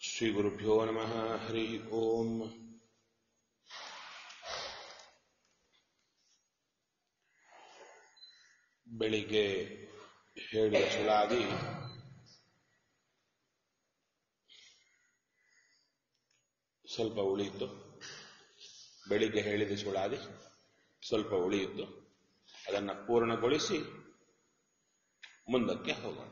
श्रीगुरुभ्यो नमः हरिः ओम् ಬೆಳಿಗ್ಗೆ ಹೇಳಿದ ಸುಳಾದಿ ಸ್ವಲ್ಪ ಉಳಿಯಿತು ಬೆಳಿಗ್ಗೆ ಹೇಳಿದ ಸುಳಾದಿ ಸ್ವಲ್ಪ ಉಳಿಯಿತು ಅದನ್ನು ಪೂರ್ಣಗೊಳಿಸಿ ಮುಂದಕ್ಕೆ ಹೋಗೋಣ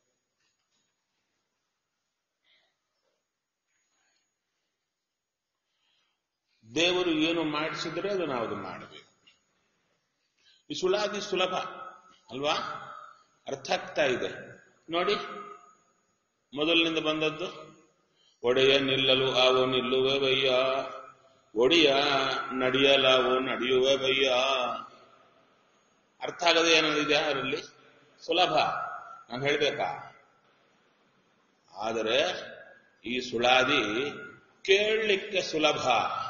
ದೇವರು ಏನು ಮಾಡಿಸಿದ್ರೆ ಅದು ನಾವು ಅದು ಮಾಡಬೇಕು ಈ ಸುಳಾದಿ ಸುಲಭ ಅಲ್ವಾ ಅರ್ಥ ಆಗ್ತಾ ಇದೆ ನೋಡಿ ಮೊದಲಿನಿಂದ ಬಂದದ್ದು ಒಡೆಯ ನಿಲ್ಲಲು ಆವೋ ನಿಲ್ಲುವೆ ಬಯ್ಯ ಒಡೆಯ ನಡೆಯಲಾವೋ ನಡೆಯುವೆ ಬಯ್ಯ ಅರ್ಥ ಆಗದೆ ಏನಿದೆ ಅದರಲ್ಲಿ ಸುಲಭ ನಾನು ಹೇಳ್ಬೇಕಾ ಆದರೆ ಈ ಸುಳಾದಿ ಕೇಳಲಿಕ್ಕೆ ಸುಲಭ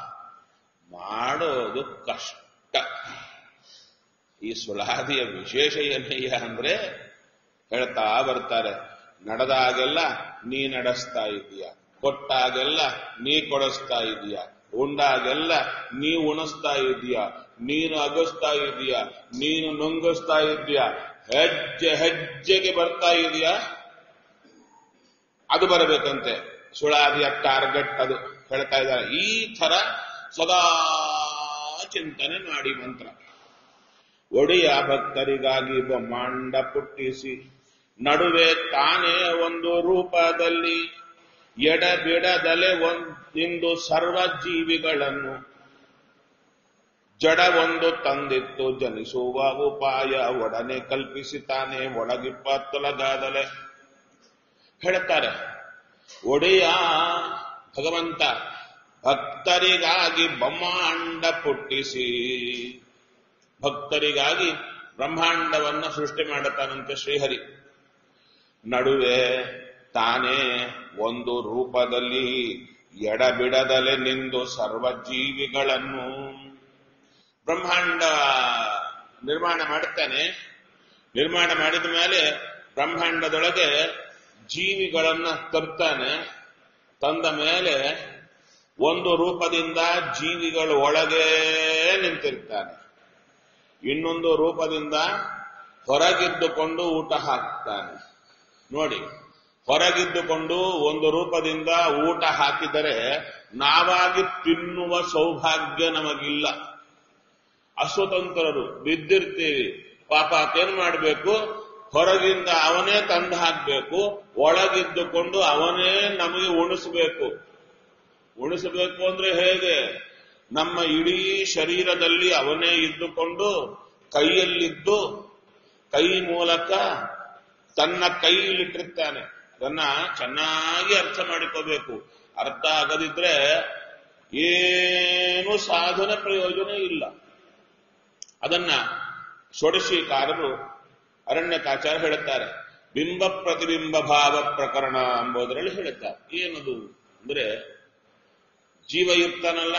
ಮಾಡೋದು ಕಷ್ಟ ಈ ಸುಳಾದಿಯ ವಿಶೇಷ ಏನಯ್ಯ ಅಂದ್ರೆ ಹೇಳ್ತಾ ಬರ್ತಾರೆ ನಡೆದಾಗೆಲ್ಲ ನೀ ನಡೆಸ್ತಾ ಇದೀಯ ಕೊಟ್ಟಾಗೆಲ್ಲ ನೀ ಕೊಡಿಸ್ತಾ ಇದೀಯ ಉಂಡಾಗೆಲ್ಲ ನೀ ಉಣಿಸ್ತಾ ಇದೀಯ ನೀನು ಅಗಸ್ತಾ ಇದೀಯ ನೀನು ನುಂಗಿಸ್ತಾ ಇದೀಯ ಹೆಜ್ಜೆ ಹೆಜ್ಜೆಗೆ ಬರ್ತಾ ಇದೀಯ ಅದು ಬರಬೇಕಂತೆ ಸುಳಾದಿಯ ಟಾರ್ಗೆಟ್ ಅದು ಹೇಳ್ತಾ ಇದ್ದಾರೆ ಈ ತರ ಸದಾ ಚಿಂತನೆ ಮಾಡಿ ಮಂತ್ರ ಒಡೆಯ ಭಕ್ತರಿಗಾಗಿ ಬ್ರಹ್ಮಾಂಡ ಪುಟ್ಟಿಸಿ ನಡುವೆ ತಾನೇ ಒಂದು ರೂಪದಲ್ಲಿ ಎಡಬಿಡದಲೆ ಒಂದಿಂದು ಸರ್ವ ಜೀವಿಗಳನ್ನು ಜಡ ಒಂದು ತಂದಿತ್ತು ಜನಿಸುವ ಉಪಾಯ ಒಡನೆ ಕಲ್ಪಿಸಿ ತಾನೇ ಒಳಗಿಪ್ಪ ತೊಲಗಾದಲೆ ಹೇಳ್ತಾರೆ ಒಡೆಯ ಭಗವಂತ ಭಕ್ತರಿಗಾಗಿ ಬ್ರಹ್ಮಾಂಡ ಪುಟ್ಟಿಸಿ ಭಕ್ತರಿಗಾಗಿ ಬ್ರಹ್ಮಾಂಡವನ್ನ ಸೃಷ್ಟಿ ಮಾಡುತ್ತಾನಂತೆ ಶ್ರೀಹರಿ ನಡುವೆ ತಾನೇ ಒಂದು ರೂಪದಲ್ಲಿ ಎಡಬಿಡದಲೆ ನಿಂದು ಸರ್ವ ಜೀವಿಗಳನ್ನು ಬ್ರಹ್ಮಾಂಡ ನಿರ್ಮಾಣ ಮಾಡುತ್ತಾನೆ ನಿರ್ಮಾಣ ಮಾಡಿದ ಮೇಲೆ ಬ್ರಹ್ಮಾಂಡದೊಳಗೆ ಜೀವಿಗಳನ್ನ ತರ್ತಾನೆ ತಂದ ಮೇಲೆ ಒಂದು ರೂಪದಿಂದ ಜೀವಿಗಳು ಒಳಗೆ ನಿಂತಿರ್ತಾನೆ ಇನ್ನೊಂದು ರೂಪದಿಂದ ಹೊರಗಿದ್ದುಕೊಂಡು ಊಟ ಹಾಕ್ತಾನೆ ನೋಡಿ ಹೊರಗಿದ್ದುಕೊಂಡು ಒಂದು ರೂಪದಿಂದ ಊಟ ಹಾಕಿದರೆ ನಾವಾಗಿ ತಿನ್ನುವ ಸೌಭಾಗ್ಯ ನಮಗಿಲ್ಲ ಅಸ್ವತಂತ್ರರು ಬಿದ್ದಿರ್ತೀವಿ ಪಾಪ ಏನ್ ಮಾಡಬೇಕು ಹೊರಗಿಂದ ಅವನೇ ತಂದು ಹಾಕಬೇಕು ಒಳಗಿದ್ದುಕೊಂಡು ಅವನೇ ನಮಗೆ ಉಣಿಸಬೇಕು ಉಣಿಸಬೇಕು ಅಂದ್ರೆ ಹೇಗೆ ನಮ್ಮ ಇಡೀ ಶರೀರದಲ್ಲಿ ಅವನೇ ಇದ್ದುಕೊಂಡು ಕೈಯಲ್ಲಿದ್ದು ಕೈ ಮೂಲಕ ತನ್ನ ಕೈಯಲ್ಲಿಟ್ಟಿರ್ತಾನೆ ಅದನ್ನ ಚೆನ್ನಾಗಿ ಅರ್ಥ ಮಾಡಿಕೋಬೇಕು ಅರ್ಥ ಆಗದಿದ್ರೆ ಏನು ಸಾಧನ ಪ್ರಯೋಜನ ಇಲ್ಲ ಅದನ್ನ ಷೋಡಶೀಕಾರರು ಅರಣ್ಯಕಾಚಾರ ಹೇಳುತ್ತಾರೆ ಬಿಂಬ ಪ್ರತಿಬಿಂಬ ಭಾವ ಪ್ರಕರಣ ಎಂಬುದರಲ್ಲಿ ಹೇಳುತ್ತಾರೆ ಏನದು ಅಂದ್ರೆ ಜೀವ ಇರ್ತಾನಲ್ಲ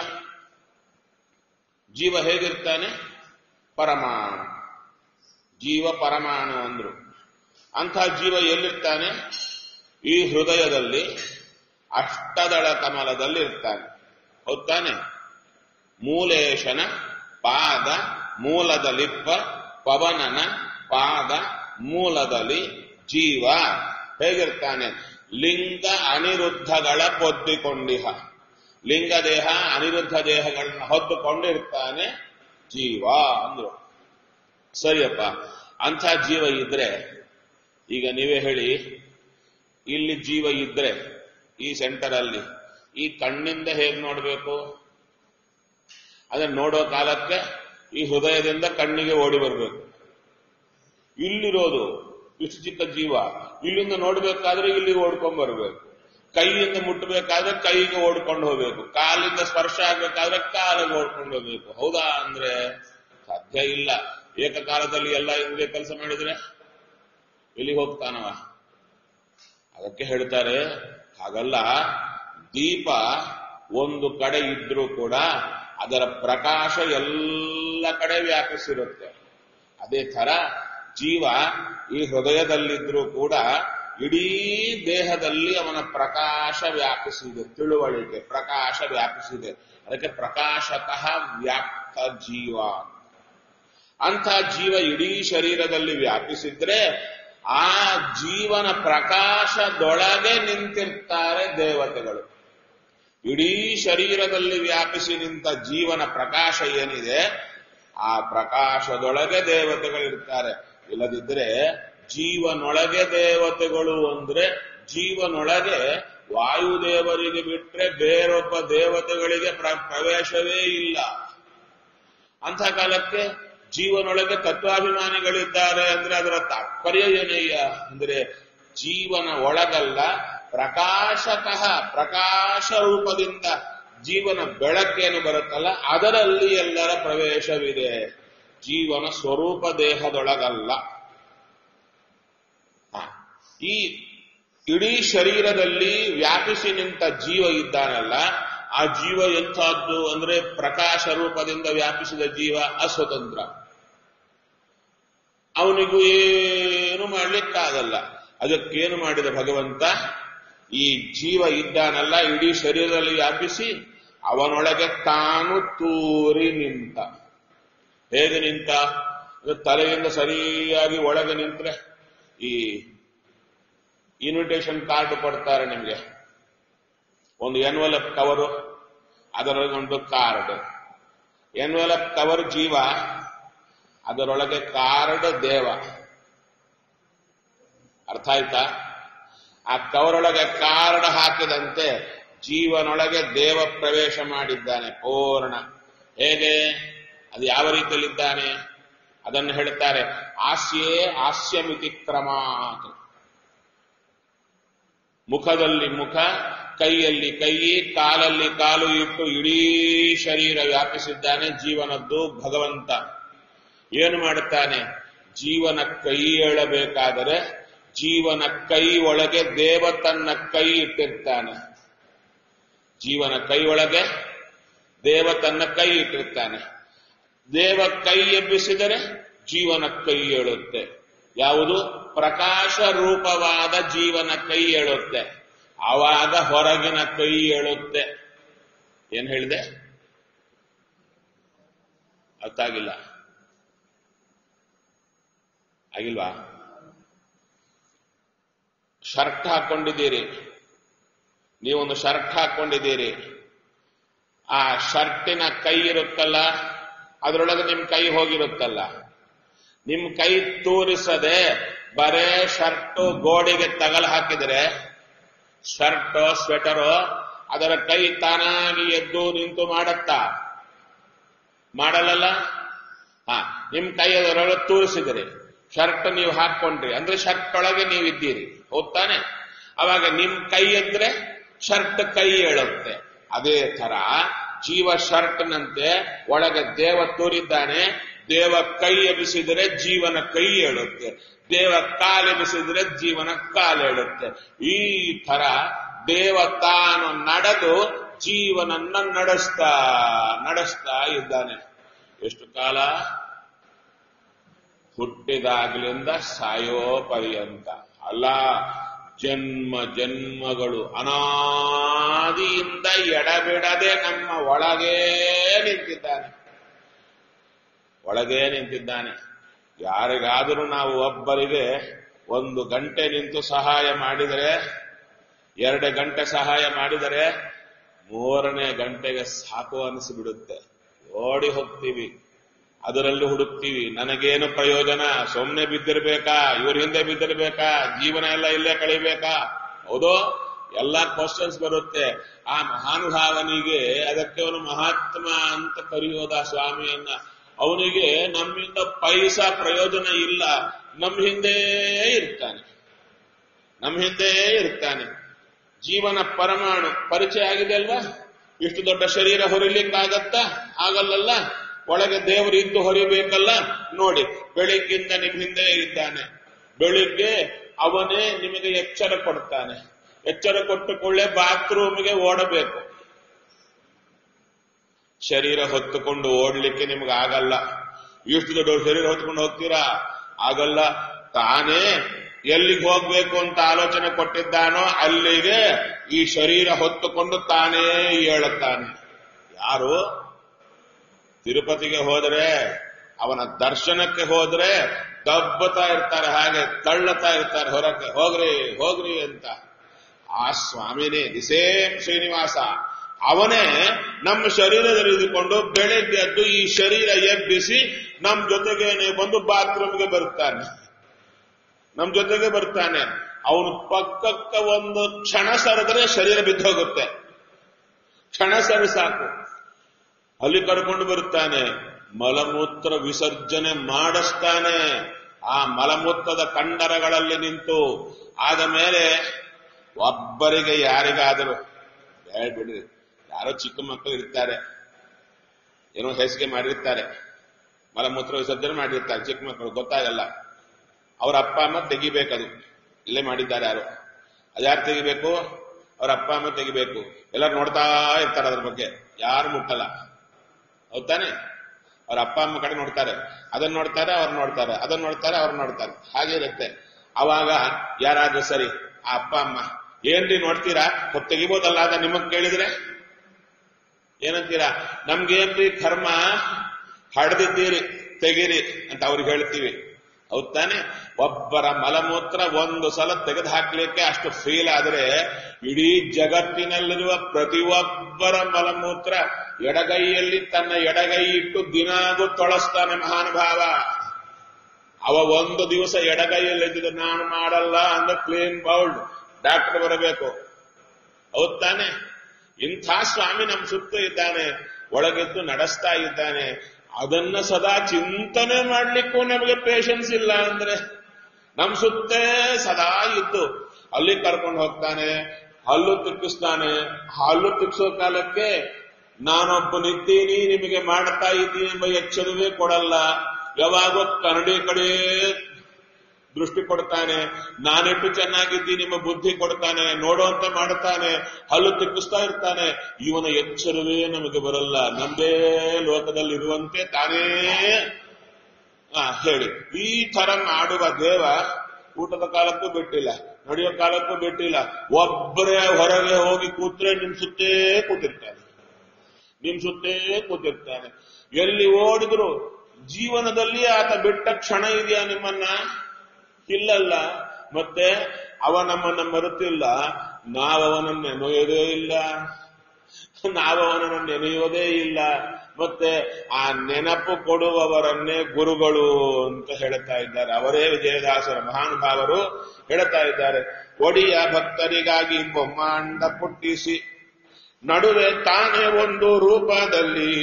ಜೀವ ಹೇಗಿರ್ತಾನೆ ಪರಮಾಣು ಜೀವ ಪರಮಾಣು ಅಂದ್ರು ಅಂಥ ಜೀವ ಎಲ್ಲಿರ್ತಾನೆ ಈ ಹೃದಯದಲ್ಲಿ ಅಷ್ಟದಳ ಕಮಲದಲ್ಲಿ ಇರ್ತಾನೆ ಹೌದಾನೆ ಮೂಲೇಶನ ಪಾದ ಮೂಲದಲಿಪ್ಪ ಪವನನ ಪಾದ ಮೂಲದಲ್ಲಿ ಜೀವ ಹೇಗಿರ್ತಾನೆ ಲಿಂಗ ಅನಿರುದ್ಧಗಳ ಪೊದ್ದಿಕೊಂಡಿಹ ಲಿಂಗ ದೇಹ ಅನಿರುದ್ಧ ದೇಹಗಳನ್ನ ಹೊತ್ತುಕೊಂಡಿರ್ತಾನೆ ಜೀವ ಅಂದ್ರು ಸರಿಯಪ್ಪ ಅಂಥ ಜೀವ ಇದ್ರೆ ಈಗ ನೀವೇ ಹೇಳಿ ಇಲ್ಲಿ ಜೀವ ಇದ್ರೆ ಈ ಸೆಂಟರ್ ಅಲ್ಲಿ ಈ ಕಣ್ಣಿಂದ ಹೇಗೆ ನೋಡಬೇಕು ಅದನ್ನ ನೋಡೋ ಕಾಲಕ್ಕೆ ಈ ಹೃದಯದಿಂದ ಕಣ್ಣಿಗೆ ಓಡಿ ಬರಬೇಕು ಇಲ್ಲಿರೋದು ಇಷ್ಟು ಚಿಕ್ಕ ಜೀವ ಇಲ್ಲಿಂದ ನೋಡ್ಬೇಕಾದ್ರೆ ಇಲ್ಲಿಗೆ ಓಡ್ಕೊಂಡ್ ಬರಬೇಕು ಕೈಯಿಂದ ಮುಟ್ಟಬೇಕಾದ್ರೆ ಕೈಗೆ ಓಡ್ಕೊಂಡು ಹೋಗ್ಬೇಕು ಕಾಲಿಂದ ಸ್ಪರ್ಶ ಆಗ್ಬೇಕಾದ್ರೆ ಕಾಲಿಗೆ ಓಡ್ಕೊಂಡು ಹೋಗ್ಬೇಕು ಹೌದಾ ಅಂದ್ರೆ ಸಾಧ್ಯ ಇಲ್ಲ ಏಕಕಾಲದಲ್ಲಿ ಎಲ್ಲ ಹಿಂಗೆ ಕೆಲಸ ಮಾಡಿದ್ರೆ ಎಲ್ಲಿಗೆ ಹೋಗ್ತಾನವ ಅದಕ್ಕೆ ಹೇಳ್ತಾರೆ ಹಾಗಲ್ಲ ದೀಪ ಒಂದು ಕಡೆ ಇದ್ರೂ ಕೂಡ ಅದರ ಪ್ರಕಾಶ ಎಲ್ಲ ಕಡೆ ವ್ಯಾಪಿಸಿರುತ್ತೆ ಅದೇ ತರ ಜೀವ ಈ ಹೃದಯದಲ್ಲಿದ್ರೂ ಕೂಡ ಇಡೀ ದೇಹದಲ್ಲಿ ಅವನ ಪ್ರಕಾಶ ವ್ಯಾಪಿಸಿದೆ ತಿಳುವಳಿಕೆ ಪ್ರಕಾಶ ವ್ಯಾಪಿಸಿದೆ ಅದಕ್ಕೆ ಪ್ರಕಾಶತಃ ವ್ಯಾಪ್ತ ಜೀವ ಅಂಥ ಜೀವ ಇಡೀ ಶರೀರದಲ್ಲಿ ವ್ಯಾಪಿಸಿದ್ರೆ ಆ ಜೀವನ ಪ್ರಕಾಶದೊಳಗೆ ನಿಂತಿರ್ತಾರೆ ದೇವತೆಗಳು ಇಡೀ ಶರೀರದಲ್ಲಿ ವ್ಯಾಪಿಸಿ ನಿಂತ ಜೀವನ ಪ್ರಕಾಶ ಏನಿದೆ ಆ ಪ್ರಕಾಶದೊಳಗೆ ದೇವತೆಗಳಿರ್ತಾರೆ ಇಲ್ಲದಿದ್ರೆ ಜೀವನೊಳಗೆ ದೇವತೆಗಳು ಅಂದ್ರೆ ಜೀವನೊಳಗೆ ವಾಯುದೇವರಿಗೆ ಬಿಟ್ರೆ ಬೇರೊಬ್ಬ ದೇವತೆಗಳಿಗೆ ಪ್ರ- ಪ್ರವೇಶವೇ ಇಲ್ಲ ಅಂಥ ಕಾಲಕ್ಕೆ ಜೀವನೊಳಗೆ ತತ್ವಾಭಿಮಾನಿಗಳಿದ್ದಾರೆ ಅಂದ್ರೆ ಅದರ ತಾತ್ಪರ್ಯ ಏನಯ್ಯ ಅಂದ್ರೆ ಜೀವನ ಒಳಗಲ್ಲ ಪ್ರಕಾಶತಃ ಪ್ರಕಾಶ ರೂಪದಿಂದ ಜೀವನ ಬೆಳಕೇನು ಬರುತ್ತಲ್ಲ ಅದರಲ್ಲಿ ಎಲ್ಲರ ಪ್ರವೇಶವಿದೆ ಜೀವನ ಸ್ವರೂಪ ದೇಹದೊಳಗಲ್ಲ ಹ. ಈ ಇಡೀ ಶರೀರದಲ್ಲಿ ವ್ಯಾಪಿಸಿ ನಿಂತ ಜೀವ ಇದ್ದಾನಲ್ಲ ಆ ಜೀವ ಎಂಥದ್ದು ಅಂದ್ರೆ ಪ್ರಕಾಶ ರೂಪದಿಂದ ವ್ಯಾಪಿಸಿದ ಜೀವ ಅಸ್ವತಂತ್ರ ಅವನಿಗೂ ಏನು ಮಾಡ್ಲಿಕ್ಕಾಗಲ್ಲ ಅದಕ್ಕೇನು ಮಾಡಿದ ಭಗವಂತ ಈ ಜೀವ ಇದ್ದಾನಲ್ಲ ಇಡೀ ಶರೀರದಲ್ಲಿ ವ್ಯಾಪಿಸಿ ಅವನೊಳಗೆ ತಾನು ತೂರಿ ನಿಂತ ಹೇಗೆ ನಿಂತ ಅಂದ್ರೆ ತಲೆಯಿಂದ ಸರಿಯಾಗಿ ಒಳಗೆ ನಿಂತ್ರೆ ಈ ಇನ್ವಿಟೇಷನ್ ಕಾರ್ಡ್ ಕೊಡ್ತಾರೆ ನಿಮಗೆ ಒಂದು ಎನ್ವಲಪ್ ಕವರು ಅದರೊಳಗೆ ಒಂದು ಕಾರ್ಡ್ ಎನ್ವಲಪ್ ಕವರ್ ಜೀವ ಅದರೊಳಗೆ ಕಾರ್ಡ್ ದೇವ ಅರ್ಥ ಆಯ್ತಾ ಆ ಕವರೊಳಗೆ ಕಾರ್ಡ್ ಹಾಕಿದಂತೆ ಜೀವನೊಳಗೆ ದೇವ ಪ್ರವೇಶ ಮಾಡಿದ್ದಾನೆ ಪೂರ್ಣ ಹೇಗೆ ಅದು ಯಾವ ರೀತಿಯಲ್ಲಿದ್ದಾನೆ ಅದನ್ನು ಹೇಳ್ತಾರೆ ಹಾಸ್ಯೇ ಹಾಸ್ಯಮಿತಿ ಕ್ರಮಾತ್ ಮುಖದಲ್ಲಿ ಮುಖ ಕೈಯಲ್ಲಿ ಕೈ ಕಾಲಲ್ಲಿ ಕಾಲು ಇಟ್ಟು ಇಡೀ ಶರೀರ ವ್ಯಾಪಿಸಿದ್ದಾನೆ ಜೀವನದ್ದು ಭಗವಂತ ಏನು ಮಾಡುತ್ತಾನೆ ಜೀವನ ಕೈ ಎಳಬೇಕಾದರೆ ಜೀವನ ಕೈ ಒಳಗೆ ದೇವ ತನ್ನ ಕೈ ಇಟ್ಟಿರ್ತಾನೆ ಜೀವನ ಕೈ ಒಳಗೆ ದೇವ ತನ್ನ ಕೈ ಇಟ್ಟಿರ್ತಾನೆ ದೇವ ಕೈ ಎಬ್ಬಿಸಿದರೆ ಜೀವನ ಕೈ ಏಳುತ್ತೆ ಯಾವುದು ಪ್ರಕಾಶ ರೂಪವಾದ ಜೀವನ ಕೈ ಏಳುತ್ತೆ ಆವಾಗ ಹೊರಗಿನ ಕೈ ಏಳುತ್ತೆ ಏನ್ ಹೇಳಿದೆ ಅರ್ಥ ಆಗಿಲ್ಲ ಆಗಿಲ್ವಾ ಶರ್ಟ್ ಹಾಕೊಂಡಿದ್ದೀರಿ ನೀವೊಂದು ಶರ್ಟ್ ಹಾಕೊಂಡಿದ್ದೀರಿ ಆ ಶರ್ಟಿನ ಕೈ ಇರುತ್ತಲ್ಲ ಅದರೊಳಗೆ ನಿಮ್ ಕೈ ಹೋಗಿರುತ್ತಲ್ಲ ನಿಮ್ ಕೈ ತೂರಿಸದೆ ಬರೇ ಶರ್ಟು ಗೋಡೆಗೆ ತಗಲು ಹಾಕಿದರೆ ಶರ್ಟೋ ಸ್ವೆಟರೋ ಅದರ ಕೈ ತಾನಾಗಿ ಎದ್ದು ನಿಂತು ಮಾಡತ್ತಾ ಮಾಡಲ್ಲಲ್ಲ ಹಾ ನಿಮ್ ಕೈ ಅದರೊಳಗೆ ತೂರಿಸಿದ್ರಿ ಶರ್ಟ್ ನೀವು ಹಾಕೊಂಡ್ರಿ ಅಂದ್ರೆ ಶರ್ಟ್ ಒಳಗೆ ನೀವು ಇದ್ದೀರಿ ಹೋಗ್ತಾನೆ ಅವಾಗ ನಿಮ್ ಕೈ ಎದ್ರೆ ಶರ್ಟ್ ಕೈ ಹೇಳುತ್ತೆ ಅದೇ ತರ ಜೀವ ಶರ್ಟ್ನಂತೆ ಒಳಗೆ ದೇವ ತೋರಿದ್ದಾನೆ ದೇವ ಕೈ ಎಬ್ಬಿಸಿದರೆ ಜೀವನ ಕೈ ಹೇಳುತ್ತೆ ದೇವ ಕಾಲೆಬ್ಬಿಸಿದ್ರೆ ಜೀವನ ಕಾಲು ಹೇಳುತ್ತೆ ಈ ತರ ದೇವ ತಾನು ನಡೆದು ಜೀವನನ್ನ ನಡೆಸ್ತಾ ನಡೆಸ್ತಾ ಇದ್ದಾನೆ ಎಷ್ಟು ಕಾಲ ಹುಟ್ಟಿದಾಗ್ಲಿಂದ ಸಾಯೋ ಪರ್ಯಂತ ಅಲ್ಲ ಜನ್ಮ ಜನ್ಮಗಳು ಅನಾದಿಯಿಂದ ಎಡಬಿಡದೆ ನಮ್ಮ ಒಳಗೇ ನಿಂತಿದ್ದಾನೆ ಒಳಗೇ ನಿಂತಿದ್ದಾನೆ ಯಾರಿಗಾದರೂ ನಾವು ಒಬ್ಬರಿಗೆ ಒಂದು ಗಂಟೆ ನಿಂತು ಸಹಾಯ ಮಾಡಿದರೆ ಎರಡು ಗಂಟೆ ಸಹಾಯ ಮಾಡಿದರೆ ಮೂರನೇ ಗಂಟೆಗೆ ಸಾಕು ಅನಿಸಿಬಿಡುತ್ತೆ ಓಡಿ ಹೋಗ್ತೀವಿ ಅದರಲ್ಲಿ ಹುಡುಕ್ತೀವಿ ನನಗೇನು ಪ್ರಯೋಜನ ಸುಮ್ಮನೆ ಬಿದ್ದಿರ್ಬೇಕಾ ಇವ್ರ ಹಿಂದೆ ಬಿದ್ದಿರ್ಬೇಕಾ ಜೀವನ ಎಲ್ಲ ಇಲ್ಲೇ ಕಳಿಬೇಕಾ ಹೌದೋ ಎಲ್ಲ ಕ್ವಶನ್ಸ್ ಬರುತ್ತೆ ಆ ಮಹಾನುಭಾವನಿಗೆ ಅದಕ್ಕೆ ಅವನು ಮಹಾತ್ಮ ಅಂತ ಕರೆಯೋದ ಸ್ವಾಮಿಯನ್ನ ಅವನಿಗೆ ನಮ್ಮಿಂದ ಪೈಸಾ ಪ್ರಯೋಜನ ಇಲ್ಲ ನಮ್ಮ ಹಿಂದೆ ಇರ್ತಾನೆ ನಮ್ಮ ಹಿಂದೆ ಇರ್ತಾನೆ ಜೀವನ ಪರಮಾಣು ಪರಿಚಯ ಆಗಿದೆ ಅಲ್ವಾ ಇಷ್ಟು ದೊಡ್ಡ ಶರೀರ ಹೊರಿಲಿಕ್ಕಾಗತ್ತಾ ಆಗಲ್ಲಲ್ಲ ಒಳಗೆ ದೇವರು ಇದ್ದು ಹೊರಿಬೇಕಲ್ಲ ನೋಡಿ ಬೆಳಿಗ್ಗಿಂದ ನಿಮ್ ಹಿಂದೆ ಇದ್ದಾನೆ ಬೆಳಿಗ್ಗೆ ಅವನೇ ನಿಮಗೆ ಎಚ್ಚರ ಕೊಡ್ತಾನೆ ಎಚ್ಚರ ಕೊಟ್ಟುಕೊಳ್ಳೆ ಬಾತ್ರೂಮ್ಗೆ ಓಡಬೇಕು ಶರೀರ ಹೊತ್ತುಕೊಂಡು ಓಡ್ಲಿಕ್ಕೆ ನಿಮ್ಗೆ ಆಗಲ್ಲ ಇಷ್ಟು ದೊಡ್ಡ ಶರೀರ ಹೊತ್ಕೊಂಡು ಹೋಗ್ತೀರಾ ಆಗಲ್ಲ ತಾನೇ ಎಲ್ಲಿಗೆ ಹೋಗ್ಬೇಕು ಅಂತ ಆಲೋಚನೆ ಕೊಟ್ಟಿದ್ದಾನೋ ಅಲ್ಲಿಗೆ ಈ ಶರೀರ ಹೊತ್ತುಕೊಂಡು ತಾನೇ ಹೇಳುತ್ತಾನೆ ಯಾರು ತಿರುಪತಿಗೆ ಹೋದ್ರೆ ಅವನ ದರ್ಶನಕ್ಕೆ ಹೋದ್ರೆ ದಬ್ಬತಾ ಇರ್ತಾರೆ ಹಾಗೆ ತಳ್ಳತಾ ಇರ್ತಾರೆ ಹೊರಕ್ಕೆ ಹೋಗ್ರಿ ಹೋಗ್ರಿ ಅಂತ ಆ ಸ್ವಾಮಿನೇ ದಿ ಸೇಮ್ ಶ್ರೀನಿವಾಸ ಅವನೇ ನಮ್ಮ ಶರೀರದಲ್ಲಿ ಇದ್ದುಕೊಂಡು ಬೆಳಿಗ್ಗೆ ಎದ್ದು ಈ ಶರೀರ ಎಬ್ಬಿಸಿ ನಮ್ ಜೊತೆಗೇನೆ ಬಂದು ಬಾತ್ರೂಮ್ಗೆ ಬರ್ತಾನೆ ನಮ್ ಜೊತೆಗೆ ಬರ್ತಾನೆ ಅವನು ಪಕ್ಕಕ್ಕ ಒಂದು ಕ್ಷಣ ಸರಿದ್ರೆ ಶರೀರ ಬಿದ್ದೋಗುತ್ತೆ ಕ್ಷಣ ಸರಿ ಸಾಕು ಅಲ್ಲಿ ಕರ್ಕೊಂಡು ಬರುತ್ತಾನೆ ಮಲಮೂತ್ರ ವಿಸರ್ಜನೆ ಮಾಡಿಸ್ತಾನೆ ಆ ಮಲಮೂತ್ರದ ಕಂಡರಗಳಲ್ಲಿ ನಿಂತು ಆದ ಮೇಲೆ ಒಬ್ಬರಿಗೆ ಯಾರಿಗಾದರೂ ಹೇಳ್ಬಿಡ್ರಿ ಯಾರೋ ಚಿಕ್ಕ ಮಕ್ಕಳು ಇರ್ತಾರೆ ಏನೋ ಹೆಸಿಗೆ ಮಾಡಿರ್ತಾರೆ ಮಲಮೂತ್ರ ವಿಸರ್ಜನೆ ಮಾಡಿರ್ತಾರೆ ಚಿಕ್ಕ ಮಕ್ಕಳು ಗೊತ್ತಾಗಲ್ಲ ಅವ್ರ ಅಪ್ಪ ಅಮ್ಮ ತೆಗಿಬೇಕದು ಇಲ್ಲೇ ಮಾಡಿದ್ದಾರೆ ಯಾರು ಅದ್ಯಾರು ತೆಗಿಬೇಕು ಅವ್ರ ಅಪ್ಪ ಅಮ್ಮ ತೆಗಿಬೇಕು ಎಲ್ಲರೂ ನೋಡ್ತಾ ಇರ್ತಾರೆ ಅದ್ರ ಬಗ್ಗೆ ಯಾರು ಮುಟ್ಟಲ್ಲ ಹೌದಾನೆ ಅವ್ರ ಅಪ್ಪ ಅಮ್ಮ ಕಡೆ ನೋಡ್ತಾರೆ ಅದನ್ನ ನೋಡ್ತಾರೆ ಅವ್ರು ನೋಡ್ತಾರೆ ಅದನ್ನ ನೋಡ್ತಾರೆ ಅವ್ರು ನೋಡ್ತಾರೆ ಹಾಗೆ ಇರುತ್ತೆ ಅವಾಗ ಯಾರಾದ್ರೂ ಸರಿ ಆ ಅಪ್ಪ ಅಮ್ಮ ಏನ್ರಿ ನೋಡ್ತೀರಾ ಹೊತ್ತು ತೆಗಿಬೋದಲ್ಲ ಅದ ನಿಮಗ್ ಕೇಳಿದ್ರೆ ಏನಂತೀರಾ ನಮ್ಗೇನ್ರಿ ಕರ್ಮ ಹಡ್ದಿದ್ದೀರಿ ತೆಗೀರಿ ಅಂತ ಅವ್ರಿಗೆ ಹೇಳ್ತೀವಿ ಹೌದ್ ತಾನೆ ಒಬ್ಬರ ಮಲಮೂತ್ರ ಒಂದು ಸಲ ತೆಗೆದು ಹಾಕ್ಲಿಕ್ಕೆ ಅಷ್ಟು ಫೀಲ್ ಆದ್ರೆ ಇಡೀ ಜಗತ್ತಿನಲ್ಲಿರುವ ಪ್ರತಿಯೊಬ್ಬರ ಮಲಮೂತ್ರ ಎಡಗೈಯಲ್ಲಿ ತನ್ನ ಎಡಗೈ ಇಟ್ಟು ದಿನಾಗೂ ತೊಳಸ್ತಾನೆ ಮಹಾನುಭಾವ ಅವ ಒಂದು ದಿವಸ ಎಡಗೈಯಲ್ಲಿ ಇದ್ದಿದ್ದು ನಾನು ಮಾಡಲ್ಲ ಅಂದ್ರೆ ಕ್ಲೀನ್ ಬೌಲ್ಡ್ ಡಾಕ್ಟರ್ ಬರಬೇಕು ಹೌದ್ ತಾನೆ ಇಂಥ ಸ್ವಾಮಿ ನಮ್ಮ ಸುತ್ತ ಇದ್ದಾನೆ ಒಳಗೆದ್ದು ನಡೆಸ್ತಾ ಇದ್ದಾನೆ ಅದನ್ನ ಸದಾ ಚಿಂತನೆ ಮಾಡ್ಲಿಕ್ಕೂ ನಮಗೆ ಪೇಷನ್ಸ್ ಇಲ್ಲ ಅಂದ್ರೆ ನಮ್ ಸುತ್ತೇ ಸದಾ ಇದ್ದು ಅಲ್ಲಿ ಕರ್ಕೊಂಡು ಹೋಗ್ತಾನೆ ಹಲ್ಲು ತಿಕ್ಕಿಸ್ತಾನೆ ಹಲ್ಲು ತಿಕ್ಸೋ ಕಾಲಕ್ಕೆ ನಾನೊಬ್ಬನಿದ್ದೀನಿ ನಿಮಗೆ ಮಾಡ್ತಾ ಇದ್ದೀನಿ ಎಂಬ ಎಚ್ಚರವೇ ಕೊಡಲ್ಲ ಯಾವಾಗೋ ಕನ್ನಡಿ ಕಡೆ ದೃಷ್ಟಿ ಕೊಡ್ತಾನೆ ನಾನೆಷ್ಟು ಚೆನ್ನಾಗಿದ್ದೀನಿ ನಿಮ್ಮ ಬುದ್ಧಿ ಕೊಡ್ತಾನೆ ನೋಡುವಂತೆ ಮಾಡ್ತಾನೆ ಹಲ್ಲು ತಿಕ್ಕಿಸ್ತಾ ಇರ್ತಾನೆ ಇವನ ಎಚ್ಚರವೇ ನಮಗೆ ಬರಲ್ಲ ನಮ್ಮದೇ ಲೋಕದಲ್ಲಿ ಇರುವಂತೆ ತಾನೇ ಆ ಹೇಳಿ ಈ ತರ ಮಾಡುವ ದೇವ ಊಟದ ಕಾಲಕ್ಕೂ ಬಿಟ್ಟಿಲ್ಲ ನಡೆಯೋ ಕಾಲಕ್ಕೂ ಬಿಟ್ಟಿಲ್ಲ ಒಬ್ಬರೇ ಹೊರಗೆ ಹೋಗಿ ಕೂತ್ರೆ ನಿಮ್ ಸುತ್ತೇ ಕೂತಿರ್ತಾನೆ ನಿಮ್ ಸುತ್ತೇ ಕೂತಿರ್ತಾನೆ ಎಲ್ಲಿ ಓಡಿದ್ರು ಜೀವನದಲ್ಲಿ ಆತ ಬಿಟ್ಟ ಕ್ಷಣ ಇದೆಯಾ ನಿಮ್ಮನ್ನ ಇಲ್ಲಲ್ಲ ಮತ್ತೆ ಅವ ನಮ್ಮನ್ನ ಮರೆತಿಲ್ಲ ನಾವವನನ್ನ ನೆನೆಯೋದೇ ಇಲ್ಲ ನಾವವನನ್ನು ನೆನೆಯೋದೇ ಇಲ್ಲ ಮತ್ತೆ ಆ ನೆನಪು ಕೊಡುವವರನ್ನೇ ಗುರುಗಳು ಅಂತ ಹೇಳ್ತಾ ಇದ್ದಾರೆ ಅವರೇ ವಿಜಯದಾಸರ ಮಹಾನುಭಾವರು ಹೇಳ್ತಾ ಇದ್ದಾರೆ ಒಡಿಯ ಭಕ್ತರಿಗಾಗಿ ಬೊಮ್ಮಾಂಡ ಪುಟ್ಟಿಸಿ ನಡುವೆ ತಾನೇ ಒಂದು ರೂಪದಲ್ಲಿ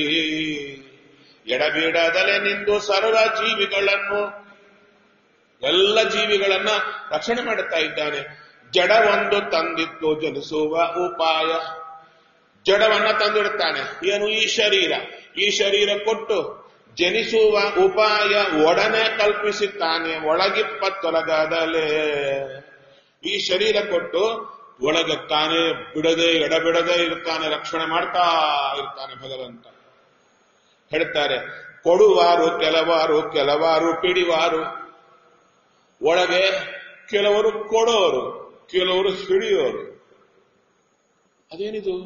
ಎಡಬಿಡದಲೆ ನಿಂದು ಸರ್ವ ಜೀವಿಗಳನ್ನು ಎಲ್ಲ ಜೀವಿಗಳನ್ನ ರಕ್ಷಣೆ ಮಾಡುತ್ತಾ ಇದ್ದಾನೆ ಜಡ ಒಂದು ತಂದಿತ್ತು ಜನಿಸುವ ಉಪಾಯ ಜಡವನ್ನ ತಂದಿಡುತ್ತಾನೆ ಏನು ಈ ಶರೀರ ಈ ಶರೀರ ಕೊಟ್ಟು ಜನಿಸುವ ಉಪಾಯ ಒಡನೆ ಕಲ್ಪಿಸುತ್ತಾನೆ ಒಳಗಿಪ್ಪ ತೊಲಗದಲೇ ಈ ಶರೀರ ಕೊಟ್ಟು ಒಳಗೆ ತಾನೇ ಬಿಡದೆ ಎಡಬಿಡದೆ ಇರ್ತಾನೆ ರಕ್ಷಣೆ ಮಾಡ್ತಾ ಇರ್ತಾನೆ ಭಗವಂತ ಹೇಳ್ತಾರೆ ಕೊಡುವಾರು ಕೆಲವಾರು ಕೆಲವಾರು ಪಿಡಿವಾರು ಒಳಗೆ ಕೆಲವರು ಕೊಡೋರು ಕೆಲವರು ಹಿಡಿಯೋರು ಅದೇನಿದು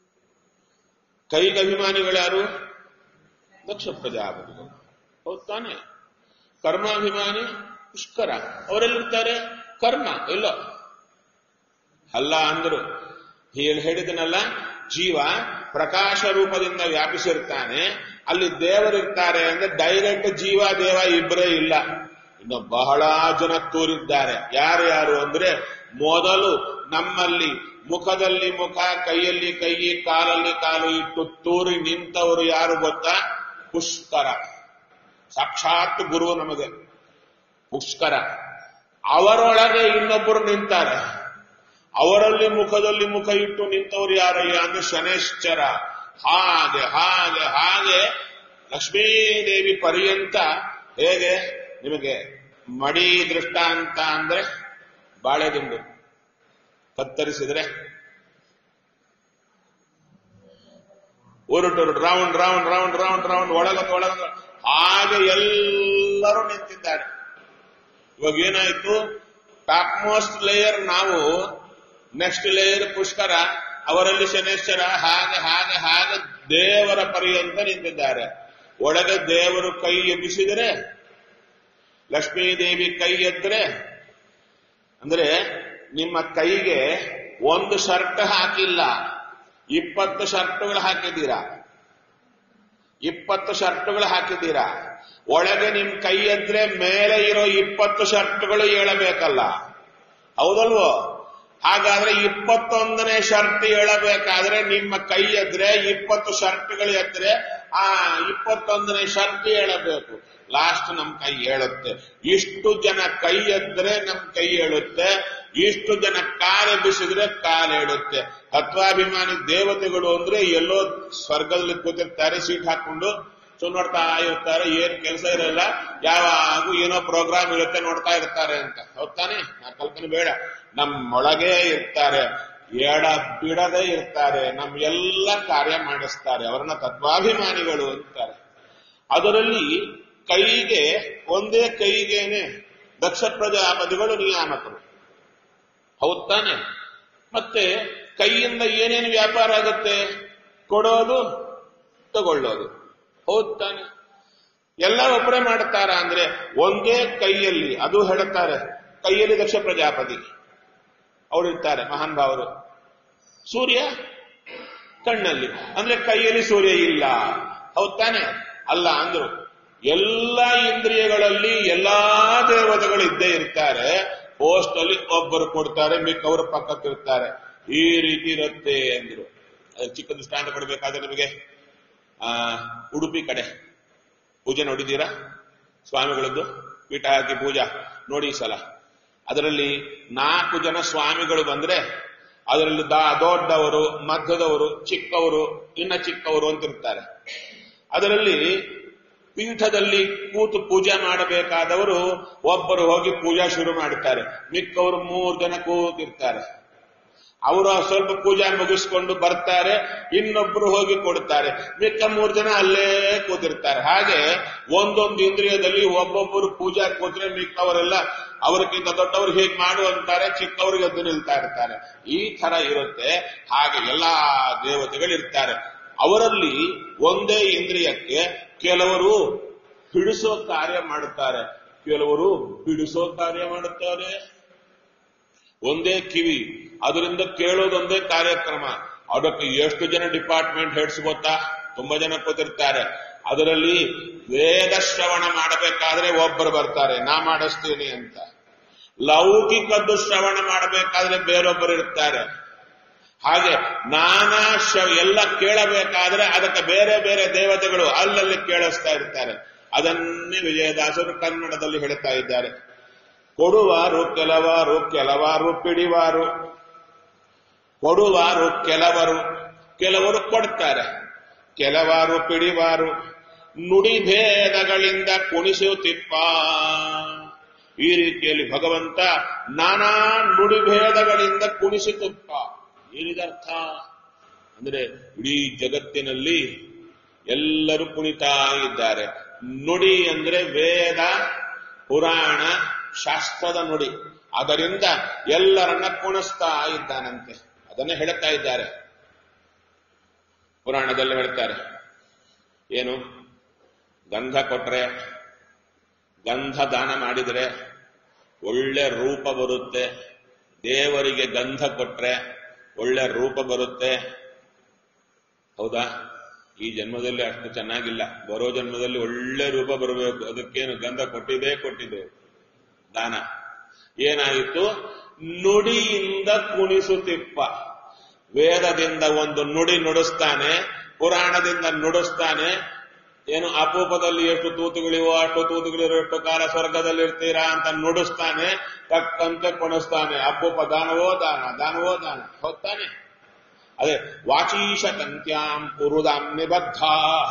ಕೈಗೆ ಅಭಿಮಾನಿಗಳ್ಯಾರು ದಕ್ಷ ಪ್ರಜಾಪತಿಗಳು ಹೌದ್ ತಾನೆ ಕರ್ಮಾಭಿಮಾನಿ ಪುಷ್ಕರ ಅವರೆಲ್ಲಿರ್ತಾರೆ ಕರ್ಮ ಇಲ್ಲ ಅಲ್ಲ ಅಂದ್ರು ಹೀಗೆ ಹೇಳಿದನಲ್ಲ ಜೀವ ಪ್ರಕಾಶ ರೂಪದಿಂದ ವ್ಯಾಪಿಸಿರ್ತಾನೆ ಅಲ್ಲಿ ದೇವರಿರ್ತಾರೆ ಅಂದ್ರೆ ಡೈರೆಕ್ಟ್ ಜೀವ ದೇವ ಇಬ್ಬರೇ ಇಲ್ಲ ಇನ್ನು ಬಹಳ ಜನ ತೂರಿದ್ದಾರೆ ಯಾರು ಯಾರು ಅಂದ್ರೆ ಮೊದಲು ನಮ್ಮಲ್ಲಿ ಮುಖದಲ್ಲಿ ಮುಖ ಕೈಯಲ್ಲಿ ಕೈ ಕಾಲಲ್ಲಿ ಕಾಲು ಇಟ್ಟು ತೂರಿ ನಿಂತವರು ಯಾರು ಗೊತ್ತಾ ಪುಷ್ಕರ ಸಾಕ್ಷಾತ್ ಗುರು ನಮಗೆ ಪುಷ್ಕರ ಅವರೊಳಗೆ ಇನ್ನೊಬ್ಬರು ನಿಂತಾರೆ ಅವರಲ್ಲಿ ಮುಖದಲ್ಲಿ ಮುಖ ಇಟ್ಟು ನಿಂತವರು ಯಾರಯ್ಯ ಅಂದ್ರೆ ಶನೇಶ್ಚರ ಹಾಗೆ ಹಾಗೆ ಹಾಗೆ ಲಕ್ಷ್ಮೀದೇವಿ ಪರ್ಯಂತ ಹೇಗೆ ನಿಮಗೆ ಮಡಿ ದೃಷ್ಟಾಂತ ಅಂದ್ರೆ ಬಾಳೆದಿಂಡು ಕತ್ತರಿಸಿದ್ರೆ ಉರುಟು round round round round round ಒಳಗೊಂದು ಒಳಗೊಂದು ಹಾಗೆ ಎಲ್ಲರೂ ನಿಂತಿದ್ದಾರೆ ಇವಾಗ ಏನಾಯ್ತು ಟಾಪ್ ಮೋಸ್ಟ್ ಲೇಯರ್ ನಾವು ನೆಕ್ಸ್ಟ್ ಲೇಯರ್ ಪುಷ್ಕರ ಅವರಲ್ಲಿ ಶನೇಶ್ವರ ಹಾಗೆ ಹಾಗೆ ಹಾಗೆ ದೇವರ ಪರ್ಯಂತ ನಿಂತಿದ್ದಾರೆ ಒಳಗೆ ದೇವರು ಕೈ ಎಬ್ಬಿಸಿದರೆ ಲಕ್ಷ್ಮೀದೇವಿ ಕೈ ಎದ್ರೆ ಅಂದ್ರೆ ನಿಮ್ಮ ಕೈಗೆ ಒಂದು ಶರ್ಟ್ ಹಾಕಿಲ್ಲ ಇಪ್ಪತ್ತು ಶರ್ಟ್ಗಳು ಹಾಕಿದ್ದೀರಾ ಇಪ್ಪತ್ತು ಶರ್ಟ್ಗಳು ಹಾಕಿದ್ದೀರಾ ಒಳಗೆ ನಿಮ್ ಕೈ ಎದ್ರೆ ಮೇಲೆ ಇರೋ ಇಪ್ಪತ್ತು ಶರ್ಟ್ಗಳು ಏಳಬೇಕಲ್ಲ ಹೌದಲ್ವೋ ಹಾಗಾದ್ರೆ ಇಪ್ಪತ್ತೊಂದನೇ ಶರ್ಟ್ ಏಳಬೇಕಾದ್ರೆ ನಿಮ್ಮ ಕೈ ಎದ್ರೆ ಇಪ್ಪತ್ತು ಶರ್ಟ್ಗಳು ಎದ್ರೆ ಆ ಇಪ್ಪತ್ತೊಂದನೇ ಶರ್ಟ್ ಏಳಬೇಕು ಲಾಸ್ಟ್ ನಮ್ ಕೈ ಏಳುತ್ತೆ ಇಷ್ಟು ಜನ ಕೈ ಎದ್ರೆ ನಮ್ ಕೈ ಏಳುತ್ತೆ ಇಷ್ಟು ಜನ ಕಾಲು ಎಬ್ಬಿಸಿದ್ರೆ ಕಾಲು ಏಳುತ್ತೆ ತತ್ವಾಭಿಮಾನಿ ದೇವತೆಗಳು ಅಂದ್ರೆ ಎಲ್ಲೋ ಸ್ವರ್ಗದಲ್ಲಿ ಕೂತಿರ್ತಾರೆ ಸೀಟ್ ಹಾಕೊಂಡು ಸೊ ನೋಡ್ತಾ ಇರ್ತಾರೆ ಏನ್ ಕೆಲಸ ಇರಲ್ಲ ಯಾವಾಗೂ ಏನೋ ಪ್ರೋಗ್ರಾಮ್ ಇರುತ್ತೆ ನೋಡ್ತಾ ಇರ್ತಾರೆ ಅಂತ ಹೌದ್ ತಾನೆ ಆ ಕಲ್ಪನೆ ಬೇಡ ನಮ್ಮೊಳಗೆ ಇರ್ತಾರೆ ಎಡ ಬಿಡದೆ ಇರ್ತಾರೆ ನಮ್ ಎಲ್ಲ ಕಾರ್ಯ ಮಾಡಿಸ್ತಾರೆ ಅವರನ್ನ ತತ್ವಾಭಿಮಾನಿಗಳು ಅಂತಾರೆ ಅದರಲ್ಲಿ ಕೈಗೆ ಒಂದೇ ಕೈಗೇನೆ ದಕ್ಷ ಪ್ರಜಾಪತಿಗಳು ನಿಯಾಮಕರು ಹೌದ್ ತಾನೆ ಮತ್ತೆ ಕೈಯಿಂದ ಏನೇನು ವ್ಯಾಪಾರ ಆಗುತ್ತೆ ಕೊಡೋದು ತಗೊಳ್ಳೋದು ಹೌದ್ ತಾನೆ ಎಲ್ಲ ಒಬ್ಬರೇ ಮಾಡ್ತಾರ ಅಂದ್ರೆ ಒಂದೇ ಕೈಯಲ್ಲಿ ಅದು ಹೇಳುತ್ತಾರೆ ಕೈಯಲ್ಲಿ ದಕ್ಷ ಪ್ರಜಾಪತಿ ಅವರು ಇರ್ತಾರೆ ಮಹಾನ್ ಭಾವರು ಸೂರ್ಯ ಕಣ್ಣಲ್ಲಿ ಅಂದ್ರೆ ಕೈಯಲ್ಲಿ ಸೂರ್ಯ ಇಲ್ಲ ಹೌದ್ ತಾನೆ ಅಲ್ಲ ಅಂದ್ರು ಎಲ್ಲ ಇಂದ್ರಿಯಗಳಲ್ಲಿ ಎಲ್ಲಾ ದೇವತೆಗಳು ಇದ್ದೇ ಇರ್ತಾರೆ ಪೋಸ್ಟ್ ಅಲ್ಲಿ ಒಬ್ಬರು ಕೊಡ್ತಾರೆ ಮಿಕ್ಕವರು ಪಕ್ಕಕ್ಕಿರ್ತಾರೆ ಈ ರೀತಿ ಇರುತ್ತೆ ಅಂದ್ರು ಅದಕ್ಕೆ ಚಿಕ್ಕ ದೃಷ್ಟಾಂತ ಕೊಡಬೇಕಾದ್ರೆ ನಿಮಗೆ ಆ ಉಡುಪಿ ಕಡೆ ಪೂಜೆ ನೋಡಿದ್ದೀರಾ ಸ್ವಾಮಿಗಳದ್ದು ಪೀಠ ಹಾಕಿ ಪೂಜಾ ನೋಡಿ ಈ ಸಲ ಅದರಲ್ಲಿ ನಾಲ್ಕು ಜನ ಸ್ವಾಮಿಗಳು ಬಂದ್ರೆ ಅದರಲ್ಲಿ ದಾ ದೊಡ್ಡವರು ಮಧ್ಯದವರು ಚಿಕ್ಕವರು ಇನ್ನ ಚಿಕ್ಕವರು ಅಂತ ಇರ್ತಾರೆ ಅದರಲ್ಲಿ ಪೀಠದಲ್ಲಿ ಕೂತು ಪೂಜೆ ಮಾಡಬೇಕಾದವರು ಒಬ್ಬರು ಹೋಗಿ ಪೂಜಾ ಶುರು ಮಾಡುತ್ತಾರೆ ಮಿಕ್ಕವರು ಮೂರು ಜನ ಕೂತಿರ್ತಾರೆ ಅವರು ಸ್ವಲ್ಪ ಪೂಜೆ ಮುಗಿಸ್ಕೊಂಡು ಬರ್ತಾರೆ ಇನ್ನೊಬ್ರು ಹೋಗಿ ಕೊಡ್ತಾರೆ ಮಿಕ್ಕ ಮೂರು ಜನ ಅಲ್ಲೇ ಕೂತಿರ್ತಾರೆ ಹಾಗೆ ಒಂದೊಂದು ಇಂದ್ರಿಯದಲ್ಲಿ ಒಬ್ಬೊಬ್ಬರು ಪೂಜಾ ಕೂತ್ರೆ ಮಿಕ್ಕವರೆಲ್ಲ ಅವರಿಗಿಂತ ದೊಡ್ಡವರು ಹೇಗೆ ಮಾಡು ಅಂತಾರೆ ಚಿಕ್ಕವರಿಗೆ ಎದ್ದು ನಿಲ್ತಾ ಇರ್ತಾರೆ ಈ ತರ ಇರುತ್ತೆ ಹಾಗೆ ಎಲ್ಲಾ ದೇವತೆಗಳಿರ್ತಾರೆ ಅವರಲ್ಲಿ ಒಂದೇ ಇಂದ್ರಿಯಕ್ಕೆ ಕೆಲವರು ಹಿಡಿಸೋ ಕಾರ್ಯ ಮಾಡುತ್ತಾರೆ ಕೆಲವರು ಬಿಡಿಸೋ ಕಾರ್ಯ ಮಾಡುತ್ತಾರೆ ಒಂದೇ ಕಿವಿ ಅದರಿಂದ ಕೇಳೋದೊಂದೇ ಕಾರ್ಯಕ್ರಮ ಅದಕ್ಕೆ ಎಷ್ಟು ಜನ ಡಿಪಾರ್ಟ್ಮೆಂಟ್ ಹೆಡ್ಸ್ ಗೊತ್ತಾ ತುಂಬಾ ಜನ ಕೂತಿರ್ತಾರೆ ಅದರಲ್ಲಿ ವೇದ ಶ್ರವಣ ಮಾಡಬೇಕಾದ್ರೆ ಒಬ್ಬರು ಬರ್ತಾರೆ ನಾ ಮಾಡಿಸ್ತೀನಿ ಅಂತ ಲೌಕಿಕದ್ದು ಶ್ರವಣ ಮಾಡಬೇಕಾದ್ರೆ ಬೇರೊಬ್ಬರು ಇರ್ತಾರೆ ಹಾಗೆ ನಾನಾ ಶ ಎಲ್ಲ ಕೇಳಬೇಕಾದ್ರೆ ಅದಕ್ಕೆ ಬೇರೆ ಬೇರೆ ದೇವತೆಗಳು ಅಲ್ಲಲ್ಲಿ ಕೇಳಿಸ್ತಾ ಇರ್ತಾರೆ ಅದನ್ನೇ ವಿಜಯದಾಸರು ಕನ್ನಡದಲ್ಲಿ ಹೇಳ್ತಾ ಇದ್ದಾರೆ ಕೊಡುವಾರು ಕೆಲವಾರು ಕೆಲವಾರು ಪಿಡಿವಾರು ಕೊಡುವಾರು ಕೆಲವರು ಕೆಲವರು ಕೊಡ್ತಾರೆ ಕೆಲವಾರು ಪಿಡಿವಾರು ನುಡಿ ಭೇದಗಳಿಂದ ಕುಣಿಸುತ್ತಿಪ್ಪ ಈ ರೀತಿಯಲ್ಲಿ ಭಗವಂತ ನಾನಾ ನುಡಿ ಭೇದಗಳಿಂದ ಕುಣಿಸುತ್ತಿಪ್ಪ ಏನಿದರ್ಥ ಅಂದ್ರೆ ಇಡೀ ಜಗತ್ತಿನಲ್ಲಿ ಎಲ್ಲರೂ ಕುಣಿತಾ ಇದ್ದಾರೆ ನುಡಿ ಅಂದ್ರೆ ವೇದ ಪುರಾಣ ಶಾಸ್ತ್ರದ ನುಡಿ ಅದರಿಂದ ಎಲ್ಲರನ್ನ ಕುಣಿಸ್ತಾ ಇದ್ದಾನಂತೆ ಅದನ್ನೇ ಹೇಳ್ತಾ ಇದ್ದಾರೆ ಪುರಾಣದಲ್ಲಿ ಹೇಳ್ತಾರೆ ಏನು ಗಂಧ ಕೊಟ್ರೆ ಗಂಧ ದಾನ ಮಾಡಿದರೆ ಒಳ್ಳೆ ರೂಪ ಬರುತ್ತೆ ದೇವರಿಗೆ ಗಂಧ ಕೊಟ್ರೆ ಒಳ್ಳೆ ರೂಪ ಬರುತ್ತೆ ಹೌದಾ ಈ ಜನ್ಮದಲ್ಲಿ ಅಷ್ಟು ಚೆನ್ನಾಗಿಲ್ಲ ಬರೋ ಜನ್ಮದಲ್ಲಿ ಒಳ್ಳೆ ರೂಪ ಬರಬೇಕು ಅದಕ್ಕೇನು ಗಂಧ ಕೊಟ್ಟಿದೆ ಕೊಟ್ಟಿದೆ ದಾನ ಏನಾಯಿತು ನುಡಿಯಿಂದ ಕುಣಿಸುತ್ತಿಪ್ಪ ವೇದದಿಂದ ಒಂದು ನುಡಿ ನುಡಿಸ್ತಾನೆ ಪುರಾಣದಿಂದ ನುಡಿಸ್ತಾನೆ ಏನು ಅಪೂಪದಲ್ಲಿ ಎಷ್ಟು ತೂತುಗಳಿವೋ ಅಷ್ಟು ತೂತುಗಳಿರೋ ಎಷ್ಟು ಕಾಲ ಸ್ವರ್ಗದಲ್ಲಿ ಇರ್ತೀರಾ ಅಂತ ನುಡಿಸ್ತಾನೆ ತಕ್ಕಂತೆ ಕೊಣಿಸ್ತಾನೆ ಅಪೂಪ ದಾನವೋ ದಾನ ದಾನವೋ ದಾನ ಹೋಗ್ತಾನೆ ಅದೇ ವಾಚೀಶ ಕಂತ್ಯಾಂ ಕುರುದಾಂ ನಿಬದ್ಧ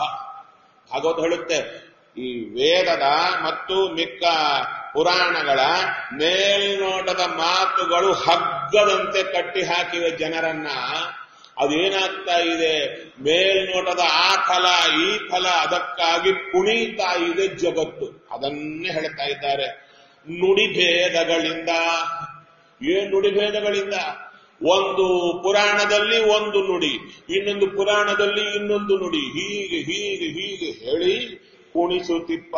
ಭಾಗವತ ಹೇಳುತ್ತೆ ಈ ವೇದದ ಮತ್ತು ಮಿಕ್ಕ ಪುರಾಣಗಳ ಮೇಲ್ನೋಟದ ಮಾತುಗಳು ಹಗ್ಗದಂತೆ ಕಟ್ಟಿ ಹಾಕಿವೆ ಜನರನ್ನ ಅದೇನಾಗ್ತಾ ಇದೆ ಮೇಲ್ನೋಟದ ಆ ಫಲ ಈ ಫಲ ಅದಕ್ಕಾಗಿ ಕುಣಿತಾ ಇದೆ ಜಗತ್ತು ಅದನ್ನೇ ಹೇಳ್ತಾ ಇದ್ದಾರೆ ನುಡಿ ಭೇದಗಳಿಂದ ಏನ್ ನುಡಿಭೇದಗಳಿಂದ ಒಂದು ಪುರಾಣದಲ್ಲಿ ಒಂದು ನುಡಿ ಇನ್ನೊಂದು ಪುರಾಣದಲ್ಲಿ ಇನ್ನೊಂದು ನುಡಿ ಹೀಗೆ ಹೀಗೆ ಹೀಗೆ ಹೇಳಿ ಕುಣಿಸುತ್ತಿಪ್ಪ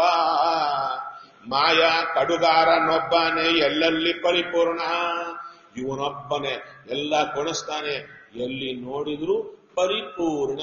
ಮಾಯಾ ಕಡುಗಾರನೊಬ್ಬನೇ ಎಲ್ಲೆಲ್ಲಿ ಪರಿಪೂರ್ಣ ಇವನೊಬ್ಬನೇ ಎಲ್ಲ ಕೊಣಿಸ್ತಾನೆ ಎಲ್ಲಿ ನೋಡಿದ್ರು ಪರಿಪೂರ್ಣ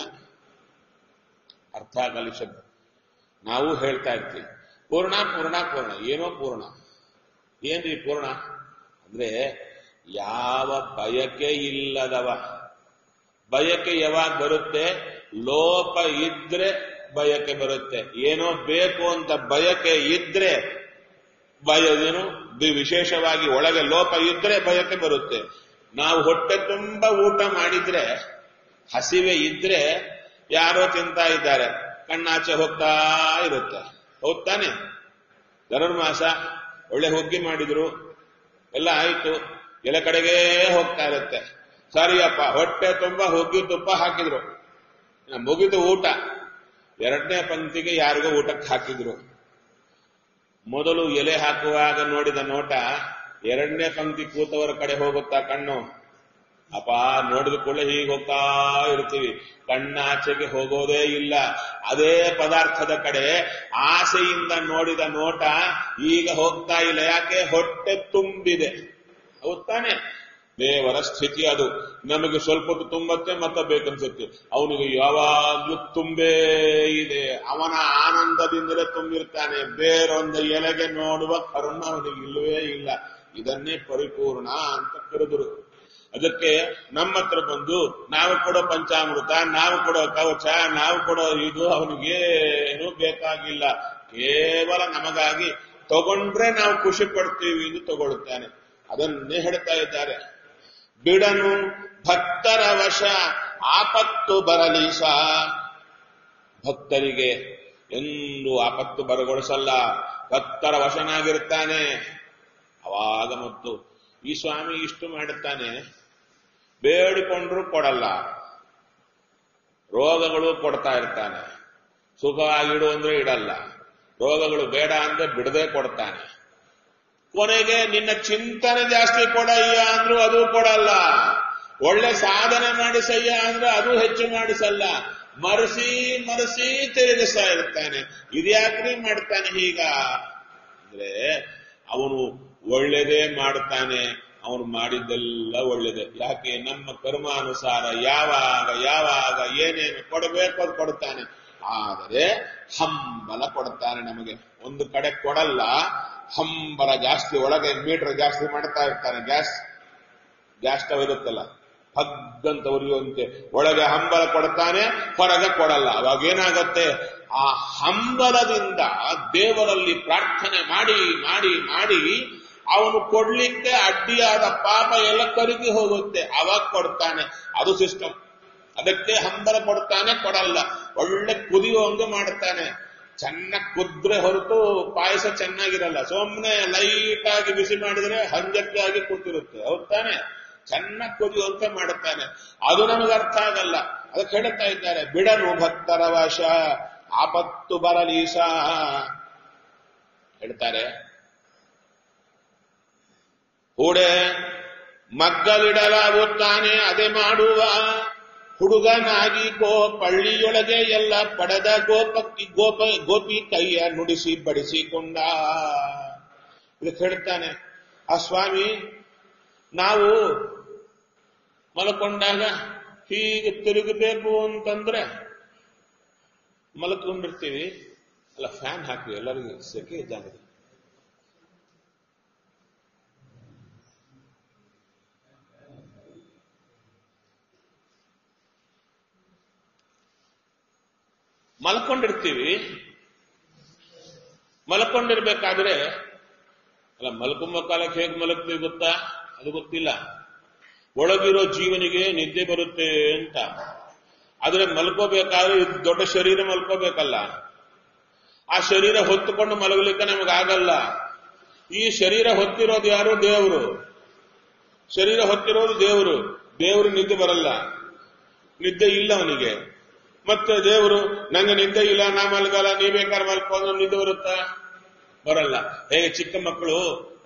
ಅರ್ಥ ಆಗಲಿ ಶಬ್ದ ನಾವು ಹೇಳ್ತಾ ಇರ್ತೀವಿ ಪೂರ್ಣ ಪೂರ್ಣ ಪೂರ್ಣ ಏನೋ ಪೂರ್ಣ ಏನ್ರಿ ಪೂರ್ಣ ಅಂದ್ರೆ ಯಾವ ಬಯಕೆ ಇಲ್ಲದವ ಬಯಕೆ ಯಾವಾಗ ಬರುತ್ತೆ ಲೋಪ ಇದ್ರೆ ಬಯಕೆ ಬರುತ್ತೆ ಏನೋ ಬೇಕು ಅಂತ ಬಯಕೆ ಇದ್ರೆ ಬಯದೇನು ವಿಶೇಷವಾಗಿ ಒಳಗೆ ಲೋಪ ಇದ್ರೆ ಬಯಕೆ ಬರುತ್ತೆ ನಾವು ಹೊಟ್ಟೆ ತುಂಬ ಊಟ ಮಾಡಿದ್ರೆ ಹಸಿವೆ ಇದ್ರೆ ಯಾರೋ ತಿಂತಾ ಇದ್ದಾರೆ ಕಣ್ಣಾಚೆ ಹೋಗ್ತಾ ಇರುತ್ತೆ ಹೌದ್ ತಾನೆ ಧನುರ್ಮಾಸ ಒಳ್ಳೆ ಹುಗ್ಗಿ ಮಾಡಿದ್ರು ಎಲ್ಲ ಆಯ್ತು ಎಲ್ಲ ಕಡೆಗೆ ಹೋಗ್ತಾ ಇರುತ್ತೆ ಸರಿಯಪ್ಪ ಹೊಟ್ಟೆ ತುಂಬ ಹುಗ್ಗಿ ತುಪ್ಪ ಹಾಕಿದ್ರು ಮುಗಿದು ಊಟ ಎರಡನೇ ಪಂಕ್ತಿಗೆ ಯಾರಿಗೋ ಊಟಕ್ಕೆ ಹಾಕಿದ್ರು ಮೊದಲು ಎಲೆ ಹಾಕುವಾಗ ನೋಡಿದ ನೋಟ ಎರಡನೇ ಪಂಕ್ತಿ ಕೂತವರ ಕಡೆ ಹೋಗುತ್ತಾ ಕಣ್ಣು ಅಪ್ಪ ನೋಡಿದ ಕೂಡಲೇ ಹೀಗೆ ಹೋಗ್ತಾ ಇರ್ತೀವಿ ಕಣ್ಣಾಚೆಗೆ ಹೋಗೋದೇ ಇಲ್ಲ ಅದೇ ಪದಾರ್ಥದ ಕಡೆ ಆಸೆಯಿಂದ ನೋಡಿದ ನೋಟ ಈಗ ಹೋಗ್ತಾ ಇಲ್ಲ ಯಾಕೆ ಹೊಟ್ಟೆ ತುಂಬಿದೆ ಹೌದ್ ತಾನೆ ದೇವರ ಸ್ಥಿತಿ ಅದು ನಮಗೆ ಸ್ವಲ್ಪ ಹೊತ್ತು ತುಂಬತ್ತೆ ಮತ್ತೆ ಬೇಕನ್ಸುತ್ತೆ ಅವನಿಗೆ ಯಾವಾಗ್ಲೂ ತುಂಬೇ ಇದೆ ಅವನ ಆನಂದದಿಂದಲೇ ತುಂಬಿರ್ತಾನೆ ಬೇರೊಂದು ಎಲೆಗೆ ನೋಡುವ ಕರ್ಮ ಅವನಿಗೆ ಇಲ್ಲವೇ ಇಲ್ಲ ಇದನ್ನೇ ಪರಿಪೂರ್ಣ ಅಂತ ಕರೆದರು ಅದಕ್ಕೆ ನಮ್ಮ ಹತ್ರ ಬಂದು ನಾವು ಕೊಡೋ ಪಂಚಾಮೃತ ನಾವು ಕೊಡೋ ಕವಚ ನಾವು ಕೊಡೋ ಇದು ಅವನಿಗೇನು ಬೇಕಾಗಿಲ್ಲ ಕೇವಲ ನಮಗಾಗಿ ತಗೊಂಡ್ರೆ ನಾವು ಖುಷಿ ಪಡ್ತೀವಿ ಎಂದು ತಗೊಳ್ತಾನೆ ಅದನ್ನೇ ಹೇಳ್ತಾ ಇದ್ದಾರೆ ಬಿಡನು ಭಕ್ತರ ವಶ ಆಪತ್ತು ಬರಲಿ ಸಾ ಭಕ್ತರಿಗೆ ಎಂದು ಆಪತ್ತು ಬರಗೊಳಿಸಲ್ಲ ಭಕ್ತರ ವಶನಾಗಿರ್ತಾನೆ ಅವಾಗ ಮತ್ತು ಈ ಸ್ವಾಮಿ ಇಷ್ಟು ಮಾಡುತ್ತಾನೆ ಬೇಡಿಕೊಂಡ್ರು ಕೊಡಲ್ಲ ರೋಗಗಳು ಕೊಡ್ತಾ ಇರ್ತಾನೆ ಸುಖವಾಗಿಡು ಅಂದ್ರೆ ಇಡಲ್ಲ ರೋಗಗಳು ಬೇಡ ಅಂದ್ರೆ ಬಿಡದೆ ಕೊಡ್ತಾನೆ ಕೊನೆಗೆ ನಿನ್ನ ಚಿಂತನೆ ಜಾಸ್ತಿ ಕೊಡಯ್ಯ ಅಂದ್ರೂ ಅದು ಕೊಡಲ್ಲ ಒಳ್ಳೆ ಸಾಧನೆ ಮಾಡಿಸಯ್ಯ ಅಂದ್ರೆ ಅದು ಹೆಚ್ಚು ಮಾಡಿಸಲ್ಲ ಮರೆಸಿ ಮರೆಸಿ ತಿರುಗಿಸ್ತಾ ಇರ್ತಾನೆ ಇದ್ಯಾಕ್ರಿ ಮಾಡ್ತಾನೆ ಹೀಗ ಅಂದ್ರೆ ಅವನು ಒಳ್ಳೆದೇ ಮಾಡ್ತಾನೆ ಅವನು ಮಾಡಿದ್ದೆಲ್ಲ ಒಳ್ಳೇದೆ ಯಾಕೆ ನಮ್ಮ ಕರ್ಮಾನುಸಾರ ಯಾವಾಗ ಯಾವಾಗ ಏನೇನು ಕೊಡಬೇಕು ಅದು ಕೊಡ್ತಾನೆ ಆದರೆ ಹಂಬಲ ಕೊಡ್ತಾನೆ ನಮಗೆ ಒಂದು ಕಡೆ ಕೊಡಲ್ಲ ಹಂಬಲ ಜಾಸ್ತಿ ಒಳಗೆ ಮೀಟರ್ ಜಾಸ್ತಿ ಮಾಡ್ತಾ ಇರ್ತಾನೆ ಗ್ಯಾಸ್ ಗ್ಯಾಸ್ ಸ್ಟವ್ ಇರುತ್ತಲ್ಲ ಹಗ್ಗಂತ ಉರಿಯುವಂತೆ ಒಳಗೆ ಹಂಬಲ ಕೊಡ್ತಾನೆ ಹೊರಗೆ ಕೊಡಲ್ಲ ಅವಾಗ ಏನಾಗತ್ತೆ ಆ ಹಂಬಲದಿಂದ ದೇವರಲ್ಲಿ ಪ್ರಾರ್ಥನೆ ಮಾಡಿ ಮಾಡಿ ಮಾಡಿ ಅವನು ಕೊಡ್ಲಿಕ್ಕೆ ಅಡ್ಡಿಯಾದ ಪಾಪ ಎಲ್ಲ ಕರಗಿ ಹೋಗುತ್ತೆ ಅವಾಗ ಕೊಡ್ತಾನೆ ಅದು ಸಿಸ್ಟಮ್ ಅದಕ್ಕೆ ಹಂಬಲ ಕೊಡ್ತಾನೆ ಕೊಡಲ್ಲ ಒಳ್ಳೆ ಕುದಿಯುವಂಗೆ ಮಾಡ್ತಾನೆ ಚೆನ್ನಾಗಿ ಕುದ್ರೆ ಹೊರತು ಪಾಯಸ ಚೆನ್ನಾಗಿರಲ್ಲ ಸುಮ್ಮನೆ ಲೈಟ್ ಆಗಿ ಬಿಸಿ ಮಾಡಿದ್ರೆ ಹಂಜಕ್ಕಾಗಿ ಕೂತಿರುತ್ತೆ ಹೌದ್ ತಾನೆ ಚೆನ್ನಾಗಿ ಕುದಿಯುವಂತೆ ಮಾಡುತ್ತಾನೆ ಅದು ನಮಗೆ ಅರ್ಥ ಆಗಲ್ಲ ಅದಕ್ಕೆ ಹೇಳ್ತಾ ಇದ್ದಾರೆ ಬಿಡನು ಭಕ್ತರ ವಶ ಆಪತ್ತು ಬರಲೀಸ ಹೇಳ್ತಾರೆ ಹೂಡೆ ಮಗ್ಗಲಿಡಲಾಗುತ್ತಾನೆ ಅದೇ ಮಾಡುವ ಹುಡುಗನಾಗಿ ಗೋ ಪಳ್ಳಿಯೊಳಗೆ ಎಲ್ಲ ಪಡೆದ ಗೋಪಕ್ಕಿ ಗೋಪ ಗೋಪಿ ಕೈಯ ನುಡಿಸಿ ಬಡಿಸಿಕೊಂಡ ಇದಕ್ಕೆ ಹೇಳ್ತಾನೆ ಆ ಸ್ವಾಮಿ ನಾವು ಮಲ್ಕೊಂಡಾಗ ಹೀಗೆ ತಿರುಗಬೇಕು ಅಂತಂದ್ರೆ ಮಲ್ಕೊಂಡಿರ್ತೀವಿ ಅಲ್ಲ ಫ್ಯಾನ್ ಹಾಕಿ ಎಲ್ಲರಿಗೂ ಸೆಕೆ ಜಾಗದಲ್ಲಿ ಮಲ್ಕೊಂಡಿರ್ತೀವಿ ಮಲ್ಕೊಂಡಿರ್ಬೇಕಾದ್ರೆ ಅಲ್ಲ ಮಲ್ಕೊಂಬ ಕಾಲಕ್ಕೆ ಹೇಗೆ ಮಲಗ್ತೀವಿ ಗೊತ್ತಾ ಅದು ಗೊತ್ತಿಲ್ಲ ಒಳಗಿರೋ ಜೀವನಿಗೆ ನಿದ್ದೆ ಬರುತ್ತೆ ಅಂತ ಆದ್ರೆ ಮಲ್ಕೋಬೇಕಾದ್ರೆ ಇದು ದೊಡ್ಡ ಶರೀರ ಮಲ್ಕೋಬೇಕಲ್ಲ ಆ ಶರೀರ ಹೊತ್ತುಕೊಂಡು ಮಲಗಲಿಕ್ಕೆ ನಮಗಾಗಲ್ಲ ಈ ಶರೀರ ಹೊತ್ತಿರೋದು ಯಾರು ದೇವರು ಶರೀರ ಹೊತ್ತಿರೋದು ದೇವರು ದೇವರು ನಿದ್ದೆ ಬರಲ್ಲ ನಿದ್ದೆ ಇಲ್ಲ ಅವನಿಗೆ ಮತ್ತೆ ದೇವರು ನಂಗೆ ನಿದ್ದೆ ಇಲ್ಲ ನಾ ಮಲ್ಗಲ್ಲ ನೀ ಬೇಕಾದ್ರೆ ಮಲ್ಕೊಂಡು ನಿದ್ದೆ ಬರುತ್ತಾ ಬರಲ್ಲ ಹೇಗೆ ಚಿಕ್ಕ ಮಕ್ಕಳು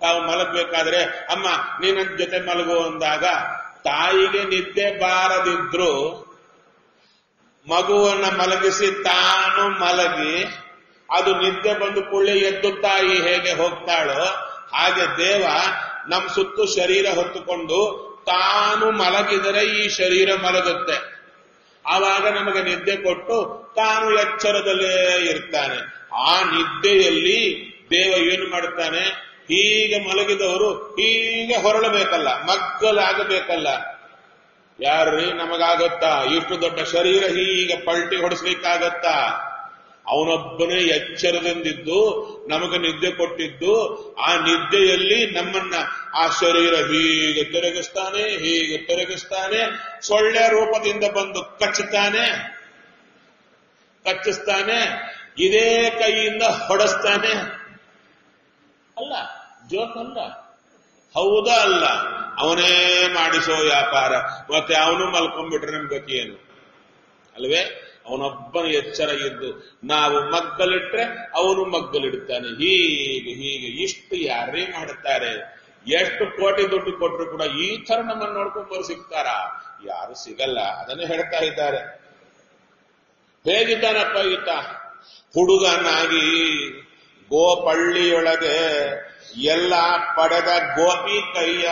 ತಾವು ಮಲಗಬೇಕಾದ್ರೆ ಅಮ್ಮ ನೀನ್ ನನ್ ಜೊತೆ ಮಲಗು ಅಂದಾಗ ತಾಯಿಗೆ ನಿದ್ದೆ ಬಾರದಿದ್ರು ಮಗುವನ್ನ ಮಲಗಿಸಿ ತಾನು ಮಲಗಿ ಅದು ನಿದ್ದೆ ಬಂದು ಕೂಡಲೇ ಎದ್ದು ತಾಯಿ ಹೇಗೆ ಹೋಗ್ತಾಳೋ ಹಾಗೆ ದೇವ ನಮ್ ಸುತ್ತು ಶರೀರ ಹೊತ್ತುಕೊಂಡು ತಾನು ಮಲಗಿದರೆ ಈ ಶರೀರ ಮಲಗುತ್ತೆ ಆವಾಗ ನಮಗೆ ನಿದ್ದೆ ಕೊಟ್ಟು ತಾನು ಎಚ್ಚರದಲ್ಲೇ ಇರ್ತಾನೆ ಆ ನಿದ್ದೆಯಲ್ಲಿ ದೇವ ಏನು ಮಾಡ್ತಾನೆ ಹೀಗೆ ಮಲಗಿದವರು ಹೀಗೆ ಹೊರಳಬೇಕಲ್ಲ ಮಗ್ಗಲಾಗಬೇಕಲ್ಲ ಯಾರ್ರೀ ನಮಗಾಗತ್ತಾ ಇಷ್ಟು ದೊಡ್ಡ ಶರೀರ ಹೀಗೆ ಪಲ್ಟಿ ಹೊಡಿಸ್ಲಿಕ್ಕಾಗತ್ತಾ ಅವನೊಬ್ಬನೇ ಎಚ್ಚರದಿಂದಿದ್ದು ನಮಗೆ ನಿದ್ದೆ ಕೊಟ್ಟಿದ್ದು ಆ ನಿದ್ದೆಯಲ್ಲಿ ನಮ್ಮನ್ನ ಆ ಶರೀರ ಹೀಗೆ ತಿರುಗಿಸ್ತಾನೆ ಹೀಗೆ ತಿರುಗಿಸ್ತಾನೆ ಸೊಳ್ಳೆ ರೂಪದಿಂದ ಬಂದು ಕಚ್ಚುತ್ತಾನೆ ಕಚ್ಚಿಸ್ತಾನೆ ಇದೇ ಕೈಯಿಂದ ಹೊಡೆಸ್ತಾನೆ ಅಲ್ಲ ಜೋಕಲ್ಲ ಹೌದಾ ಅಲ್ಲ ಅವನೇ ಮಾಡಿಸೋ ವ್ಯಾಪಾರ ಮತ್ತೆ ಅವನು ಮಲ್ಕೊಂಡ್ಬಿಟ್ರೆ ನಮ್ ಗತಿ ಏನು ಅಲ್ವೇ ಅವನೊಬ್ಬನ ಎಚ್ಚರ ಇದ್ದು ನಾವು ಮಗ್ಗಲಿಟ್ರೆ ಅವನು ಮಗ್ಗಲಿಡುತ್ತಾನೆ ಹೀಗೆ ಹೀಗೆ ಇಷ್ಟು ಯಾರೇ ಮಾಡುತ್ತಾರೆ ಎಷ್ಟು ಕೋಟಿ ದುಡ್ಡು ಕೊಟ್ಟರು ಕೂಡ ಈ ತರ ನಮ್ಮನ್ನು ನೋಡ್ಕೊಂಡ್ಬರು ಸಿಗ್ತಾರ ಯಾರು ಸಿಗಲ್ಲ ಅದನ್ನೇ ಹೇಳ್ತಾ ಇದ್ದಾರೆ ಹೇಗಿದ್ದಾನಪ್ಪ ಈತ ಹುಡುಗನಾಗಿ ಗೋಪಳ್ಳಿಯೊಳಗೆ ಎಲ್ಲ ಪಡೆದ ಗೋಪಿ ಕೈಯ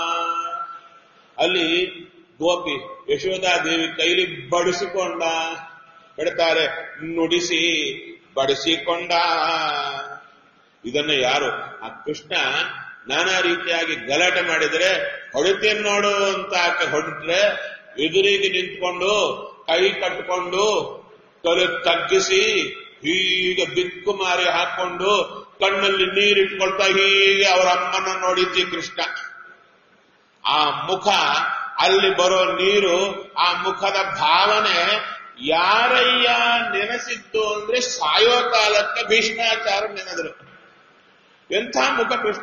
ಅಲ್ಲಿ ಗೋಪಿ ಯಶೋಧಾದೇವಿ ಕೈಲಿ ಬಡಿಸಿಕೊಂಡ ಹೇಳ್ತಾರೆ ನುಡಿಸಿ ಬಡಿಸಿಕೊಂಡ ಇದನ್ನ ಯಾರು ಆ ಕೃಷ್ಣ ನಾನಾ ರೀತಿಯಾಗಿ ಗಲಾಟೆ ಮಾಡಿದ್ರೆ ಹೊಡಿತೇನ್ ನೋಡು ಅಂತ ಆಕೆ ಹೊಡಿಟ್ರೆ ಎದುರಿಗೆ ನಿಂತ್ಕೊಂಡು ಕೈ ಕಟ್ಕೊಂಡು ತಲೆ ತಗ್ಗಿಸಿ ಹೀಗೆ ಬಿಕ್ಕು ಮಾರಿ ಹಾಕೊಂಡು ಕಣ್ಣಲ್ಲಿ ನೀರಿಟ್ಕೊಳ್ತಾ ಹೀಗೆ ಅವರ ಅಮ್ಮನ ನೋಡಿದ್ದಿ ಕೃಷ್ಣ ಆ ಮುಖ ಅಲ್ಲಿ ಬರೋ ನೀರು ಆ ಮುಖದ ಭಾವನೆ ಯಾರಯ್ಯ ನೆನೆಸಿದ್ದು ಅಂದ್ರೆ ಸಾಯೋ ಕಾಲಕ್ಕೆ ಭೀಷ್ಮಾಚಾರ ನೆನೆದರು ಎಂಥ ಮುಖ ಕೃಷ್ಣ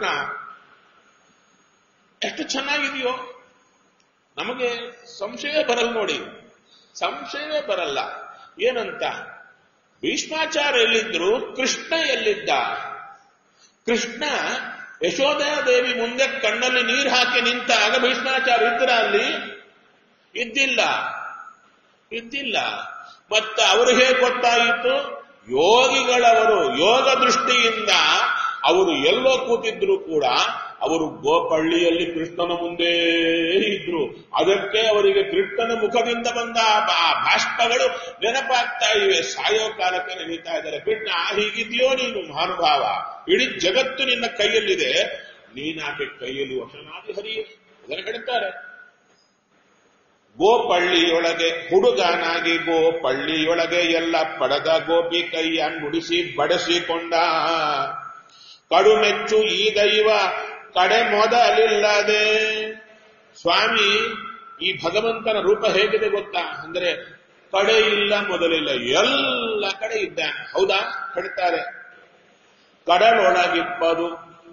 ಎಷ್ಟು ಚೆನ್ನಾಗಿದೆಯೋ ನಮಗೆ ಸಂಶಯ ಬರಲ್ಲ ನೋಡಿ ಸಂಶಯವೇ ಬರಲ್ಲ ಏನಂತ ಭೀಷ್ಮಾಚಾರ ಎಲ್ಲಿದ್ರು ಕೃಷ್ಣ ಎಲ್ಲಿದ್ದ ಕೃಷ್ಣ ಯಶೋಧಾದೇವಿ ಮುಂದೆ ಕಣ್ಣಲ್ಲಿ ನೀರು ಹಾಕಿ ನಿಂತಾಗ ಭೀಷ್ಮಾಚಾರ ಇದ್ರ ಅಲ್ಲಿ ಇದ್ದಿಲ್ಲ ಇದ್ದಿಲ್ಲ ಮತ್ತ ಅವರು ಹೇಗೆ ಗೊತ್ತಾಯಿತು ಯೋಗಿಗಳವರು ಯೋಗ ದೃಷ್ಟಿಯಿಂದ ಅವರು ಎಲ್ಲೋ ಕೂತಿದ್ರು ಕೂಡ ಅವರು ಗೋಪಳ್ಳಿಯಲ್ಲಿ ಕೃಷ್ಣನ ಮುಂದೆ ಇದ್ರು ಅದಕ್ಕೆ ಅವರಿಗೆ ಕೃಷ್ಣನ ಮುಖದಿಂದ ಬಂದ ಆ ಭಾಷ್ಪಗಳು ನೆನಪಾಗ್ತಾ ಇವೆ ಸಾಯೋ ಕಾಲಕ್ಕೆ ನೆನೀತಾ ಇದ್ದಾರೆ ಕೃಷ್ಣ ಹೀಗಿದೆಯೋ ನೀನು ಮಹಾನುಭಾವ ಇಡೀ ಜಗತ್ತು ನಿನ್ನ ಕೈಯಲ್ಲಿದೆ ನೀನಾಕೆ ಕೈಯಲ್ಲಿ ವಶನಾದಿ ಹರಿಯೇ ಅದನ್ನು ಹೇಳ್ತಾರೆ ಗೋಪಳ್ಳಿಯೊಳಗೆ ಹುಡುಗನಾಗಿ ಗೋಪಳ್ಳಿಯೊಳಗೆ ಎಲ್ಲ ಪಡೆದ ಗೋಪಿ ಕೈಯ ನುಡಿಸಿ ಬಡಿಸಿಕೊಂಡ ಕಡುಮೆಚ್ಚು ಈ ದೈವ ಕಡೆ ಮೊದಲಿಲ್ಲದೆ ಸ್ವಾಮಿ ಈ ಭಗವಂತನ ರೂಪ ಹೇಗಿದೆ ಗೊತ್ತಾ ಅಂದ್ರೆ ಕಡೆ ಇಲ್ಲ ಮೊದಲಿಲ್ಲ ಎಲ್ಲ ಕಡೆ ಇದ್ದಾನೆ ಹೌದಾ ಹೇಳ್ತಾರೆ ಕಡಲೊಳಗಿಪ್ಪದು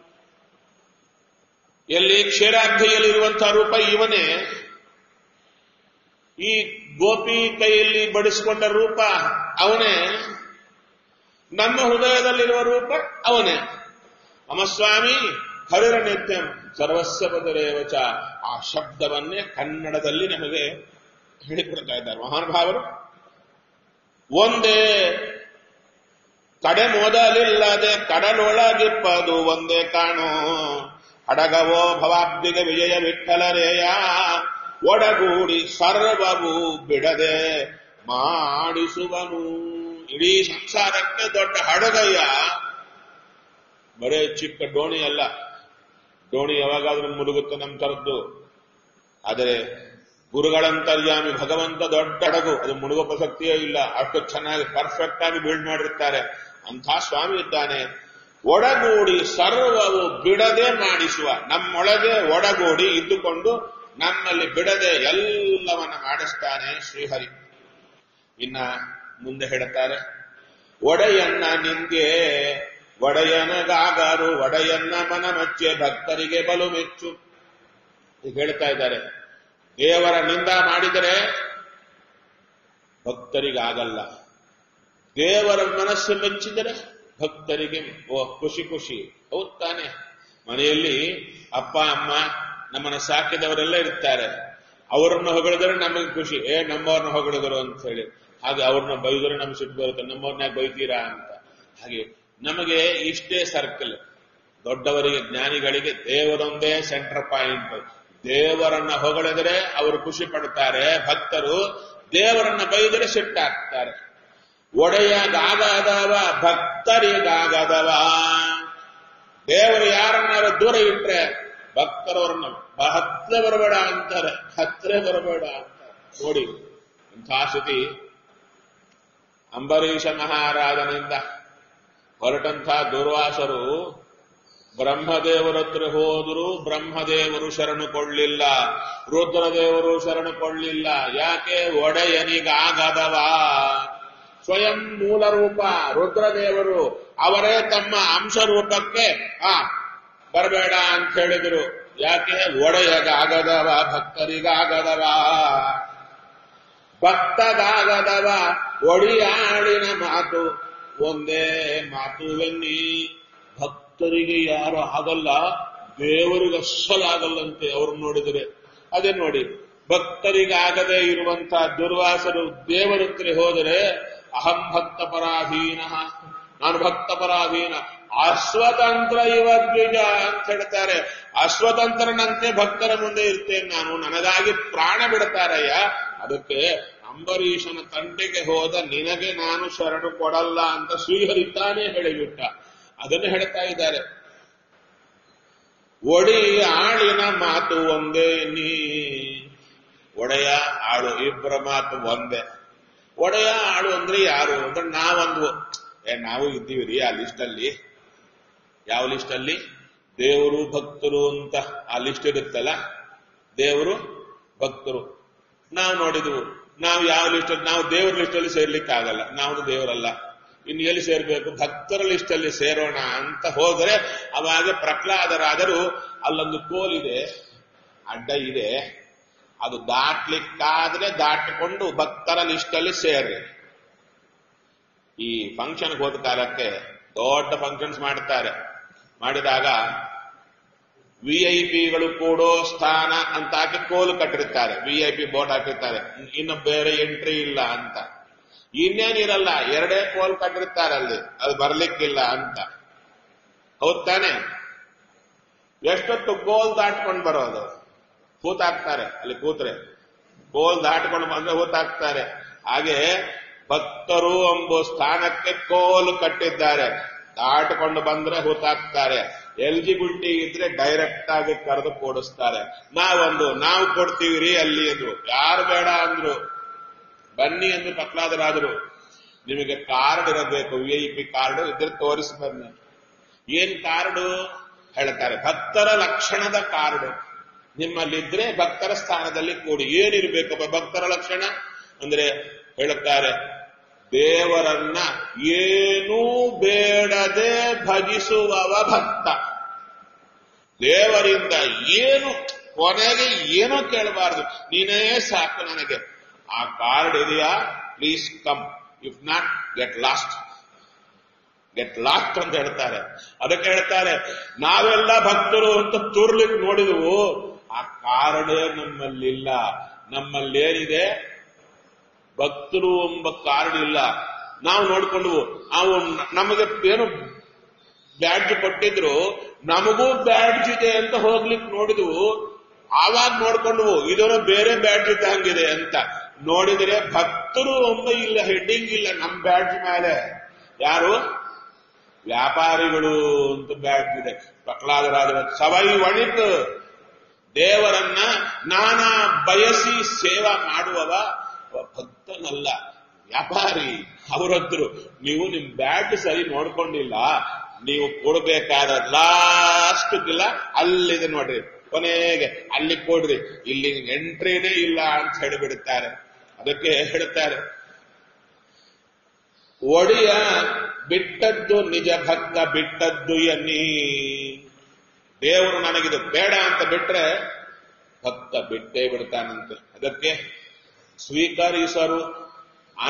ಎಲ್ಲಿ ಕ್ಷೀರಾಬ್ಧಿಯಲ್ಲಿರುವಂತಹ ರೂಪ ಇವನೇ ಈ ಗೋಪಿ ಕೈಯಲ್ಲಿ ಬಡಿಸಿಕೊಂಡ ರೂಪ ಅವನೇ ನಮ್ಮ ಹೃದಯದಲ್ಲಿರುವ ರೂಪ ಅವನೇ ಅಮಸ್ವಾಮಿ ಹರಿರ ನಿತ್ಯಂ ಸರ್ವಸ್ವ ಪದರೇವಚ ಆ ಶಬ್ದವನ್ನೇ ಕನ್ನಡದಲ್ಲಿ ನಮಗೆ ಹೇಳಿಕೊಡ್ತಾ ಇದ್ದಾರೆ ಮಹಾನುಭಾವರು ಒಂದೇ ಕಡೆ ಮೊದಲಿಲ್ಲದೆ ಕಡಲೊಳಗಿಪ್ಪದು ಒಂದೇ ಕಾಣೋ ಅಡಗವೋ ಭವಾಬ್ದಿಗೆ ವಿಜಯ ವಿಠಲರೇಯ ಒಡಗೂಡಿ ಸರ್ವವು ಬಿಡದೆ ಮಾಡಿಸುವನು ಇಡೀ ಸಂಸಾರಕ್ಕೆ ದೊಡ್ಡ ಹಡಗಯ್ಯ ಬರೇ ಚಿಕ್ಕ ಡೋಣಿ ಅಲ್ಲ ಡೋಣಿ ಯಾವಾಗಾದ್ರೂ ಮುಳುಗುತ್ತೆ ನಮ್ಮ ತರದ್ದು ಆದರೆ ಗುರುಗಳಂತರ್ಯಾಮಿ ಭಗವಂತ ದೊಡ್ಡ ಹಡಗು ಅದು ಮುಳುಗೋ ಪ್ರಸಕ್ತಿಯೇ ಇಲ್ಲ ಅಷ್ಟು ಚೆನ್ನಾಗಿ ಪರ್ಫೆಕ್ಟ್ ಆಗಿ ಬಿಲ್ಡ್ ಮಾಡಿರ್ತಾರೆ ಅಂಥ ಸ್ವಾಮಿ ಇದ್ದಾನೆ ಒಡಗೂಡಿ ಸರ್ವವು ಬಿಡದೆ ಮಾಡಿಸುವ ನಮ್ಮೊಳಗೆ ಒಡಗೂಡಿ ಇದ್ದುಕೊಂಡು ನಮ್ಮಲ್ಲಿ ಬಿಡದೆ ಎಲ್ಲವನ್ನ ಮಾಡಿಸ್ತಾನೆ ಶ್ರೀಹರಿ ಇನ್ನ ಮುಂದೆ ಹೇಳುತ್ತಾರೆ ಒಡೆಯನ್ನ ನಿಂಗೆ ಒಡೆಯನಗಾಗರು ಒಡೆಯನ್ನ ಮನಮಚ್ಚೆ ಭಕ್ತರಿಗೆ ಬಲು ಮೆಚ್ಚು ಈಗ ಹೇಳ್ತಾ ಇದ್ದಾರೆ ದೇವರ ನಿಂದ ಮಾಡಿದರೆ ಭಕ್ತರಿಗಾಗಲ್ಲ ದೇವರ ಮನಸ್ಸು ಮೆಚ್ಚಿದರೆ ಭಕ್ತರಿಗೆ ಓ ಖುಷಿ ಖುಷಿ ಹೌದ್ ತಾನೆ ಮನೆಯಲ್ಲಿ ಅಪ್ಪ ಅಮ್ಮ ನಮ್ಮನ್ನ ಸಾಕಿದವರೆಲ್ಲ ಇರ್ತಾರೆ ಅವರನ್ನ ಹೊಗಳಿದ್ರೆ ನಮಗೆ ಖುಷಿ ಏ ನಮ್ಮವ್ರನ್ನ ಹೊಗಳಿದ್ರು ಅಂತ ಹೇಳಿ ಹಾಗೆ ಅವ್ರನ್ನ ಬೈದ್ರೆ ನಮ್ಗೆ ಸಿಟ್ಟು ಬರುತ್ತೆ ನಮ್ಮವ್ರನ್ನ ಬೈತೀರಾ ಅಂತ ಹಾಗೆ ನಮಗೆ ಇಷ್ಟೇ ಸರ್ಕಲ್ ದೊಡ್ಡವರಿಗೆ ಜ್ಞಾನಿಗಳಿಗೆ ದೇವರೊಂದೇ ಸೆಂಟರ್ ಪಾಯಿಂಟ್ ದೇವರನ್ನ ಹೊಗಳಿದ್ರೆ ಅವರು ಖುಷಿ ಪಡ್ತಾರೆ ಭಕ್ತರು ದೇವರನ್ನ ಬೈದರೆ ಸಿಟ್ಟಾಗ್ತಾರೆ ಒಡೆಯಗಾಗದವ ಭಕ್ತರಿಗಾಗದವ ದೇವರು ಯಾರನ್ನಾರು ದೂರ ಇಟ್ರೆ ಭಕ್ತರವ್ರನ್ನ ಹತ್ರ ಬರಬೇಡ ಅಂತಾರೆ ಹತ್ರ ಬರಬೇಡ ಅಂತಾರೆ ನೋಡಿ ಇಂಥ ಸ್ಥಿತಿ ಅಂಬರೀಷ ಮಹಾರಾಜನಿಂದ ಹೊರಟಂಥ ದುರ್ವಾಸರು ಬ್ರಹ್ಮದೇವರ ಹತ್ರ ಹೋದ್ರು ಬ್ರಹ್ಮದೇವರು ಶರಣು ಕೊಳ್ಳಿಲ್ಲ ರುದ್ರದೇವರು ಶರಣು ಕೊಳ್ಳಿಲ್ಲ ಯಾಕೆ ಒಡೆಯನಿಗಾಗದವ ಸ್ವಯಂ ಮೂಲ ರೂಪ ರುದ್ರದೇವರು ಅವರೇ ತಮ್ಮ ಅಂಶ ರೂಪಕ್ಕೆ ಆ ಬರಬೇಡ ಅಂತ ಹೇಳಿದ್ರು ಯಾಕೆ ಒಡೆಯಗಾಗದವ ಭಕ್ತರಿಗಾಗದವ ಭಕ್ತಗಾಗದವ ಒಡಿಯಾಡಿನ ಮಾತು ಒಂದೇ ಮಾತು ಬನ್ನಿ ಭಕ್ತರಿಗೆ ಯಾರು ಆಗಲ್ಲ ದೇವರಿಗೆ ಅಸ್ಸಲಾಗಲ್ಲಂತೆ ಅವ್ರು ನೋಡಿದರೆ ಅದೇ ನೋಡಿ ಭಕ್ತರಿಗಾಗದೇ ಇರುವಂತಹ ದುರ್ವಾಸರು ದೇವರ ಹತ್ರ ಹೋದರೆ ಅಹಂ ಭಕ್ತ ಪರಾಧೀನ ನಾನು ಭಕ್ತ ಪರಾಧೀನ ಅಶ್ವತಂತ್ರ ಇವ ದ್ವಿಜ ಅಂತ ಹೇಳ್ತಾರೆ ಅಶ್ವತಂತ್ರನಂತೆ ಭಕ್ತರ ಮುಂದೆ ಇರ್ತೇನೆ ನಾನು ನನಗಾಗಿ ಪ್ರಾಣ ಬಿಡ್ತಾರಯ್ಯ ಅದಕ್ಕೆ ಅಂಬರೀಷನ ತಂಟೆಗೆ ಹೋದ ನಿನಗೆ ನಾನು ಶರಣು ಕೊಡಲ್ಲ ಅಂತ ಶ್ರೀಹರಿತಾನೇ ಹೇಳಿಬಿಟ್ಟ ಅದನ್ನು ಹೇಳ್ತಾ ಇದ್ದಾರೆ ಒಡಿ ಆಳಿನ ಮಾತು ಒಂದೇ ನೀ ಒಡೆಯ ಆಳು ಇಬ್ಬರ ಮಾತು ಒಂದೇ ಒಡೆಯ ಆಳು ಅಂದ್ರೆ ಯಾರು ಅಂದ್ರೆ ನಾವೊಂದು ಏ ನಾವು ಇದ್ದೀವಿ ರೀ ಆ ಲಿಸ್ಟ್ ಅಲ್ಲಿ ಯಾವ ಲಿಸ್ಟ್ ಅಲ್ಲಿ ದೇವರು ಭಕ್ತರು ಅಂತ ಆ ಲಿಸ್ಟ್ ಇರುತ್ತಲ್ಲ ದೇವರು ಭಕ್ತರು ನಾವು ನೋಡಿದ್ವು ನಾವು ಯಾವ ಲಿಸ್ಟ್ ನಾವು ದೇವ್ರ ಲಿಸ್ಟ್ ಅಲ್ಲಿ ಸೇರ್ಲಿಕ್ಕೆ ಆಗಲ್ಲ ನಾವು ದೇವರಲ್ಲ ಇನ್ನು ಎಲ್ಲಿ ಸೇರ್ಬೇಕು ಭಕ್ತರ ಲಿಸ್ಟ್ ಅಲ್ಲಿ ಸೇರೋಣ ಅಂತ ಹೋದರೆ ಅವಾಗ ಪ್ರಹ್ಲಾದರಾದರೂ ಅಲ್ಲೊಂದು ಕೋಲಿದೆ ಅಡ್ಡ ಇದೆ ಅದು ದಾಟ್ಲಿಕ್ಕಾದ್ರೆ ದಾಟಿಕೊಂಡು ಭಕ್ತರ ಲಿಸ್ಟ್ ಅಲ್ಲಿ ಸೇರ್ರಿ ಈ ಫಂಕ್ಷನ್ ಹೋದ ಕಾಲಕ್ಕೆ ದೊಡ್ಡ ಫಂಕ್ಷನ್ಸ್ ಮಾಡ್ತಾರೆ ಮಾಡಿದಾಗ ವಿ ಐ ಪಿಗಳು ಕೂಡೋ ಸ್ಥಾನ ಅಂತ ಹಾಕಿ ಕೋಲು ಕಟ್ಟಿರ್ತಾರೆ ವಿ ಐ ಪಿ ಬೋರ್ಡ್ ಹಾಕಿರ್ತಾರೆ ಇನ್ನು ಬೇರೆ ಎಂಟ್ರಿ ಇಲ್ಲ ಅಂತ ಇನ್ನೇನಿರಲ್ಲ ಎರಡೇ ಕೋಲ್ ಕಟ್ಟಿರ್ತಾರೆ ಅಲ್ಲಿ ಅದು ಬರ್ಲಿಕ್ಕಿಲ್ಲ ಅಂತ ಹೌದ್ ತಾನೆ ಎಷ್ಟೊತ್ತು ಕೋಲ್ ದಾಟ್ಕೊಂಡು ಬರೋದು ಕೂತಾಕ್ತಾರೆ ಅಲ್ಲಿ ಕೂತ್ರೆ ಕೋಲ್ ದಾಟ್ಕೊಂಡು ಬಂದ್ರೆ ಹೂತಾಕ್ತಾರೆ ಹಾಗೆ ಭಕ್ತರು ಎಂಬ ಸ್ಥಾನಕ್ಕೆ ಕೋಲು ಕಟ್ಟಿದ್ದಾರೆ ದಾಟಿಕೊಂಡು ಬಂದ್ರೆ ಹೂತಾಕ್ತಾರೆ ಎಲಿಜಿಬಿಲಿಟಿ ಇದ್ರೆ ಡೈರೆಕ್ಟ್ ಆಗಿ ಕರೆದು ಕೊಡಿಸ್ತಾರೆ ನಾವೊಂದು ನಾವು ಕೊಡ್ತೀವಿ ರೀ ಅಲ್ಲಿ ಅಂದ್ರು ಯಾರು ಬೇಡ ಅಂದ್ರು ಬನ್ನಿ ಎಂದು ಪ್ರಹ್ಲಾದರಾದರು ನಿಮಗೆ ಕಾರ್ಡ್ ಇರಬೇಕು ವಿ ಐ ಪಿ ಕಾರ್ಡ್ ಇದ್ರೆ ತೋರಿಸಿ ಬನ್ನಿ ಏನ್ ಕಾರ್ಡು ಹೇಳ್ತಾರೆ ಭಕ್ತರ ಲಕ್ಷಣದ ಕಾರ್ಡು ನಿಮ್ಮಲ್ಲಿದ್ರೆ ಭಕ್ತರ ಸ್ಥಾನದಲ್ಲಿ ಕೂಡಿ ಏನಿರ್ಬೇಕಪ್ಪ ಭಕ್ತರ ಲಕ್ಷಣ ಅಂದ್ರೆ ಹೇಳುತ್ತಾರೆ ದೇವರನ್ನ ಏನೂ ಬೇಡದೆ ಭಜಿಸುವವ ಭಕ್ತ ದೇವರಿಂದ ಏನು ಕೊನೆಗೆ ಏನೂ ಕೇಳಬಾರದು ನೀನೇ ಸಾಕು ನನಗೆ ಆ ಕಾರ್ಡ್ ಇದೆಯಾ please come if not get lost get lost ಅಂತ ಹೇಳ್ತಾರೆ ಅದಕ್ಕೆ ಹೇಳ್ತಾರೆ ನಾವೆಲ್ಲ ಭಕ್ತರು ಅಂತ ತೂರ್ಲಿಕ್ಕೆ ನೋಡಿದವು ಆ ಕಾರ್ಡೇ ನಮ್ಮಲ್ಲಿಲ್ಲ ನಮ್ಮಲ್ಲಿ ಏನಿದೆ ಭಕ್ತರು ಎಂಬ ಕಾರ್ಡ್ ಇಲ್ಲ ನಾವು ನೋಡ್ಕೊಂಡ್ವು ಅವು ನಮಗೆ ಏನು ಬ್ಯಾಡ್ಜ್ ಕೊಟ್ಟಿದ್ರು ನಮಗೂ ಬ್ಯಾಡ್ಜ್ ಇದೆ ಅಂತ ಹೋಗ್ಲಿಕ್ಕೆ ನೋಡಿದ್ವು ಆವಾಗ ನೋಡ್ಕೊಂಡ್ವು ಇದನ್ನು ಬೇರೆ ಬ್ಯಾಡ್ಜ್ ಇದ್ದಂಗಿದೆ ಅಂತ ನೋಡಿದ್ರೆ ಭಕ್ತರು ಎಂಬ ಇಲ್ಲ ಹೆಡ್ಡಿಂಗ್ ಇಲ್ಲ ನಮ್ ಬ್ಯಾಡ್ಜ್ ಮೇಲೆ ಯಾರು ವ್ಯಾಪಾರಿಗಳು ಅಂತ ಬ್ಯಾಡ್ಜ್ ಇದೆ ಪ್ರಹ್ಲಾದರಾಜರ ಸವೈ ಒಣಿತು ದೇವರನ್ನ ನಾನಾ ಬಯಸಿ ಸೇವಾ ಮಾಡುವವ ಭಕ್ತನಲ್ಲ ವ್ಯಾಪಾರಿ ಅವರದ್ರು ನೀವು ನಿಮ್ ಬ್ಯಾಟ್ ಸರಿ ನೋಡ್ಕೊಂಡಿಲ್ಲ ನೀವು ಕೊಡ್ಬೇಕಾದ ಲಾಸ್ಟ್ ಇಲ್ಲ ಅಲ್ಲಿದೆ ನೋಡ್ರಿ ಕೊನೆಗೆ ಅಲ್ಲಿ ಕೊಡ್ರಿ ಇಲ್ಲಿ ಎಂಟ್ರಿನೇ ಇಲ್ಲ ಅಂತ ಹೇಳಿಬಿಡುತ್ತಾರೆ ಅದಕ್ಕೆ ಹೇಳ್ತಾರೆ ಒಡಿಯ ಬಿಟ್ಟದ್ದು ನಿಜ ಭಕ್ತ ಬಿಟ್ಟದ್ದು ಎನ್ನಿ ದೇವರು ನನಗಿದು ಬೇಡ ಅಂತ ಬಿಟ್ರೆ ಭಕ್ತ ಬಿಟ್ಟೇ ಬಿಡ್ತಾನಂತೆ ಅದಕ್ಕೆ ಸ್ವೀಕರಿಸರು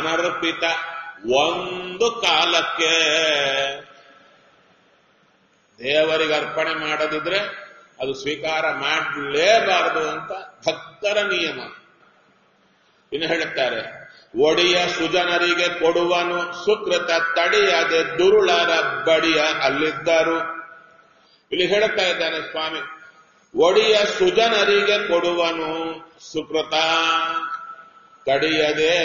ಅನರ್ಪಿತ ಒಂದು ಕಾಲಕ್ಕೆ ದೇವರಿಗೆ ಅರ್ಪಣೆ ಮಾಡದಿದ್ರೆ ಅದು ಸ್ವೀಕಾರ ಮಾಡಲೇಬಾರದು ಅಂತ ಭಕ್ತರ ನಿಯಮ ಇನ್ನು ಹೇಳುತ್ತಾರೆ ಒಡಿಯ ಸುಜನರಿಗೆ ಕೊಡುವನು ಸುಕೃತ ತಡೆಯದೆ ದುರುಳರ ಬಡಿಯ ಅಲ್ಲಿದ್ದರು ಇಲ್ಲಿ ಹೇಳುತ್ತಾ ಇದ್ದಾನೆ ಸ್ವಾಮಿ ಒಡಿಯ ಸುಜನರಿಗೆ ಕೊಡುವನು ಸುಕೃತ ತಡೆಯದೆ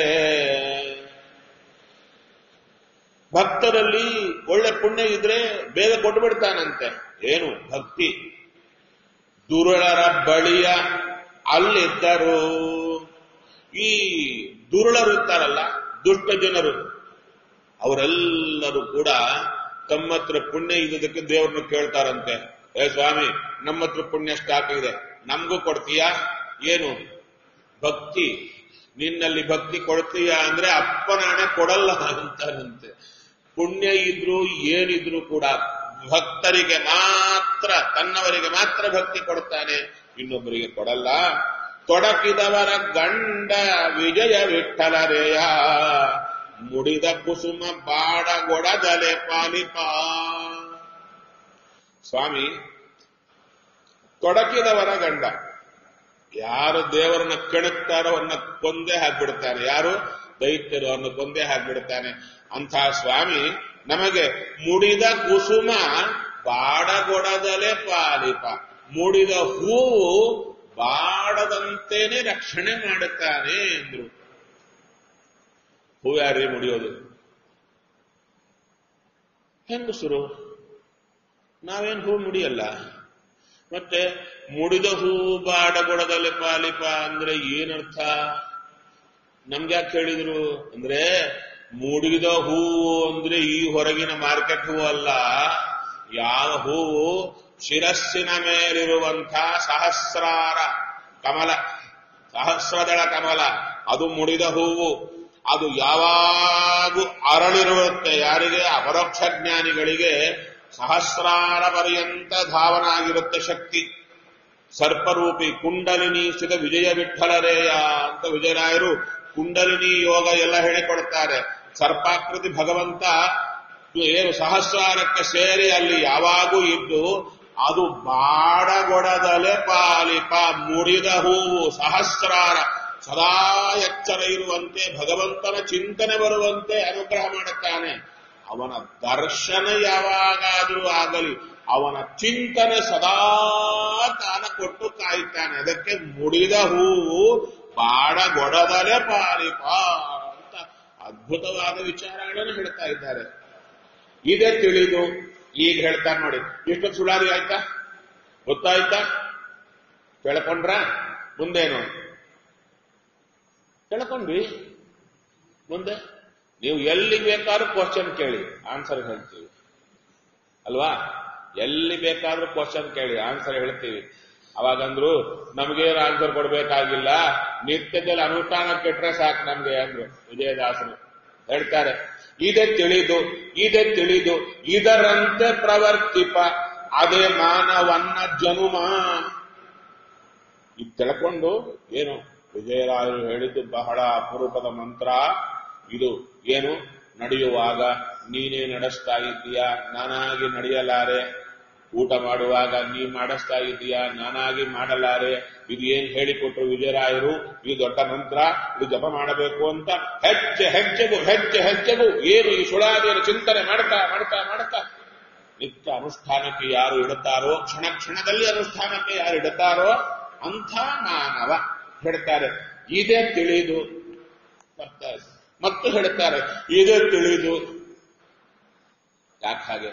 ಭಕ್ತರಲ್ಲಿ ಒಳ್ಳೆ ಪುಣ್ಯ ಇದ್ರೆ ಬೇಗ ಕೊಟ್ಟು ಬಿಡ್ತಾನಂತೆ ಏನು ಭಕ್ತಿ ದುರುಳರ ಬಳಿಯ ಅಲ್ಲಿದ್ದರು ಈ ದುರುಳರು ಇರ್ತಾರಲ್ಲ ದುಷ್ಟ ಜನರು ಅವರೆಲ್ಲರೂ ಕೂಡ ತಮ್ಮ ಹತ್ರ ಪುಣ್ಯ ಇದ್ದದಕ್ಕೆ ದೇವ್ರನ್ನ ಕೇಳ್ತಾರಂತೆ ಏ ಸ್ವಾಮಿ ನಮ್ಮ ಹತ್ರ ಪುಣ್ಯ ಸ್ಟಾಕ್ ಇದೆ ನಮಗೂ ಕೊಡ್ತೀಯಾ ಏನು ಭಕ್ತಿ ನಿನ್ನಲ್ಲಿ ಭಕ್ತಿ ಕೊಡ್ತೀಯಾ ಅಂದ್ರೆ ಅಪ್ಪನಾಣೆ ಕೊಡಲ್ಲ ಅಂತಾರಂತೆ ಪುಣ್ಯ ಇದ್ರು ಏನಿದ್ರು ಕೂಡ ಭಕ್ತರಿಗೆ ಮಾತ್ರ ತನ್ನವರಿಗೆ ಮಾತ್ರ ಭಕ್ತಿ ಕೊಡ್ತಾನೆ ಇನ್ನೊಬ್ಬರಿಗೆ ಕೊಡಲ್ಲ ತೊಡಕಿದವರ ಗಂಡ ವಿಜಯ ವಿಠಲರೇಯ ಮುಡಿದ ಕುಸುಮ ಬಾಡಗೊಡದಲೆ ಪಾಲಿಪ ಸ್ವಾಮಿ ತೊಡಕಿದವರ ಗಂಡ ಯಾರು ದೇವರನ್ನ ಕೆಣಕ್ತಾರೋ ಅವನ್ನ ಕೊಂದೇ ಹಾಕ್ಬಿಡ್ತಾರೆ ಯಾರು ದೈತ್ಯರು ಅವನ್ನ ಕೊಂದೇ ಹಾಕ್ಬಿಡ್ತಾನೆ ಅಂಥ ಸ್ವಾಮಿ ನಮಗೆ ಮುಡಿದ ಕುಸುಮ ಬಾಡಗೊಡದಲೆ ಪಾಲಿಪ ಮುಡಿದ ಹೂವು ಬಾಡದಂತೇನೆ ರಕ್ಷಣೆ ಮಾಡುತ್ತಾನೆ ಎಂದ್ರು ಹೂ ಯಾರೇ ಮುಡಿಯೋದು ಹೆಂಗಸರು ನಾವೇನ್ ಹೂ ಮುಡಿಯಲ್ಲ ಮತ್ತೆ ಮುಡಿದ ಹೂ ಬಾಡಗೊಡದಲೆ ಪಾಲಿಪ ಅಂದ್ರೆ ಏನರ್ಥ ನಮ್ಗೆ ಯಾಕೆ ಹೇಳಿದ್ರು ಅಂದ್ರೆ ಮುಡಿದ ಹೂವು ಅಂದ್ರೆ ಈ ಹೊರಗಿನ ಮಾರ್ಕೆಟ್ ಹೂವು ಅಲ್ಲ ಯಾವ ಹೂವು ಶಿರಸ್ಸಿನ ಮೇಲಿರುವಂಥ ಸಹಸ್ರಾರ ಕಮಲ ಸಹಸ್ರದಳ ಕಮಲ ಅದು ಮುಡಿದ ಹೂವು ಅದು ಯಾವಾಗೂ ಅರಳಿರುತ್ತೆ ಯಾರಿಗೆ ಅಪರೋಕ್ಷ ಜ್ಞಾನಿಗಳಿಗೆ ಸಹಸ್ರಾರ ಪರ್ಯಂತ ಧಾವನ ಆಗಿರುತ್ತೆ ಶಕ್ತಿ ಸರ್ಪರೂಪಿ ಕುಂಡಲಿನಿ ಸ್ಥಿತ ವಿಜಯ ವಿಠಲರೇಯ ಅಂತ ವಿಜಯರಾಯರು ಕುಂಡಲಿನಿ ಯೋಗ ಎಲ್ಲ ಹೇಳಿಕೊಡ್ತಾರೆ ಸರ್ಪಾಕೃತಿ ಭಗವಂತ ಏನು ಸಹಸ್ರಾರಕ್ಕೆ ಸೇರಿ ಅಲ್ಲಿ ಯಾವಾಗೂ ಇದ್ದು ಅದು ಬಾಡಗೊಡದಲೆ ಪಾಲಿಪ ಮುಡಿದ ಹೂವು ಸಹಸ್ರಾರ ಸದಾ ಎಚ್ಚರ ಇರುವಂತೆ ಭಗವಂತನ ಚಿಂತನೆ ಬರುವಂತೆ ಅನುಗ್ರಹ ಮಾಡುತ್ತಾನೆ ಅವನ ದರ್ಶನ ಯಾವಾಗಾದರೂ ಆಗಲಿ ಅವನ ಚಿಂತನೆ ಸದಾ ಕಾಲ ಕೊಟ್ಟು ಕಾಯ್ತಾನೆ ಅದಕ್ಕೆ ಮುಡಿದ ಹೂವು ಬಾಡಗೊಡದಲೆ ಪಾಲಿಪ ಅಂತ ಅದ್ಭುತವಾದ ವಿಚಾರಗಳನ್ನು ಹೇಳ್ತಾ ಇದ್ದಾರೆ ಇದೇ ತಿಳಿದು ಈಗ ಹೇಳ್ತಾರೆ ನೋಡಿ ಇಷ್ಟೊತ್ತು ಸುಳಾರಿ ಆಯ್ತಾ ಗೊತ್ತಾಯ್ತಾ ಕೇಳ್ಕೊಂಡ್ರ ಮುಂದೇನು ಕೇಳ್ಕೊಂಡ್ವಿ ಮುಂದೆ ನೀವು ಎಲ್ಲಿ ಬೇಕಾದ್ರೂ ಕ್ವಶನ್ ಕೇಳಿ ಆನ್ಸರ್ ಹೇಳ್ತೀವಿ ಅಲ್ವಾ ಎಲ್ಲಿ ಬೇಕಾದ್ರೂ ಕ್ವಶನ್ ಕೇಳಿ ಆನ್ಸರ್ ಹೇಳ್ತೀವಿ ಅವಾಗಂದ್ರು ನಮಗೇನು ಆನ್ಸರ್ ಕೊಡ್ಬೇಕಾಗಿಲ್ಲ ನಿತ್ಯದಲ್ಲಿ ಅನುಷ್ಠಾನ ಕೆಟ್ರೆ ಸಾಕು ನಮ್ಗೆ ಅಂದ್ರು ವಿಜಯದಾಸರು ಹೇಳ್ತಾರೆ ಇದೇ ತಿಳಿದು ಇದೇ ತಿಳಿದು ಇದರಂತೆ ಪ್ರವರ್ತಿಪ ಅದೇ ಮಾನವನ್ನ ಜನುಮ ಇದು ತಿಳ್ಕೊಂಡು ಏನು ವಿಜಯರಾಯರು ಹೇಳಿದ್ದು ಬಹಳ ಅಪರೂಪದ ಮಂತ್ರ ಇದು ಏನು ನಡೆಯುವಾಗ ನೀನೇ ನಡೆಸ್ತಾ ಇದ್ದೀಯಾ ನಾನಾಗಿ ನಡೆಯಲಾರೆ ಊಟ ಮಾಡುವಾಗ ನೀ ಮಾಡಿಸ್ತಾ ಇದ್ದೀಯಾ ನಾನಾಗಿ ಮಾಡಲಾರೆ ಇದು ಏನ್ ಹೇಳಿಕೊಟ್ರು ವಿಜಯರಾಯರು ಈ ದೊಡ್ಡ ಮಂತ್ರ ಇದು ಜಪ ಮಾಡಬೇಕು ಅಂತ ಹೆಜ್ಜೆ ಹೆಜ್ಜೆಗೂ ಹೆಜ್ಜೆ ಹೆಜ್ಜೆಗೂ ಏನು ಈ ಸುಳಾದಿಯನ್ನು ಚಿಂತನೆ ಮಾಡ್ತಾ ಮಾಡ್ತಾ ಮಾಡ್ತಾ ನಿತ್ಯ ಅನುಷ್ಠಾನಕ್ಕೆ ಯಾರು ಇಡುತ್ತಾರೋ ಕ್ಷಣ ಕ್ಷಣದಲ್ಲಿ ಅನುಷ್ಠಾನಕ್ಕೆ ಯಾರು ಇಡುತ್ತಾರೋ ಅಂಥ ಮಾನವ ಹೇಳ್ತಾರೆ ಇದೇ ತಿಳಿದು ಮತ್ತೆ ಮತ್ತು ಹೇಳ್ತಾರೆ ಇದೇ ತಿಳಿದು ಯಾಕೆ ಹಾಗೆ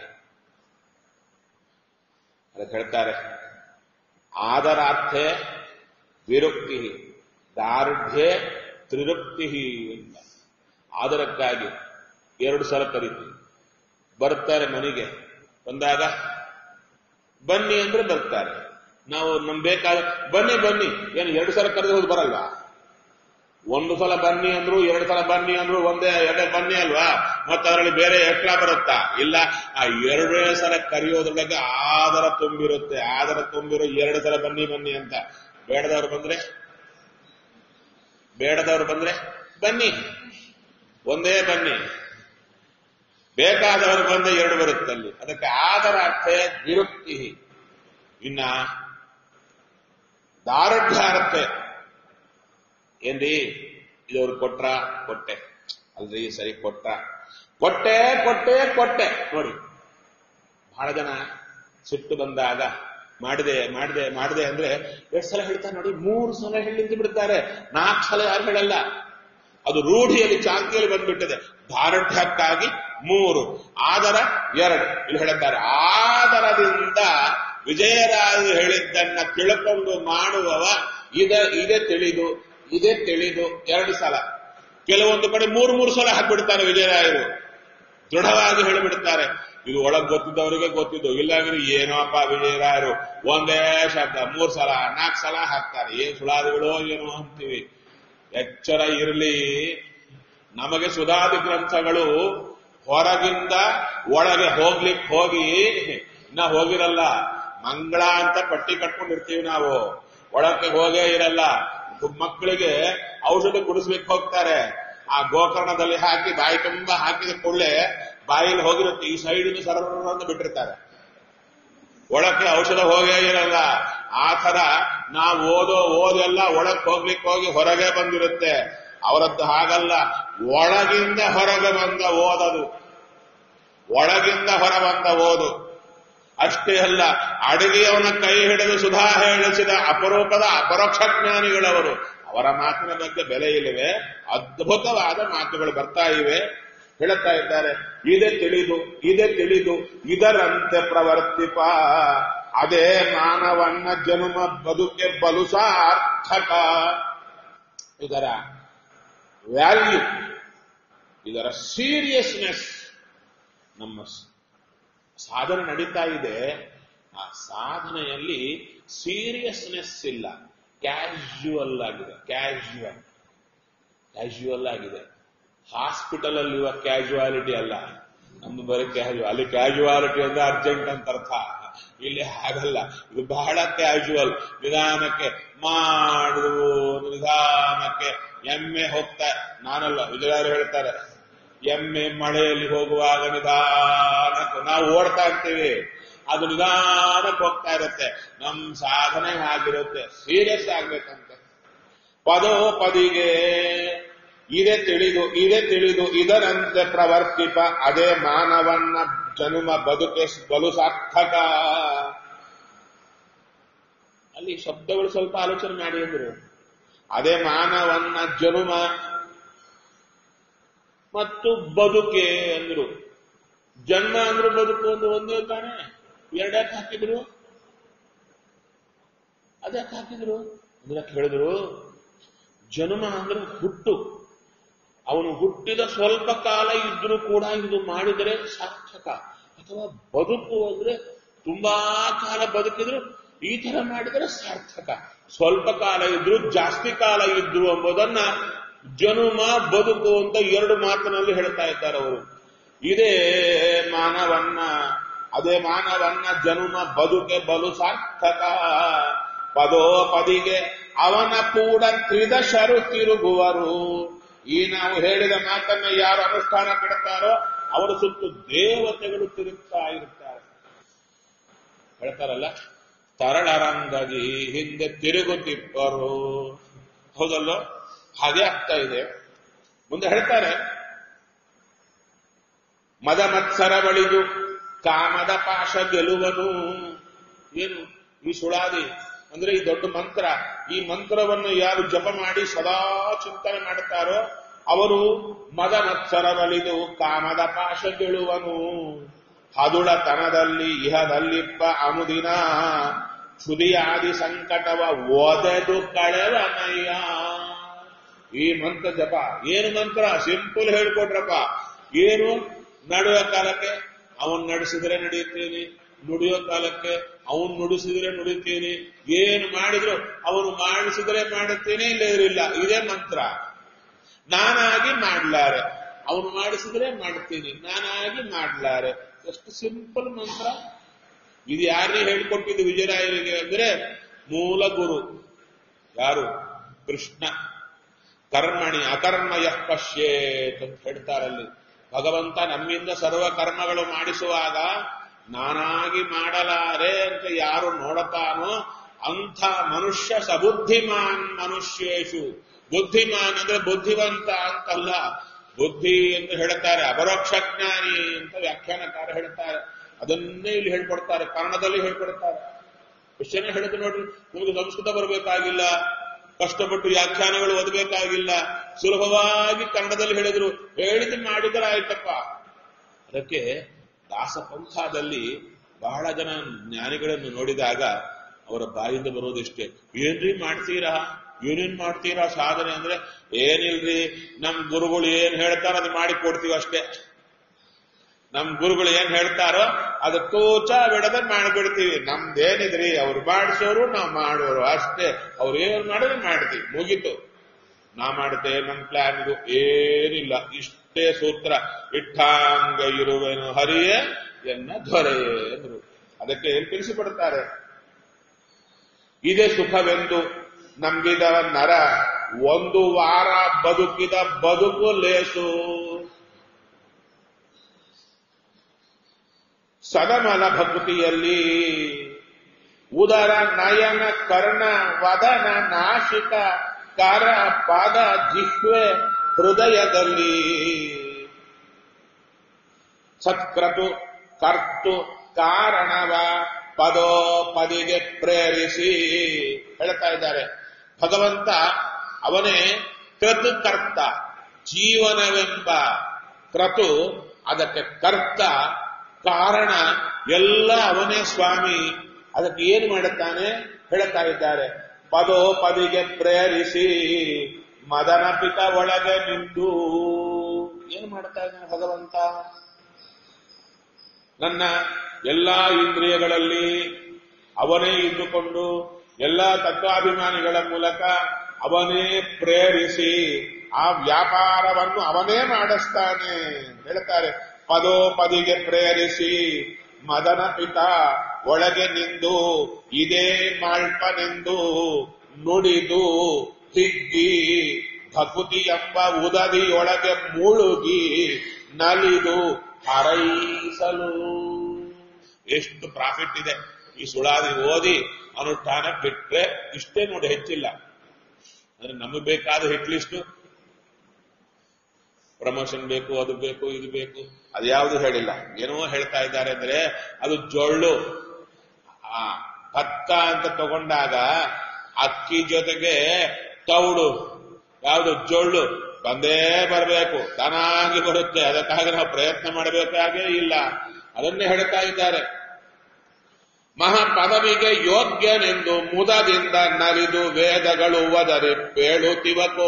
ಅದಕ್ಕೆ ಹೇಳ್ತಾರೆ ಆದರಾರ್ಥೆ ವಿರುಕ್ತಿ ದಾರ್ಢ್ಯೆ ತ್ರಿರುಕ್ತಿ ಅಂತ ಆದರಕ್ಕಾಗಿ ಎರಡು ಸಲ ಕರೀತೀವಿ ಬರ್ತಾರೆ ಮನೆಗೆ ಬಂದಾಗ ಬನ್ನಿ ಅಂದ್ರೆ ಬರ್ತಾರೆ ನಾವು ನಮ್ ಬೇಕಾದ ಬನ್ನಿ ಬನ್ನಿ ಏನು ಎರಡು ಸಲ ಕರೆದು ಬರಲ್ವಾ ಒಂದು ಸಲ ಬನ್ನಿ ಅಂದ್ರು ಎರಡು ಸಲ ಬನ್ನಿ ಅಂದ್ರು ಒಂದೇ ಎರಡೇ ಬನ್ನಿ ಅಲ್ವಾ ಮತ್ತೆ ಅದರಲ್ಲಿ ಬೇರೆ ಎಟ್ಲ ಬರುತ್ತಾ ಇಲ್ಲ ಆ ಎರಡೇ ಸಲ ಕರೆಯೋದ್ರೊಳಗೆ ಆದರ ತುಂಬಿರುತ್ತೆ ಆದರ ತುಂಬಿರೋ ಎರಡು ಸಲ ಬನ್ನಿ ಬನ್ನಿ ಅಂತ ಬೇಡದವ್ರು ಬಂದ್ರೆ ಬೇಡದವ್ರು ಬಂದ್ರೆ ಬನ್ನಿ ಒಂದೇ ಬನ್ನಿ ಬೇಕಾದವರು ಬಂದ ಎರಡು ಬರುತ್ತಲ್ಲಿ ಅದಕ್ಕೆ ಆದರ ಅರ್ಥ ವಿರುಕ್ತಿ ಇನ್ನ ದಾರುಢ್ಯಾರ್ಥ ಏನ್ರಿ ಇದವ್ರು ಕೊಟ್ರ ಕೊಟ್ಟೆ ಅಲ್ರಿ ಸರಿ ಕೊಟ್ಟ ಕೊಟ್ಟೆ ಕೊಟ್ಟೆ ಕೊಟ್ಟೆ ನೋಡಿ ಬಹಳ ಜನ ಸಿಟ್ಟು ಬಂದಾಗ ಮಾಡಿದೆ ಮಾಡಿದೆ ಮಾಡಿದೆ ಅಂದ್ರೆ ಎಷ್ಟು ಸಲ ಹೇಳ್ತಾರೆ ನೋಡಿ ಮೂರು ಸಲ ಹೇಳಿದ್ದು ಬಿಡ್ತಾರೆ ನಾಲ್ಕು ಸಲ ಯಾರು ಹೇಳಲ್ಲ ಅದು ರೂಢಿಯಲ್ಲಿ ಚಾಲ್ತಿಯಲ್ಲಿ ಬಂದ್ಬಿಟ್ಟಿದೆ ದಾರುಢ್ಯಕ್ಕಾಗಿ ಮೂರು ಆದರ ಎರಡು ಇಲ್ಲಿ ಹೇಳುತ್ತಾರೆ ಆದರದಿಂದ ವಿಜಯರಾಜು ಹೇಳಿದ್ದನ್ನ ತಿಳ್ಕೊಂಡು ಮಾಡುವವ ಇದ ಇದೇ ತಿಳಿದು ಇದೇ ತಿಳಿದು ಎರಡು ಸಲ ಕೆಲವೊಂದು ಕಡೆ ಮೂರು ಮೂರು ಸಲ ಹಾಕ್ಬಿಡ್ತಾರೆ ವಿಜಯರಾಯರು ದೃಢವಾಗಿ ಹೇಳಿಬಿಡ್ತಾರೆ ಇದು ಒಳಗ್ ಗೊತ್ತಿದ್ದವರಿಗೆ ಗೊತ್ತಿದ್ದು ಇಲ್ಲಾಂದ್ರೆ ಏನೋಪ್ಪ ವಿಜಯರಾಯರು ಒಂದೇ ಶಬ್ದ ಮೂರ್ ಸಲ ನಾಲ್ಕು ಸಲ ಹಾಕ್ತಾರೆ ಏನ್ ಸುಳಾದಿಗಳು ಏನೋ ಅಂತೀವಿ ಎಚ್ಚರ ಇರಲಿ ನಮಗೆ ಸುಧಾದಿ ಗ್ರಂಥಗಳು ಹೊರಗಿಂದ ಒಳಗೆ ಹೋಗ್ಲಿಕ್ಕೆ ಹೋಗಿ ಇನ್ನ ಹೋಗಿರಲ್ಲ ಮಂಗಳ ಅಂತ ಪಟ್ಟಿ ಕಟ್ಕೊಂಡಿರ್ತೀವಿ ನಾವು ಒಳಕ್ಕೆ ಹೋಗೇ ಇರಲ್ಲ ಮಕ್ಕಳಿಗೆ ಔಷಧ ಕುಡಿಸ್ಬೇಕು ಹೋಗ್ತಾರೆ ಆ ಗೋಕರ್ಣದಲ್ಲಿ ಹಾಕಿ ಬಾಯಿ ತುಂಬಾ ಹಾಕಿದ ಕೂಡಲೇ ಬಾಯಿಲಿ ಹೋಗಿರುತ್ತೆ ಈ ಸೈಡ್ ಸರ ಅಂತ ಬಿಟ್ಟಿರ್ತಾರೆ ಒಳಕ್ಕೆ ಔಷಧ ಹೋಗೇ ಇರಲ್ಲ ಆ ತರ ನಾವು ಓದೋ ಓದೆಲ್ಲ ಒಳಕ್ ಹೋಗ್ಲಿಕ್ಕೆ ಹೋಗಿ ಹೊರಗೆ ಬಂದಿರುತ್ತೆ ಅವರದ್ದು ಹಾಗಲ್ಲ ಒಳಗಿಂದ ಹೊರಗೆ ಬಂದ ಓದದು ಒಳಗಿಂದ ಹೊರ ಬಂದ ಓದು ಅಷ್ಟೇ ಅಲ್ಲ ಅಡುಗೆಯವನ ಕೈ ಹಿಡಿದು ಸುಧಾ ಹೇಳಿಸಿದ ಅಪರೂಪದ ಅಪರೋಕ್ಷ ಜ್ಞಾನಿಗಳವರು ಅವರ ಮಾತಿನ ಬಗ್ಗೆ ಬೆಲೆ ಇಲ್ಲವೆ ಅದ್ಭುತವಾದ ಮಾತುಗಳು ಬರ್ತಾ ಇವೆ ಹೇಳುತ್ತಾ ಇದ್ದಾರೆ ಇದೇ ತಿಳಿದು ಇದೇ ತಿಳಿದು ಇದರಂತೆ ಪ್ರವರ್ತಿಪ ಅದೇ ಮಾನವನ್ನ ಜನ್ಮ ಬದುಕೆ ಬಲು ಸಾರ್ಥಕ ಇದರ ವ್ಯಾಲ್ಯೂ ಇದರ ಸೀರಿಯಸ್ನೆಸ್ ನಮ್ಮ ಸಾಧನೆ ನಡೀತಾ ಇದೆ ಆ ಸಾಧನೆಯಲ್ಲಿ ಸೀರಿಯಸ್ನೆಸ್ ಇಲ್ಲ ಕ್ಯಾಶುವಲ್ ಆಗಿದೆ ಕ್ಯಾಶುವಲ್ ಕ್ಯಾಶುವಲ್ ಆಗಿದೆ ಹಾಸ್ಪಿಟಲ್ ಅಲ್ಲಿ ಇರುವ ಕ್ಯಾಶುವಾಲಿಟಿ ಅಲ್ಲ ನಮ್ದು ಬರೀ ಕ್ಯಾಶುವಲ್ ಅಲ್ಲಿ ಕ್ಯಾಶುವಾಲಿಟಿ ಅಂದ್ರೆ ಅರ್ಜೆಂಟ್ ಅಂತ ಅರ್ಥ ಇಲ್ಲಿ ಹಾಗಲ್ಲ ಇದು ಬಹಳ ಕ್ಯಾಶುವಲ್ ನಿಧಾನಕ್ಕೆ ಮಾಡುದು ನಿಧಾನಕ್ಕೆ ಎಮ್ಮೆ ಹೋಗ್ತಾ ನಾನಲ್ಲ ವಿಜಯರು ಹೇಳ್ತಾರೆ ಎಮ್ಮೆ ಮಳೆಯಲ್ಲಿ ಹೋಗುವಾಗ ನಿಧಾನಕ್ಕೆ ನಾವು ಓಡ್ತಾ ಇರ್ತೀವಿ ಅದು ನಿಧಾನಕ್ಕೆ ಹೋಗ್ತಾ ಇರುತ್ತೆ ನಮ್ ಸಾಧನೆ ಆಗಿರುತ್ತೆ ಸೀರಿಯಸ್ ಆಗ್ಬೇಕಂತೆ ಪದೋ ಪದಿಗೆ ಇದೇ ತಿಳಿದು ಇದೇ ತಿಳಿದು ಇದರಂತೆ ಪ್ರವರ್ತಿಪ ಅದೇ ಮಾನವನ್ನ ಜನುಮ ಬದುಕೆ ಬಲು ಸಾರ್ಥಕ ಅಲ್ಲಿ ಶಬ್ದಗಳು ಸ್ವಲ್ಪ ಆಲೋಚನೆ ಮಾಡಿ ಅಂದ್ರು ಅದೇ ಮಾನವನ್ನ ಜನುಮ ಮತ್ತು ಬದುಕೆ ಅಂದ್ರು ಜನ್ಮ ಅಂದ್ರು ಬದುಕು ಒಂದು ಒಂದೇ ತಾನೆ ಎರಡ್ಯಾಕೆ ಹಾಕಿದ್ರು ಅದ್ಯಾಕೆ ಹಾಕಿದ್ರು ಅದಕ್ಕೆ ಹೇಳಿದ್ರು ಜನ್ಮ ಅಂದ್ರೆ ಹುಟ್ಟು ಅವನು ಹುಟ್ಟಿದ ಸ್ವಲ್ಪ ಕಾಲ ಇದ್ರೂ ಕೂಡ ಇದು ಮಾಡಿದರೆ ಸಾರ್ಥಕ ಅಥವಾ ಬದುಕು ಅಂದ್ರೆ ತುಂಬಾ ಕಾಲ ಬದುಕಿದ್ರು ಈ ತರ ಮಾಡಿದರೆ ಸಾರ್ಥಕ ಸ್ವಲ್ಪ ಕಾಲ ಇದ್ರು ಜಾಸ್ತಿ ಕಾಲ ಇದ್ರು ಎಂಬುದನ್ನ ಜನುಮ ಬದುಕು ಅಂತ ಎರಡು ಮಾತಿನಲ್ಲಿ ಹೇಳ್ತಾ ಇದ್ದಾರೆ ಅವರು ಇದೇ ಮಾನವನ್ನ ಅದೇ ಮಾನವನ್ನ ಜನುಮ ಬದುಕೆ ಬಲು ಸಾರ್ಥಕ ಪದೋ ಪದಿಗೆ ಅವನ ಕೂಡ ತ್ರಿದಶರು ತಿರುಗುವರು ಈ ನಾವು ಹೇಳಿದ ಮಾತನ್ನ ಯಾರು ಅನುಷ್ಠಾನ ಬಿಡುತ್ತಾರೋ ಅವರ ಸುತ್ತು ದೇವತೆಗಳು ತಿರುಗ್ತಾ ಇರುತ್ತಾರೆ ಹೇಳ್ತಾರಲ್ಲ ತರಳರಂಗದಿ ಹಿಂದೆ ತಿರುಗುತ್ತಿಪ್ಪರು ಹೌದಲ್ಲೋ ಹಾಗೆ ಆಗ್ತಾ ಇದೆ ಮುಂದೆ ಹೇಳ್ತಾರೆ ಮದ ಮತ್ಸರ ಬಳಿದು ಕಾಮದ ಪಾಶ ಗೆಲುವನು ಏನು ಈ ಸುಳಾದಿ ಅಂದ್ರೆ ಈ ದೊಡ್ಡ ಮಂತ್ರ ಈ ಮಂತ್ರವನ್ನು ಯಾರು ಜಪ ಮಾಡಿ ಸದಾ ಚಿಂತನೆ ಮಾಡುತ್ತಾರೋ ಅವರು ಮದ ಮತ್ಸರ ಬಳಿದು ಕಾಮದ ಪಾಶ ಗೆಳುವನು ಹದುಳತನದಲ್ಲಿ ಇಹದಲ್ಲಿಪ್ಪ ಅನುದಿನ ಕ್ಷುದಿಯಾದಿ ಸಂಕಟವ ಒದೆದು ಕಳೆವನಯ್ಯ ಈ ಮಂತ್ರ ಜಪ ಏನು ಮಂತ್ರ ಸಿಂಪಲ್ ಹೇಳ್ಕೊಟ್ರಪ್ಪ ಏನು ನಡುವ ಕಾಲಕ್ಕೆ ಅವನ್ ನಡೆಸಿದ್ರೆ ನಡೆಯುತ್ತೇನೆ ನುಡಿಯೋ ಕಾಲಕ್ಕೆ ಅವನು ನುಡಿಸಿದ್ರೆ ನುಡಿತೀನಿ ಏನು ಮಾಡಿದ್ರು ಅವನು ಮಾಡಿಸಿದ್ರೆ ಮಾಡುತ್ತೇನೆ ಇಲ್ಲದ್ರಿಲ್ಲ ಇದೇ ಮಂತ್ರ ನಾನಾಗಿ ಮಾಡ್ಲಾರೆ ಅವನು ಮಾಡಿಸಿದ್ರೆ ಮಾಡ್ತೀನಿ ನಾನಾಗಿ ಮಾಡ್ಲಾರೆ ಎಷ್ಟು ಸಿಂಪಲ್ ಮಂತ್ರ ಇದು ಯಾರೇ ಹೇಳ್ಕೊಟ್ಟಿದ್ದು ವಿಜಯರಾಯರಿಗೆ ಅಂದ್ರೆ ಮೂಲ ಗುರು ಯಾರು ಕೃಷ್ಣ ಕರ್ಮಣಿ ಅಕರ್ಮಯ ಪಶ್ಯೇತ್ ಅಂತ ಹೇಳ್ತಾರಲ್ಲಿ ಭಗವಂತ ನಮ್ಮಿಂದ ಸರ್ವ ಕರ್ಮಗಳು ಮಾಡಿಸುವಾಗ ನಾನಾಗಿ ಮಾಡಲಾರೆ ಅಂತ ಯಾರು ನೋಡತಾನೋ ಅಂಥ ಮನುಷ್ಯ ಸಬುದ್ಧಿಮಾನ್ ಮನುಷ್ಯೇಶು ಬುದ್ಧಿಮಾನ್ ಅಂದ್ರೆ ಬುದ್ಧಿವಂತ ಅಂತಲ್ಲ ಬುದ್ಧಿ ಅಂತ ಹೇಳ್ತಾರೆ ಅಪರೋಕ್ಷ ಜ್ಞಾನಿ ಅಂತ ವ್ಯಾಖ್ಯಾನಕಾರ ಹೇಳ್ತಾರೆ ಅದನ್ನೇ ಇಲ್ಲಿ ಹೇಳ್ಕೊಡ್ತಾರೆ ಕನ್ನಡದಲ್ಲಿ ಹೇಳ್ಕೊಡ್ತಾರೆ ಎಷ್ಟು ಜನ ಹೇಳಿದ್ರು ನೋಡ್ರಿ ನಿಮಗೆ ಸಂಸ್ಕೃತ ಬರಬೇಕಾಗಿಲ್ಲ ಕಷ್ಟಪಟ್ಟು ವ್ಯಾಖ್ಯಾನಗಳು ಓದಬೇಕಾಗಿಲ್ಲ ಸುಲಭವಾಗಿ ಕನ್ನಡದಲ್ಲಿ ಹೇಳಿದ್ರು ಹೇಳಿದ್ದು ಮಾಡಿದ್ರೆ ಆಯ್ತಪ್ಪ ಅದಕ್ಕೆ ದಾಸಪಂಥದಲ್ಲಿ ಬಹಳ ಜನ ಜ್ಞಾನಿಗಳನ್ನು ನೋಡಿದಾಗ ಅವರ ಬಾಯಿಂದ ಬರೋದಿಷ್ಟೇ ಏನ್ರಿ ಮಾಡ್ತೀರಾ ಏನೇನ್ ಮಾಡ್ತೀರಾ ಸಾಧನೆ ಅಂದ್ರೆ ಏನಿಲ್ರಿ ನಮ್ ಗುರುಗಳು ಏನ್ ಹೇಳ್ತಾರೋ ಅದು ಮಾಡಿ ಕೊಡ್ತೀವಿ ಅಷ್ಟೇ ನಮ್ ಗುರುಗಳು ಏನ್ ಹೇಳ್ತಾರೋ ಅದು ಕೂಚ ಬಿಡದೆ ಮಾಡಿಬಿಡ್ತೀವಿ ನಮ್ದೇನಿದ್ರಿ ಅವ್ರು ಮಾಡಿಸೋರು ನಾವು ಮಾಡೋರು ಅಷ್ಟೇ ಅವ್ರು ಏನ್ ಮಾಡಿದ್ರೆ ಮಾಡ್ತೀವಿ ಮುಗೀತು ನಾ ಮಾಡ್ತೇವೆ ನಮ್ ಪ್ಲಾನ್ ಇದು ಏನಿಲ್ಲ ಇಷ್ಟೇ ಸೂತ್ರ ಇಟ್ಟಾಂಗ ಇರುವೆನು ಹರಿಯೇ ಎನ್ನ ದೊರೆಯೇ ಅಂದ್ರು ಅದಕ್ಕೆ ಏನ್ ತಿಳಿಸಿಕೊಡ್ತಾರೆ ಇದೇ ಸುಖವೆಂದು ನಂಬಿದ ನರ ಒಂದು ವಾರ ಬದುಕಿದ ಬದುಕು ಲೇಸು ಸದಮಲ ಭಕ್ತಿಯಲ್ಲಿ ಉದರ ನಯನ ಕರ್ಣ ವದನ ನಾಶಿಕ ಕರ ಪಾದ ಜಿಹ್ವೆ ಹೃದಯದಲ್ಲಿ ಸತ್ಕ್ರತು ಕರ್ತು ಕಾರಣವ ಪದೋಪದಿಗೆ ಪ್ರೇರಿಸಿ ಹೇಳ್ತಾ ಇದ್ದಾರೆ ಭಗವಂತ ಅವನೇ ಕೃತಕರ್ತ ಜೀವನವೆಂಬ ಕ್ರತು ಅದಕ್ಕೆ ಕರ್ತ ಕಾರಣ ಎಲ್ಲ ಅವನೇ ಸ್ವಾಮಿ ಅದಕ್ಕೆ ಏನು ಮಾಡುತ್ತಾನೆ ಹೇಳ್ತಾ ಇದ್ದಾರೆ ಪದೋಪದಿಗೆ ಪ್ರೇರಿಸಿ ಮದನ ಪಿತ ಒಳಗೆ ನಿಂತು ಏನು ಮಾಡ್ತಾ ಇದ್ದಾನೆ ಭಗವಂತ ನನ್ನ ಎಲ್ಲಾ ಇಂದ್ರಿಯಗಳಲ್ಲಿ ಅವನೇ ಇದ್ದುಕೊಂಡು ಎಲ್ಲಾ ತತ್ವಾಭಿಮಾನಿಗಳ ಮೂಲಕ ಅವನೇ ಪ್ರೇರಿಸಿ ಆ ವ್ಯಾಪಾರವನ್ನು ಅವನೇ ಮಾಡಿಸ್ತಾನೆ ಹೇಳ್ತಾರೆ ಪದೋಪದಿಗೆ ಪ್ರೇರಿಸಿ ಮದನ ಪಿತ ಒಳಗೆ ನಿಂದು ಇದೇ ಮಾಳ್ಪನೆಂದು ನುಡಿದು ಹಿಗ್ಗಿ ಭಕುತಿ ಎಂಬ ಉದದಿಯೊಳಗೆ ಮುಳುಗಿ ನಲಿದು ಹರೈಸಲು ಎಷ್ಟು ಪ್ರಾಫಿಟ್ ಇದೆ ಈ ಸುಳಾದಿ ಓದಿ ಅನುಷ್ಠಾನ ಬಿಟ್ರೆ ಇಷ್ಟೇ ನೋಡಿ ಹೆಚ್ಚಿಲ್ಲ ಅಂದ್ರೆ ನಮಗೆ ಬೇಕಾದ ಹಿಟ್ ಲಿಸ್ಟು ಪ್ರಮೋಷನ್ ಬೇಕು ಅದು ಬೇಕು ಇದು ಬೇಕು ಅದ್ಯಾವುದು ಹೇಳಿಲ್ಲ ಏನೋ ಹೇಳ್ತಾ ಇದ್ದಾರೆ ಅಂದ್ರೆ ಅದು ಜೊಳ್ಳು ಆ ಭತ್ತ ಅಂತ ತಗೊಂಡಾಗ ಅಕ್ಕಿ ಜೊತೆಗೆ ತೌಡು ಯಾವುದು ಜೊಳ್ಳು ಬಂದೇ ಬರಬೇಕು ತಾನಾಗಿ ಬರುತ್ತೆ ಅದಕ್ಕಾಗಿ ನಾವು ಪ್ರಯತ್ನ ಮಾಡಬೇಕಾಗೇ ಇಲ್ಲ ಅದನ್ನೇ ಹೇಳ್ತಾ ಇದ್ದಾರೆ ಮಹಾಪದವಿಗೆ ಯೋಗ್ಯನೆಂದು ಮುದದಿಂದ ನಲಿದು ವೇದಗಳು ಒದರಿ ಪೇಳುತ್ತಿವಕೋ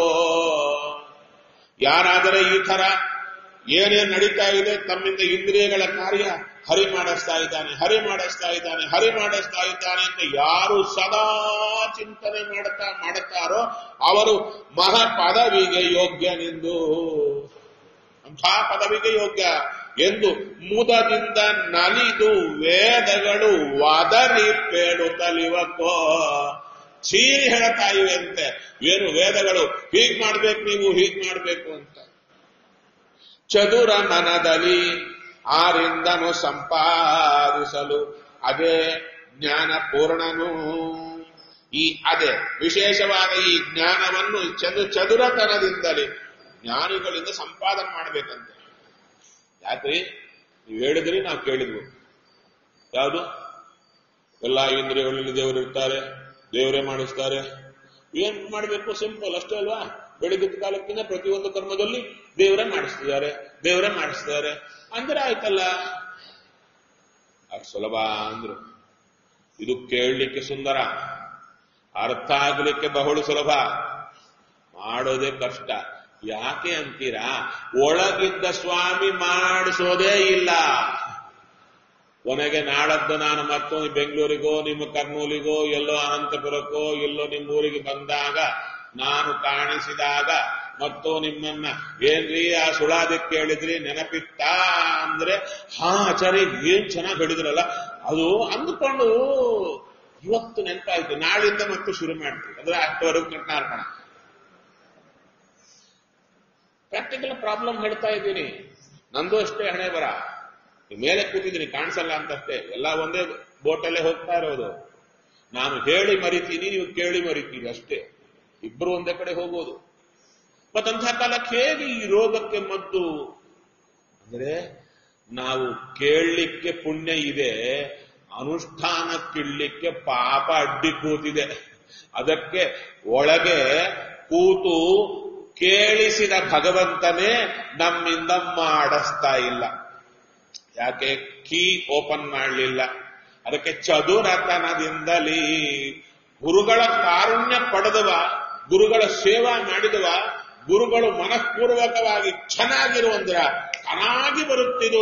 ಯಾರಾದರೆ ಈ ತರ ಏನೇನ್ ನಡೀತಾ ಇದೆ ತಮ್ಮಿಂದ ಇಂದ್ರಿಯಗಳ ಕಾರ್ಯ ಹರಿ ಮಾಡಿಸ್ತಾ ಇದ್ದಾನೆ ಹರಿ ಮಾಡಿಸ್ತಾ ಇದ್ದಾನೆ ಹರಿ ಮಾಡಿಸ್ತಾ ಇದ್ದಾನೆ ಅಂತ ಯಾರು ಸದಾ ಚಿಂತನೆ ಮಾಡ್ತಾ ಮಾಡುತ್ತಾರೋ ಅವರು ಮಹಾ ಪದವಿಗೆ ಯೋಗ್ಯನೆಂದು ಅಂಥ ಪದವಿಗೆ ಯೋಗ್ಯ ಎಂದು ಮುದದಿಂದ ನಲಿದು ವೇದಗಳು ವದರಿ ಪೇಡುತ್ತಲಿವಕ್ಕೋ ಚೀರಿ ಹೇಳ್ತಾ ಇವೆ ಅಂತೆ ಏನು ವೇದಗಳು ಹೀಗ್ ಮಾಡ್ಬೇಕು ನೀವು ಹೀಗ್ ಮಾಡ್ಬೇಕು ಅಂತ ಚದುರ ಮನದಲ್ಲಿ ಆರಿಂದನು ಸಂಪಾದಿಸಲು ಅದೇ ಜ್ಞಾನ ಪೂರ್ಣನು ಈ ಅದೇ ವಿಶೇಷವಾದ ಈ ಜ್ಞಾನವನ್ನು ಚದು ಚದುರತನದಿಂದಲೇ ಜ್ಞಾನಿಗಳಿಂದ ಸಂಪಾದನೆ ಮಾಡ್ಬೇಕಂತೆ ಯಾಕ್ರಿ ನೀವು ಹೇಳಿದ್ರಿ ನಾವು ಕೇಳಿದ್ವು ಯಾವುದು ಎಲ್ಲಾ ಇಂದ್ರಿಯಗಳಲ್ಲಿ ದೇವರು ಇರ್ತಾರೆ ದೇವರೇ ಮಾಡಿಸ್ತಾರೆ ಏನ್ ಮಾಡಬೇಕು ಸಿಂಪಲ್ ಅಷ್ಟೇ ಅಲ್ವಾ ಬೆಳಗಿದ್ದ ಕಾಲಕ್ಕಿಂತ ಪ್ರತಿಯೊಂದು ಕರ್ಮದಲ್ಲಿ ದೇವರೇ ಮಾಡಿಸ್ತಿದ್ದಾರೆ ದೇವರೇ ಮಾಡಿಸ್ತಿದ್ದಾರೆ ಅಂದ್ರೆ ಆಯ್ತಲ್ಲ ಅಷ್ಟು ಸುಲಭ ಅಂದ್ರು ಇದು ಕೇಳಲಿಕ್ಕೆ ಸುಂದರ ಅರ್ಥ ಆಗ್ಲಿಕ್ಕೆ ಬಹಳ ಸುಲಭ ಮಾಡೋದೇ ಕಷ್ಟ ಯಾಕೆ ಅಂತೀರಾ ಒಳಗಿದ್ದ ಸ್ವಾಮಿ ಮಾಡಿಸೋದೇ ಇಲ್ಲ ಕೊನೆಗೆ ನಾಳದ್ದು ನಾನು ಮತ್ತೊಂದು ಬೆಂಗಳೂರಿಗೋ ನಿಮ್ಮ ಕರ್ನೂಲಿಗೋ ಎಲ್ಲೋ ಅನಂತಪುರಕ್ಕೋ ಎಲ್ಲೋ ನಿಮ್ಮ ಊರಿಗೆ ಬಂದಾಗ ನಾನು ಕಾಣಿಸಿದಾಗ ಮತ್ತು ನಿಮ್ಮನ್ನ ಏನ್ರಿ ಆ ಸುಳಾದಿ ಕೇಳಿದ್ರಿ ನೆನಪಿತ್ತಾ ಅಂದ್ರೆ ಹಾ ಆಚಾರ್ಯ ಏನ್ ಚೆನ್ನಾಗಿ ಹೇಳಿದ್ರಲ್ಲ ಅದು ಅಂದುಕೊಂಡು ಇವತ್ತು ನೆನಪಾಯ್ತು ನಾಳಿಂದ ಮತ್ತೆ ಶುರು ಮಾಡ್ತೀವಿ ಅಂದ್ರೆ ಅಷ್ಟವರೆಗೂ ಕೃಷ್ಣಾರ್ಪಣ ಪ್ರಾಕ್ಟಿಕಲ್ ಪ್ರಾಬ್ಲಮ್ ಹೇಳ್ತಾ ಇದ್ದೀನಿ ನಂದು ಅಷ್ಟೇ ಹಣೆ ಬರ ಈ ಮೇಲೆ ಕೂತಿದ್ದೀನಿ ಕಾಣಿಸಲ್ಲ ಅಂತಷ್ಟೇ ಎಲ್ಲ ಒಂದೇ ಬೋಟಲ್ಲೇ ಹೋಗ್ತಾ ಇರೋದು ನಾನು ಹೇಳಿ ಮರಿತೀನಿ ನೀವು ಕೇಳಿ ಮರಿತೀರಿ ಅಷ್ಟೇ ಇಬ್ರು ಒಂದೇ ಕಡೆ ಹೋಗೋದು ಮತ್ತಂತಹ ಕಾಲಕ್ಕೆ ಹೇಗೆ ಈ ರೋಗಕ್ಕೆ ಮದ್ದು ಅಂದ್ರೆ ನಾವು ಕೇಳಲಿಕ್ಕೆ ಪುಣ್ಯ ಇದೆ ಅನುಷ್ಠಾನಕ್ಕಿಡ್ಲಿಕ್ಕೆ ಪಾಪ ಅಡ್ಡಿ ಕೂತಿದೆ ಅದಕ್ಕೆ ಒಳಗೆ ಕೂತು ಕೇಳಿಸಿದ ಭಗವಂತನೇ ನಮ್ಮಿಂದ ಮಾಡಿಸ್ತಾ ಇಲ್ಲ ಯಾಕೆ ಕೀ ಓಪನ್ ಮಾಡಲಿಲ್ಲ ಅದಕ್ಕೆ ಚದುರತನದಿಂದಲೇ ಗುರುಗಳ ಕಾರುಣ್ಯ ಪಡೆದವ ಗುರುಗಳ ಸೇವಾ ಮಾಡಿದವ ಗುರುಗಳು ಮನಃಪೂರ್ವಕವಾಗಿ ಚೆನ್ನಾಗಿರುವಂದ್ರ ಚೆನ್ನಾಗಿ ಬರುತ್ತಿದು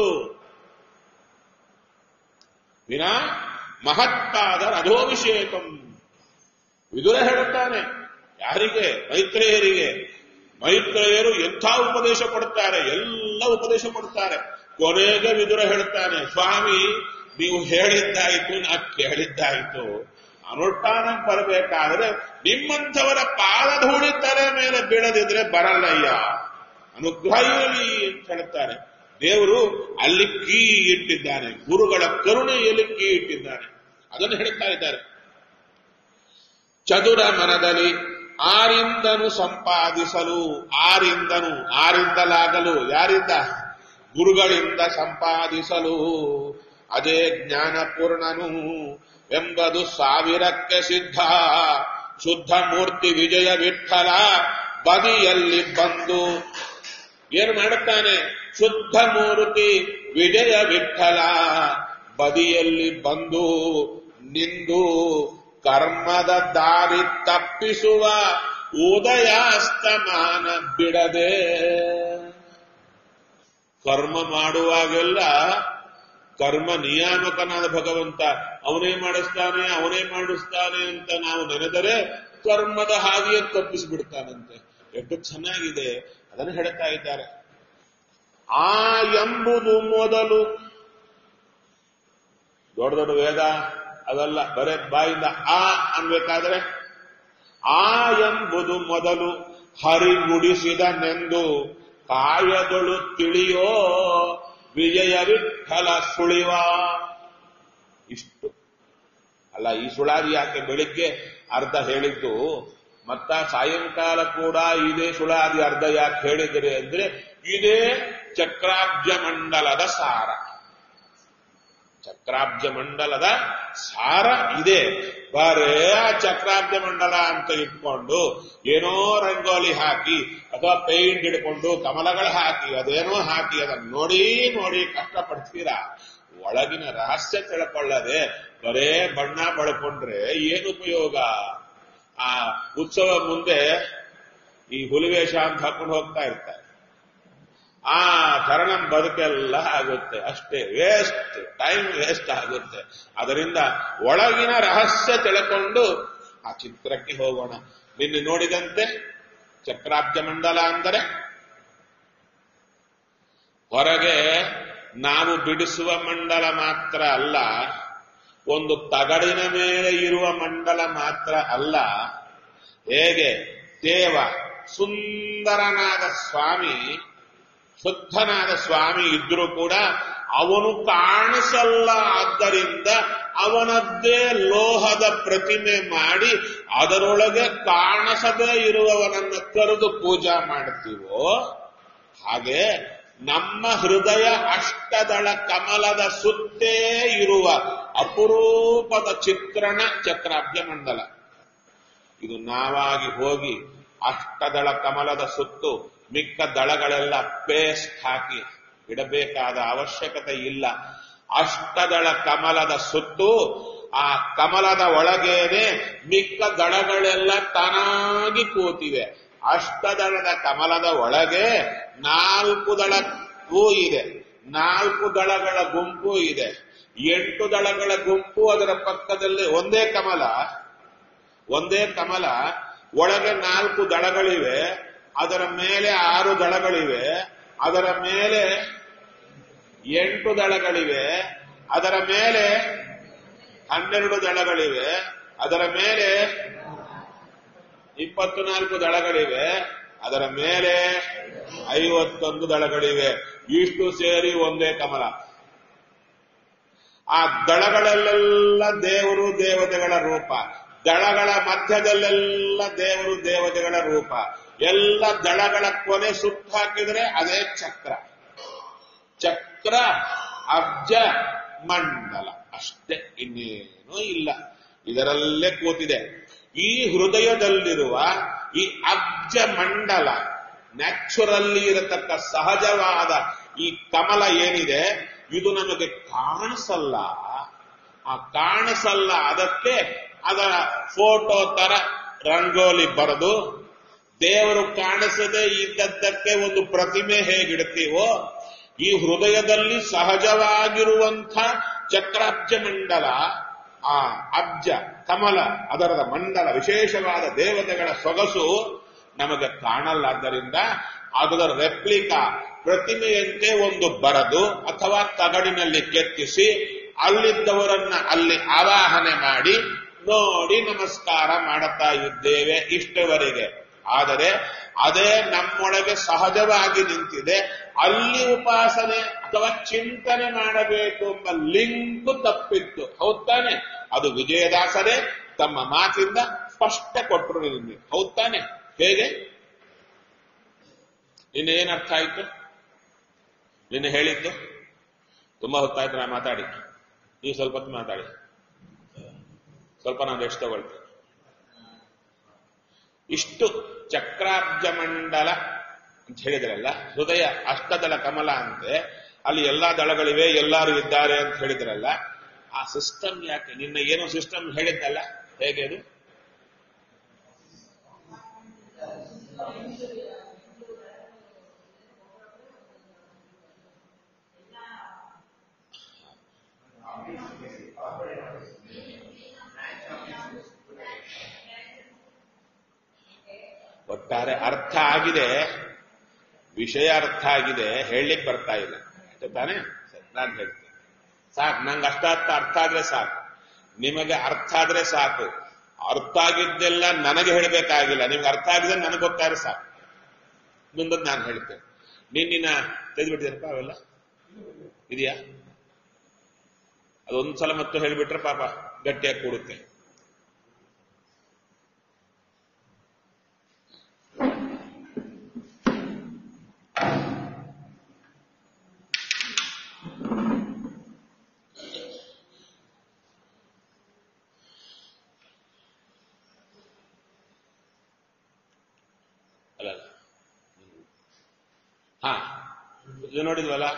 ವಿನಾ ಮಹತ್ತಾದ ರಥೋಭಿಷೇಕಂ ವಿದುರ ಹೇಳುತ್ತಾನೆ ಯಾರಿಗೆ ಮೈತ್ರೇಯರಿಗೆ ಮೈತ್ರೇಯರು ಎಂಥ ಉಪದೇಶ ಕೊಡುತ್ತಾರೆ ಎಲ್ಲ ಉಪದೇಶ ಕೊಡುತ್ತಾರೆ ಕೊನೆಗೆ ವಿದುರ ಹೇಳ್ತಾನೆ ಸ್ವಾಮಿ ನೀವು ಹೇಳಿದ್ದಾಯಿತು ನಾ ಕೇಳಿದ್ದಾಯಿತು ಅನುಷ್ಠಾನ ಬರಬೇಕಾದ್ರೆ ನಿಮ್ಮಂಥವರ ಪಾದಧೂಳಿ ತಲೆ ಮೇಲೆ ಬೀಳದಿದ್ರೆ ಬರಲ್ಲಯ್ಯ ಅನುಗ್ರಹ ಇರಲಿ ಅಂತ ಹೇಳ್ತಾರೆ ದೇವರು ಅಲ್ಲಿ ಕೀ ಇಟ್ಟಿದ್ದಾನೆ ಗುರುಗಳ ಕರುಣೆಯಲ್ಲಿ ಕೀ ಇಟ್ಟಿದ್ದಾನೆ ಅದನ್ನು ಹೇಳ್ತಾ ಇದ್ದಾರೆ ಚದುರ ಮನದಲ್ಲಿ ಆರಿಂದನು ಸಂಪಾದಿಸಲು ಆರಿಂದನು ಆರಿಂದಲಾಗಲು ಯಾರಿಂದ ಗುರುಗಳಿಂದ ಸಂಪಾದಿಸಲು ಅದೇ ಜ್ಞಾನಪೂರ್ಣನು ಎಂಬುದು ಸಾವಿರಕ್ಕೆ ಸಿದ್ಧ ಶುದ್ಧ ಮೂರ್ತಿ ವಿಜಯ ವಿಠಲ ಬದಿಯಲ್ಲಿ ಬಂದು ಏನು ಮಾಡುತ್ತಾನೆ ಶುದ್ಧ ಮೂರ್ತಿ ವಿಜಯ ವಿಠಲ ಬದಿಯಲ್ಲಿ ಬಂದು ನಿಂದು ಕರ್ಮದ ದಾರಿ ತಪ್ಪಿಸುವ ಉದಯಾಸ್ತಮಾನ ಬಿಡದೆ ಕರ್ಮ ಮಾಡುವಾಗೆಲ್ಲ ಕರ್ಮ ನಿಯಾಮಕನಾದ ಭಗವಂತ ಅವನೇ ಮಾಡಿಸ್ತಾನೆ ಅವನೇ ಮಾಡಿಸ್ತಾನೆ ಅಂತ ನಾವು ನೆನೆದರೆ ಕರ್ಮದ ಹಾದಿಯ ತಪ್ಪಿಸಿಬಿಡ್ತಾನಂತೆ ಎಷ್ಟು ಚೆನ್ನಾಗಿದೆ ಅದನ್ನು ಹೇಳ್ತಾ ಇದ್ದಾರೆ ಆ ಎಂಬುದು ಮೊದಲು ದೊಡ್ಡ ದೊಡ್ಡ ವೇದ ಅದಲ್ಲ ಬರೇ ಬಾಯಿಂದ ಆ ಅನ್ಬೇಕಾದ್ರೆ ಆ ಎಂಬುದು ಮೊದಲು ಹರಿಗುಡಿಸಿದನೆಂದು ಕಾಯದೊಳು ತಿಳಿಯೋ ವಿಜಯ ವಿಠಲ ಸುಳಿವ ಇಷ್ಟು ಅಲ್ಲ ಈ ಸುಳಾದಿ ಯಾಕೆ ಬೆಳಿಗ್ಗೆ ಅರ್ಧ ಹೇಳಿದ್ದು ಮತ್ತ ಸಾಯಂಕಾಲ ಕೂಡ ಇದೇ ಸುಳಾದಿ ಅರ್ಧ ಯಾಕೆ ಹೇಳಿದರೆ ಅಂದ್ರೆ ಇದೇ ಚಕ್ರಾಬ್ಜ ಮಂಡಲದ ಸಾರ ಚಕ್ರಾಬ್ಜ ಮಂಡಲದ ಸಾರ ಇದೆ ಬರೇ ಆ ಚಕ್ರಾಬ್ಜ ಮಂಡಲ ಅಂತ ಇಟ್ಕೊಂಡು ಏನೋ ರಂಗೋಲಿ ಹಾಕಿ ಅಥವಾ ಪೇಂಟ್ ಹಿಡ್ಕೊಂಡು ಕಮಲಗಳು ಹಾಕಿ ಅದೇನೋ ಹಾಕಿ ಅದನ್ನ ನೋಡಿ ನೋಡಿ ಕಷ್ಟಪಡ್ತೀರಾ ಒಳಗಿನ ರಹಸ್ಯ ತಿಳ್ಕೊಳ್ಳದೆ ಬರೇ ಬಣ್ಣ ಬಳ್ಕೊಂಡ್ರೆ ಏನು ಉಪಯೋಗ ಆ ಉತ್ಸವ ಮುಂದೆ ಈ ಹುಲಿವೇಷ ಅಂತ ಹಾಕೊಂಡು ಹೋಗ್ತಾ ಇರ್ತಾರೆ ಆ ಚರಣ ಬದುಕೆಲ್ಲ ಆಗುತ್ತೆ ಅಷ್ಟೇ ವೇಸ್ಟ್ ಟೈಮ್ ವೇಸ್ಟ್ ಆಗುತ್ತೆ ಅದರಿಂದ ಒಳಗಿನ ರಹಸ್ಯ ತಿಳ್ಕೊಂಡು ಆ ಚಿತ್ರಕ್ಕೆ ಹೋಗೋಣ ನಿನ್ನೆ ನೋಡಿದಂತೆ ಚಕ್ರಾಬ್ಜ ಮಂಡಲ ಅಂದರೆ ಹೊರಗೆ ನಾವು ಬಿಡಿಸುವ ಮಂಡಲ ಮಾತ್ರ ಅಲ್ಲ ಒಂದು ತಗಡಿನ ಮೇಲೆ ಇರುವ ಮಂಡಲ ಮಾತ್ರ ಅಲ್ಲ ಹೇಗೆ ದೇವ ಸುಂದರನಾದ ಸ್ವಾಮಿ ಶುದ್ಧನಾದ ಸ್ವಾಮಿ ಇದ್ರೂ ಕೂಡ ಅವನು ಕಾಣಿಸಲ್ಲ ಆದ್ದರಿಂದ ಅವನದ್ದೇ ಲೋಹದ ಪ್ರತಿಮೆ ಮಾಡಿ ಅದರೊಳಗೆ ಕಾಣಿಸದೇ ಇರುವವನನ್ನು ಕರೆದು ಪೂಜಾ ಮಾಡ್ತೀವೋ ಹಾಗೆ ನಮ್ಮ ಹೃದಯ ಅಷ್ಟದಳ ಕಮಲದ ಸುತ್ತೇ ಇರುವ ಅಪರೂಪದ ಚಿತ್ರಣ ಚಕ್ರಾಬ್ಜ ಮಂಡಲ ಇದು ನಾವಾಗಿ ಹೋಗಿ ಅಷ್ಟದಳ ಕಮಲದ ಸುತ್ತು ಮಿಕ್ಕ ದಳಗಳೆಲ್ಲ ಪೇಸ್ಟ್ ಹಾಕಿ ಇಡಬೇಕಾದ ಅವಶ್ಯಕತೆ ಇಲ್ಲ ಅಷ್ಟದಳ ಕಮಲದ ಸುತ್ತು ಆ ಕಮಲದ ಒಳಗೇನೆ ಮಿಕ್ಕ ದಳಗಳೆಲ್ಲ ತಾನಾಗಿ ಕೂತಿವೆ ಅಷ್ಟದಳದ ಕಮಲದ ಒಳಗೆ ನಾಲ್ಕು ದಳ ಹೂ ಇದೆ ನಾಲ್ಕು ದಳಗಳ ಗುಂಪು ಇದೆ ಎಂಟು ದಳಗಳ ಗುಂಪು ಅದರ ಪಕ್ಕದಲ್ಲಿ ಒಂದೇ ಕಮಲ ಒಂದೇ ಕಮಲ ಒಳಗೆ ನಾಲ್ಕು ದಳಗಳಿವೆ ಅದರ ಮೇಲೆ ಆರು ದಳಗಳಿವೆ ಅದರ ಮೇಲೆ ಎಂಟು ದಳಗಳಿವೆ ಅದರ ಮೇಲೆ ಹನ್ನೆರಡು ದಳಗಳಿವೆ ಅದರ ಮೇಲೆ ಇಪ್ಪತ್ತು ನಾಲ್ಕು ದಳಗಳಿವೆ ಅದರ ಮೇಲೆ ಐವತ್ತೊಂದು ದಳಗಳಿವೆ ಇಷ್ಟು ಸೇರಿ ಒಂದೇ ಕಮಲ ಆ ದಳಗಳಲ್ಲೆಲ್ಲ ದೇವರು ದೇವತೆಗಳ ರೂಪ ದಳಗಳ ಮಧ್ಯದಲ್ಲೆಲ್ಲ ದೇವರು ದೇವತೆಗಳ ರೂಪ ಎಲ್ಲ ದಳಗಳ ಕೊನೆ ಸುತ್ತ ಹಾಕಿದ್ರೆ ಅದೇ ಚಕ್ರ ಚಕ್ರ ಅಬ್ಜ ಮಂಡಲ ಅಷ್ಟೇ ಇನ್ನೇನೂ ಇಲ್ಲ ಇದರಲ್ಲೇ ಕೂತಿದೆ ಈ ಹೃದಯದಲ್ಲಿರುವ ಈ ಅಬ್ಜ ಮಂಡಲ ನ್ಯಾಚುರಲ್ಲಿ ಇರತಕ್ಕ ಸಹಜವಾದ ಈ ಕಮಲ ಏನಿದೆ ಇದು ನಮಗೆ ಕಾಣಿಸಲ್ಲ ಆ ಕಾಣಿಸಲ್ಲ ಅದಕ್ಕೆ ಅದರ ಫೋಟೋ ತರ ರಂಗೋಲಿ ಬರೆದು ದೇವರು ಕಾಣಿಸದೆ ಇದ್ದದ್ದಕ್ಕೆ ಒಂದು ಪ್ರತಿಮೆ ಹೇಗಿಡ್ತೀವೋ ಈ ಹೃದಯದಲ್ಲಿ ಸಹಜವಾಗಿರುವಂಥ ಚಕ್ರಾಬ್ಜ ಮಂಡಲ ಆ ಅಬ್ಜ ಕಮಲ ಅದರದ ಮಂಡಲ ವಿಶೇಷವಾದ ದೇವತೆಗಳ ಸೊಗಸು ನಮಗೆ ಕಾಣಲ್ಲಾದ್ದರಿಂದ ಅದರ ರೆಪ್ಲಿಕಾ ಪ್ರತಿಮೆಯಂತೆ ಒಂದು ಬರದು ಅಥವಾ ತಗಡಿನಲ್ಲಿ ಕೆತ್ತಿಸಿ ಅಲ್ಲಿದ್ದವರನ್ನ ಅಲ್ಲಿ ಆವಾಹನೆ ಮಾಡಿ ನೋಡಿ ನಮಸ್ಕಾರ ಮಾಡುತ್ತಾ ಇದ್ದೇವೆ ಇಷ್ಟವರೆಗೆ ಆದರೆ ಅದೇ ನಮ್ಮೊಳಗೆ ಸಹಜವಾಗಿ ನಿಂತಿದೆ ಅಲ್ಲಿ ಉಪಾಸನೆ ಅಥವಾ ಚಿಂತನೆ ಮಾಡಬೇಕು ಎಂಬ ಲಿಂಕ್ ತಪ್ಪಿತ್ತು ಹೌದ್ ತಾನೆ ಅದು ವಿಜಯದಾಸರೇ ತಮ್ಮ ಮಾತಿಂದ ಸ್ಪಷ್ಟ ಕೊಟ್ಟರು ನಿಮಗೆ ಹೌದ್ ತಾನೆ ಹೇಗೆ ನಿನ್ನೆ ಏನ್ ಅರ್ಥ ಆಯ್ತು ನಿನ್ನೆ ಹೇಳಿದ್ದು ತುಂಬಾ ಹೊತ್ತಾಯ್ತು ನಾ ಮಾತಾಡಿ ನೀವು ಸ್ವಲ್ಪ ಹೊತ್ತು ಮಾತಾಡಿ ಸ್ವಲ್ಪ ನಾನು ಎಷ್ಟು ತಗೊಳ್ತೇನೆ ಇಷ್ಟು ಚಕ್ರಾಬ್ಜ ಮಂಡಲ ಅಂತ ಹೇಳಿದ್ರಲ್ಲ ಹೃದಯ ಅಷ್ಟದಳ ಕಮಲ ಅಂತೆ ಅಲ್ಲಿ ಎಲ್ಲಾ ದಳಗಳಿವೆ ಎಲ್ಲರೂ ಇದ್ದಾರೆ ಅಂತ ಹೇಳಿದ್ರಲ್ಲ ಆ ಸಿಸ್ಟಮ್ ಯಾಕೆ ನಿನ್ನ ಏನೋ ಸಿಸ್ಟಮ್ ಹೇಳಿದ್ದಲ್ಲ ಹೇಗೆ ಅದು ಒಟ್ಟಾರೆ ಅರ್ಥ ಆಗಿದೆ ವಿಷಯ ಅರ್ಥ ಆಗಿದೆ ಹೇಳಲಿಕ್ಕೆ ಬರ್ತಾ ಇಲ್ಲ ಅಷ್ಟೇ ತಾನೇ ಸರಿ, ನಾನು ಹೇಳ್ತೇನೆ ಸಾಕು ನಂಗೆ ಅಷ್ಟಾರ್ಥ ಅರ್ಥ ಆದ್ರೆ ಸಾಕು ನಿಮಗೆ ಅರ್ಥ ಆದ್ರೆ ಸಾಕು ಅರ್ಥ ಆಗಿದ್ದೆಲ್ಲ ನನಗೆ ಹೇಳಬೇಕಾಗಿಲ್ಲ ನಿಮ್ಗೆ ಅರ್ಥ ಆಗಿದೆ ನನಗೆ ಗೊತ್ತಾದ್ರೆ ಸಾಕು ಮುಂದದ್ದು ನಾನು ಹೇಳ್ತೇನೆ ನಿನ್ನಿನ ತೆಗೆದುಬಿಟ್ಟಿದ್ದೀರಪ್ಪ ಅವೆಲ್ಲ ಇದೆಯಾ ಅದೊಂದ್ಸಲ ಮತ್ತು ಹೇಳಿಬಿಟ್ರೆ ಪಾಪ ಗಟ್ಟಿಯಾಗಿ ಕೂಡುತ್ತೆ ಅಲ್ಲ ಅಲ್ಲ. ಹಾ ಇದು ನೋಡಿದ್ವಲ್ಲ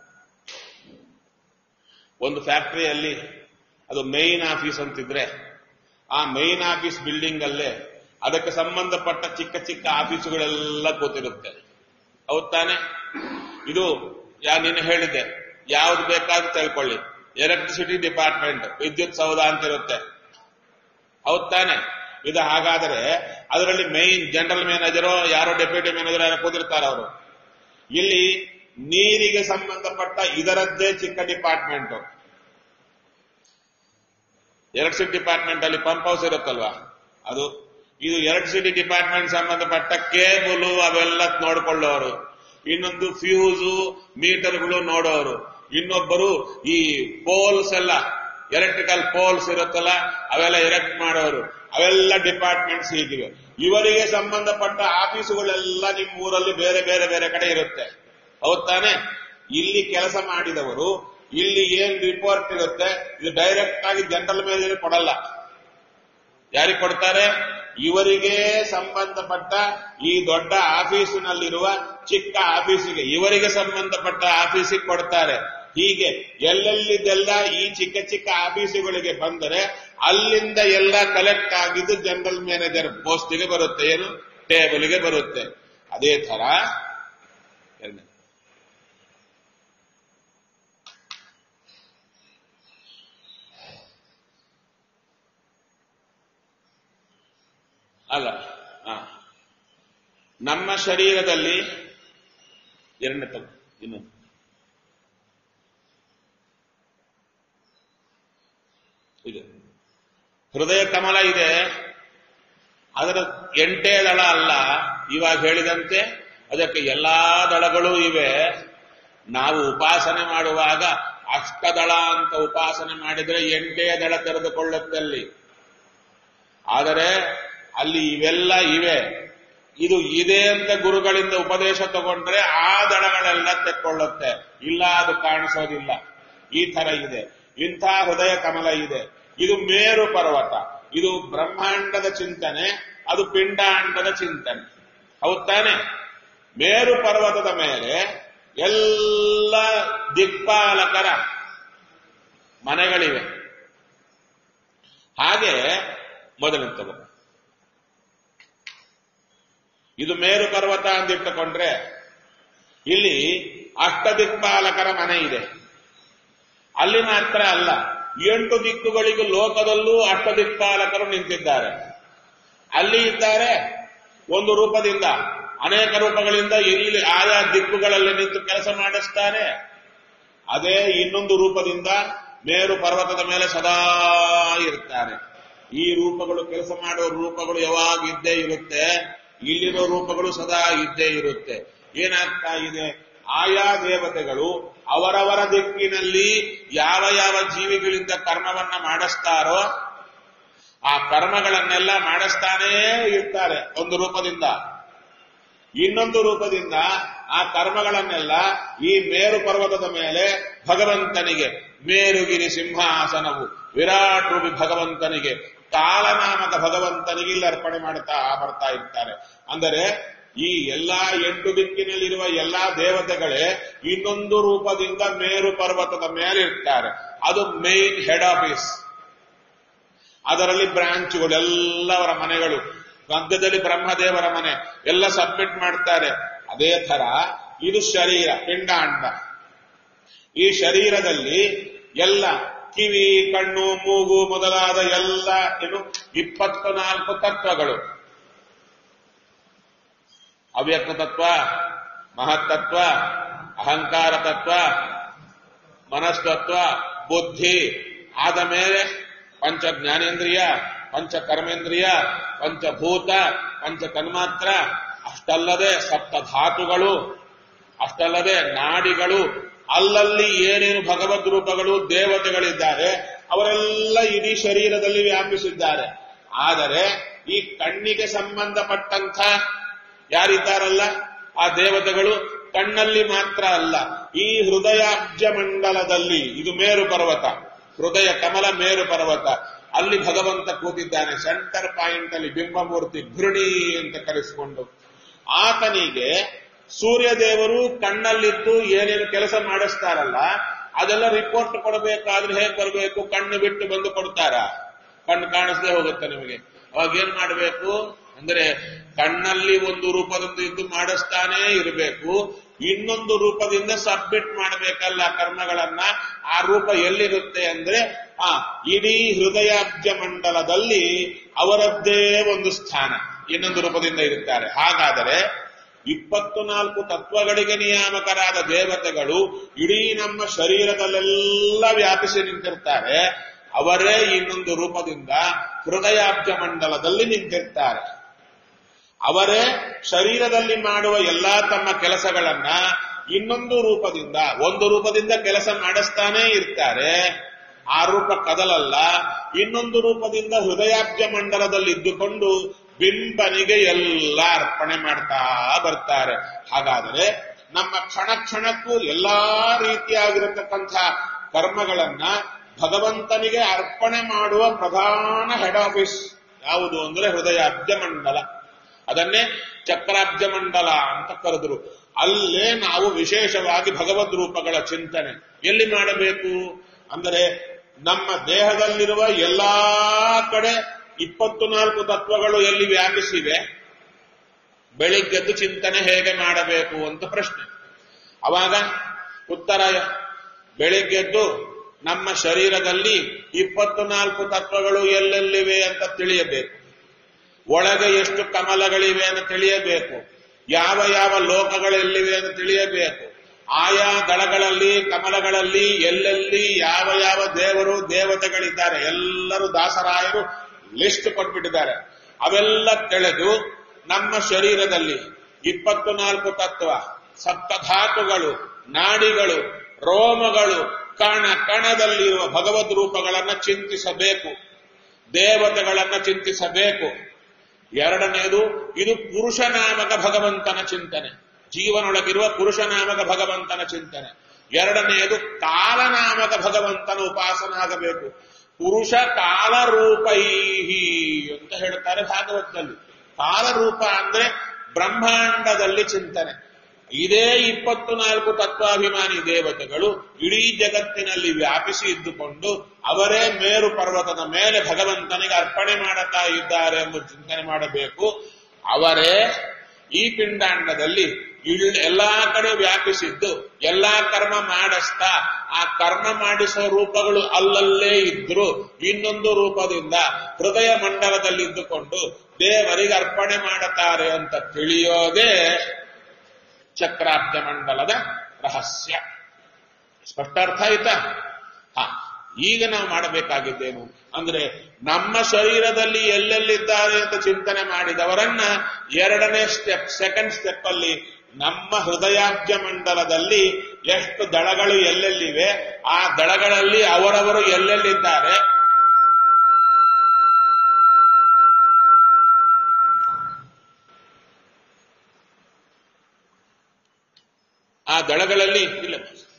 ಒಂದು ಫ್ಯಾಕ್ಟರಿಯಲ್ಲಿ ಅದು ಮೈನ್ ಆಫೀಸ್ ಅಂತಿದ್ರೆ ಆ ಮೈನ್ ಆಫೀಸ್ ಬಿಲ್ಡಿಂಗ್ ಅಲ್ಲೇ ಅದಕ್ಕೆ ಸಂಬಂಧಪಟ್ಟ ಚಿಕ್ಕ ಚಿಕ್ಕ ಆಫೀಸುಗಳೆಲ್ಲ ಕೂತಿರುತ್ತೆ ಹೌದ್ ತಾನೆ ಇದು ಯಾ ನೀನು ಹೇಳಿದ್ದೆ ಯಾವ್ದು ಬೇಕಾದ್ರೂ ತಿಳ್ಕೊಳ್ಳಿ ಎಲೆಕ್ಟ್ರಿಸಿಟಿ ಡಿಪಾರ್ಟ್ಮೆಂಟ್ ವಿದ್ಯುತ್ ಸೌಧ ಅಂತ ಇರುತ್ತೆ ಹೌದ್ ತಾನೆ ಇದು ಹಾಗಾದರೆ ಅದರಲ್ಲಿ ಮೈನ್ ಜನರಲ್ ಮ್ಯಾನೇಜರು ಯಾರೋ ಡೆಪ್ಯೂಟಿ ಮ್ಯಾನೇಜರ್ ಯಾರೋ ಕೂತಿರ್ತಾರೆ ಅವರು ಇಲ್ಲಿ ನೀರಿಗೆ ಸಂಬಂಧಪಟ್ಟ ಇದರದ್ದೇ ಚಿಕ್ಕ ಡಿಪಾರ್ಟ್ಮೆಂಟ್ ಎಲೆಕ್ಟ್ರಿಸಿಟಿ ಡಿಪಾರ್ಟ್ಮೆಂಟ್ ಅಲ್ಲಿ ಪಂಪ್ ಹೌಸ್ ಇರುತ್ತಲ್ವಾ ಅದು ಇದು ಎಲೆಕ್ಟ್ರಿಸಿಟಿ ಡಿಪಾರ್ಟ್ಮೆಂಟ್ ಸಂಬಂಧಪಟ್ಟ ಕೇಬಲು ಅವೆಲ್ಲ ನೋಡ್ಕೊಳ್ಳೋರು ಇನ್ನೊಂದು ಫ್ಯೂಸು ಮೀಟರ್ಗಳು ನೋಡೋರು ಇನ್ನೊಬ್ಬರು ಈ ಪೋಲ್ಸ್ ಎಲ್ಲ ಎಲೆಕ್ಟ್ರಿಕಲ್ ಪೋಲ್ಸ್ ಇರುತ್ತಲ್ಲ ಅವೆಲ್ಲ ಎರೆಕ್ಟ್ ಮಾಡೋರು ಅವೆಲ್ಲ ಡಿಪಾರ್ಟ್ಮೆಂಟ್ಸ್ ಹೀಗಿವೆ ಇವರಿಗೆ ಸಂಬಂಧಪಟ್ಟ ಆಫೀಸುಗಳೆಲ್ಲ ನಿಮ್ಮ ಊರಲ್ಲಿ ಬೇರೆ ಬೇರೆ ಬೇರೆ ಕಡೆ ಇರುತ್ತೆ ಹೌದ್ ತಾನೆ ಇಲ್ಲಿ ಕೆಲಸ ಮಾಡಿದವರು ಇಲ್ಲಿ ಏನ್ ರಿಪೋರ್ಟ್ ಇರುತ್ತೆ ಇದು ಡೈರೆಕ್ಟ್ ಆಗಿ ಜನರಲ್ ಮ್ಯಾನೇಜರ್ ಕೊಡಲ್ಲ ಯಾರಿಗೆ ಕೊಡ್ತಾರೆ ಇವರಿಗೆ ಸಂಬಂಧಪಟ್ಟ ಈ ದೊಡ್ಡ ಆಫೀಸಿನಲ್ಲಿರುವ ಚಿಕ್ಕ ಆಫೀಸಿಗೆ ಇವರಿಗೆ ಸಂಬಂಧಪಟ್ಟ ಆಫೀಸಿಗೆ ಕೊಡ್ತಾರೆ ಹೀಗೆ ಎಲ್ಲೆಲ್ಲಿದ್ದೆಲ್ಲ ಈ ಚಿಕ್ಕ ಚಿಕ್ಕ ಆಫೀಸುಗಳಿಗೆ ಬಂದರೆ ಅಲ್ಲಿಂದ ಎಲ್ಲ ಕಲೆಕ್ಟ್ ಆಗಿದ್ದು ಜನರಲ್ ಮ್ಯಾನೇಜರ್ ಪೋಸ್ಟಿಗೆ ಬರುತ್ತೆ ಏನು ಟೇಬಲ್ಗೆ ಬರುತ್ತೆ ಅದೇ ತರ ಎರಡನೇ ಅಲ್ಲ ಹ. ನಮ್ಮ ಶರೀರದಲ್ಲಿ ಎರಡನೇ ತಗೋ ಇನ್ನೊಂದು ಇದೆ ಹೃದಯ ಕಮಲ ಇದೆ ಅದರ ಎಂಟೇ ದಳ ಅಲ್ಲ ಇವಾಗ ಹೇಳಿದಂತೆ ಅದಕ್ಕೆ ಎಲ್ಲಾ ದಳಗಳು ಇವೆ ನಾವು ಉಪಾಸನೆ ಮಾಡುವಾಗ ಅಷ್ಟದಳ ಅಂತ ಉಪಾಸನೆ ಮಾಡಿದ್ರೆ ಎಂಟೇ ದಳ ತೆರೆದುಕೊಳ್ಳುತ್ತೆ ಅಲ್ಲಿ ಆದರೆ ಅಲ್ಲಿ ಇವೆಲ್ಲ ಇವೆ ಇದು ಇದೆ ಅಂತ ಗುರುಗಳಿಂದ ಉಪದೇಶ ತಗೊಂಡ್ರೆ ಆ ದಳಗಳೆಲ್ಲ ತೆಕ್ಕೊಳ್ಳುತ್ತೆ ಇಲ್ಲ ಅದು ಕಾಣಿಸೋದಿಲ್ಲ ಈ ತರ ಇದೆ ಇಂಥ ಹೃದಯ ಕಮಲ ಇದೆ ಇದು ಮೇರು ಪರ್ವತ ಇದು ಬ್ರಹ್ಮಾಂಡದ ಚಿಂತನೆ ಅದು ಪಿಂಡಾಂಡದ ಚಿಂತನೆ ಹೌದ್ ತಾನೆ ಮೇರು ಪರ್ವತದ ಮೇಲೆ ಎಲ್ಲ ದಿಕ್ಪಾಲಕರ ಮನೆಗಳಿವೆ ಹಾಗೆ ಮೊದಲಿನ ತಗೋ ಇದು ಮೇರು ಪರ್ವತ ಅಂದಿಟ್ಟುಕೊಂಡ್ರೆ ಇಲ್ಲಿ ಅಷ್ಟದಿಕ್ಪಾಲಕರ ಮನೆ ಇದೆ ಅಲ್ಲಿ ಮಾತ್ರ ಅಲ್ಲ ಎಂಟು ದಿಕ್ಕುಗಳಿಗೂ ಲೋಕದಲ್ಲೂ ಅಷ್ಟದಿಕ್ಪಾಲಕರು ನಿಂತಿದ್ದಾರೆ ಅಲ್ಲಿ ಇದ್ದಾರೆ ಒಂದು ರೂಪದಿಂದ ಅನೇಕ ರೂಪಗಳಿಂದ ಇಲ್ಲಿ ಆಯಾ ದಿಕ್ಕುಗಳಲ್ಲಿ ನಿಂತು ಕೆಲಸ ಮಾಡಿಸ್ತಾರೆ ಅದೇ ಇನ್ನೊಂದು ರೂಪದಿಂದ ಮೇರು ಪರ್ವತದ ಮೇಲೆ ಸದಾ ಇರ್ತಾರೆ ಈ ರೂಪಗಳು ಕೆಲಸ ಮಾಡುವ ರೂಪಗಳು ಯಾವಾಗ ಇದ್ದೇ ಇರುತ್ತೆ ಇಲ್ಲಿರೋ ರೂಪಗಳು ಸದಾ ಇದ್ದೇ ಇರುತ್ತೆ ಏನಾಗ್ತಾ ಇದೆ ಆಯಾ ದೇವತೆಗಳು ಅವರವರ ದಿಕ್ಕಿನಲ್ಲಿ ಯಾವ ಯಾವ ಜೀವಿಗಳಿಂದ ಕರ್ಮವನ್ನ ಮಾಡಿಸ್ತಾರೋ ಆ ಕರ್ಮಗಳನ್ನೆಲ್ಲ ಮಾಡಿಸ್ತಾನೇ ಇರ್ತಾರೆ ಒಂದು ರೂಪದಿಂದ ಇನ್ನೊಂದು ರೂಪದಿಂದ ಆ ಕರ್ಮಗಳನ್ನೆಲ್ಲ ಈ ಮೇರು ಪರ್ವತದ ಮೇಲೆ ಭಗವಂತನಿಗೆ ಮೇರುಗಿರಿ ಸಿಂಹಾಸನವು ವಿರಾಟ್ ರೂಪಿ ಭಗವಂತನಿಗೆ ಕಾಲನಾಮಕ ಭಗವಂತನಿಗೆ ಇಲ್ಲಿ ಅರ್ಪಣೆ ಮಾಡ್ತಾ ಬರ್ತಾ ಇರ್ತಾರೆ ಅಂದರೆ ಈ ಎಲ್ಲಾ ಎಂಟು ದಿಕ್ಕಿನಲ್ಲಿರುವ ಎಲ್ಲಾ ದೇವತೆಗಳೇ ಇನ್ನೊಂದು ರೂಪದಿಂದ ಮೇರು ಪರ್ವತದ ಮೇಲೆ ಇರ್ತಾರೆ ಅದು ಮೇನ್ ಹೆಡ್ ಆಫೀಸ್ ಅದರಲ್ಲಿ ಬ್ರಾಂಚ್ಗಳು ಎಲ್ಲವರ ಮನೆಗಳು ಮಧ್ಯದಲ್ಲಿ ಬ್ರಹ್ಮದೇವರ ಮನೆ ಎಲ್ಲ ಸಬ್ಮಿಟ್ ಮಾಡ್ತಾರೆ ಅದೇ ತರ ಇದು ಶರೀರ ಪಿಂಡಾಂಡ ಈ ಶರೀರದಲ್ಲಿ ಎಲ್ಲ ಕಿವಿ ಕಣ್ಣು ಮೂಗು ಮೊದಲಾದ ಎಲ್ಲ ಏನು ಇಪ್ಪತ್ತು ನಾಲ್ಕು ತತ್ವಗಳು ಅವ್ಯಕ್ತ ತತ್ವ ಮಹತ್ತತ್ವ ಅಹಂಕಾರ ತತ್ವ ಮನಸ್ತತ್ವ ಬುದ್ಧಿ ಆದ ಮೇಲೆ ಪಂಚ ಜ್ಞಾನೇಂದ್ರಿಯ ಪಂಚ ಕರ್ಮೇಂದ್ರಿಯ ಪಂಚಭೂತ ಪಂಚ ತನ್ಮಾತ್ರ ಅಷ್ಟಲ್ಲದೆ ಸಪ್ತ ಧಾತುಗಳು ಅಷ್ಟಲ್ಲದೆ ನಾಡಿಗಳು ಅಲ್ಲಲ್ಲಿ ಏನೇನು ಭಗವದ್ ರೂಪಗಳು ದೇವತೆಗಳಿದ್ದಾರೆ ಅವರೆಲ್ಲ ಇಡೀ ಶರೀರದಲ್ಲಿ ವ್ಯಾಪಿಸಿದ್ದಾರೆ ಆದರೆ ಈ ಕಣ್ಣಿಗೆ ಸಂಬಂಧಪಟ್ಟಂಥ ಯಾರಿದ್ದಾರಲ್ಲ ಆ ದೇವತೆಗಳು ಕಣ್ಣಲ್ಲಿ ಮಾತ್ರ ಅಲ್ಲ ಈ ಹೃದಯಾಬ್ಜ ಮಂಡಲದಲ್ಲಿ ಇದು ಮೇರು ಪರ್ವತ ಹೃದಯ ಕಮಲ ಮೇರು ಪರ್ವತ ಅಲ್ಲಿ ಭಗವಂತ ಕೂತಿದ್ದಾನೆ ಸೆಂಟರ್ ಪಾಯಿಂಟ್ ಅಲ್ಲಿ ಬಿಂಬಮೂರ್ತಿ ಘೃಣಿ ಅಂತ ಕರೆಸಿಕೊಂಡು ಆತನಿಗೆ ಸೂರ್ಯದೇವರು ಕಣ್ಣಲ್ಲಿದ್ದು ಏನೇನು ಕೆಲಸ ಮಾಡಿಸ್ತಾರಲ್ಲ ಅದೆಲ್ಲ ರಿಪೋರ್ಟ್ ಕೊಡಬೇಕಾದ್ರೆ ಹೇಗೆ ಬರಬೇಕು ಕಣ್ಣು ಬಿಟ್ಟು ಬಂದು ಕೊಡ್ತಾರ ಕಣ್ಣು ಕಾಣಿಸದೆ ಹೋಗುತ್ತೆ ನಿಮಗೆ ಅವಾಗ ಏನ್ ಮಾಡಬೇಕು ಅಂದ್ರೆ ಕಣ್ಣಲ್ಲಿ ಒಂದು ರೂಪದಿಂದ ಇದ್ದು ಮಾಡಿಸ್ತಾನೇ ಇರಬೇಕು ಇನ್ನೊಂದು ರೂಪದಿಂದ ಸಬ್ಮಿಟ್ ಮಾಡಬೇಕಲ್ಲ ಕರ್ಮಗಳನ್ನ ಆ ರೂಪ ಎಲ್ಲಿರುತ್ತೆ ಅಂದ್ರೆ ಆ ಇಡೀ ಹೃದಯಾಬ್ಜ ಮಂಡಲದಲ್ಲಿ ಅವರದ್ದೇ ಒಂದು ಸ್ಥಾನ ಇನ್ನೊಂದು ರೂಪದಿಂದ ಇರುತ್ತಾರೆ ಹಾಗಾದರೆ ಇಪ್ಪತ್ತು ನಾಲ್ಕು ತತ್ವಗಳಿಗೆ ನಿಯಾಮಕರಾದ ದೇವತೆಗಳು ಇಡೀ ನಮ್ಮ ಶರೀರದಲ್ಲೆಲ್ಲ ವ್ಯಾಪಿಸಿ ನಿಂತಿರ್ತಾರೆ ಅವರೇ ಇನ್ನೊಂದು ರೂಪದಿಂದ ಹೃದಯಾಬ್ಜ ಮಂಡಲದಲ್ಲಿ ನಿಂತಿರ್ತಾರೆ ಅವರೇ ಶರೀರದಲ್ಲಿ ಮಾಡುವ ಎಲ್ಲಾ ತಮ್ಮ ಕೆಲಸಗಳನ್ನ ಇನ್ನೊಂದು ರೂಪದಿಂದ ಒಂದು ರೂಪದಿಂದ ಕೆಲಸ ಮಾಡಿಸ್ತಾನೇ ಇರ್ತಾರೆ ಆ ರೂಪ ಕದಲಲ್ಲ ಇನ್ನೊಂದು ರೂಪದಿಂದ ಹೃದಯಾಬ್ಜ ಮಂಡಲದಲ್ಲಿ ಇದ್ದುಕೊಂಡು ಬಿಂಬನಿಗೆ ಎಲ್ಲ ಅರ್ಪಣೆ ಮಾಡ್ತಾ ಬರ್ತಾರೆ ಹಾಗಾದರೆ ನಮ್ಮ ಕ್ಷಣ ಕ್ಷಣಕ್ಕೂ ಎಲ್ಲಾ ರೀತಿಯಾಗಿರತಕ್ಕಂಥ ಕರ್ಮಗಳನ್ನ ಭಗವಂತನಿಗೆ ಅರ್ಪಣೆ ಮಾಡುವ ಪ್ರಧಾನ ಹೆಡ್ ಆಫೀಸ್ ಯಾವುದು ಅಂದ್ರೆ ಹೃದಯಾಬ್ಜ ಮಂಡಲ ಅದನ್ನೇ ಚಕ್ರಾಬ್ಜ ಮಂಡಲ ಅಂತ ಕರೆದ್ರು ಅಲ್ಲೇ ನಾವು ವಿಶೇಷವಾಗಿ ಭಗವದ್ ರೂಪಗಳ ಚಿಂತನೆ ಎಲ್ಲಿ ಮಾಡಬೇಕು ಅಂದರೆ ನಮ್ಮ ದೇಹದಲ್ಲಿರುವ ಎಲ್ಲಾ ಕಡೆ ಇಪ್ಪತ್ತು ನಾಲ್ಕು ತತ್ವಗಳು ಎಲ್ಲಿ ವ್ಯಾಪಿಸಿವೆ ಬೆಳಿಗ್ಗೆದ್ದು ಚಿಂತನೆ ಹೇಗೆ ಮಾಡಬೇಕು ಅಂತ ಪ್ರಶ್ನೆ ಅವಾಗ ಉತ್ತರ ಬೆಳಿಗ್ಗೆದ್ದು ನಮ್ಮ ಶರೀರದಲ್ಲಿ ಇಪ್ಪತ್ತು ನಾಲ್ಕು ತತ್ವಗಳು ಎಲ್ಲೆಲ್ಲಿವೆ ಅಂತ ತಿಳಿಯಬೇಕು ಒಳಗೆ ಎಷ್ಟು ಕಮಲಗಳಿವೆ ಅಂತ ತಿಳಿಯಬೇಕು ಯಾವ ಯಾವ ಲೋಕಗಳೆಲ್ಲಿವೆ ಅಂತ ತಿಳಿಯಬೇಕು ಆಯಾ ದಳಗಳಲ್ಲಿ ಕಮಲಗಳಲ್ಲಿ ಎಲ್ಲೆಲ್ಲಿ ಯಾವ ಯಾವ ದೇವರು ದೇವತೆಗಳಿದ್ದಾರೆ ಎಲ್ಲರೂ ದಾಸರಾಯರು ಲಿಸ್ಟ್ ಕೊಟ್ಬಿಟ್ಟಿದ್ದಾರೆ ಅವೆಲ್ಲ ತೆಳೆದು ನಮ್ಮ ಶರೀರದಲ್ಲಿ ಇಪ್ಪತ್ತು ನಾಲ್ಕು ತತ್ವ ಸಪ್ತಧಾತುಗಳು ನಾಡಿಗಳು ರೋಮಗಳು ಕಣ ಕಣದಲ್ಲಿರುವ ಭಗವದ್ ರೂಪಗಳನ್ನ ಚಿಂತಿಸಬೇಕು ದೇವತೆಗಳನ್ನ ಚಿಂತಿಸಬೇಕು ಎರಡನೆಯದು ಇದು ಪುರುಷನಾಮಕ ಭಗವಂತನ ಚಿಂತನೆ ಜೀವನೊಳಗಿರುವ ಪುರುಷನಾಮಕ ಭಗವಂತನ ಚಿಂತನೆ ಎರಡನೆಯದು ಕಾಲನಾಮಕ ಭಗವಂತನ ಉಪಾಸನ ಆಗಬೇಕು ಪುರುಷ ಕಾಲರೂಪೈಹಿ ಅಂತ ಹೇಳ್ತಾರೆ ಭಾಗವತದಲ್ಲಿ ಕಾಲರೂಪ ಅಂದ್ರೆ ಬ್ರಹ್ಮಾಂಡದಲ್ಲಿ ಚಿಂತನೆ ಇದೇ ಇಪ್ಪತ್ತು ನಾಲ್ಕು ತತ್ವಾಭಿಮಾನಿ ದೇವತೆಗಳು ಇಡೀ ಜಗತ್ತಿನಲ್ಲಿ ವ್ಯಾಪಿಸಿ ಇದ್ದುಕೊಂಡು ಅವರೇ ಮೇರು ಪರ್ವತದ ಮೇಲೆ ಭಗವಂತನಿಗೆ ಅರ್ಪಣೆ ಮಾಡುತ್ತಾ ಇದ್ದಾರೆ ಎಂಬ ಚಿಂತನೆ ಮಾಡಬೇಕು ಅವರೇ ಈ ಪಿಂಡಾಂಡದಲ್ಲಿ ಇಳ್ ಎಲ್ಲಾ ಕಡೆ ವ್ಯಾಪಿಸಿದ್ದು ಎಲ್ಲಾ ಕರ್ಮ ಮಾಡಿಸ್ತಾ ಆ ಕರ್ಮ ಮಾಡಿಸೋ ರೂಪಗಳು ಅಲ್ಲಲ್ಲೇ ಇದ್ರು ಇನ್ನೊಂದು ರೂಪದಿಂದ ಹೃದಯ ಮಂಡಲದಲ್ಲಿದ್ದುಕೊಂಡು ದೇವರಿಗೆ ಅರ್ಪಣೆ ಮಾಡುತ್ತಾರೆ ಅಂತ ತಿಳಿಯೋದೇ ಚಕ್ರಾಬ್ದ ಮಂಡಲದ ರಹಸ್ಯ ಸ್ಪಷ್ಟ ಅರ್ಥ ಆಯ್ತಾ ಹ ಈಗ ನಾವು ಮಾಡಬೇಕಾಗಿದ್ದೇನು ಅಂದ್ರೆ ನಮ್ಮ ಶರೀರದಲ್ಲಿ ಎಲ್ಲೆಲ್ಲಿದ್ದಾರೆ ಅಂತ ಚಿಂತನೆ ಮಾಡಿದವರನ್ನ ಎರಡನೇ ಸ್ಟೆಪ್ ಸೆಕೆಂಡ್ ಸ್ಟೆಪ್ ಅಲ್ಲಿ ನಮ್ಮ ಹೃದಯಾಬ್ಜ ಮಂಡಲದಲ್ಲಿ ಎಷ್ಟು ದಳಗಳು ಎಲ್ಲೆಲ್ಲಿವೆ ಆ ದಳಗಳಲ್ಲಿ ಅವರವರು ಎಲ್ಲೆಲ್ಲಿದ್ದಾರೆ ಆ ದಳಗಳಲ್ಲಿ ಇಲ್ಲ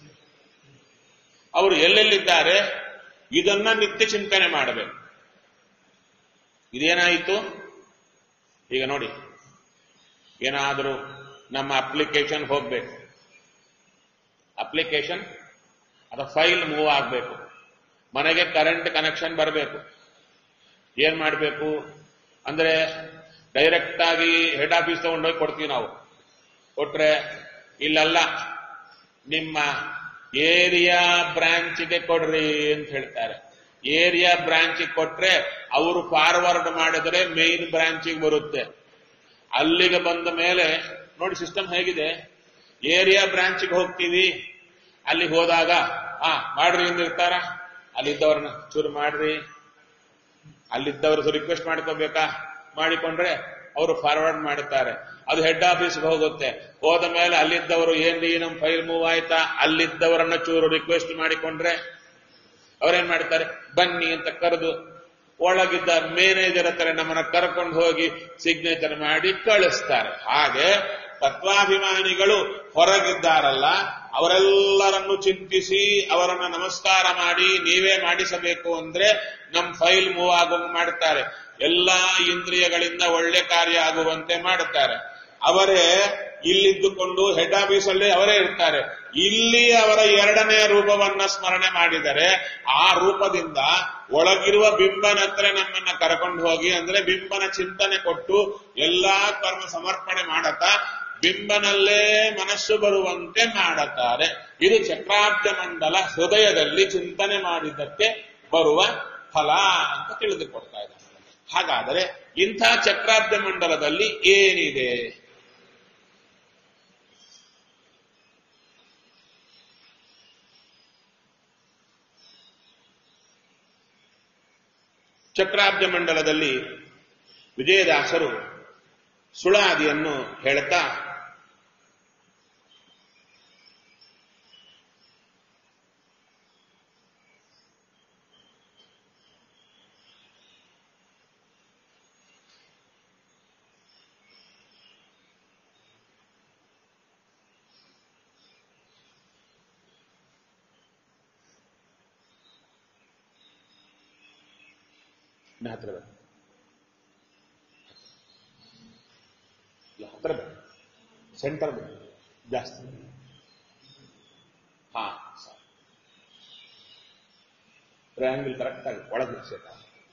ಅವರು ಎಲ್ಲೆಲ್ಲಿದ್ದಾರೆ ಇದನ್ನ ನಿತ್ಯ ಚಿಂತನೆ ಮಾಡಬೇಕು ಇದೇನಾಯಿತು ಈಗ ನೋಡಿ ಏನಾದರೂ ನಮ್ಮ ಅಪ್ಲಿಕೇಶನ್ ಹೋಗ್ಬೇಕು ಅಪ್ಲಿಕೇಶನ್ ಅಥವಾ ಫೈಲ್ ಮೂವ್ ಆಗಬೇಕು ಮನೆಗೆ ಕರೆಂಟ್ ಕನೆಕ್ಷನ್ ಬರಬೇಕು ಏನ್ ಮಾಡಬೇಕು ಅಂದ್ರೆ ಡೈರೆಕ್ಟ್ ಆಗಿ ಹೆಡ್ ಆಫೀಸ್ ತಗೊಂಡೋಗಿ ಕೊಡ್ತೀವಿ ನಾವು ಕೊಟ್ರೆ ಇಲ್ಲಲ್ಲ ನಿಮ್ಮ ಏರಿಯಾ ಬ್ರಾಂಚ್ಗೆ ಕೊಡ್ರಿ ಅಂತ ಹೇಳ್ತಾರೆ ಏರಿಯಾ ಬ್ರಾಂಚಿಗೆ ಕೊಟ್ರೆ ಅವರು ಫಾರ್ವರ್ಡ್ ಮಾಡಿದ್ರೆ ಮೇನ್ ಬ್ರಾಂಚಿಗೆ ಬರುತ್ತೆ ಅಲ್ಲಿಗೆ ಬಂದ ಮೇಲೆ ನೋಡಿ ಸಿಸ್ಟಮ್ ಹೇಗಿದೆ ಏರಿಯಾ ಬ್ರಾಂಚಿಗೆ ಹೋಗ್ತೀವಿ ಅಲ್ಲಿ ಹೋದಾಗ ಆ ಮಾಡ್ರಿ ಎಂದಿರ್ತಾರ ಅಲ್ಲಿದ್ದವ್ರನ್ನ ಚೂರು ಮಾಡ್ರಿ ಅಲ್ಲಿದ್ದವರು ರಿಕ್ವೆಸ್ಟ್ ಮಾಡ್ಕೋಬೇಕಾ ಮಾಡಿಕೊಂಡ್ರೆ ಅವರು ಫಾರ್ವರ್ಡ್ ಮಾಡುತ್ತಾರೆ ಅದು ಹೆಡ್ ಆಫೀಸ್ಗೆ ಹೋಗುತ್ತೆ ಹೋದ ಮೇಲೆ ಅಲ್ಲಿದ್ದವರು ಏನ್ರಿ ನಮ್ ಫೈಲ್ ಮೂವ್ ಆಯ್ತಾ ಅಲ್ಲಿದ್ದವರನ್ನ ಚೂರು ರಿಕ್ವೆಸ್ಟ್ ಮಾಡಿಕೊಂಡ್ರೆ ಅವರೇನ್ ಮಾಡ್ತಾರೆ ಬನ್ನಿ ಅಂತ ಕರೆದು ಒಳಗಿದ್ದ ಮ್ಯಾನೇಜರ್ ಹತ್ರ ನಮ್ಮನ್ನ ಕರ್ಕೊಂಡು ಹೋಗಿ ಸಿಗ್ನೇಚರ್ ಮಾಡಿ ಕಳಿಸ್ತಾರೆ ಹಾಗೆ ತತ್ವಾಭಿಮಾನಿಗಳು ಹೊರಗಿದ್ದಾರಲ್ಲ ಅವರೆಲ್ಲರನ್ನು ಚಿಂತಿಸಿ ಅವರನ್ನ ನಮಸ್ಕಾರ ಮಾಡಿ ನೀವೇ ಮಾಡಿಸಬೇಕು ಅಂದ್ರೆ ನಮ್ ಫೈಲ್ ಮೂವ್ ಆಗುವಂಗೆ ಮಾಡ್ತಾರೆ ಎಲ್ಲಾ ಇಂದ್ರಿಯಗಳಿಂದ ಒಳ್ಳೆ ಕಾರ್ಯ ಆಗುವಂತೆ ಮಾಡುತ್ತಾರೆ ಅವರೇ ಇಲ್ಲಿದ್ದುಕೊಂಡು ಹೆಡ್ ಆಫೀಸ್ ಅಲ್ಲಿ ಅವರೇ ಇರ್ತಾರೆ ಇಲ್ಲಿ ಅವರ ಎರಡನೇ ರೂಪವನ್ನ ಸ್ಮರಣೆ ಮಾಡಿದರೆ ಆ ರೂಪದಿಂದ ಒಳಗಿರುವ ಬಿಂಬನ ಹತ್ರ ನಮ್ಮನ್ನ ಕರ್ಕೊಂಡು ಹೋಗಿ ಅಂದ್ರೆ ಬಿಂಬನ ಚಿಂತನೆ ಕೊಟ್ಟು ಎಲ್ಲಾ ಕರ್ಮ ಸಮರ್ಪಣೆ ಮಾಡತಾ ಬಿಂಬನಲ್ಲೇ ಮನಸ್ಸು ಬರುವಂತೆ ಮಾಡುತ್ತಾರೆ ಇದು ಚಕ್ರಾಬ್ಜ ಮಂಡಲ ಹೃದಯದಲ್ಲಿ ಚಿಂತನೆ ಮಾಡಿದ್ದಕ್ಕೆ ಬರುವ ಫಲ ಅಂತ ತಿಳಿದುಕೊಡ್ತಾ ಇದ್ದಾರೆ ಹಾಗಾದರೆ ಇಂಥ ಚಕ್ರಾಬ್ಜ ಮಂಡಲದಲ್ಲಿ ಏನಿದೆ ಚಕ್ರಾಬ್ಜ ಮಂಡಲದಲ್ಲಿ ವಿಜಯದಾಸರು ಸುಳಾದಿಯನ್ನು ಹೇಳ್ತಾ ಹತ್ರ ಬನ್ನಿ. ಇಲ್ಲ, ಹತ್ರ ಬನ್ನಿ. ಸೆಂಟರ್ ಬನ್ನಿ. ಜಾಸ್ತಿ ಹಾ ಟ್ರಯಾಂಗಲ್ ಕರೆಕ್ಟ್ ಆಗಿ ಒಳಗೆ ಸೇತ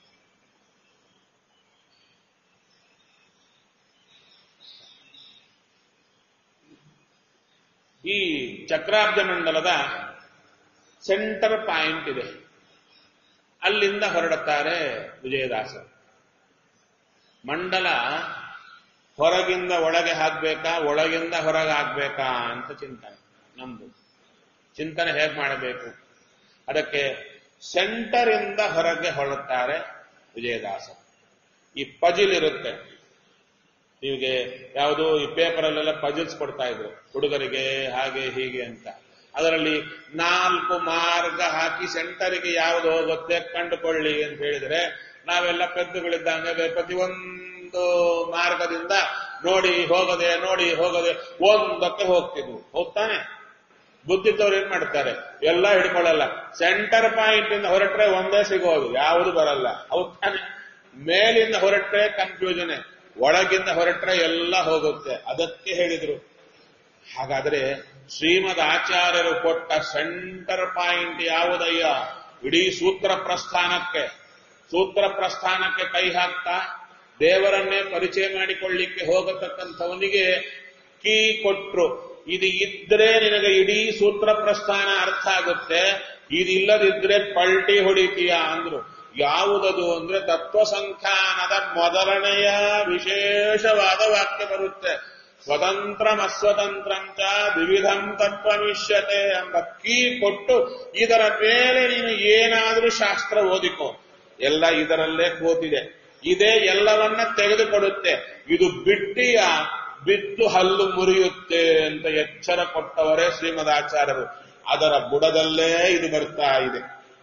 ಈ ಚಕ್ರಾಬ್ಜ ಮಂಡಲದ ಸೆಂಟರ್ ಪಾಯಿಂಟ್ ಇದೆ ಅಲ್ಲಿಂದ ಹೊರಡುತ್ತಾರೆ ವಿಜಯದಾಸರು ಮಂಡಲ ಹೊರಗಿಂದ ಒಳಗೆ ಹಾಕ್ಬೇಕಾ ಒಳಗಿಂದ ಹೊರಗೆ ಹಾಕ್ಬೇಕಾ ಅಂತ ಚಿಂತನೆ ನಮ್ದು ಚಿಂತನೆ ಹೇಗೆ ಮಾಡಬೇಕು ಅದಕ್ಕೆ ಸೆಂಟರ್ ಇಂದ ಹೊರಗೆ ಹೊರಡುತ್ತಾರೆ ವಿಜಯದಾಸ ಈ ಪಜಿಲ್ ಇರುತ್ತೆ ನಿಮಗೆ ಯಾವುದು ಈ ಪೇಪರಲ್ಲೆಲ್ಲ ಪಜಲ್ಸ್ ಕೊಡ್ತಾ ಇದ್ರು ಹುಡುಗರಿಗೆ ಹಾಗೆ ಹೀಗೆ ಅಂತ ಅದರಲ್ಲಿ ನಾಲ್ಕು ಮಾರ್ಗ ಹಾಕಿ ಸೆಂಟರ್ಗೆ ಯಾವುದು ಹೋಗುತ್ತೆ ಕಂಡುಕೊಳ್ಳಿ ಅಂತ ಹೇಳಿದ್ರೆ ನಾವೆಲ್ಲ ಪೆದ್ದುಗಳಿದ್ದಂಗೆ ಪ್ರತಿಯೊಂದು ಮಾರ್ಗದಿಂದ ನೋಡಿ ಹೋಗದೆ ನೋಡಿ ಹೋಗದೆ ಒಂದಕ್ಕೆ ಹೋಗ್ತಿದ್ವು ಹೋಗ್ತಾನೆ ಬುದ್ಧಿದ್ದವ್ರು ಏನ್ ಮಾಡ್ತಾರೆ ಎಲ್ಲ ಹಿಡ್ಕೊಳ್ಳಲ್ಲ ಸೆಂಟರ್ ಪಾಯಿಂಟ್ ಇಂದ ಹೊರಟ್ರೆ ಒಂದೇ ಸಿಗೋದು ಯಾವುದು ಬರಲ್ಲ ಹೌದ್ ತಾನೆ ಮೇಲಿಂದ ಹೊರಟ್ರೆ ಕನ್ಫ್ಯೂಷನ್ ಒಳಗಿಂದ ಹೊರಟ್ರೆ ಎಲ್ಲ ಹೋಗುತ್ತೆ ಅದಕ್ಕೆ ಹೇಳಿದ್ರು ಹಾಗಾದ್ರೆ ಶ್ರೀಮದ್ ಆಚಾರ್ಯರು ಕೊಟ್ಟ ಸೆಂಟರ್ ಪಾಯಿಂಟ್ ಯಾವುದಯ್ಯ ಇಡೀ ಸೂತ್ರ ಪ್ರಸ್ಥಾನಕ್ಕೆ ಸೂತ್ರ ಪ್ರಸ್ಥಾನಕ್ಕೆ ಕೈ ಹಾಕ್ತಾ ದೇವರನ್ನೇ ಪರಿಚಯ ಮಾಡಿಕೊಳ್ಳಿಕ್ಕೆ ಹೋಗತಕ್ಕಂಥವನಿಗೆ ಕೀ ಕೊಟ್ರು ಇದು ಇದ್ರೆ ನಿನಗೆ ಇಡೀ ಸೂತ್ರ ಪ್ರಸ್ಥಾನ ಅರ್ಥ ಆಗುತ್ತೆ ಇದಿಲ್ಲದಿದ್ರೆ ಪಲ್ಟಿ ಹೊಡಿತೀಯ ಅಂದ್ರು ಯಾವುದದು ಅಂದ್ರೆ ತತ್ವ ಸಂಖ್ಯಾನದ ಮೊದಲನೆಯ ವಿಶೇಷವಾದ ವಾಕ್ಯ ಬರುತ್ತೆ ಸ್ವತಂತ್ರಂ ಅಸ್ವತಂತ್ರಂಚ ವಿವಿಧಂ ತತ್ವಮಿಷ್ಯತೆ ಎಂಬ ಕೀ ಕೊಟ್ಟು ಇದರ ಮೇಲೆ ನೀನು ಏನಾದ್ರೂ ಶಾಸ್ತ್ರ ಓದಿಕೋ ಎಲ್ಲ ಇದರಲ್ಲೇ ಕೂತಿದೆ ಇದೇ ಎಲ್ಲವನ್ನ ತೆಗೆದುಕೊಡುತ್ತೆ ಇದು ಬಿಟ್ಟಿಯ ಬಿದ್ದು ಹಲ್ಲು ಮುರಿಯುತ್ತೆ ಅಂತ ಎಚ್ಚರ ಕೊಟ್ಟವರೇ ಶ್ರೀಮದ್ ಆಚಾರ್ಯರು ಅದರ ಬುಡದಲ್ಲೇ ಇದು ಬರ್ತಾ ಇದೆ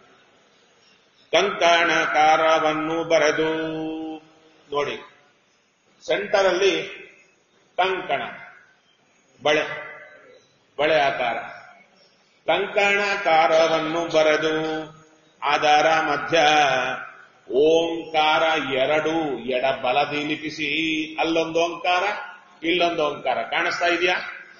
ಕಂಕಣಕಾರವನ್ನು ಬರೆದು ನೋಡಿ ಸೆಂಟರ್ ಅಲ್ಲಿ ಕಂಕಣ ಬಳೆ ಬಳೆ ಆಕಾರ ಕಂಕಣಕಾರವನ್ನು ಬರೆದು ಅದರ ಮಧ್ಯ ಓಂಕಾರ ಎರಡು ಎಡ ಬಲದಿ ಲಿಪಿಸಿ ಅಲ್ಲೊಂದು ಓಂಕಾರ ಇಲ್ಲೊಂದು ಓಂಕಾರ ಕಾಣಿಸ್ತಾ ಇದೆಯಾ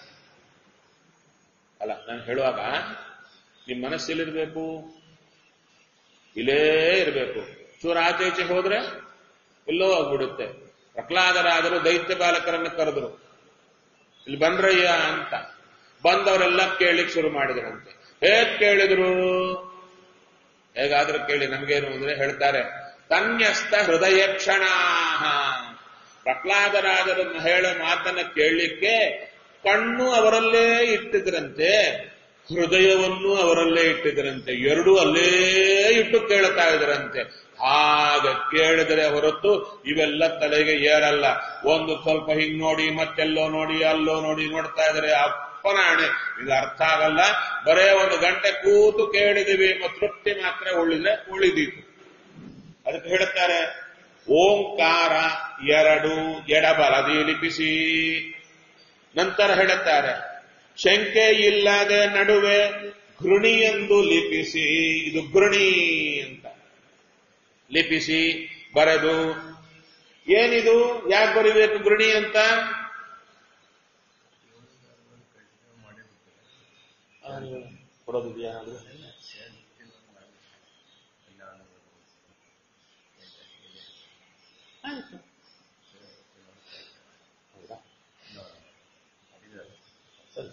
ಅಲ್ಲ ನಾನು ಹೇಳುವಾಗ ನಿಮ್ ಮನಸ್ಸಲ್ಲಿರ್ಬೇಕು ಇಲ್ಲೇ ಇರಬೇಕು ಚೂರ ಆಚೆ ಈಚೆ ಹೋದ್ರೆ ಎಲ್ಲೋ ಹೋಗ್ಬಿಡುತ್ತೆ ಪ್ರಹ್ಲಾದರಾದರು ದೈತ್ಯ ಬಾಲಕರನ್ನು ಕರೆದ್ರು ಇಲ್ಲಿ ಬಂದ್ರಯ್ಯ ಅಂತ ಬಂದವರೆಲ್ಲ ಕೇಳಲಿಕ್ಕೆ ಶುರು ಮಾಡಿದ್ರಂತೆ ಹೇಗ್ ಕೇಳಿದ್ರು ಹೇಗಾದ್ರೂ ಕೇಳಿ ನಮಗೇನು ಅಂದ್ರೆ ಹೇಳ್ತಾರೆ ತನ್ಯಸ್ತ ಹೃದಯ ಕ್ಷಣ ಪ್ರಹ್ಲಾದರಾಜರನ್ನು ಹೇಳೋ ಮಾತನ್ನ ಕೇಳಲಿಕ್ಕೆ ಕಣ್ಣು ಅವರಲ್ಲೇ ಇಟ್ಟಿದ್ರಂತೆ ಹೃದಯವನ್ನು ಅವರಲ್ಲೇ ಇಟ್ಟಿದ್ರಂತೆ ಎರಡೂ ಅಲ್ಲೇ ಇಟ್ಟು ಕೇಳ್ತಾ ಇದ್ರಂತೆ ಹಾಗೆ ಕೇಳಿದರೆ ಹೊರತು ಇವೆಲ್ಲ ತಲೆಗೆ ಏರಲ್ಲ ಒಂದು ಸ್ವಲ್ಪ ಹಿಂಗ್ ನೋಡಿ ಮತ್ತೆಲ್ಲೋ ನೋಡಿ ಅಲ್ಲೋ ನೋಡಿ ನೋಡ್ತಾ ಇದ್ರೆ ಅಪ್ಪನ ಹಣೆ ಇದು ಅರ್ಥ ಆಗಲ್ಲ ಬರೇ ಒಂದು ಗಂಟೆ ಕೂತು ಕೇಳಿದಿವಿ ಎಂಬ ತೃಪ್ತಿ ಮಾತ್ರ ಉಳಿದ್ರೆ ಉಳಿದೀತು ಅದಕ್ಕೆ ಹೇಳುತ್ತಾರೆ ಓಂಕಾರ ಎರಡು ಎಡಬಲದಿ ಲಿಪಿಸಿ ನಂತರ ಹೇಳುತ್ತಾರೆ ಶಂಕೆ ಇಲ್ಲದೆ ನಡುವೆ ಘೃಣಿಯೆಂದು ಲಿಪಿಸಿ ಇದು ಘೃಣಿ ಅಂತ ಲಿಪಿಸಿ ಬರೆದು ಏನಿದು ಯಾಕೆ ಬರಿಬೇಕು ಗೃಣಿ ಅಂತ ಕೊಡೋದಿದೆಯಾ ಆಯ್ತು ಹೌದಾ ಸರಿ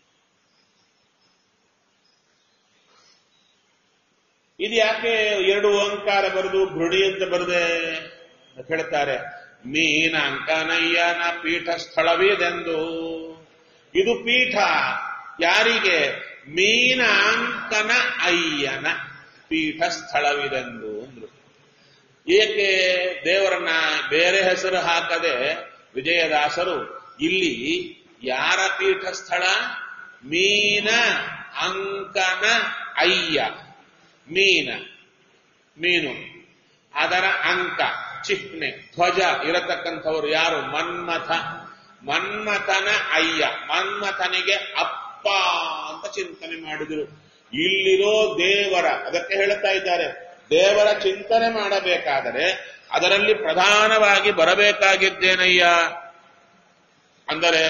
ಇದು ಯಾಕೆ ಎರಡು ಓಂಕಾರ ಬರೆದು ಗೃಡಿ ಅಂತ ಬರದೆ ಅಂತ ಹೇಳ್ತಾರೆ ಮೀನಾಂಕನಯ್ಯನ ಪೀಠ ಸ್ಥಳವಿದೆಂದು ಇದು ಪೀಠ ಯಾರಿಗೆ ಮೀನಾಂಕನ ಅಯ್ಯನ ಪೀಠ ಸ್ಥಳವಿದೆಂದು ಅಂದ್ರು ಏಕೆ ದೇವರನ್ನ ಬೇರೆ ಹೆಸರು ಹಾಕದೆ ವಿಜಯದಾಸರು ಇಲ್ಲಿ ಯಾರ ಪೀಠ ಸ್ಥಳ ಮೀನ ಅಂಕನ ಅಯ್ಯ ಮೀನ ಮೀನು ಅದರ ಅಂಕ ಚಿಹ್ನೆ ಧ್ವಜ ಇರತಕ್ಕಂಥವ್ರು ಯಾರು ಮನ್ಮಥ ಮನ್ಮಥನ ಅಯ್ಯ ಮನ್ಮಥನಿಗೆ ಅಪ್ಪ ಅಂತ ಚಿಂತನೆ ಮಾಡಿದರು ಇಲ್ಲಿರೋ ದೇವರ ಅದಕ್ಕೆ ಹೇಳುತ್ತಾ ಇದ್ದಾರೆ ದೇವರ ಚಿಂತನೆ ಮಾಡಬೇಕಾದರೆ ಅದರಲ್ಲಿ ಪ್ರಧಾನವಾಗಿ ಬರಬೇಕಾಗಿದ್ದೇನಯ್ಯ ಅಂದರೆ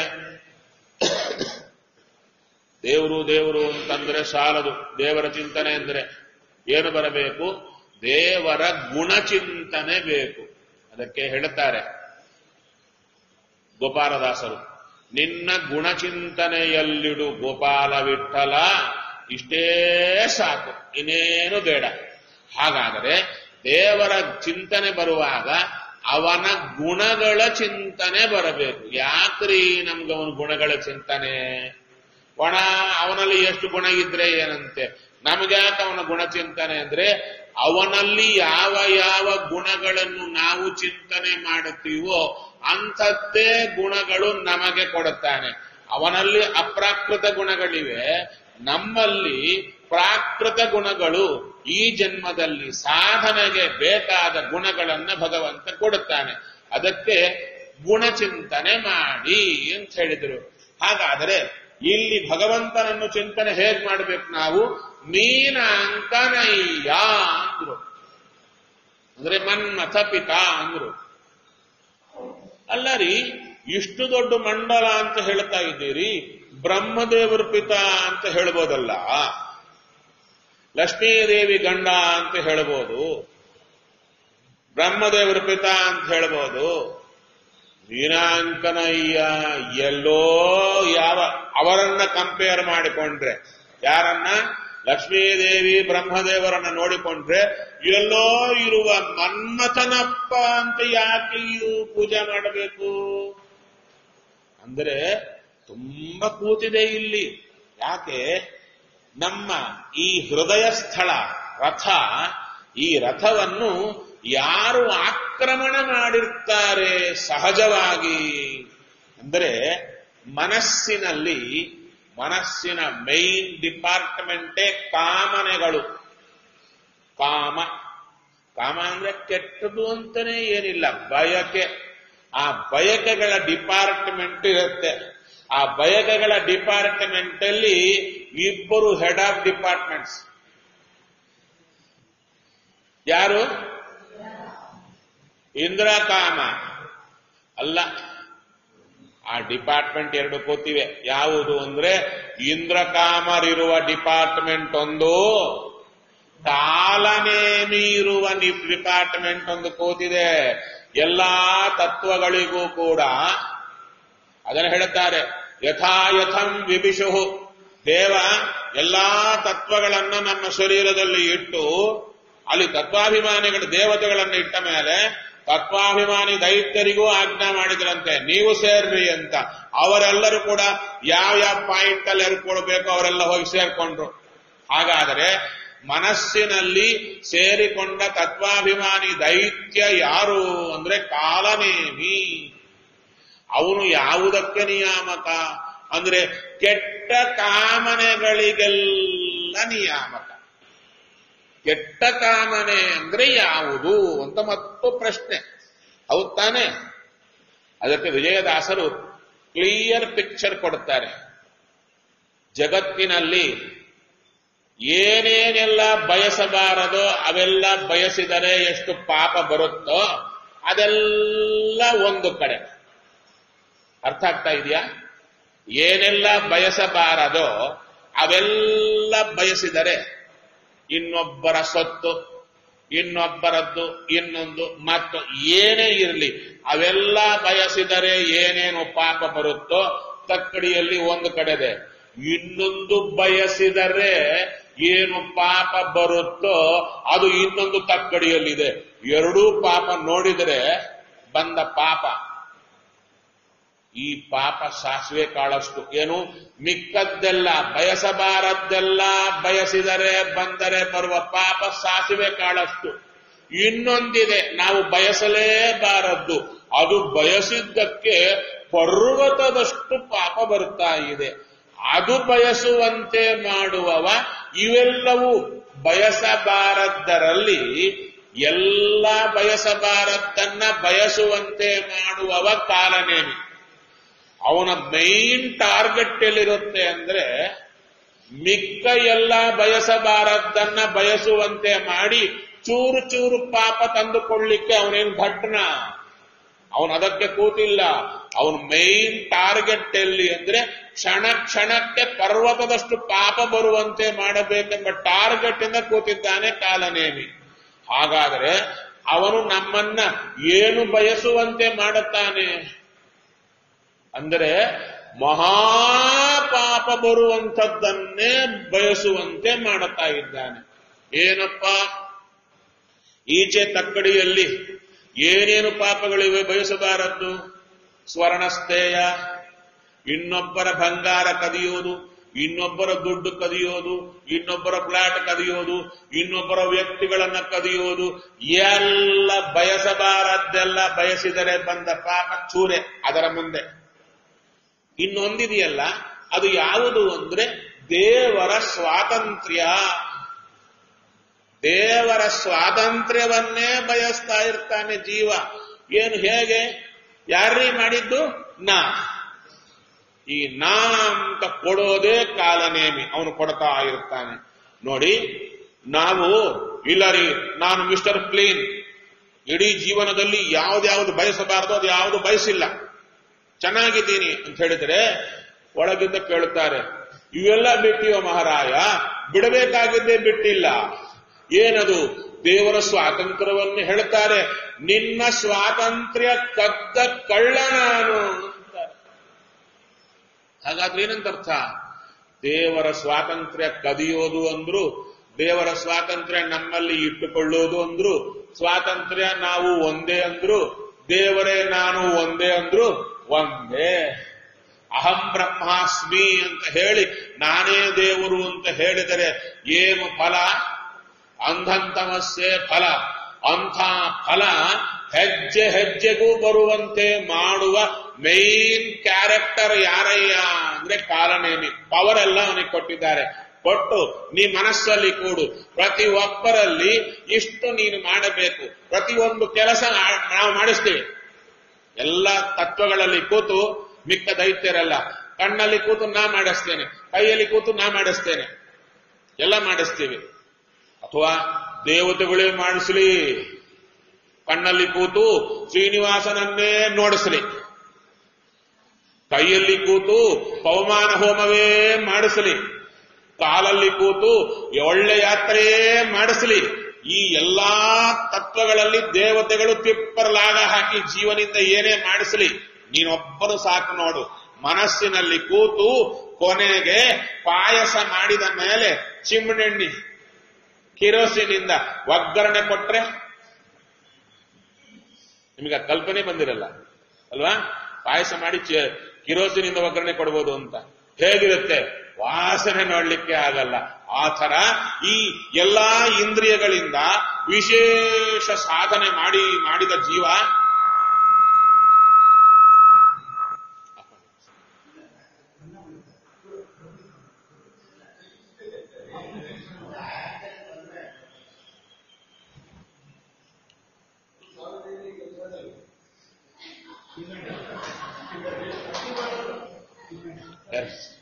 ದೇವರು ದೇವರು ಅಂತಂದ್ರೆ ಸಾಲದು ದೇವರ ಚಿಂತನೆ ಅಂದ್ರೆ ಏನು ಬರಬೇಕು ದೇವರ ಗುಣಚಿಂತನೆ ಬೇಕು ಅದಕ್ಕೆ ಹೇಳುತ್ತಾರೆ ಗೋಪಾಲದಾಸರು ನಿನ್ನ ಗುಣಚಿಂತನೆಯಲ್ಲಿಡು ಗೋಪಾಲ ವಿಠಲ ಇಷ್ಟೇ ಸಾಕು ಇನ್ನೇನು ಬೇಡ ಹಾಗಾದರೆ ದೇವರ ಚಿಂತನೆ ಬರುವಾಗ ಅವನ ಗುಣಗಳ ಚಿಂತನೆ ಬರಬೇಕು ಯಾಕ್ರಿ ನಮ್ಗೆ ಅವನ ಗುಣಗಳ ಚಿಂತನೆ ಒಣ ಅವನಲ್ಲಿ ಎಷ್ಟು ಗುಣ ಇದ್ರೆ ಏನಂತೆ ನಮ್ಗ್ಯಾಕೆ ಅವನ ಗುಣ ಚಿಂತನೆ ಅಂದ್ರೆ ಅವನಲ್ಲಿ ಯಾವ ಯಾವ ಗುಣಗಳನ್ನು ನಾವು ಚಿಂತನೆ ಮಾಡುತ್ತೀವೋ ಅಂಥದ್ದೇ ಗುಣಗಳು ನಮಗೆ ಕೊಡುತ್ತಾನೆ ಅವನಲ್ಲಿ ಅಪ್ರಾಕೃತ ಗುಣಗಳಿವೆ ನಮ್ಮಲ್ಲಿ ಪ್ರಾಕೃತ ಗುಣಗಳು ಈ ಜನ್ಮದಲ್ಲಿ ಸಾಧನೆಗೆ ಬೇಕಾದ ಗುಣಗಳನ್ನ ಭಗವಂತ ಕೊಡುತ್ತಾನೆ ಅದಕ್ಕೆ ಗುಣಚಿಂತನೆ ಮಾಡಿ ಅಂತ ಹೇಳಿದರು ಹಾಗಾದರೆ ಇಲ್ಲಿ ಭಗವಂತನನ್ನು ಚಿಂತನೆ ಹೇಗ್ ಮಾಡಬೇಕು ನಾವು ನೀನಾಂಕನಯ್ಯ ಅಂದ್ರು ಅಂದ್ರೆ ಮನ್ಮಥ ಪಿತ ಅಂದ್ರು ಅಲ್ಲ ರೀ ಇಷ್ಟು ದೊಡ್ಡ ಮಂಡಲ ಅಂತ ಹೇಳ್ತಾ ಇದ್ದೀರಿ ಬ್ರಹ್ಮದೇವರ ಪಿತ ಅಂತ ಹೇಳ್ಬೋದಲ್ಲ ಲಕ್ಷ್ಮೀದೇವಿ ಗಂಡ ಅಂತ ಹೇಳ್ಬೋದು ಬ್ರಹ್ಮದೇವರ ಪಿತ ಅಂತ ಹೇಳ್ಬೋದು ವೀರಾಂಕನಯ್ಯ ಎಲ್ಲೋ ಯಾವ ಅವರನ್ನ ಕಂಪೇರ್ ಮಾಡಿಕೊಂಡ್ರೆ ಯಾರನ್ನ ಲಕ್ಷ್ಮೀದೇವಿ ಬ್ರಹ್ಮದೇವರನ್ನ ನೋಡಿಕೊಂಡ್ರೆ ಎಲ್ಲೋ ಇರುವ ಮನ್ಮಥನಪ್ಪ ಅಂತ ಯಾಕೆ ಇದು ಪೂಜೆ ಮಾಡಬೇಕು ಅಂದ್ರೆ ತುಂಬಾ ಕೂತಿದೆ ಇಲ್ಲಿ ಯಾಕೆ ನಮ್ಮ ಈ ಹೃದಯ ಸ್ಥಳ ರಥ ಈ ರಥವನ್ನು ಯಾರು ಆಕ್ರಮಣ ಮಾಡಿರ್ತಾರೆ ಸಹಜವಾಗಿ ಅಂದರೆ ಮನಸ್ಸಿನಲ್ಲಿ ಮನಸ್ಸಿನ ಮೈನ್ ಡಿಪಾರ್ಟ್ಮೆಂಟೇ ಕಾಮನೆಗಳು ಕಾಮ ಕಾಮ ಅಂದ್ರೆ ಕೆಟ್ಟದು ಅಂತಾನೆ ಏನಿಲ್ಲ ಬಯಕೆ ಆ ಬಯಕೆಗಳ ಡಿಪಾರ್ಟ್ಮೆಂಟ್ ಇರುತ್ತೆ ಆ ಬಯಕೆಗಳ ಡಿಪಾರ್ಟ್ಮೆಂಟ್ ಅಲ್ಲಿ ಇಬ್ಬರು ಹೆಡ್ ಆಫ್ ಡಿಪಾರ್ಟ್ಮೆಂಟ್ಸ್ ಯಾರು ಇಂದ್ರ ಕಾಮ ಅಲ್ಲ ಆ ಡಿಪಾರ್ಟ್ಮೆಂಟ್ ಎರಡು ಕೂತಿವೆ ಯಾವುದು ಅಂದ್ರೆ ಇಂದ್ರಕಾಮರಿರುವ ಡಿಪಾರ್ಟ್ಮೆಂಟ್ ಒಂದು ಕಾಲನೇಮಿ ಇರುವ ಡಿಪಾರ್ಟ್ಮೆಂಟ್ ಒಂದು ಕೂತಿದೆ ಎಲ್ಲಾ ತತ್ವಗಳಿಗೂ ಕೂಡ ಅದನ್ನು ಹೇಳುತ್ತಾರೆ ಯಥಾಯಥಂ ವಿಭಿಷು ದೇವ ಎಲ್ಲಾ ತತ್ವಗಳನ್ನ ನಮ್ಮ ಶರೀರದಲ್ಲಿ ಇಟ್ಟು ಅಲ್ಲಿ ತತ್ವಾಭಿಮಾನಿಗಳ ದೇವತೆಗಳನ್ನ ಇಟ್ಟ ಮೇಲೆ ತತ್ವಾಭಿಮಾನಿ ದೈತ್ಯರಿಗೂ ಆಜ್ಞಾ ಮಾಡಿದ್ರಂತೆ ನೀವು ಸೇರ್ರಿ ಅಂತ ಅವರೆಲ್ಲರೂ ಕೂಡ ಯಾವ ಯಾವ ಪಾಯಿಂಟ್ ಅಲ್ಲಿ ಸೇರ್ಕೊಳ್ಬೇಕು ಅವರೆಲ್ಲ ಹೋಗಿ ಸೇರ್ಕೊಂಡ್ರು ಹಾಗಾದರೆ ಮನಸ್ಸಿನಲ್ಲಿ ಸೇರಿಕೊಂಡ ತತ್ವಾಭಿಮಾನಿ ದೈತ್ಯ ಯಾರು ಅಂದ್ರೆ ಕಾಲನೇಮಿ ಅವನು ಯಾವುದಕ್ಕೆ ನಿಯಾಮಕ ಅಂದ್ರೆ ಕೆಟ್ಟ ಕಾಮನೆಗಳಿಗೆಲ್ಲ ನಿಯಾಮಕ ಕೆಟ್ಟ ಕಾಮನೆ ಅಂದ್ರೆ ಯಾವುದು ಅಂತ ಮತ್ತು ಪ್ರಶ್ನೆ ಹೌದ್ ತಾನೆ ಅದಕ್ಕೆ ವಿಜಯದಾಸರು ಕ್ಲಿಯರ್ ಪಿಕ್ಚರ್ ಕೊಡ್ತಾರೆ ಜಗತ್ತಿನಲ್ಲಿ ಏನೇನೆಲ್ಲ ಬಯಸಬಾರದೋ ಅವೆಲ್ಲ ಬಯಸಿದರೆ ಎಷ್ಟು ಪಾಪ ಬರುತ್ತೋ ಅದೆಲ್ಲ ಒಂದು ಕಡೆ ಅರ್ಥ ಆಗ್ತಾ ಇದೆಯಾ ಏನೆಲ್ಲ ಬಯಸಬಾರದೋ ಅವೆಲ್ಲ ಬಯಸಿದರೆ ಇನ್ನೊಬ್ಬರ ಸೊತ್ತು ಇನ್ನೊಬ್ಬರದ್ದು ಇನ್ನೊಂದು ಮತ್ತು ಏನೇ ಇರಲಿ ಅವೆಲ್ಲ ಬಯಸಿದರೆ ಏನೇನು ಪಾಪ ಬರುತ್ತೋ ತಕ್ಕಡಿಯಲ್ಲಿ ಒಂದು ಕಡೆದೆ ಇನ್ನೊಂದು ಬಯಸಿದರೆ ಏನು ಪಾಪ ಬರುತ್ತೋ ಅದು ಇನ್ನೊಂದು ತಕ್ಕಡಿಯಲ್ಲಿದೆ ಎರಡೂ ಪಾಪ ನೋಡಿದರೆ ಬಂದ ಪಾಪ ಈ ಪಾಪ ಸಾಸಿವೆ ಕಾಳಷ್ಟು ಏನು ಮಿಕ್ಕದ್ದೆಲ್ಲ ಬಯಸಬಾರದ್ದೆಲ್ಲ ಬಯಸಿದರೆ ಬಂದರೆ ಬರುವ ಪಾಪ ಸಾಸಿವೆ ಕಾಳಷ್ಟು ಇನ್ನೊಂದಿದೆ ನಾವು ಬಯಸಲೇಬಾರದ್ದು ಅದು ಬಯಸಿದ್ದಕ್ಕೆ ಪರ್ವತದಷ್ಟು ಪಾಪ ಬರ್ತಾ ಇದೆ ಅದು ಬಯಸುವಂತೆ ಮಾಡುವವ ಇವೆಲ್ಲವೂ ಬಯಸಬಾರದ್ದರಲ್ಲಿ ಎಲ್ಲ ಬಯಸಬಾರದ್ದನ್ನ ಬಯಸುವಂತೆ ಮಾಡುವವ ಕಾಲನೇಮಿ ಅವನ ಮೈನ್ ಟಾರ್ಗೆಟ್ ಎಲ್ಲಿರುತ್ತೆ ಅಂದ್ರೆ ಮಿಕ್ಕ ಎಲ್ಲ ಬಯಸಬಾರದ್ದನ್ನ ಬಯಸುವಂತೆ ಮಾಡಿ ಚೂರು ಚೂರು ಪಾಪ ತಂದುಕೊಳ್ಳಿಕ್ಕೆ ಅವನೇನು ಭಟ್ನ ಅವನು ಅದಕ್ಕೆ ಕೂತಿಲ್ಲ ಅವನ ಮೈನ್ ಟಾರ್ಗೆಟ್ ಎಲ್ಲಿ ಅಂದ್ರೆ ಕ್ಷಣ ಕ್ಷಣಕ್ಕೆ ಪರ್ವತದಷ್ಟು ಪಾಪ ಬರುವಂತೆ ಮಾಡಬೇಕೆಂಬ ಟಾರ್ಗೆಟ್ ಇಂದ ಕೂತಿದ್ದಾನೆ ಕಾಲನೇಮಿ ಹಾಗಾದರೆ ಅವನು ನಮ್ಮನ್ನ ಏನು ಬಯಸುವಂತೆ ಮಾಡುತ್ತಾನೆ ಅಂದರೆ ಮಹಾಪಾಪ ಬರುವಂಥದ್ದನ್ನೇ ಬಯಸುವಂತೆ ಮಾಡುತ್ತಾ ಇದ್ದಾನೆ ಏನಪ್ಪ ಈಚೆ ತಕ್ಕಡಿಯಲ್ಲಿ ಏನೇನು ಪಾಪಗಳಿವೆ ಬಯಸಬಾರದ್ದು ಸ್ವರ್ಣಸ್ಥೇಯ ಇನ್ನೊಬ್ಬರ ಬಂಗಾರ ಕದಿಯುವುದು ಇನ್ನೊಬ್ಬರ ದುಡ್ಡು ಕದಿಯೋದು ಇನ್ನೊಬ್ಬರ ಫ್ಲಾಟ್ ಕದಿಯೋದು ಇನ್ನೊಬ್ಬರ ವ್ಯಕ್ತಿಗಳನ್ನ ಕದಿಯೋದು ಎಲ್ಲ ಬಯಸಬಾರದ್ದೆಲ್ಲ ಬಯಸಿದರೆ ಬಂದ ಪಾಪ ಚೂರೆ ಅದರ ಮುಂದೆ ಇನ್ನೊಂದಿದೆಯಲ್ಲ ಅದು ಯಾವುದು ಅಂದ್ರೆ ದೇವರ ಸ್ವಾತಂತ್ರ್ಯ ದೇವರ ಸ್ವಾತಂತ್ರ್ಯವನ್ನೇ ಬಯಸ್ತಾ ಇರ್ತಾನೆ ಜೀವ ಏನು ಹೇಗೆ ಯಾರೀ ಮಾಡಿದ್ದು ನಾ ಈ ನಾ ಅಂತ ಕೊಡೋದೇ ಕಾಲನೇಮಿ ಅವನು ಕೊಡ್ತಾ ಇರ್ತಾನೆ ನೋಡಿ ನಾವು ಇಲ್ಲ ರೀ ನಾನು ಮಿಸ್ಟರ್ ಕ್ಲೀನ್ ಇಡೀ ಜೀವನದಲ್ಲಿ ಯಾವ್ದ್ಯಾವ್ದು ಬಯಸಬಾರದು ಅದು ಯಾವುದು ಬಯಸಿಲ್ಲ ಚೆನ್ನಾಗಿದ್ದೀನಿ ಅಂತ ಹೇಳಿದ್ರೆ ಒಳಗಿಂದ ಕೇಳುತ್ತಾರೆ ಇವೆಲ್ಲ ಬಿಟ್ಟಿಯೋ ಮಹಾರಾಯ ಬಿಡಬೇಕಾಗಿದ್ದೇ ಬಿಟ್ಟಿಲ್ಲ ಏನದು ದೇವರ ಸ್ವಾತಂತ್ರ್ಯವನ್ನು ಹೇಳ್ತಾರೆ ನಿನ್ನ ಸ್ವಾತಂತ್ರ್ಯ ಕದ್ದ ಕಳ್ಳ ನಾನು ಅಂತಾರೆ. ಹಾಗಾದ್ರೆ ಏನಂತ ಅರ್ಥ ದೇವರ ಸ್ವಾತಂತ್ರ್ಯ ಕದಿಯೋದು ಅಂದ್ರು ದೇವರ ಸ್ವಾತಂತ್ರ್ಯ ನಮ್ಮಲ್ಲಿ ಇಟ್ಟುಕೊಳ್ಳೋದು ಅಂದ್ರು ಸ್ವಾತಂತ್ರ್ಯ ನಾವು ಒಂದೇ ಅಂದ್ರು ದೇವರೇ ನಾನು ಒಂದೇ ಅಂದ್ರು ಒಂದೇ ಅಹಂ ಬ್ರಹ್ಮಾಸ್ಮಿ ಅಂತ ಹೇಳಿ ನಾನೇ ದೇವರು ಅಂತ ಹೇಳಿದರೆ ಏನು ಫಲ ಅಂಧಂತಮಸ್ಸೆ ಫಲ ಅಂಥ ಫಲ ಹೆಜ್ಜೆ ಹೆಜ್ಜೆಗೂ ಬರುವಂತೆ ಮಾಡುವ ಮೈನ್ ಕ್ಯಾರೆಕ್ಟರ್ ಯಾರಯ್ಯ ಅಂದ್ರೆ ಕಾಲನೇಮಿ ಪವರ್ ಎಲ್ಲ ಅವನಿಗೆ ಕೊಟ್ಟಿದ್ದಾರೆ ಕೊಟ್ಟು ನೀ ಮನಸ್ಸಲ್ಲಿ ಕೂಡು ಪ್ರತಿ ಒಬ್ಬರಲ್ಲಿ ಇಷ್ಟು ನೀನು ಮಾಡಬೇಕು ಪ್ರತಿಯೊಂದು ಕೆಲಸ ನಾ- ನಾವು ಮಾಡಿಸ್ತೀವಿ ಎಲ್ಲ ತತ್ವಗಳಲ್ಲಿ ಕೂತು ಮಿಕ್ಕ ದೈತ್ಯರಲ್ಲ ಕಣ್ಣಲ್ಲಿ ಕೂತು ನಾ ಮಾಡಿಸ್ತೇನೆ ಕೈಯಲ್ಲಿ ಕೂತು ನಾ ಮಾಡಿಸ್ತೇನೆ ಎಲ್ಲ ಮಾಡಿಸ್ತೀವಿ ಅಥವಾ ದೇವತೆಗಳೇ ಮಾಡಿಸ್ಲಿ ಕಣ್ಣಲ್ಲಿ ಕೂತು ಶ್ರೀನಿವಾಸನನ್ನೇ ನೋಡಿಸ್ಲಿ ಕೈಯಲ್ಲಿ ಕೂತು ಪವಮಾನ ಹೋಮವೇ ಮಾಡಿಸಲಿ ಕಾಲಲ್ಲಿ ಕೂತು ಒಳ್ಳೆ ಯಾತ್ರೆಯೇ ಮಾಡಿಸಲಿ ಈ ಎಲ್ಲಾ ತತ್ವಗಳಲ್ಲಿ ದೇವತೆಗಳು ತಿಪ್ಪರ್ಲಾಗ ಹಾಕಿ ಜೀವನಿಂದ ಏನೇ ಮಾಡಿಸಲಿ ನೀನೊಬ್ಬನು ಸಾಕು ನೋಡು ಮನಸ್ಸಿನಲ್ಲಿ ಕೂತು ಕೊನೆಗೆ ಪಾಯಸ ಮಾಡಿದ ಮೇಲೆ ಚಿಮ್ಮಣೆಣ್ಣಿ ಕಿರೋಸಿನಿಂದ ಒಗ್ಗರಣೆ ಕೊಟ್ರೆ ನಿಮಗೆ ಆ ಕಲ್ಪನೆ ಬಂದಿರಲ್ಲ ಅಲ್ವಾ ಪಾಯಸ ಮಾಡಿ ಚೆ- ಕಿರೋಸಿನಿಂದ ಒಗ್ಗರಣೆ ಕೊಡ್ಬೋದು ಅಂತ ಹೇಗಿರುತ್ತೆ ವಾಸನೆ ನೋಡ್ಲಿಕ್ಕೆ ಆಗಲ್ಲ ಆ ತರ ಈ ಎಲ್ಲಾ ಇಂದ್ರಿಯಗಳಿಂದ ವಿಶೇಷ ಸಾಧನೆ ಮಾಡಿ ಮಾಡಿದ ಜೀವ Yes.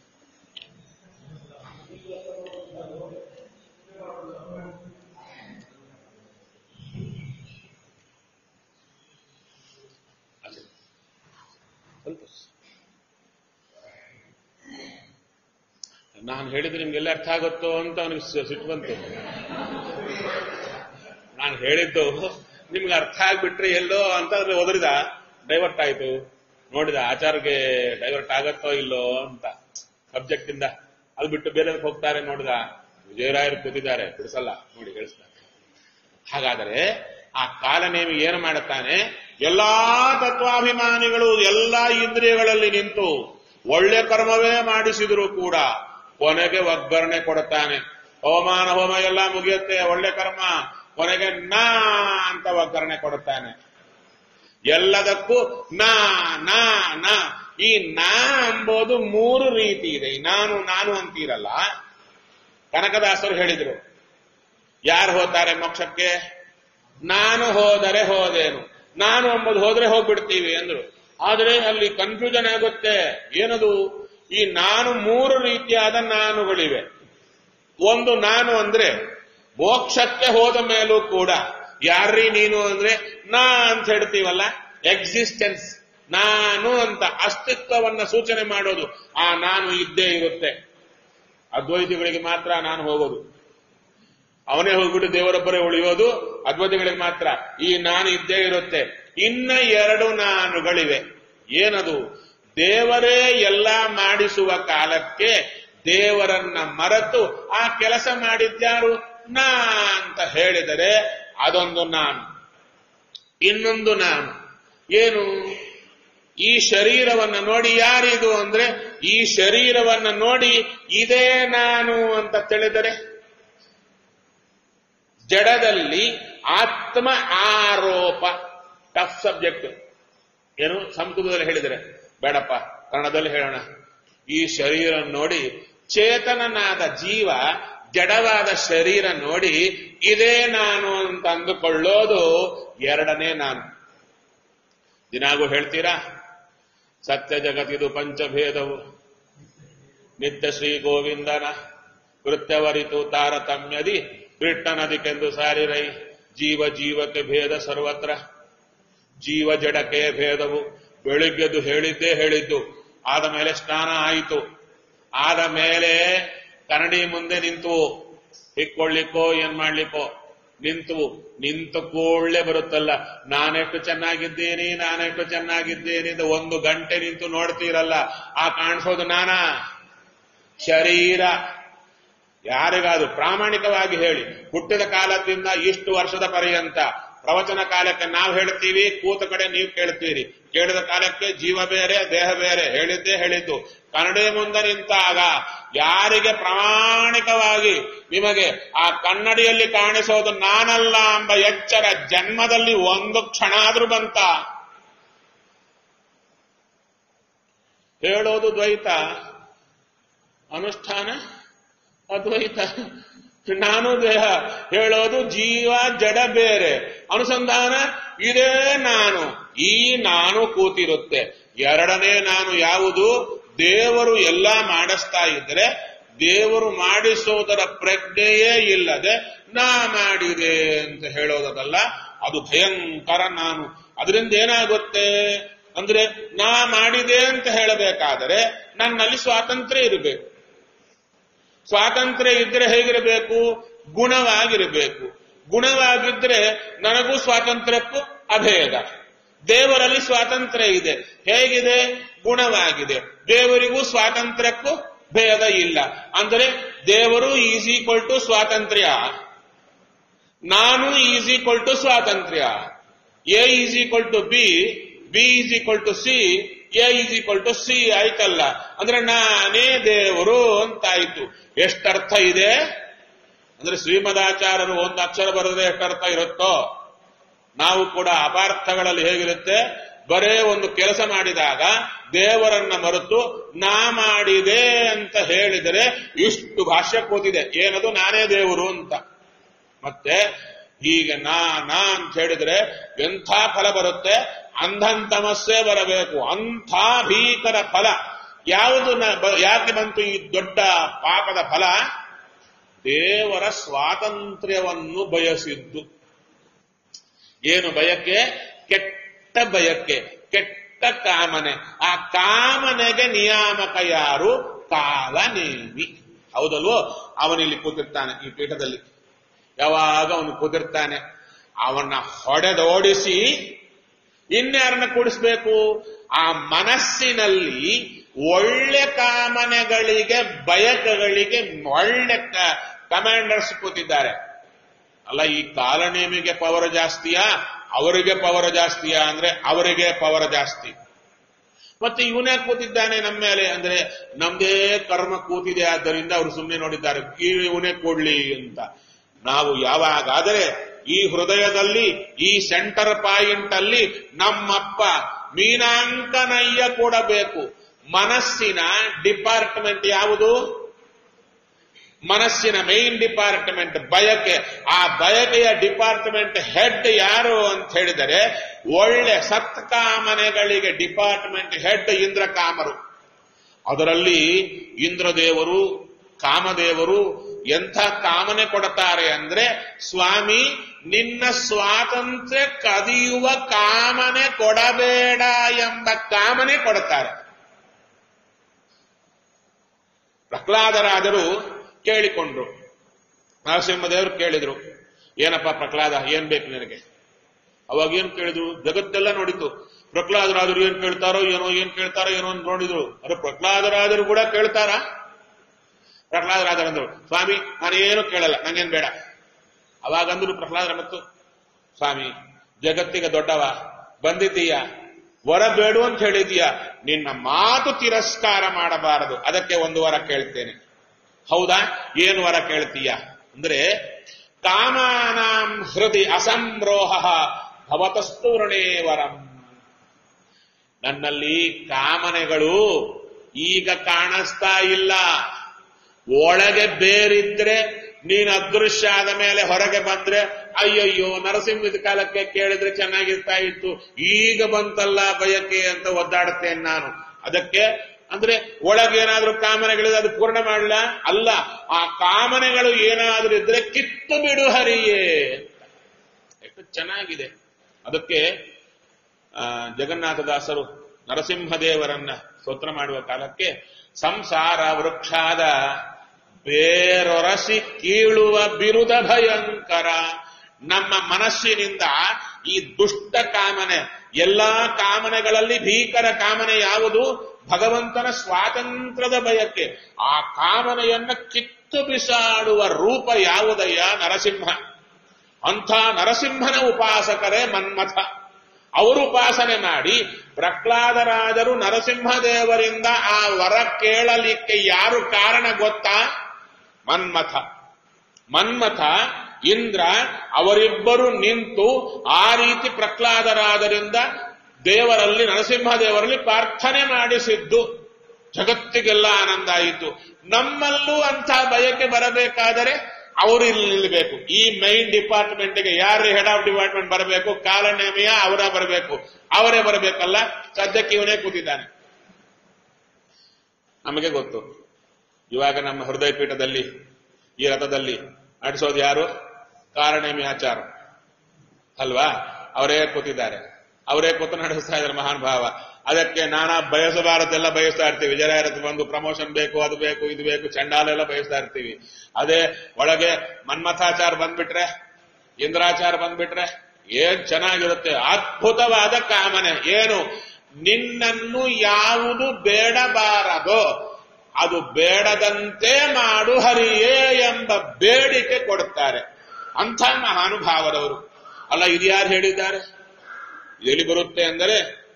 ಅದೇ. ಸ್ವಲ್ಪ ನಾನು ಹೇಳಿದ್ರೆ ನಿಮ್ಗೆಲ್ಲ ಅರ್ಥ ಆಗುತ್ತೋ ಅಂತ ಅವನಿಗೆ ಸಿಟ್ಟು ಬಂತು ನಾನು ಹೇಳಿದ್ದು ನಿಮ್ಗೆ ಅರ್ಥ ಆಗ್ಬಿಟ್ರೆ ಎಲ್ಲೋ ಅಂತ ಅದ್ರ ಒದರಿದ ಡೈವರ್ಟ್ ಆಯ್ತು ನೋಡಿದ ಆಚಾರ್ಗೆ ಡೈವರ್ಟ್ ಆಗತ್ತೋ ಇಲ್ಲೋ ಅಂತ ಸಬ್ಜೆಕ್ಟ್ ಇಂದ ಅದು ಬಿಟ್ಟು ಬೇರೆ ಹೋಗ್ತಾರೆ ನೋಡಿದ ವಿಜಯರಾಯರು ಕೂತಿದ್ದಾರೆ ಬಿಡಿಸಲ್ಲ ನೋಡಿ ಹೇಳಿಸ್ತಾರೆ ಹಾಗಾದರೆ ಆ ಕಾಲನೇಮಿ ಏನು ಮಾಡುತ್ತಾನೆ ಎಲ್ಲಾ ತತ್ವಾಭಿಮಾನಿಗಳು ಎಲ್ಲಾ ಇಂದ್ರಿಯಗಳಲ್ಲಿ ನಿಂತು ಒಳ್ಳೆ ಕರ್ಮವೇ ಮಾಡಿಸಿದ್ರು ಕೂಡ ಕೊನೆಗೆ ಒಗ್ಗರಣೆ ಕೊಡುತ್ತಾನೆ ಹೋಮಾನ ಹೋಮ ಎಲ್ಲ ಮುಗಿಯುತ್ತೆ ಒಳ್ಳೆ ಕರ್ಮ ಕೊನೆಗೆ ನಾ ಅಂತ ಒಗ್ಗರಣೆ ಕೊಡುತ್ತಾನೆ ಎಲ್ಲದಕ್ಕೂ ನಾ ನಾ ನಾ ಈ ನಾ ಎಂಬುದು ಮೂರು ರೀತಿ ಇದೆ ಈ ನಾನು ನಾನು ಅಂತೀರಲ್ಲ ಕನಕದಾಸರು ಹೇಳಿದ್ರು ಯಾರು ಹೋಗ್ತಾರೆ ಮೋಕ್ಷಕ್ಕೆ ನಾನು ಹೋದರೆ ಹೋದೇನು ನಾನು ಎಂಬುದು ಹೋದ್ರೆ ಹೋಗ್ಬಿಡ್ತೀವಿ ಅಂದ್ರು ಆದರೆ ಅಲ್ಲಿ ಕನ್ಫ್ಯೂಷನ್ ಆಗುತ್ತೆ ಏನದು ಈ ನಾನು ಮೂರು ರೀತಿಯಾದ ನಾನುಗಳಿವೆ ಒಂದು ನಾನು ಅಂದ್ರೆ ಮೋಕ್ಷಕ್ಕೆ ಹೋದ ಮೇಲೂ ಕೂಡ ಯಾರ್ರೀ ನೀನು ಅಂದ್ರೆ ನಾ ಅಂತ ಹೇಳ್ತೀವಲ್ಲ ಎಕ್ಸಿಸ್ಟೆನ್ಸ್ ನಾನು ಅಂತ ಅಸ್ತಿತ್ವವನ್ನ ಸೂಚನೆ ಮಾಡೋದು ಆ ನಾನು ಇದ್ದೇ ಇರುತ್ತೆ ಅದ್ವೈತಿಗಳಿಗೆ ಮಾತ್ರ ನಾನು ಹೋಗೋದು ಅವನೇ ಹೋಗ್ಬಿಟ್ಟು ದೇವರೊಬ್ಬರೇ ಉಳಿಯೋದು ಅದ್ವೈತಿಗಳಿಗೆ ಮಾತ್ರ ಈ ನಾನು ಇದ್ದೇ ಇರುತ್ತೆ ಇನ್ನ ಎರಡು ನಾನುಗಳಿವೆ ಏನದು ದೇವರೇ ಎಲ್ಲ ಮಾಡಿಸುವ ಕಾಲಕ್ಕೆ ದೇವರನ್ನ ಮರೆತು ಆ ಕೆಲಸ ಮಾಡಿದ್ಯಾರು ನಾ ಅಂತ ಹೇಳಿದರೆ ಅದೊಂದು ನಾನು ಇನ್ನೊಂದು ನಾನು ಏನು ಈ ಶರೀರವನ್ನ ನೋಡಿ ಯಾರಿದು ಅಂದ್ರೆ ಈ ಶರೀರವನ್ನ ನೋಡಿ ಇದೇ ನಾನು ಅಂತ ತಿಳಿದರೆ ಜಡದಲ್ಲಿ ಆತ್ಮ ಆರೋಪ ಟಫ್ ಸಬ್ಜೆಕ್ಟ್ ಏನು ಸಂಸ್ಕೃತದಲ್ಲಿ ಹೇಳಿದರೆ ಬೇಡಪ್ಪ ಕನ್ನಡದಲ್ಲಿ ಹೇಳೋಣ ಈ ಶರೀರ ನೋಡಿ ಚೇತನನಾದ ಜೀವ ಜಡವಾದ ಶರೀರ ನೋಡಿ ಇದೇ ನಾನು ಅಂತ ಅಂದುಕೊಳ್ಳೋದು ಎರಡನೇ ನಾನು ದಿನಾಗೂ ಹೇಳ್ತೀರಾ ಸತ್ಯ ಜಗತ್ತಿದು ಪಂಚಭೇದವು ನಿತ್ಯ ಶ್ರೀ ಗೋವಿಂದನ ಕೃತ್ಯವರಿತು ತಾರತಮ್ಯದಿ ಕೃಷ್ಣನದಿಕೆಂದು ಸಾರಿರೈ ಜೀವ ಜೀವಕ್ಕೆ ಭೇದ ಸರ್ವತ್ರ ಜೀವ ಜಡಕ್ಕೆ ಭೇದವು ಬೆಳಿಗ್ಗೆದು ಹೇಳಿದ್ದೇ ಹೇಳಿದ್ದು ಆದ ಮೇಲೆ ಸ್ನಾನ ಆಯಿತು ಆದ ಮೇಲೆ ಕನ್ನಡಿ ಮುಂದೆ ನಿಂತು ಹಿಕ್ಕೊಳ್ಳಿಕ್ಕೋ ಏನ್ ಮಾಡ್ಲಿಕ್ಕೋ ನಿಂತು ನಿಂತು ಕೂಡಲೇ ಬರುತ್ತಲ್ಲ ನಾನೆಷ್ಟು ಚೆನ್ನಾಗಿದ್ದೀನಿ ನಾನೆಷ್ಟು ಚೆನ್ನಾಗಿದ್ದೀನಿ ಅಂತ ಒಂದು ಗಂಟೆ ನಿಂತು ನೋಡ್ತೀರಲ್ಲ ಆ ಕಾಣಿಸೋದು ನಾನಾ ಶರೀರ ಯಾರಿಗಾದ್ರೂ ಪ್ರಾಮಾಣಿಕವಾಗಿ ಹೇಳಿ ಹುಟ್ಟಿದ ಕಾಲದಿಂದ ಇಷ್ಟು ವರ್ಷದ ಪರ್ಯಂತ ಪ್ರವಚನ ಕಾಲಕ್ಕೆ ನಾವು ಹೇಳ್ತೀವಿ ಕೂತ ಕಡೆ ನೀವು ಕೇಳ್ತೀರಿ ಕೇಳಿದ ಕಾಲಕ್ಕೆ ಜೀವ ಬೇರೆ ದೇಹ ಬೇರೆ ಹೇಳಿದ್ದೇ ಹೇಳಿದ್ದು ಕನ್ನಡಿ ಮುಂದೆ ನಿಂತಾಗ ಯಾರಿಗೆ ಪ್ರಾಮಾಣಿಕವಾಗಿ ನಿಮಗೆ ಆ ಕನ್ನಡಿಯಲ್ಲಿ ಕಾಣಿಸೋದು ನಾನಲ್ಲ ಎಂಬ ಎಚ್ಚರ ಜನ್ಮದಲ್ಲಿ ಒಂದು ಕ್ಷಣ ಆದ್ರೂ ಬಂತ ಹೇಳೋದು ದ್ವೈತ ಅನುಷ್ಠಾನ ಅದ್ವೈತ ನಾನು ದೇಹ ಹೇಳೋದು ಜೀವ ಜಡ ಬೇರೆ ಅನುಸಂಧಾನ ಇದೇ ನಾನು ಈ ನಾನು ಕೂತಿರುತ್ತೆ ಎರಡನೇ ನಾನು ಯಾವುದು ದೇವರು ಎಲ್ಲ ಮಾಡಿಸ್ತಾ ಇದ್ರೆ ದೇವರು ಮಾಡಿಸೋದರ ಪ್ರಜ್ಞೆಯೇ ಇಲ್ಲದೆ ನಾ ಮಾಡಿದೆ ಅಂತ ಹೇಳೋದಲ್ಲ ಅದು ಭಯಂಕರ ನಾನು ಅದರಿಂದ ಏನಾಗುತ್ತೆ ಅಂದ್ರೆ ನಾ ಮಾಡಿದೆ ಅಂತ ಹೇಳಬೇಕಾದರೆ ನನ್ನಲ್ಲಿ ಸ್ವಾತಂತ್ರ್ಯ ಇರಬೇಕು ಸ್ವಾತಂತ್ರ್ಯ ಇದ್ರೆ ಹೇಗಿರಬೇಕು ಗುಣವಾಗಿರಬೇಕು ಗುಣವಾಗಿದ್ರೆ ನನಗೂ ಸ್ವಾತಂತ್ರ್ಯಕ್ಕೂ ಅಭೇದ ದೇವರಲ್ಲಿ ಸ್ವಾತಂತ್ರ್ಯ ಇದೆ ಹೇಗಿದೆ ಗುಣವಾಗಿದೆ ದೇವರಿಗೂ ಸ್ವಾತಂತ್ರ್ಯಕ್ಕೂ ಭೇದ ಇಲ್ಲ ಅಂದರೆ ದೇವರು ಈಸ್ ಈಕ್ವಲ್ ಟು ಸ್ವಾತಂತ್ರ್ಯ ನಾನು ಈಸ್ ಈಕ್ವಲ್ ಟು ಸ್ವಾತಂತ್ರ್ಯ A is equal to B B is equal to C A is equal to C ಆಯ್ತಲ್ಲ ಅಂದ್ರೆ ನಾನೇ ದೇವರು ಅಂತಾಯ್ತು ಎಷ್ಟರ್ಥ ಇದೆ ಅಂದ್ರೆ ಶ್ರೀಮದಾಚಾರ್ಯರು ಒಂದು ಅಕ್ಷರ ಬರೆದ್ರೆ ಎಷ್ಟರ್ಥ ಇರುತ್ತೋ ನಾವು ಕೂಡ ಅಪಾರ್ಥಗಳಲ್ಲಿ ಹೇಗಿರುತ್ತೆ ಬರೇ ಒಂದು ಕೆಲಸ ಮಾಡಿದಾಗ ದೇವರನ್ನ ಮರೆತು ನಾ ಮಾಡಿದೆ ಅಂತ ಹೇಳಿದರೆ ಇಷ್ಟು ಭಾಷ್ಯ ಕೂತಿದೆ ಏನದು ನಾನೇ ದೇವರು ಅಂತ ಮತ್ತೆ ಹೀಗೆ ನಾ ನಾ ಅಂತ ಹೇಳಿದ್ರೆ ಎಂಥ ಫಲ ಬರುತ್ತೆ ಅಂಧನ್ ತಮಸ್ಸೆ ಬರಬೇಕು ಅಂಥ ಭೀಕರ ಫಲ ಯಾವುದು ಯಾಕೆ ಬಂತು ಈ ದೊಡ್ಡ ಪಾಪದ ಫಲ ದೇವರ ಸ್ವಾತಂತ್ರ್ಯವನ್ನು ಬಯಸಿದ್ದು ಏನು ಬಯಕೆ ಕೆಟ್ಟ ಬಯಕೆ ಕೆಟ್ಟ ಕಾಮನೆ ಆ ಕಾಮನೆಗೆ ನಿಯಾಮಕ ಯಾರು ಕಾಲನೇಮಿ ಹೌದಲ್ವೋ ಅವನಿಲ್ಲಿ ಕೂತಿರ್ತಾನೆ ಈ ಪೀಠದಲ್ಲಿ ಯಾವಾಗ ಅವನು ಕೂತಿರ್ತಾನೆ ಅವನ್ನ ಹೊಡೆದೋಡಿಸಿ ಇನ್ಯಾರನ್ನ ಕೂಡಿಸ್ಬೇಕು ಆ ಮನಸ್ಸಿನಲ್ಲಿ ಒಳ್ಳೆ ಕಾಮನೆಗಳಿಗೆ ಬಯಕಗಳಿಗೆ ಒಳ್ಳೆ ಕಮಾಂಡರ್ಸ್ ಕೂತಿದ್ದಾರೆ ಅಲ್ಲ ಈ ಕಾಲನೇಮಿಗೆ ಪವರ್ ಜಾಸ್ತಿಯಾ ಅವರಿಗೆ ಪವರ್ ಜಾಸ್ತಿಯಾ ಅಂದ್ರೆ ಅವರಿಗೆ ಪವರ್ ಜಾಸ್ತಿ ಮತ್ತೆ ಇವನೇ ಕೂತಿದ್ದಾನೆ ನಮ್ಮ ಮೇಲೆ ಅಂದ್ರೆ ನಮ್ದೇ ಕರ್ಮ ಕೂತಿದೆ ಆದ್ದರಿಂದ ಅವರು ಸುಮ್ಮನೆ ನೋಡಿದ್ದಾರೆ ಇವನೇ ಕೊಡ್ಲಿ ಅಂತ ನಾವು ಯಾವಾಗಾದರೆ ಈ ಹೃದಯದಲ್ಲಿ ಈ ಸೆಂಟರ್ ಪಾಯಿಂಟ್ ಅಲ್ಲಿ ನಮ್ಮಪ್ಪ ಮೀನಾಂಕನಯ್ಯ ಕೊಡಬೇಕು ಮನಸ್ಸಿನ ಡಿಪಾರ್ಟ್ಮೆಂಟ್ ಯಾವುದು ಮನಸ್ಸಿನ ಮೇನ್ ಡಿಪಾರ್ಟ್ಮೆಂಟ್ ಬಯಕೆ ಆ ಬಯಕೆಯ ಡಿಪಾರ್ಟ್ಮೆಂಟ್ ಹೆಡ್ ಯಾರು ಅಂತ ಹೇಳಿದರೆ ಒಳ್ಳೆ ಸತ್ಕಾಮನೆಗಳಿಗೆ ಡಿಪಾರ್ಟ್ಮೆಂಟ್ ಹೆಡ್ ಇಂದ್ರ ಕಾಮರು ಅದರಲ್ಲಿ ಇಂದ್ರದೇವರು ಕಾಮದೇವರು ಎಂಥ ಕಾಮನೆ ಕೊಡುತ್ತಾರೆ ಅಂದ್ರೆ ಸ್ವಾಮಿ ನಿನ್ನ ಸ್ವಾತಂತ್ರ್ಯ ಕದಿಯುವ ಕಾಮನೆ ಕೊಡಬೇಡ ಎಂಬ ಕಾಮನೆ ಕೊಡುತ್ತಾರೆ ಪ್ರಹ್ಲಾದರಾದರು ಕೇಳಿಕೊಂಡ್ರು ನರಸಿಂಹದೇವರು ಕೇಳಿದ್ರು ಏನಪ್ಪ ಪ್ರಹ್ಲಾದ ಏನ್ ಬೇಕು ನಿನಗೆ ಅವಾಗ ಏನ್ ಕೇಳಿದ್ರು ಜಗತ್ತೆಲ್ಲ ನೋಡಿದ್ದು ಪ್ರಹ್ಲಾದರಾದರು ಏನ್ ಕೇಳ್ತಾರೋ ಏನೋ ಏನ್ ಕೇಳ್ತಾರೋ ಏನೋ ಅಂತ ನೋಡಿದ್ರು ಅರೆ ಪ್ರಹ್ಲಾದರಾದರು ಕೂಡ ಕೇಳ್ತಾರ ಪ್ರಹ್ಲಾದರಾದರಂದ್ರು ಸ್ವಾಮಿ ನಾನೇನು ಕೇಳಲ್ಲ ನಂಗೇನ್ ಬೇಡ ಅವಾಗಂದ್ರು ಪ್ರಹ್ಲಾದರ ಮತ್ತು ಸ್ವಾಮಿ ಜಗತ್ತಿಗೆ ದೊಡ್ಡವ ಬಂದಿದ್ದೀಯ ವರ ಬೇಡು ಅಂತ ಹೇಳಿದೀಯ ನಿನ್ನ ಮಾತು ತಿರಸ್ಕಾರ ಮಾಡಬಾರದು ಅದಕ್ಕೆ ಒಂದು ವರ ಕೇಳ್ತೇನೆ ಹೌದಾ ಏನು ವರ ಕೇಳ್ತೀಯ ಅಂದ್ರೆ ಕಾಮಾನಾಂ ಹೃದಯ ಅಸಂರೋಹ ಭವತಸ್ತು ವೃಣೇ ವರಂ ನನ್ನಲ್ಲಿ ಕಾಮನೆಗಳು ಈಗ ಕಾಣಿಸ್ತಾ ಇಲ್ಲ ಒಳಗೆ ಬೇರಿದ್ರೆ ನೀನು ಅದೃಶ್ಯ ಆದ ಮೇಲೆ ಹೊರಗೆ ಬಂದ್ರೆ ಅಯ್ಯಯ್ಯೋ ನರಸಿಂಹದ ಕಾಲಕ್ಕೆ ಕೇಳಿದ್ರೆ ಚೆನ್ನಾಗಿರ್ತಾ ಇತ್ತು ಈಗ ಬಂತಲ್ಲ ಬಯಕೆ ಅಂತ ಒದ್ದಾಡುತ್ತೇನೆ ನಾನು ಅದಕ್ಕೆ ಅಂದ್ರೆ ಒಳಗೇನಾದ್ರೂ ಕಾಮನೆಗಳಿದೆ ಅದು ಪೂರ್ಣ ಮಾಡಲ ಅಲ್ಲ ಆ ಕಾಮನೆಗಳು ಏನಾದ್ರೂ ಇದ್ರೆ ಕಿತ್ತು ಬಿಡು ಹರಿಯೇ ಎಷ್ಟು ಚೆನ್ನಾಗಿದೆ ಅದಕ್ಕೆ ಆ, ಜಗನ್ನಾಥದಾಸರು ನರಸಿಂಹದೇವರನ್ನ ಸ್ತೋತ್ರ ಮಾಡುವ ಕಾಲಕ್ಕೆ ಸಂಸಾರ ವೃಕ್ಷಾದ ಬೇರೊರಸಿ ಕೀಳುವ ಬಿರುದ ಭಯಂಕರ ನಮ್ಮ ಮನಸ್ಸಿನಿಂದ ಈ ದುಷ್ಟ ಕಾಮನೆ ಎಲ್ಲಾ ಕಾಮನೆಗಳಲ್ಲಿ ಭೀಕರ ಕಾಮನೆ ಯಾವುದು ಭಗವಂತನ ಸ್ವಾತಂತ್ರ್ಯದ ಬಯಕೆ ಆ ಕಾಮನೆಯನ್ನ ಕಿತ್ತು ಬಿಸಾಡುವ ರೂಪ ಯಾವುದಯ್ಯ ನರಸಿಂಹ ಅಂಥ ನರಸಿಂಹನ ಉಪಾಸಕರೇ ಮನ್ಮಥ ಅವರು ಉಪಾಸನೆ ಮಾಡಿ ಪ್ರಹ್ಲಾದರಾಜರು ನರಸಿಂಹದೇವರಿಂದ ಆ ವರ ಕೇಳಲಿಕ್ಕೆ ಯಾರು ಕಾರಣ ಗೊತ್ತಾ ಮನ್ಮಥ ಮನ್ಮಥ ಇಂದ್ರ ಅವರಿಬ್ಬರು ನಿಂತು ಆ ರೀತಿ ಪ್ರಹ್ಲಾದರಾಜರಿಂದ ದೇವರಲ್ಲಿ ನರಸಿಂಹದೇವರಲ್ಲಿ ಪ್ರಾರ್ಥನೆ ಮಾಡಿಸಿದ್ದು ಜಗತ್ತಿಗೆಲ್ಲ ಆನಂದ ಆಯಿತು ನಮ್ಮಲ್ಲೂ ಅಂಥ ಬಯಕೆ ಬರಬೇಕಾದರೆ ಅವರು ಇಲ್ಲಿ ನಿಲ್ಲಬೇಕು ಈ ಮೈನ್ ಡಿಪಾರ್ಟ್ಮೆಂಟ್ಗೆ ಯಾರು ಹೆಡ್ ಆಫ್ ಡಿಪಾರ್ಟ್ಮೆಂಟ್ ಬರಬೇಕು ಕಾಲನೇಮಿಯ ಅವರ ಬರಬೇಕು ಅವರೇ ಬರಬೇಕಲ್ಲ ಸದ್ಯಕ್ಕೆ ಇವನೇ ಕೂತಿದ್ದಾನೆ ನಮಗೆ ಗೊತ್ತು ಇವಾಗ ನಮ್ಮ ಹೃದಯ ಪೀಠದಲ್ಲಿ ಈ ರಥದಲ್ಲಿ ನಡೆಸೋದು ಯಾರು ಕಾರಣೇಮಿ ಆಚಾರ ಅಲ್ವಾ ಅವರೇ ಕೂತಿದ್ದಾರೆ ಅವರೇ ಕೂತು ನಡೆಸ್ತಾ ಇದ್ದಾರೆ ಮಹಾನ್ ಭಾವ ಅದಕ್ಕೆ ನಾನಾ ಬಯಸಬಾರದೆಲ್ಲ ಬಯಸ್ತಾ ಇರ್ತೀವಿ ವಿಜಯರಥ ಬಂದು ಪ್ರಮೋಷನ್ ಬೇಕು ಅದು ಬೇಕು ಇದು ಬೇಕು ಚಂಡಾಲೆಲ್ಲ ಬಯಸ್ತಾ ಇರ್ತೀವಿ ಅದೇ ಒಳಗೆ ಮನ್ಮಥಾಚಾರ ಬಂದ್ಬಿಟ್ರೆ ಇಂದ್ರಾಚಾರ ಬಂದ್ಬಿಟ್ರೆ ಏನ್ ಚೆನ್ನಾಗಿರುತ್ತೆ ಅದ್ಭುತವಾದ ಕಾಮನೆ ಏನು ನಿನ್ನನ್ನು ಯಾವುದು ಬೇಡಬಾರದೋ ಅದು ಬೇಡದಂತೆ ಮಾಡು ಹರಿಯೇ ಎಂಬ ಬೇಡಿಕೆ ಕೊಡುತ್ತಾರೆ ಅಂಥ ಮಹಾನುಭಾವರವರು ಅಲ್ಲ ಇದು ಯಾರು ಹೇಳಿದ್ದಾರೆ ಎಲ್ಲಿ ಬರುತ್ತೆ ಅಂದರೆ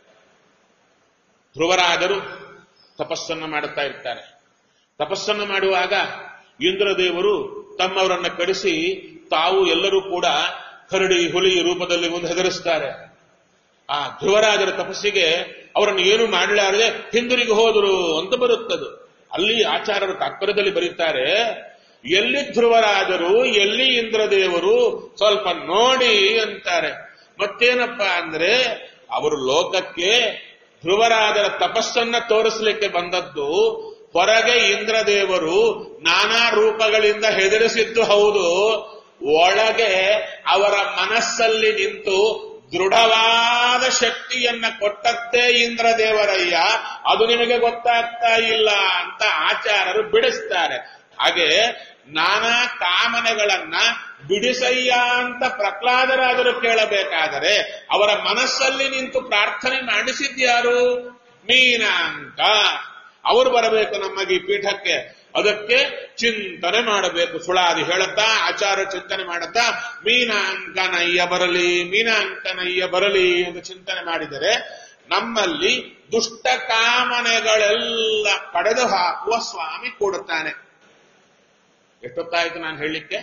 ಧ್ರುವರಾದರು ತಪಸ್ಸನ್ನು ಮಾಡುತ್ತಾ ಇರ್ತಾರೆ ತಪಸ್ಸನ್ನು ಮಾಡುವಾಗ ಇಂದ್ರದೇವರು ತಮ್ಮವರನ್ನ ಕಡಿಸಿ ತಾವು ಎಲ್ಲರೂ ಕೂಡ ಕರಡಿ ಹುಲಿ ರೂಪದಲ್ಲಿ ಮುಂದೆ ಹೆದರಿಸ್ತಾರೆ ಆ ಧ್ರುವರಾಜರ ತಪಸ್ಸಿಗೆ ಅವರನ್ನು ಏನು ಮಾಡಲಾರದೆ ಹಿಂದಿರುಗಿ ಹೋದರು ಅಂತ ಬರುತ್ತದು ಅಲ್ಲಿ ಆಚಾರ್ಯರು ತಾತ್ಪರ್ಯದಲ್ಲಿ ಬರೀತಾರೆ ಎಲ್ಲಿ ಧ್ರುವರಾಜರು ಎಲ್ಲಿ ಇಂದ್ರದೇವರು ಸ್ವಲ್ಪ ನೋಡಿ ಅಂತಾರೆ ಮತ್ತೇನಪ್ಪ ಅಂದ್ರೆ ಅವರು ಲೋಕಕ್ಕೆ ಧ್ರುವರಾಜರ ತಪಸ್ಸನ್ನ ತೋರಿಸಲಿಕ್ಕೆ ಬಂದದ್ದು ಹೊರಗೆ ಇಂದ್ರದೇವರು ನಾನಾ ರೂಪಗಳಿಂದ ಹೆದರಿಸಿದ್ದು ಹೌದು ಒಳಗೆ ಅವರ ಮನಸ್ಸಲ್ಲಿ ನಿಂತು ದೃಢವಾದ ಶಕ್ತಿಯನ್ನ ಕೊಟ್ಟದ್ದೇ ಇಂದ್ರದೇವರಯ್ಯ ಅದು ನಿಮಗೆ ಗೊತ್ತಾಗ್ತಾ ಇಲ್ಲ ಅಂತ ಆಚಾರರು ಬಿಡಿಸ್ತಾರೆ ಹಾಗೆ ನಾನಾ ಕಾಮನೆಗಳನ್ನ ಬಿಡಿಸಯ್ಯ ಅಂತ ಪ್ರಹ್ಲಾದರಾದರು ಕೇಳಬೇಕಾದರೆ ಅವರ ಮನಸ್ಸಲ್ಲಿ ನಿಂತು ಪ್ರಾರ್ಥನೆ ಮಾಡಿಸಿದ್ಯಾರು ಮೀನಾಂಕ ಅವರು ಬರಬೇಕು ನಮಗೆ ಈ ಪೀಠಕ್ಕೆ ಅದಕ್ಕೆ ಚಿಂತನೆ ಮಾಡಬೇಕು ಸುಳಾದಿ ಹೇಳುತ್ತಾ ಆಚಾರ ಚಿಂತನೆ ಮಾಡುತ್ತಾ ಮೀನಾಂಕನಯ್ಯ ಬರಲಿ ಮೀನಾಂಕನಯ್ಯ ಬರಲಿ ಎಂದು ಚಿಂತನೆ ಮಾಡಿದರೆ ನಮ್ಮಲ್ಲಿ ದುಷ್ಟ ಕಾಮನೆಗಳೆಲ್ಲ ಕಡೆದು ಹಾಕುವ ಸ್ವಾಮಿ ಕೊಡುತ್ತಾನೆ ಎಷ್ಟೊತ್ತಾಯಿತು ನಾನು ಹೇಳಲಿಕ್ಕೆ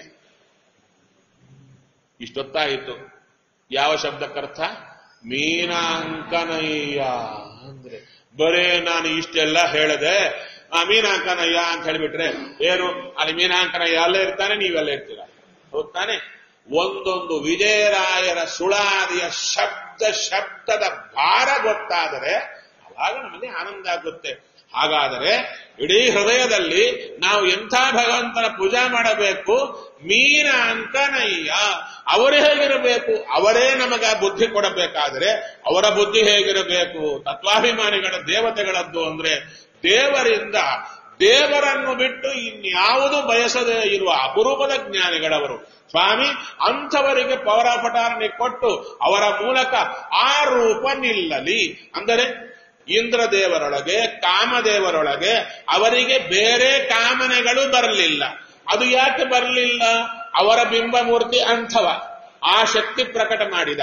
ಇಷ್ಟೊತ್ತಾಯಿತು ಯಾವ ಶಬ್ದಕ್ಕರ್ಥ ಮೀನಾಂಕನಯ್ಯ ಅಂದ್ರೆ ಬರೇ ನಾನು ಇಷ್ಟೆಲ್ಲ ಹೇಳದೆ ಆ ಮೀನಾಂಕನಯ್ಯ ಅಂತ ಹೇಳಿಬಿಟ್ರೆ ಏನು ಅಲ್ಲಿ ಮೀನಾಂಕನಯ್ಯ ಅಲ್ಲೇ ಇರ್ತಾನೆ ನೀವೆಲ್ಲ ಇರ್ತೀರ ಹೋಗ್ತಾನೆ ಒಂದೊಂದು ವಿಜಯರಾಯರ ಸುಳಾದಿಯ ಶಬ್ದ ಶಬ್ದದ ಭಾರ ಗೊತ್ತಾದರೆ ಅವಾಗ ನಮಗೆ ಆನಂದ ಆಗುತ್ತೆ ಹಾಗಾದರೆ ಇಡೀ ಹೃದಯದಲ್ಲಿ ನಾವು ಎಂಥ ಭಗವಂತನ ಪೂಜಾ ಮಾಡಬೇಕು ಮೀನಾಂಕನಯ್ಯ ಅವರೇ ಹೇಗಿರಬೇಕು ಅವರೇ ನಮಗ ಬುದ್ಧಿ ಕೊಡಬೇಕಾದ್ರೆ ಅವರ ಬುದ್ಧಿ ಹೇಗಿರಬೇಕು ತತ್ವಾಭಿಮಾನಿಗಳ ದೇವತೆಗಳದ್ದು ಅಂದ್ರೆ ದೇವರಿಂದ ದೇವರನ್ನು ಬಿಟ್ಟು ಇನ್ಯಾವುದು ಬಯಸದೇ ಇರುವ ಅಪರೂಪದ ಜ್ಞಾನಿಗಳವರು ಸ್ವಾಮಿ ಅಂಥವರಿಗೆ ಪವರಪಟಾರಣೆ ಕೊಟ್ಟು ಅವರ ಮೂಲಕ ಆ ರೂಪ ನಿಲ್ಲಲಿ ಅಂದರೆ ಇಂದ್ರದೇವರೊಳಗೆ ಕಾಮದೇವರೊಳಗೆ ಅವರಿಗೆ ಬೇರೆ ಕಾಮನೆಗಳು ಬರಲಿಲ್ಲ ಅದು ಯಾಕೆ ಬರಲಿಲ್ಲ ಅವರ ಬಿಂಬಮೂರ್ತಿ ಅಂಥವ ಆ ಶಕ್ತಿ ಪ್ರಕಟ ಮಾಡಿದ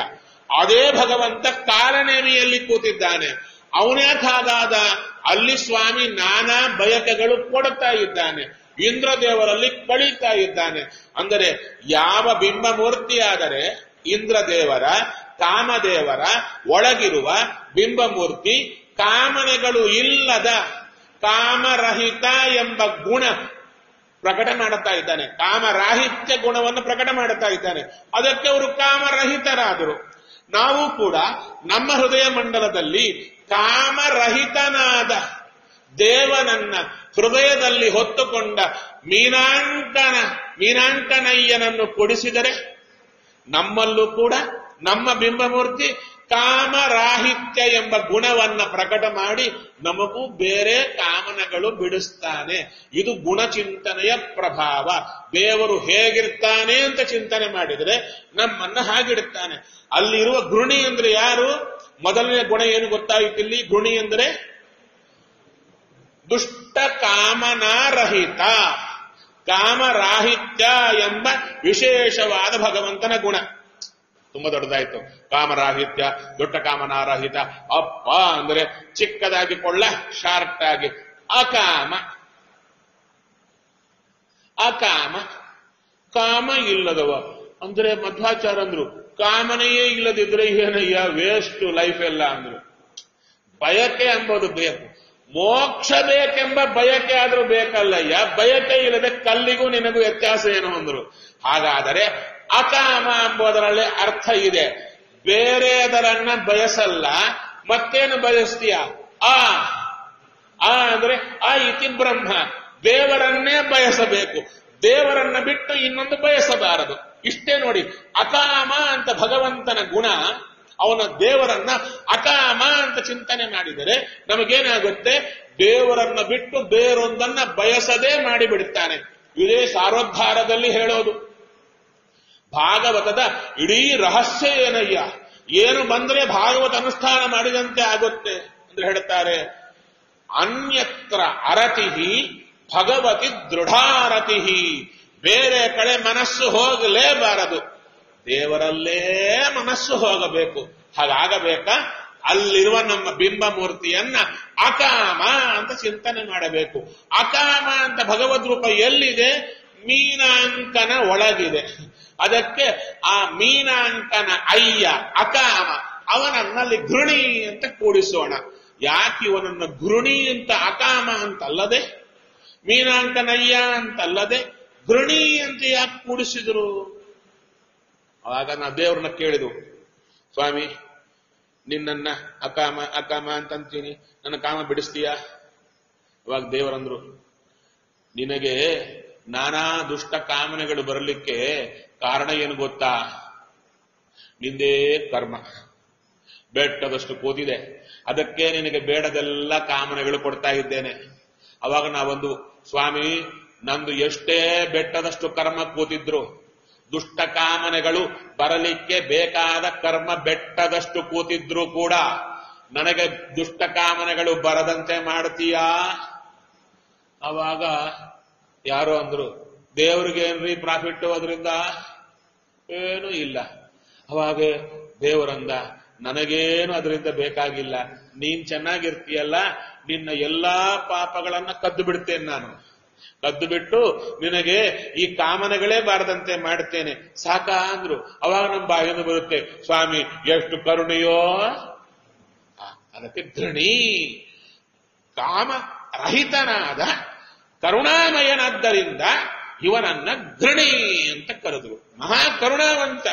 ಅದೇ ಭಗವಂತ ಕಾಲನೇಮಿಯಲ್ಲಿ ಕೂತಿದ್ದಾನೆ ಅವನ್ಯಾಕಾಗಾದ ಅಲ್ಲಿ ಸ್ವಾಮಿ ನಾನಾ ಬಯಕೆಗಳು ಕೊಡುತ್ತಾ ಇದ್ದಾನೆ ಇಂದ್ರದೇವರಲ್ಲಿ ಕಳೀತಾ ಇದ್ದಾನೆ ಅಂದರೆ ಯಾವ ಬಿಂಬ ಮೂರ್ತಿಯಾದರೆ ಇಂದ್ರದೇವರ ಕಾಮದೇವರ ಒಳಗಿರುವ ಬಿಂಬಮೂರ್ತಿ ಕಾಮನೆಗಳು ಇಲ್ಲದ ಕಾಮರಹಿತ ಎಂಬ ಗುಣ ಪ್ರಕಟ ಮಾಡುತ್ತಾ ಇದ್ದಾನೆ ಕಾಮರಾಹಿತ್ಯ ಗುಣವನ್ನು ಪ್ರಕಟ ಮಾಡುತ್ತಾ ಇದ್ದಾನೆ ಅದಕ್ಕೆ ಅವರು ಕಾಮರಹಿತರಾದರು ನಾವು ಕೂಡ ನಮ್ಮ ಹೃದಯ ಮಂಡಲದಲ್ಲಿ ಕಾಮರಹಿತನಾದ ದೇವನನ್ನ ಹೃದಯದಲ್ಲಿ ಹೊತ್ತುಕೊಂಡ ಮೀನಾಂಕನ ಮೀನಾಂಕನಯ್ಯನನ್ನು ಕೊಡಿಸಿದರೆ ನಮ್ಮಲ್ಲೂ ಕೂಡ ನಮ್ಮ ಬಿಂಬಮೂರ್ತಿ ಕಾಮರಾಹಿತ್ಯ ಎಂಬ ಗುಣವನ್ನ ಪ್ರಕಟ ಮಾಡಿ ನಮಗೂ ಬೇರೆ ಕಾಮನಗಳು ಬಿಡಿಸ್ತಾನೆ ಇದು ಗುಣಚಿಂತನೆಯ ಪ್ರಭಾವ ದೇವರು ಹೇಗಿರ್ತಾನೆ ಅಂತ ಚಿಂತನೆ ಮಾಡಿದರೆ ನಮ್ಮನ್ನ ಹಾಗಿಡುತ್ತಾನೆ ಅಲ್ಲಿರುವ ಗೃಣಿ ಅಂದ್ರೆ ಯಾರು ಮೊದಲನೇ ಗುಣ ಏನು ಗೊತ್ತಾಯಿತಿಲ್ಲಿ ಗೃಣಿ ಅಂದ್ರೆ ದುಷ್ಟ ಕಾಮನಾರಹಿತ ಕಾಮರಾಹಿತ್ಯ ಎಂಬ ವಿಶೇಷವಾದ ಭಗವಂತನ ಗುಣ ತುಂಬಾ ದೊಡ್ಡದಾಯ್ತು ಕಾಮರಾಹಿತ್ಯ ದೊಡ್ಡ ಕಾಮನಾರಹಿತ ಅಪ್ಪ ಅಂದ್ರೆ ಚಿಕ್ಕದಾಗಿ ಕೊಳ್ಳ ಶಾರ್ಟ್ ಆಗಿ ಅಕಾಮ ಅಕಾಮ ಕಾಮ ಇಲ್ಲದವ ಅಂದ್ರೆ ಮಧ್ವಾಚಾರ ಅಂದ್ರು ಕಾಮನೆಯೇ ಇಲ್ಲದಿದ್ರೆ ಏನಯ್ಯ ವೇಸ್ಟ್ ಲೈಫ್ ಎಲ್ಲ ಅಂದ್ರು ಬಯಕೆ ಎಂಬುದು ಬೇಕು ಮೋಕ್ಷ ಬೇಕೆಂಬ ಬಯಕೆ ಆದ್ರೂ ಬೇಕಲ್ಲಯ್ಯ ಬಯಕೆ ಇಲ್ಲದೆ ಕಲ್ಲಿಗೂ ನಿನಗೂ ವ್ಯತ್ಯಾಸ ಏನು ಅಂದ್ರು ಹಾಗಾದರೆ ಅಕಾಮ ಎಂಬುದರಲ್ಲಿ ಅರ್ಥ ಇದೆ ಬೇರೆದರನ್ನ ಬಯಸಲ್ಲ ಮತ್ತೇನು ಬಯಸ್ತೀಯ ಆ ಆ ಅಂದ್ರೆ ಆ ಇತಿ ಬ್ರಹ್ಮ ದೇವರನ್ನೇ ಬಯಸಬೇಕು ದೇವರನ್ನ ಬಿಟ್ಟು ಇನ್ನೊಂದು ಬಯಸಬಾರದು ಇಷ್ಟೇ ನೋಡಿ ಅಕಾಮ ಅಂತ ಭಗವಂತನ ಗುಣ ಅವನ ದೇವರನ್ನ ಅಕಾಮ ಅಂತ ಚಿಂತನೆ ಮಾಡಿದರೆ ನಮಗೇನಾಗುತ್ತೆ ದೇವರನ್ನ ಬಿಟ್ಟು ಬೇರೊಂದನ್ನ ಬಯಸದೇ ಮಾಡಿಬಿಡುತ್ತಾನೆ ಇದೇ ಸಾರೋದ್ಧಾರದಲ್ಲಿ ಹೇಳೋದು ಭಾಗವತದ ಇಡೀ ರಹಸ್ಯ ಏನಯ್ಯ ಏನು ಬಂದ್ರೆ ಭಾಗವತ ಅನುಷ್ಠಾನ ಮಾಡಿದಂತೆ ಆಗುತ್ತೆ ಅಂದ್ರೆ ಹೇಳ್ತಾರೆ ಅನ್ಯತ್ರ ಅರತಿಹಿ ಭಗವತಿ ದೃಢಾರತಿಹಿ ಬೇರೆ ಕಡೆ ಮನಸ್ಸು ಹೋಗಲೇಬಾರದು ದೇವರಲ್ಲೇ ಮನಸ್ಸು ಹೋಗಬೇಕು ಹಾಗಾಗಬೇಕಾ ಅಲ್ಲಿರುವ ನಮ್ಮ ಬಿಂಬ ಮೂರ್ತಿಯನ್ನ ಅಕಾಮ ಅಂತ ಚಿಂತನೆ ಮಾಡಬೇಕು ಅಕಾಮ ಅಂತ ಭಗವದ್ ರೂಪ ಎಲ್ಲಿದೆ ಮೀನಾಂಕನ ಒಳಗಿದೆ ಅದಕ್ಕೆ ಆ ಮೀನಾಂಕನ ಅಯ್ಯ ಅಕಾಮ ಅವನನ್ನಲ್ಲಿ ಘೃಣಿ ಅಂತ ಕೂಡಿಸೋಣ ಯಾಕೆ ಇವನನ್ನ ಘೃಣಿ ಅಂತ ಅಕಾಮ ಅಂತಲ್ಲದೆ ಮೀನಾಂಕನಯ್ಯ ಅಂತಲ್ಲದೆ ಘೃಣಿ ಅಂತ ಯಾಕೆ ಕೂಡಿಸಿದ್ರು ಆವಾಗ ನಾ ದೇವ್ರನ್ನ ಕೇಳಿದು ಸ್ವಾಮಿ ನಿನ್ನನ್ನ ಅಕಾಮ ಅಕಾಮ ಅಂತಂತೀನಿ ನನ್ನ ಕಾಮ ಬಿಡಿಸ್ತೀಯಾ ಅವಾಗ ದೇವರಂದ್ರು ನಿನಗೆ ನಾನಾ ದುಷ್ಟ ಕಾಮನೆಗಳು ಬರಲಿಕ್ಕೆ ಕಾರಣ ಏನು ಗೊತ್ತಾ ನಿಂದೇ ಕರ್ಮ ಬೆಟ್ಟದಷ್ಟು ಕೂತಿದೆ ಅದಕ್ಕೆ ನಿನಗೆ ಬೇಡದೆಲ್ಲ ಕಾಮನೆಗಳು ಕೊಡ್ತಾ ಇದ್ದೇನೆ ಅವಾಗ ನಾವೊಂದು ಸ್ವಾಮಿ ನಂದು ಎಷ್ಟೇ ಬೆಟ್ಟದಷ್ಟು ಕರ್ಮ ಕೂತಿದ್ರು ದುಷ್ಟ ಕಾಮನೆಗಳು ಬರಲಿಕ್ಕೆ ಬೇಕಾದ ಕರ್ಮ ಬೆಟ್ಟದಷ್ಟು ಕೂತಿದ್ರು ಕೂಡ ನನಗೆ ದುಷ್ಟ ಕಾಮನೆಗಳು ಬರದಂತೆ ಮಾಡ್ತೀಯಾ ಅವಾಗ ಯಾರೋ ಅಂದ್ರು ದೇವ್ರಿಗೆ ಏನ್ರಿ ಪ್ರಾಫಿಟ್ ಅದರಿಂದ ಏನೂ ಇಲ್ಲ ಅವಾಗ ದೇವರಂದ ನನಗೇನು ಅದರಿಂದ ಬೇಕಾಗಿಲ್ಲ ನೀನ್ ಚೆನ್ನಾಗಿರ್ತೀಯಲ್ಲ ನಿನ್ನ ಎಲ್ಲಾ ಪಾಪಗಳನ್ನ ಕದ್ದು ಬಿಡ್ತೇನೆ ನಾನು ಕದ್ದು ಬಿಟ್ಟು ನಿನಗೆ ಈ ಕಾಮನೆಗಳೇ ಬಾರದಂತೆ ಮಾಡ್ತೇನೆ ಸಾಕ ಅಂದ್ರು ಅವಾಗ ನಮ್ಮ ಬಾಯಿಂದ ಬರುತ್ತೆ ಸ್ವಾಮಿ ಎಷ್ಟು ಕರುಣೆಯೋ ಆ, ಅದಕ್ಕೆ ಧೃಣಿ ಕಾಮ ರಹಿತನಾದ ಕರುಣಾಮಯನಾದ್ದರಿಂದ ಇವನನ್ನ ಧೃಣಿ ಅಂತ ಕರೆದ್ರು ಮಹಾ ಕರುಣಾವಂತ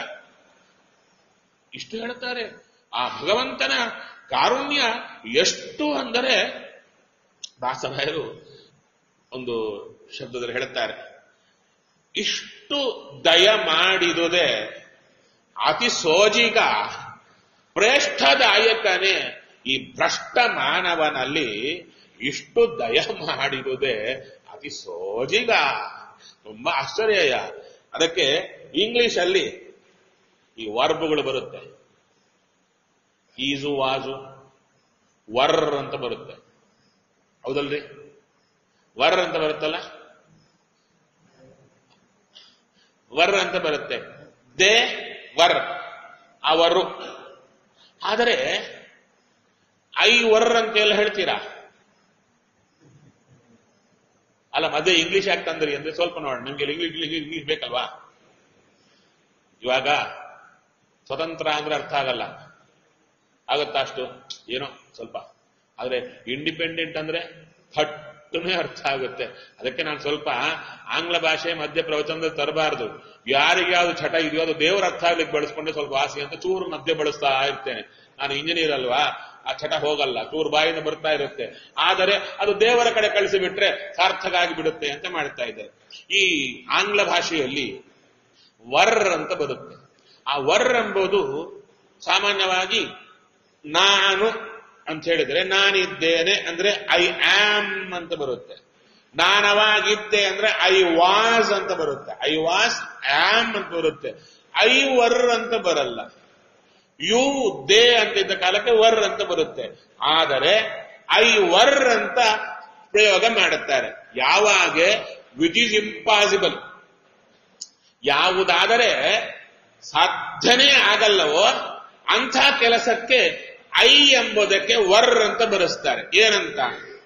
ಇಷ್ಟು ಹೇಳ್ತಾರೆ ಆ ಭಗವಂತನ ಕಾರುಣ್ಯ ಎಷ್ಟು ಅಂದರೆ ದಾಸಭಾಯರು ಒಂದು ಶಬ್ದದಲ್ಲಿ ಹೇಳುತ್ತಾರೆ ಇಷ್ಟು ದಯ ಮಾಡಿದುದೇ ಅತಿ ಸೋಜಿಗ ಪ್ರೇಷ್ಠದಾಯಕನೇ ಈ ಭ್ರಷ್ಟ ಮಾನವನಲ್ಲಿ ಇಷ್ಟು ದಯ ಮಾಡಿದುದೇ ಅತಿ ಸೋಜಿಗ ತುಂಬಾ ಆಶ್ಚರ್ಯ ಅದಕ್ಕೆ ಇಂಗ್ಲಿಷ್ ಅಲ್ಲಿ ಈ ವರ್ಬ್ಗಳು ಬರುತ್ತೆ ಈಜು ವಾಜು ವರ್ ಅಂತ ಬರುತ್ತೆ ಹೌದಲ್ರಿ ವರ್ ಅಂತ ಬರುತ್ತಲ್ಲ ವರ್ ಅಂತ ಬರುತ್ತೆ ದೇ ವರ್ ಅವರು ಆದರೆ ಐ ವರ್ ಅಂತ ಎಲ್ಲ ಹೇಳ್ತೀರಾ ಅಲ್ಲ ಮಧ್ಯೆ ಇಂಗ್ಲಿಷ್ ಯಾಕೆ ತಂದ್ರಿ ಅಂದ್ರೆ ಸ್ವಲ್ಪ ನೋಡೋಣ ನಿಮ್ಗೆ ಇಂಗ್ಲಿಷ್ ಇಂಗ್ಲಿಷ್ ಬೇಕಲ್ವಾ ಇವಾಗ ಸ್ವತಂತ್ರ ಅಂದ್ರೆ ಅರ್ಥ ಆಗಲ್ಲ ಆಗತ್ತಾ ಅಷ್ಟು ಏನೋ ಸ್ವಲ್ಪ ಆದ್ರೆ ಇಂಡಿಪೆಂಡೆಂಟ್ ಅಂದ್ರೆ ಥಟ್ಟನೆ ಅರ್ಥ ಆಗುತ್ತೆ ಅದಕ್ಕೆ ನಾನು ಸ್ವಲ್ಪ ಆಂಗ್ಲ ಭಾಷೆ ಮಧ್ಯ ಪ್ರವಚನದಲ್ಲಿ ತರಬಾರದು ಯಾರಿಗೆ ಯಾವ್ದು ಚಟ ಇದೆಯೋ ಅದು ದೇವರ ಅರ್ಥ ಆಗ್ಲಿಕ್ಕೆ ಬಳಸ್ಕೊಂಡೆ ಸ್ವಲ್ಪ ವಾಸಿ ಅಂತ ಚೂರು ಮಧ್ಯ ಬಳಸ್ತಾ ಇರ್ತೇನೆ ನಾನು ಇಂಜಿನಿಯರ್ ಅಲ್ವಾ ಆ ಚಟ ಹೋಗಲ್ಲ ಚೂರು ಬಾಯಿಂದ ಬರ್ತಾ ಇರುತ್ತೆ ಆದರೆ ಅದು ದೇವರ ಕಡೆ ಕಳಿಸಿಬಿಟ್ರೆ ಸಾರ್ಥಕ ಆಗಿ ಬಿಡುತ್ತೆ ಅಂತ ಮಾಡ್ತಾ ಇದ್ದಾರೆ ಈ ಆಂಗ್ಲ ಭಾಷೆಯಲ್ಲಿ ವರ್ ಅಂತ ಬರುತ್ತೆ ಆ ವರ್ ಎಂಬುದು ಸಾಮಾನ್ಯವಾಗಿ ನಾನು ಅಂತ ಹೇಳಿದ್ರೆ ನಾನಿದ್ದೇನೆ ಅಂದ್ರೆ ಐ ಆಮ್ ಅಂತ ಬರುತ್ತೆ ನಾನವಾಗಿದ್ದೆ ಅಂದ್ರೆ ಐ ವಾಸ್ ಅಂತ ಬರುತ್ತೆ ಐ ವಾಸ್ ಆಮ್ ಅಂತ ಬರುತ್ತೆ ಐ ವರ್ ಅಂತ ಬರಲ್ಲ ಯು ದೇ ಅಂತಿದ್ದ ಕಾಲಕ್ಕೆ ವರ್ ಅಂತ ಬರುತ್ತೆ ಆದರೆ ಐ ವರ್ ಅಂತ ಪ್ರಯೋಗ ಮಾಡುತ್ತಾರೆ ಯಾವಾಗ ವಿಚ್ ಈಸ್ ಇಂಪಾಸಿಬಲ್ ಯಾವುದಾದರೆ ಸಾಧ್ಯನೇ ಆಗಲ್ಲವೋ ಅಂಥ ಕೆಲಸಕ್ಕೆ ಐ ಎಂಬುದಕ್ಕೆ ವರ್ ಅಂತ ಬರೆಸ್ತಾರೆ ಏನಂತ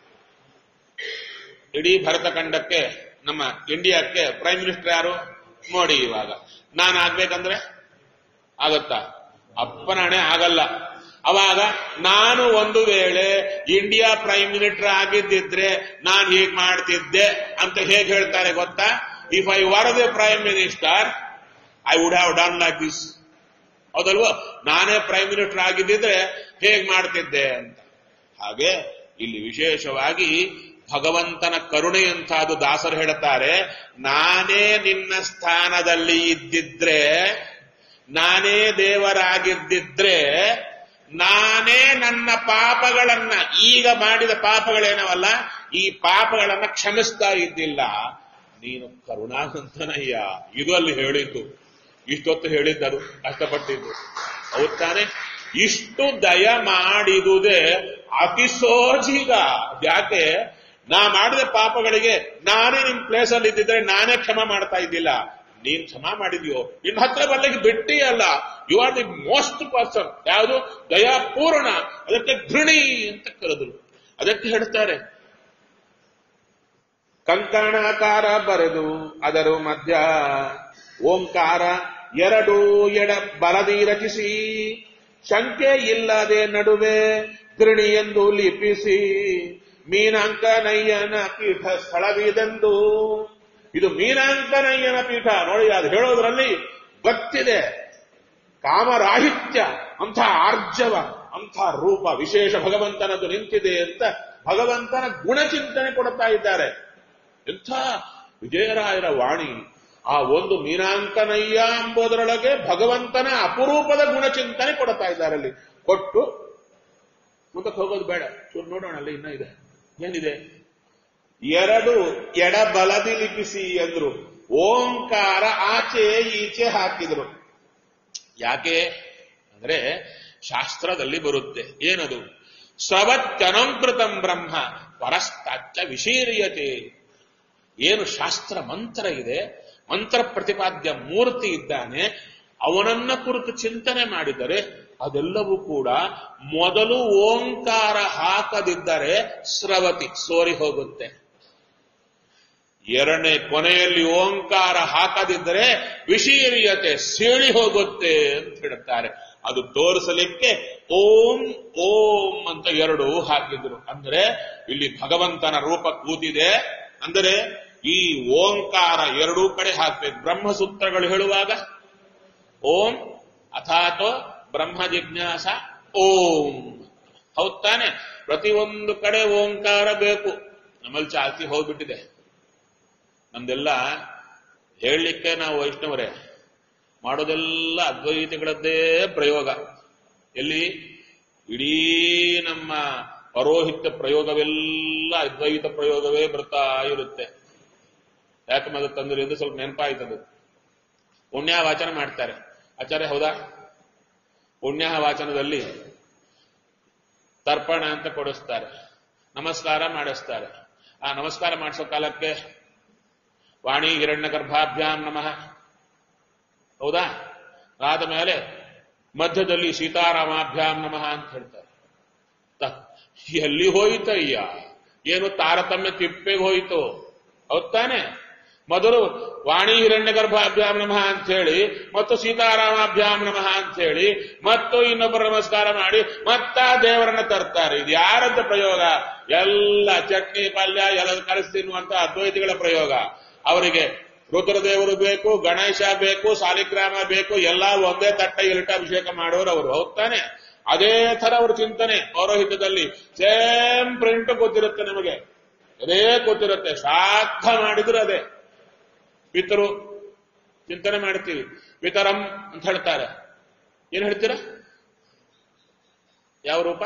ಇಡೀ ಭರತ ಖಂಡಕ್ಕೆ ನಮ್ಮ ಇಂಡಿಯಾಕ್ಕೆ ಪ್ರೈಮ್ ಮಿನಿಸ್ಟರ್ ಯಾರು ಮೋಡಿ ಇವಾಗ ನಾನು ಆಗ್ಬೇಕಂದ್ರೆ ಆಗತ್ತಾ ಅಪ್ಪನಾಣೆ ಆಗಲ್ಲ ಅವಾಗ ನಾನು ಒಂದು ವೇಳೆ ಇಂಡಿಯಾ ಪ್ರೈಮ್ ಮಿನಿಸ್ಟರ್ ಆಗಿದ್ದಿದ್ರೆ ನಾನು ಹೀಗೆ ಮಾಡ್ತಿದ್ದೆ ಅಂತ ಹೇಗೆ ಹೇಳ್ತಾರೆ ಗೊತ್ತಾ if I were the prime minister I would have done like this ಹೌದಲ್ವೋ ನಾನೇ ಪ್ರೈಮ್ ಮಿನಿಸ್ಟರ್ ಆಗಿದ್ದಿದ್ರೆ ಹೇಗೆ ಮಾಡ್ತಿದ್ದೆ ಅಂತ ಹಾಗೆ ಇಲ್ಲಿ ವಿಶೇಷವಾಗಿ ಭಗವಂತನ ಕರುಣೆಯಂತಾದು ದಾಸರು ಹೇಳುತ್ತಾರೆ ನಾನೇ ನಿನ್ನ ಸ್ಥಾನದಲ್ಲಿ ಇದ್ದಿದ್ರೆ ನಾನೇ ದೇವರಾಗಿದ್ದಿದ್ರೆ ನಾನೇ ನನ್ನ ಪಾಪಗಳನ್ನ ಈಗ ಮಾಡಿದ ಪಾಪಗಳೇನವಲ್ಲ ಈ ಪಾಪಗಳನ್ನ ಕ್ಷಮಿಸ್ತಾ ಇದ್ದಿಲ್ಲ ನೀನು ಕರುಣಾವಂತನಯ್ಯ ಇದು ಅಲ್ಲಿ ಹೇಳಿದ್ದು ಇಷ್ಟೊತ್ತು ಹೇಳಿದ್ದರು ಕಷ್ಟಪಟ್ಟಿದ್ದು ಹೌದ್ ತಾನೆ ಇಷ್ಟು ದಯ ಮಾಡಿದುದೇ ಅತಿ ಸೋಜಿಗ ಯಾಕೆ ನಾ ಮಾಡಿದ ಪಾಪಗಳಿಗೆ ನಾನೇ ನಿಮ್ ಪ್ಲೇಸ್ ಅಲ್ಲಿ ಇದ್ದಿದ್ರೆ ನಾನೇ ಕ್ಷಮ ಮಾಡ್ತಾ ಇದ್ದಿಲ್ಲ ನೀನ್ ಕ್ಷಮ ಮಾಡಿದ್ಯೋ ಇನ್ ಹತ್ರ ಬರ್ಲಿಕ್ಕೆ ಬಿಟ್ಟಿ ಅಲ್ಲ you are the most person ಯಾವುದು ದಯಾಪೂರ್ಣ ಅದಕ್ಕೆ ಘೃಣಿ ಅಂತ ಕರೆದ್ರು ಅದಕ್ಕೆ ಹೇಳ್ತಾರೆ ಕಂಕಣಾಕಾರ ಬರೆದು ಅದರ ಮಧ್ಯ ಓಂಕಾರ ಎರಡು ಎಡ ಬಲದಿ ರಚಿಸಿ ಶಂಕೆ ಇಲ್ಲದೆ ನಡುವೆ ಘೃಣಿ ಎಂದು ಲಿಪಿಸಿ ಮೀನಾಂಕನಯ್ಯನ ಪೀಠ ಸ್ಥಳವಿದೆಂದು ಇದು ಮೀನಾಂಕನಯ್ಯನ ಪೀಠ ನೋಡಿ ಅದು ಹೇಳೋದ್ರಲ್ಲಿ ಗೊತ್ತಿದೆ ಕಾಮರಾಹಿತ್ಯ ಅಂಥ ಆರ್ಜವ ಅಂಥ ರೂಪ ವಿಶೇಷ ಭಗವಂತನದು ನಿಂತಿದೆ ಅಂತ ಭಗವಂತನ ಗುಣಚಿಂತನೆ ಕೊಡುತ್ತಾ ಇದ್ದಾರೆ ಎಂಥ ವಿಜಯರಾಯರ ವಾಣಿ ಆ ಒಂದು ಮೀನಾಂಕನಯ್ಯ ಎಂಬುದರೊಳಗೆ ಭಗವಂತನ ಅಪರೂಪದ ಗುಣಚಿಂತನೆ ಕೊಡುತ್ತಾ ಇದ್ದಾರೆ ಅಲ್ಲಿ ಕೊಟ್ಟು ಮುಂದಕ್ಕೆ ಹೋಗೋದು ಬೇಡ ಚೂರು ನೋಡೋಣ ಅಲ್ಲಿ ಇನ್ನ ಇದೆ ಏನಿದೆ ಎರಡು ಎಡ ಬಲದಿ ಲಿಪಿಸಿ ಅಂದ್ರು ಓಂಕಾರ ಆಚೆ ಈಚೆ ಹಾಕಿದ್ರು ಯಾಕೆ ಅಂದ್ರೆ ಶಾಸ್ತ್ರದಲ್ಲಿ ಬರುತ್ತೆ ಏನದು ಸ್ವವತ್ಯನಂಕೃತಂ ಬ್ರಹ್ಮ ಪರಸ್ತಾಚ್ಯ ವಿಶೀರ್ಯತೆ ಏನು ಶಾಸ್ತ್ರ ಮಂತ್ರ ಇದೆ ಮಂತ್ರ ಪ್ರತಿಪಾದ್ಯ ಮೂರ್ತಿ ಇದ್ದಾನೆ ಅವನನ್ನ ಕುರಿತು ಚಿಂತನೆ ಮಾಡಿದರೆ ಅದೆಲ್ಲವೂ ಕೂಡ ಮೊದಲು ಓಂಕಾರ ಹಾಕದಿದ್ದರೆ ಸ್ರವತಿ ಸೋರಿ ಹೋಗುತ್ತೆ ಎರಡನೇ ಕೊನೆಯಲ್ಲಿ ಓಂಕಾರ ಹಾಕದಿದ್ದರೆ ವಿಶೀರ್ಯತೆ ಸೀಳಿ ಹೋಗುತ್ತೆ ಅಂತ ಹೇಳುತ್ತಾರೆ ಅದು ತೋರಿಸಲಿಕ್ಕೆ ಓಂ ಓಂ ಅಂತ ಎರಡು ಹಾಕಿದ್ರು ಅಂದ್ರೆ ಇಲ್ಲಿ ಭಗವಂತನ ರೂಪ ಕೂತಿದೆ ಅಂದರೆ ಈ ಓಂಕಾರ ಎರಡೂ ಕಡೆ ಹಾಕ್ಬೇಕು ಬ್ರಹ್ಮಸೂತ್ರಗಳು ಹೇಳುವಾಗ ಓಂ ಅಥಾತೋ ಬ್ರಹ್ಮ ಜಿಜ್ಞಾಸ ಓಂ ಹೌದ್ ತಾನೆ ಪ್ರತಿಯೊಂದು ಕಡೆ ಓಂಕಾರ ಬೇಕು ನಮ್ಮಲ್ಲಿ ಚಾಲ್ತಿ ಹೋಗ್ಬಿಟ್ಟಿದೆ ನಮ್ದೆಲ್ಲ ಹೇಳಲಿಕ್ಕೆ ನಾವು ವೈಷ್ಣವರೇ ಮಾಡೋದೆಲ್ಲ ಅದ್ವೈತಿಗಳದ್ದೇ ಪ್ರಯೋಗ ಎಲ್ಲಿ ಇಡೀ ನಮ್ಮ ಪರೋಹಿತ್ಯ ಪ್ರಯೋಗವೆಲ್ಲ ಅದ್ವೈತ ಪ್ರಯೋಗವೇ ಬರ್ತಾ ಇರುತ್ತೆ ಯಾಕೆ ಮದ ತಂದ್ರೆ ಎಂದು ಸ್ವಲ್ಪ ನೆನಪಾಯ್ತದು ಪುಣ್ಯ ವಾಚನ ಮಾಡ್ತಾರೆ ಆಚಾರ್ಯ ಹೌದಾ ಪುಣ್ಯ ವಾಚನದಲ್ಲಿ ತರ್ಪಣ ಅಂತ ಕೊಡಿಸ್ತಾರೆ ನಮಸ್ಕಾರ ಮಾಡಿಸ್ತಾರೆ ಆ ನಮಸ್ಕಾರ ಮಾಡಿಸೋ ಕಾಲಕ್ಕೆ ವಾಣಿ ಹಿರಣ್ಯ ಗರ್ಭಾಭ್ಯಾಂ ನಮಃ ಹೌದಾ ಆದ ಮೇಲೆ ಮಧ್ಯದಲ್ಲಿ ಸೀತಾರಾಮಾಭ್ಯಾಂ ನಮಃ ಅಂತ ಹೇಳ್ತಾರೆ ತ- ಎಲ್ಲಿ ಹೋಯಿತಯ್ಯ ಏನು ತಾರತಮ್ಯ ತಿಪ್ಪೆಗೆ ಹೋಯಿತು ಹೌದ್ ತಾನೆ ಮೊದಲು ವಾಣಿ ಹಿರಣ್ಯ ಗರ್ಭಾಭ್ಯಾಂ ನಮಃ ಅಂತ ಹೇಳಿ ಮತ್ತು ಸೀತಾರಾಮಾಭ್ಯಾಂ ನಮಃ ಅಂತ ಹೇಳಿ ಮತ್ತು ಇನ್ನೊಬ್ಬರ ನಮಸ್ಕಾರ ಮಾಡಿ ಮತ್ತ ದೇವರನ್ನ ತರ್ತಾರೆ ಇದು ಯಾರದ್ದ ಪ್ರಯೋಗ ಎಲ್ಲ ಚಟ್ನಿ ಪಲ್ಯ ಎಲ್ಲ ಕಲಿಸಿ ತಿನ್ನುವಂತ ಅದ್ವೈತಿಗಳ ಪ್ರಯೋಗ ಅವರಿಗೆ ರುದ್ರದೇವರು ಬೇಕು ಗಣೇಶ ಬೇಕು ಸಾಲಿಗ್ರಾಮ ಬೇಕು ಎಲ್ಲ ಒಂದೇ ತಟ್ಟ ಇಲ್ಟ ಅಭಿಷೇಕ ಮಾಡೋರು ಅವರು ಹೌದ್ ತಾನೆ ಅದೇ ತರ ಅವ್ರ ಚಿಂತನೆ ಪೌರೋಹಿತದಲ್ಲಿ ಸೇಮ್ ಪ್ರಿಂಟ್ ಗೊತ್ತಿರುತ್ತೆ ನಿಮಗೆ ಅದೇ ಗೊತ್ತಿರುತ್ತೆ ಶ್ರಾದ್ದ ಮಾಡಿದ್ರು ಅದೇ ಪಿತರು ಚಿಂತನೆ ಮಾಡ್ತೀವಿ ಪಿತರಂ ಅಂತ ಹೇಳ್ತಾರೆ ಏನ್ ಹೇಳ್ತೀರಾ ಯಾವ ರೂಪ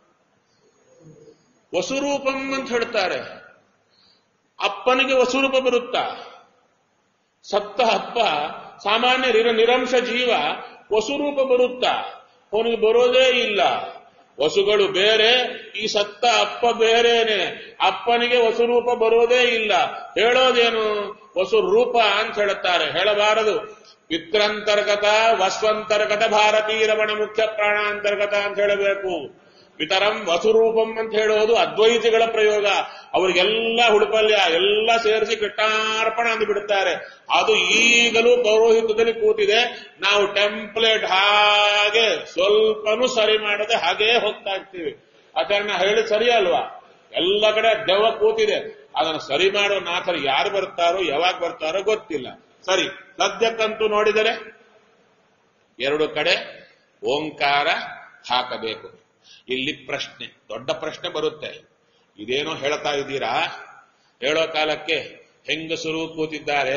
ವಸುರೂಪಂ ಅಂತ ಹೇಳ್ತಾರೆ ಅಪ್ಪನಿಗೆ ವಸುರೂಪ ಬರುತ್ತಾ ಸತ್ತ ಅಪ್ಪ ಸಾಮಾನ್ಯ ನಿರ- ನಿರಂಶ ಜೀವ ವಸುರೂಪ ಬರುತ್ತಾ ಅವನಿಗೆ ಬರೋದೇ ಇಲ್ಲ ವಸುಗಳು ಬೇರೆ ಈ ಸತ್ತ ಅಪ್ಪ ಬೇರೆನೆ ಅಪ್ಪನಿಗೆ ವಸುರೂಪ ಬರೋದೇ ಇಲ್ಲ ಹೇಳೋದೇನು ವಸು ರೂಪ ಅಂತ ಹೇಳುತ್ತಾರೆ ಹೇಳಬಾರದು ಪಿತ್ರಂತರ್ಗತ ವಸ್ವಂತರ್ಗತ ಭಾರತೀಯ ರಮಣ ಮುಖ್ಯ ಪ್ರಾಣಾಂತರ್ಗತ ಅಂತ ಹೇಳಬೇಕು ಪಿತರಂ ವಸುರೂಪಂ ಅಂತ ಹೇಳೋದು ಅದ್ವೈತಿಗಳ ಪ್ರಯೋಗ ಅವರಿಗೆಲ್ಲ ಹುಡುಪಲ್ಯ ಎಲ್ಲ ಸೇರಿಸಿ ಕೃಷ್ಣಾರ್ಪಣ ಅಂದು ಬಿಡುತ್ತಾರೆ ಅದು ಈಗಲೂ ಪೌರೋಹಿತದಲ್ಲಿ ಕೂತಿದೆ ನಾವು ಟೆಂಪ್ಲೇಟ್ ಹಾಗೆ ಸ್ವಲ್ಪನೂ ಸರಿ ಮಾಡದೆ ಹಾಗೇ ಹೋಗ್ತಾ ಇರ್ತೀವಿ ಆಚರಣ ಹೇಳಿ ಸರಿ ಅಲ್ವಾ ಎಲ್ಲ ಕಡೆ ದೆವ್ವ ಕೂತಿದೆ ಅದನ್ನು ಸರಿ ಮಾಡೋ ನಾಥರು ಯಾರು ಬರ್ತಾರೋ ಯಾವಾಗ ಬರ್ತಾರೋ ಗೊತ್ತಿಲ್ಲ ಸರಿ ಸದ್ಯಕ್ಕಂತೂ ನೋಡಿದರೆ ಎರಡು ಕಡೆ ಓಂಕಾರ ಹಾಕಬೇಕು ಇಲ್ಲಿ ಪ್ರಶ್ನೆ ದೊಡ್ಡ ಪ್ರಶ್ನೆ ಬರುತ್ತೆ ಇದೇನೋ ಹೇಳ್ತಾ ಇದ್ದೀರಾ ಹೇಳೋ ಕಾಲಕ್ಕೆ ಹೆಂಗಸರು ಕೂತಿದ್ದಾರೆ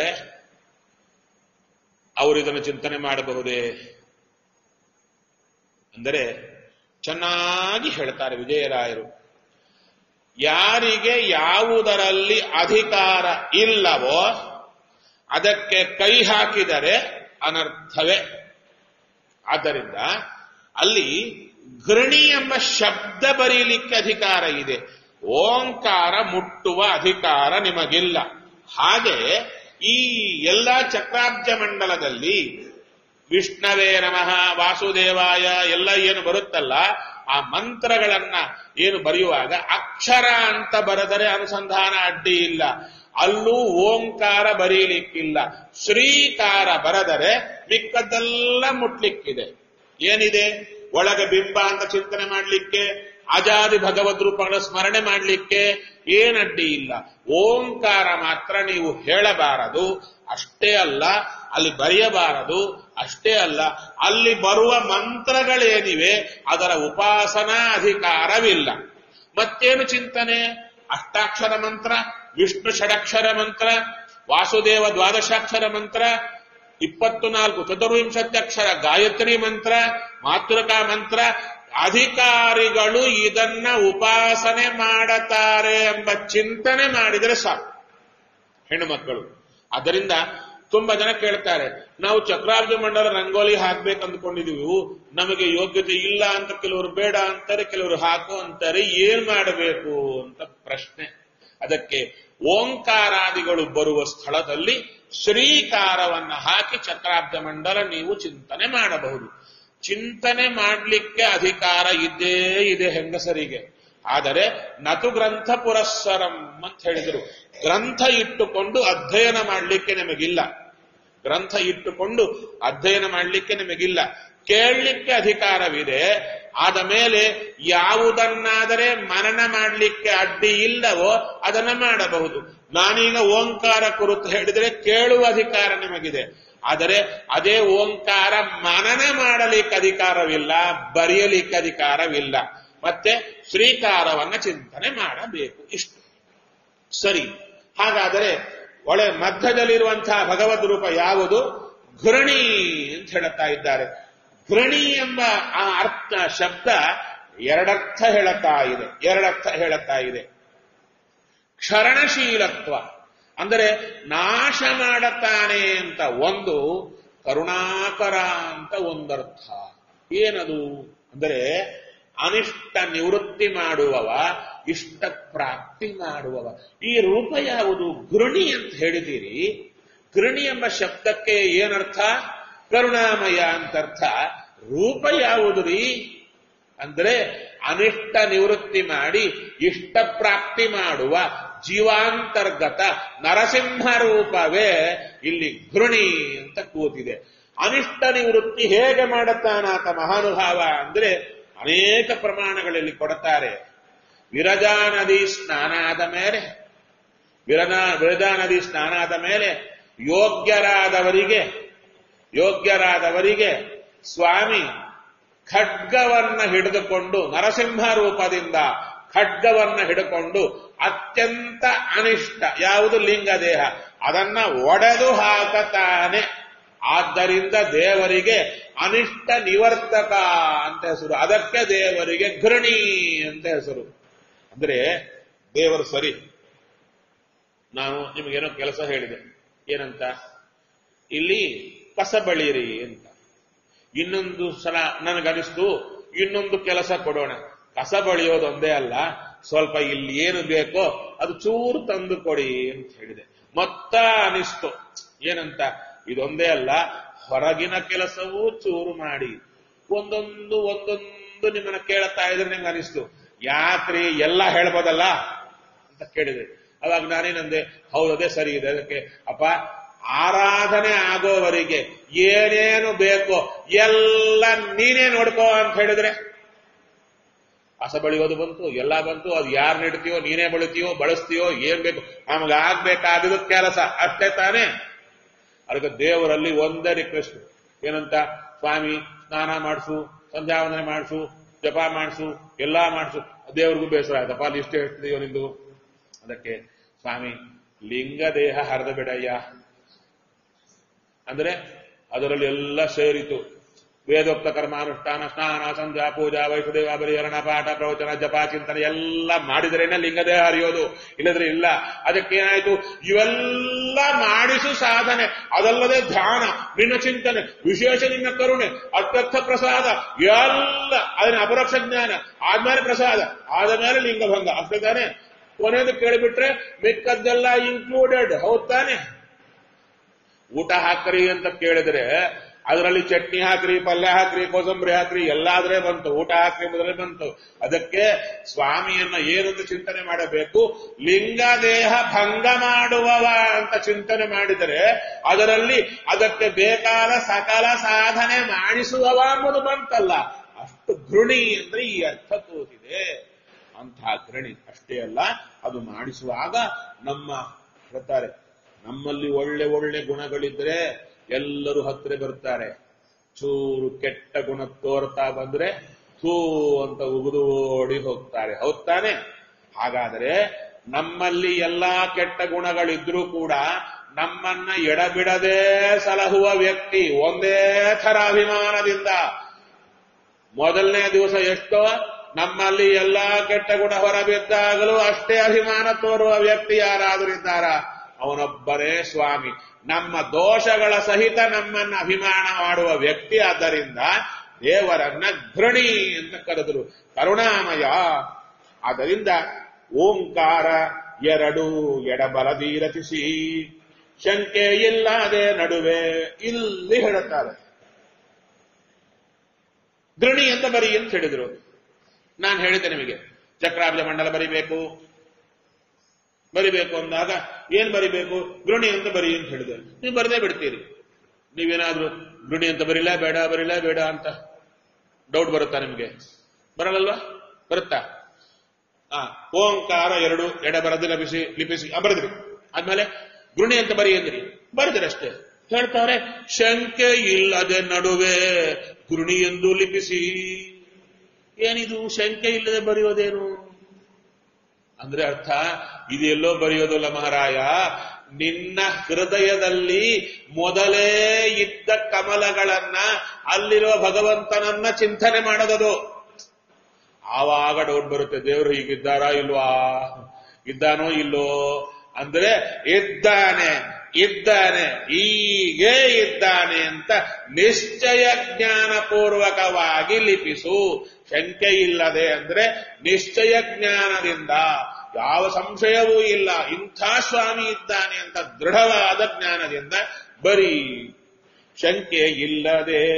ಅವರು ಇದನ್ನು ಚಿಂತನೆ ಮಾಡಬಹುದೇ ಅಂದರೆ ಚೆನ್ನಾಗಿ ಹೇಳ್ತಾರೆ ವಿಜಯರಾಯರು ಯಾರಿಗೆ ಯಾವುದರಲ್ಲಿ ಅಧಿಕಾರ ಇಲ್ಲವೋ ಅದಕ್ಕೆ ಕೈ ಹಾಕಿದರೆ ಅನರ್ಥವೇ ಆದ್ದರಿಂದ ಅಲ್ಲಿ ಘೃಣಿ ಎಂಬ ಶಬ್ದ ಬರೀಲಿಕ್ಕೆ ಅಧಿಕಾರ ಇದೆ ಓಂಕಾರ ಮುಟ್ಟುವ ಅಧಿಕಾರ ನಿಮಗಿಲ್ಲ ಹಾಗೆ ಈ ಎಲ್ಲ ಚಕ್ರಾಬ್ಜ ಮಂಡಲದಲ್ಲಿ ವಿಷ್ಣವೇ ನಮಃ ವಾಸುದೇವಾಯ ಎಲ್ಲ ಏನು ಬರುತ್ತಲ್ಲ ಆ ಮಂತ್ರಗಳನ್ನ ಏನು ಬರೆಯುವಾಗ ಅಕ್ಷರ ಅಂತ ಬರೆದರೆ ಅನುಸಂಧಾನ ಅಡ್ಡಿ ಇಲ್ಲ ಅಲ್ಲೂ ಓಂಕಾರ ಬರೀಲಿಕ್ಕಿಲ್ಲ ಶ್ರೀಕಾರ ಬರೆದರೆ ಮಿಕ್ಕದ್ದೆಲ್ಲ ಮುಟ್ಲಿಕ್ಕಿದೆ ಏನಿದೆ ಒಳಗೆ ಬಿಂಬ ಅಂತ ಚಿಂತನೆ ಮಾಡಲಿಕ್ಕೆ ಅಜಾದಿ ಭಗವದ್ ರೂಪಗಳ ಸ್ಮರಣೆ ಮಾಡಲಿಕ್ಕೆ ಏನಡ್ಡಿ ಇಲ್ಲ ಓಂಕಾರ ಮಾತ್ರ ನೀವು ಹೇಳಬಾರದು ಅಷ್ಟೇ ಅಲ್ಲ ಅಲ್ಲಿ ಬರೆಯಬಾರದು ಅಷ್ಟೇ ಅಲ್ಲ ಅಲ್ಲಿ ಬರುವ ಮಂತ್ರಗಳೇನಿವೆ ಅದರ ಉಪಾಸನಾ ಅಧಿಕಾರವಿಲ್ಲ ಮತ್ತೇನು ಚಿಂತನೆ ಅಷ್ಟಾಕ್ಷರ ಮಂತ್ರ ವಿಷ್ಣು ಷಡಕ್ಷರ ಮಂತ್ರ ವಾಸುದೇವ ದ್ವಾದಶಾಕ್ಷರ ಮಂತ್ರ ಇಪ್ಪತ್ತು ನಾಲ್ಕು ಚತುರ್ವಿಂಶತ್ಯಕ್ಷರ ಗಾಯತ್ರಿ ಮಂತ್ರ ಮಾತೃಕಾ ಮಂತ್ರ ಅಧಿಕಾರಿಗಳು ಇದನ್ನ ಉಪಾಸನೆ ಮಾಡತಾರೆ ಎಂಬ ಚಿಂತನೆ ಮಾಡಿದರೆ ಸಾಕು ಹೆಣ್ಣು ಮಕ್ಕಳು ಅದರಿಂದ ತುಂಬಾ ಜನ ಕೇಳ್ತಾರೆ ನಾವು ಚಕ್ರಾರ್ಜ ಮಂಡಲ ರಂಗೋಲಿ ಹಾಕ್ಬೇಕು ಅಂದ್ಕೊಂಡಿದೀವಿ ನಮಗೆ ಯೋಗ್ಯತೆ ಇಲ್ಲ ಅಂತ ಕೆಲವರು ಬೇಡ ಅಂತಾರೆ ಕೆಲವರು ಹಾಕು ಅಂತಾರೆ ಏನ್ ಮಾಡಬೇಕು ಅಂತ ಪ್ರಶ್ನೆ ಅದಕ್ಕೆ ಓಂಕಾರಾದಿಗಳು ಬರುವ ಸ್ಥಳದಲ್ಲಿ ಶ್ರೀಕಾರವನ್ನ ಹಾಕಿ ಚಕ್ರಾಬ್ಜ ಮಂಡಲ ನೀವು ಚಿಂತನೆ ಮಾಡಬಹುದು ಚಿಂತನೆ ಮಾಡಲಿಕ್ಕೆ ಅಧಿಕಾರ ಇದ್ದೇ ಇದೆ ಹೆಂಗಸರಿಗೆ ಆದರೆ ನತು ಗ್ರಂಥ ಪುರಸ್ಸರಂ ಅಂತ ಹೇಳಿದರು ಗ್ರಂಥ ಇಟ್ಟುಕೊಂಡು ಅಧ್ಯಯನ ಮಾಡಲಿಕ್ಕೆ ನಿಮಗಿಲ್ಲ ಗ್ರಂಥ ಇಟ್ಟುಕೊಂಡು ಅಧ್ಯಯನ ಮಾಡಲಿಕ್ಕೆ ನಿಮಗಿಲ್ಲ ಕೇಳಲಿಕ್ಕೆ ಅಧಿಕಾರವಿದೆ ಆದ ಮೇಲೆ ಯಾವುದನ್ನಾದರೆ ಮನನ ಮಾಡಲಿಕ್ಕೆ ಅಡ್ಡಿ ಇಲ್ಲವೋ ಅದನ್ನ ಮಾಡಬಹುದು ನಾನೀಗ ಓಂಕಾರ ಕುರಿತು ಹೇಳಿದರೆ ಕೇಳುವ ಅಧಿಕಾರ ನಿಮಗಿದೆ ಆದರೆ ಅದೇ ಓಂಕಾರ ಮನನ ಮಾಡಲಿಕ್ಕೆ ಅಧಿಕಾರವಿಲ್ಲ ಬರೆಯಲಿಕ್ಕೆ ಅಧಿಕಾರವಿಲ್ಲ ಮತ್ತೆ ಶ್ರೀಕಾರವನ್ನ ಚಿಂತನೆ ಮಾಡಬೇಕು ಇಷ್ಟು ಸರಿ ಹಾಗಾದರೆ ಒಳೆ ಮಧ್ಯದಲ್ಲಿರುವಂತಹ ಭಗವದ್ ರೂಪ ಯಾವುದು ಘೃಣಿ ಅಂತ ಹೇಳುತ್ತಾ ಇದ್ದಾರೆ ಘೃಣಿ ಎಂಬ ಆ ಅರ್ಥ ಶಬ್ದ ಎರಡರ್ಥ ಹೇಳುತ್ತಾ ಇದೆ ಎರಡರ್ಥ ಹೇಳುತ್ತಾ ಇದೆ ಕ್ಷರಣಶೀಲತ್ವ ಅಂದರೆ ನಾಶ ಮಾಡುತ್ತಾನೆ ಅಂತ ಒಂದು ಕರುಣಾಕರ ಅಂತ ಒಂದರ್ಥ ಏನದು ಅಂದರೆ ಅನಿಷ್ಟ ನಿವೃತ್ತಿ ಮಾಡುವವ ಇಷ್ಟ ಪ್ರಾಪ್ತಿ ಮಾಡುವವ ಈ ರೂಪ ಯಾವುದು ಗೃಣಿ ಅಂತ ಹೇಳಿದ್ದೀರಿ ಗೃಣಿ ಎಂಬ ಶಬ್ದಕ್ಕೆ ಏನರ್ಥ ಕರುಣಾಮಯ ಅಂತ ಅರ್ಥ ರೂಪ ಯಾವುದು ರೀ ಅಂದ್ರೆ ಅನಿಷ್ಟ ನಿವೃತ್ತಿ ಮಾಡಿ ಇಷ್ಟ ಪ್ರಾಪ್ತಿ ಮಾಡುವ ಜೀವಾಂತರ್ಗತ ನರಸಿಂಹ ರೂಪವೇ ಇಲ್ಲಿ ಘೃಣಿ ಅಂತ ಕೂತಿದೆ ಅನಿಷ್ಟ ನಿವೃತ್ತಿ ಹೇಗೆ ಮಾಡುತ್ತಾನಾತ ಮಹಾನುಭಾವ ಅಂದ್ರೆ ಅನೇಕ ಪ್ರಮಾಣಗಳಲ್ಲಿ ಕೊಡ್ತಾರೆ ವಿರಜಾ ನದಿ ಸ್ನಾನ ಆದ ಮೇಲೆ ವಿರನಾ ವಿರಜಾ ನದಿ ಸ್ನಾನ ಆದ ಮೇಲೆ ಯೋಗ್ಯರಾದವರಿಗೆ ಯೋಗ್ಯರಾದವರಿಗೆ ಸ್ವಾಮಿ ಖಡ್ಗವನ್ನ ಹಿಡಿದುಕೊಂಡು ನರಸಿಂಹ ರೂಪದಿಂದ ಖಡ್ಗವನ್ನ ಹಿಡಿಕೊಂಡು ಅತ್ಯಂತ ಅನಿಷ್ಟ ಯಾವುದು ಲಿಂಗ ದೇಹ ಅದನ್ನ ಒಡೆದು ಹಾಕತಾನೆ ಆದ್ದರಿಂದ ದೇವರಿಗೆ ಅನಿಷ್ಟ ನಿವರ್ತಕ ಅಂತ ಹೆಸರು ಅದಕ್ಕೆ ದೇವರಿಗೆ ಘೃಣಿ ಅಂತ ಹೆಸರು ಅಂದ್ರೆ ದೇವರು ಸರಿ ನಾನು ನಿಮಗೇನೋ ಕೆಲಸ ಹೇಳಿದೆ ಏನಂತ ಇಲ್ಲಿ ಕಸ ಬಳಿರಿ ಅಂತ ಇನ್ನೊಂದು ಸಲ ನನಗನಿಸ್ತು ಇನ್ನೊಂದು ಕೆಲಸ ಕೊಡೋಣ ಕಸ ಬಳಿಯೋದು ಒಂದೇ ಅಲ್ಲ ಸ್ವಲ್ಪ ಇಲ್ಲಿ ಏನು ಬೇಕೋ ಅದು ಚೂರು ತಂದು ಕೊಡಿ ಅಂತ ಹೇಳಿದೆ ಮತ್ತ ಅನಿಸ್ತು ಏನಂತ ಇದೊಂದೇ ಅಲ್ಲ ಹೊರಗಿನ ಕೆಲಸವೂ ಚೂರು ಮಾಡಿ ಒಂದೊಂದು ಒಂದೊಂದು ನಿಮ್ಮನ್ನ ಕೇಳ್ತಾ ಇದ್ರೆ ನಿಮ್ಗೆ ಅನಿಸ್ತು ಯಾಕ್ರಿ ಎಲ್ಲ ಹೇಳ್ಬೋದಲ್ಲ ಅಂತ ಕೇಳಿದೆ ಅವಾಗ ನಾನೇನಂದೆ ಹೌದು ಅದೇ ಸರಿ ಇದೆ ಅದಕ್ಕೆ ಅಪ್ಪ ಆರಾಧನೆ ಆಗೋವರಿಗೆ ಏನೇನು ಬೇಕೋ ಎಲ್ಲ ನೀನೇ ನೋಡ್ಕೋ ಅಂತ ಹೇಳಿದ್ರೆ ಕಸ ಬಳಿಯೋದು ಬಂತು ಎಲ್ಲ ಬಂತು ಅದು ಯಾರು ನೆಡ್ತೀಯೋ ನೀನೇ ಬಳಿತೀಯೋ ಬಳಸ್ತೀಯೋ ಏನ್ ಬೇಕು ನಮಗೆ ಆಗ್ಬೇಕಾಗಿದ್ದು ಕೆಲಸ ಅಷ್ಟೇ ತಾನೇ ಅದಕ್ಕೆ ದೇವರಲ್ಲಿ ಒಂದೇ ರಿಕ್ವೆಸ್ಟ್ ಏನಂತ ಸ್ವಾಮಿ ಸ್ನಾನ ಮಾಡಿಸು ಸಂಧ್ಯಾವಂದನೆ ಮಾಡಿಸು ಜಪ ಮಾಡಿಸು ಎಲ್ಲಾ ಮಾಡಿಸು ದೇವ್ರಿಗೂ ಬೇಸರ ಆಯ್ತಪ್ಪ ಅಲ್ಲಿ ಇಷ್ಟೇ ಹೇಳ್ತಿದೆಯೋ ನಿಂದು ಅದಕ್ಕೆ ಸ್ವಾಮಿ ಲಿಂಗ ದೇಹ ಹರಿದ ಬಿಡಯ್ಯ ಅಂದ್ರೆ ಅದರಲ್ಲಿ ಎಲ್ಲ ಸೇರಿತು ವೇದೋಕ್ತ ಕರ್ಮಾನುಷ್ಠಾನ ಸ್ನಾನ ಸಂಧ್ಯಾ ಪೂಜಾ ವೈಷ್ಣದೇವ ಬಲಿಹರಣ ಪಾಠ ಪ್ರವಚನ ಜಪ ಚಿಂತನೆ ಎಲ್ಲ ಮಾಡಿದ್ರೇನೆ ಲಿಂಗದೇಹ ಹರಿಯೋದು ಇಲ್ಲದ್ರೆ ಇಲ್ಲ ಅದಕ್ಕೇನಾಯ್ತು ಇವೆಲ್ಲ ಮಾಡಿಸು ಸಾಧನೆ ಅದಲ್ಲದೆ ಧ್ಯಾನ ನಿನ್ನ ಚಿಂತನೆ ವಿಶೇಷ ನಿನ್ನ ಕರುಣೆ ಅತ್ಯರ್ಥ ಪ್ರಸಾದ ಎಲ್ಲ ಅದನ್ನ ಅಪರೋಕ್ಷ ಜ್ಞಾನ ಆದ್ಮೇಲೆ ಪ್ರಸಾದ ಆದ ಮೇಲೆ ಲಿಂಗಭಂಗ ಅಷ್ಟೇ ತಾನೆ ಕೊನೆಯದು ಕೇಳಿಬಿಟ್ರೆ ಮಿಕ್ಕದ್ದೆಲ್ಲ ಇನ್ಕ್ಲೂಡೆಡ್ ಹೌದ್ ತಾನೆ ಊಟ ಹಾಕ್ರಿ ಅಂತ ಕೇಳಿದ್ರೆ ಅದರಲ್ಲಿ ಚಟ್ನಿ ಹಾಕ್ರಿ ಪಲ್ಯ ಹಾಕ್ರಿ ಕೋಸಂಬರಿ ಹಾಕ್ರಿ ಎಲ್ಲಾದ್ರೆ ಬಂತು ಊಟ ಹಾಕ್ರಿ ಮೊದಲೇ ಬಂತು ಅದಕ್ಕೆ ಸ್ವಾಮಿಯನ್ನ ಏನಂತ ಚಿಂತನೆ ಮಾಡಬೇಕು ಲಿಂಗ ದೇಹ ಭಂಗ ಮಾಡುವವ ಅಂತ ಚಿಂತನೆ ಮಾಡಿದರೆ ಅದರಲ್ಲಿ ಅದಕ್ಕೆ ಬೇಕಾದ ಸಕಲ ಸಾಧನೆ ಮಾಡಿಸುವವ ಅನ್ನೋದು ಬಂತಲ್ಲ ಅಷ್ಟು ಘೃಣಿ ಅಂದ್ರೆ ಈ ಅರ್ಥ ತೋರಿದೆ ಅಂತಹ ಘೃಣಿ ಅಷ್ಟೇ ಅಲ್ಲ ಅದು ಮಾಡಿಸುವಾಗ ನಮ್ಮ ಹೇಳ್ತಾರೆ ನಮ್ಮಲ್ಲಿ ಒಳ್ಳೆ ಒಳ್ಳೆ ಗುಣಗಳಿದ್ರೆ ಎಲ್ಲರೂ ಹತ್ತಿರ ಬರ್ತಾರೆ ಚೂರು ಕೆಟ್ಟ ಗುಣ ತೋರ್ತಾ ಬಂದ್ರೆ ಥೂ ಅಂತ ಉಗಿದು ಓಡಿ ಹೋಗ್ತಾರೆ ಹೌದ್ ತಾನೆ ಹಾಗಾದರೆ ನಮ್ಮಲ್ಲಿ ಎಲ್ಲಾ ಕೆಟ್ಟ ಗುಣಗಳಿದ್ರೂ ಕೂಡ ನಮ್ಮನ್ನ ಎಡಬಿಡದೆ ಸಲಹುವ ವ್ಯಕ್ತಿ ಒಂದೇ ಥರ ಅಭಿಮಾನದಿಂದ ಮೊದಲನೇ ದಿವಸ ಎಷ್ಟೋ ನಮ್ಮಲ್ಲಿ ಎಲ್ಲಾ ಕೆಟ್ಟ ಗುಣ ಹೊರಬಿದ್ದಾಗಲೂ ಅಷ್ಟೇ ಅಭಿಮಾನ ತೋರುವ ವ್ಯಕ್ತಿ ಯಾರಾದರೂ ಇದ್ದಾರ ಅವನೊಬ್ಬರೇ ಸ್ವಾಮಿ ನಮ್ಮ ದೋಷಗಳ ಸಹಿತ ನಮ್ಮನ್ನ ಅಭಿಮಾನ ಮಾಡುವ ವ್ಯಕ್ತಿ ಆದ್ದರಿಂದ ದೇವರನ್ನ ಘೃಣಿ ಅಂತ ಕರೆದರು ಕರುಣಾಮಯ ಆದ್ದರಿಂದ ಓಂಕಾರ ಎರಡು ಎಡಬಲದಿ ರಚಿಸಿ ಶಂಕೆ ಇಲ್ಲದೆ ನಡುವೆ ಇಲ್ಲಿ ಹೇಳುತ್ತಾರೆ ಘೃಣಿ ಅಂತ ಬರಿ ಅಂತ ಹೇಳಿದ್ರು ನಾನು ಹೇಳಿದ್ದೆ ನಿಮಗೆ ಚಕ್ರಾಬ್ಜ ಮಂಡಲ ಬರಿಬೇಕು ಬರಿಬೇಕು ಅಂದಾಗ ಏನ್ ಬರಿಬೇಕು ಗೃಣಿ ಅಂತ ಬರಿ ಅಂತ ಹೇಳಿದೆ ನೀವು ಬರದೇ ಬಿಡ್ತೀರಿ ನೀವೇನಾದ್ರೂ ಗೃಣಿ ಅಂತ ಬರಿಲ್ಲ ಬೇಡ ಬರಿಲ್ಲ ಬೇಡ ಅಂತ ಡೌಟ್ ಬರುತ್ತಾ ನಿಮ್ಗೆ ಬರಲ್ಲಲ್ವಾ ಬರುತ್ತಾ ಆ ಓಂಕಾರ ಎರಡು ಎಡ ಬರದಿ ಲಭಿಸಿ ಲಿಪಿಸಿ ಆ, ಬರೆದ್ರಿ ಆದ್ಮೇಲೆ ಗೃಣಿ ಅಂತ ಬರಿ ಅಂದ್ರಿ ಬರೆದ್ರಿ ಅಷ್ಟೇ ಹೇಳ್ತಾರೆ ಶಂಕೆ ಇಲ್ಲದೆ ನಡುವೆ ಗೃಣಿ ಎಂದು ಲಿಪಿಸಿ ಏನಿದು ಶಂಕೆ ಇಲ್ಲದೆ ಬರೆಯೋದೇನು ಅಂದ್ರೆ ಅರ್ಥ ಇದೆಲ್ಲೋ ಬರೆಯೋದಲ್ಲ ಮಹಾರಾಯ ನಿನ್ನ ಹೃದಯದಲ್ಲಿ ಮೊದಲೇ ಇದ್ದ ಕಮಲಗಳನ್ನ ಅಲ್ಲಿರುವ ಭಗವಂತನನ್ನ ಚಿಂತನೆ ಮಾಡೋದದು ಆವಾಗ ಡೌಟ್ ಬರುತ್ತೆ ದೇವರು ಹೀಗಿದ್ದಾರಾ ಇಲ್ವಾ ಇದ್ದಾನೋ ಇಲ್ಲೋ ಅಂದ್ರೆ ಇದ್ದಾನೆ ಇದ್ದಾನೆ ಹೀಗೇ ಇದ್ದಾನೆ ಅಂತ ನಿಶ್ಚಯ ಜ್ಞಾನಪೂರ್ವಕವಾಗಿ ಲಿಪಿಸು ಶಂಕೆ ಇಲ್ಲದೆ ಅಂದ್ರೆ ನಿಶ್ಚಯ ಜ್ಞಾನದಿಂದ ಯಾವ ಸಂಶಯವೂ ಇಲ್ಲ ಇಂಥ ಸ್ವಾಮಿ ಇದ್ದಾನೆ ಅಂತ ದೃಢವಾದ ಜ್ಞಾನದಿಂದ ಬರೀ ಶಂಕೆ ಇಲ್ಲದೆ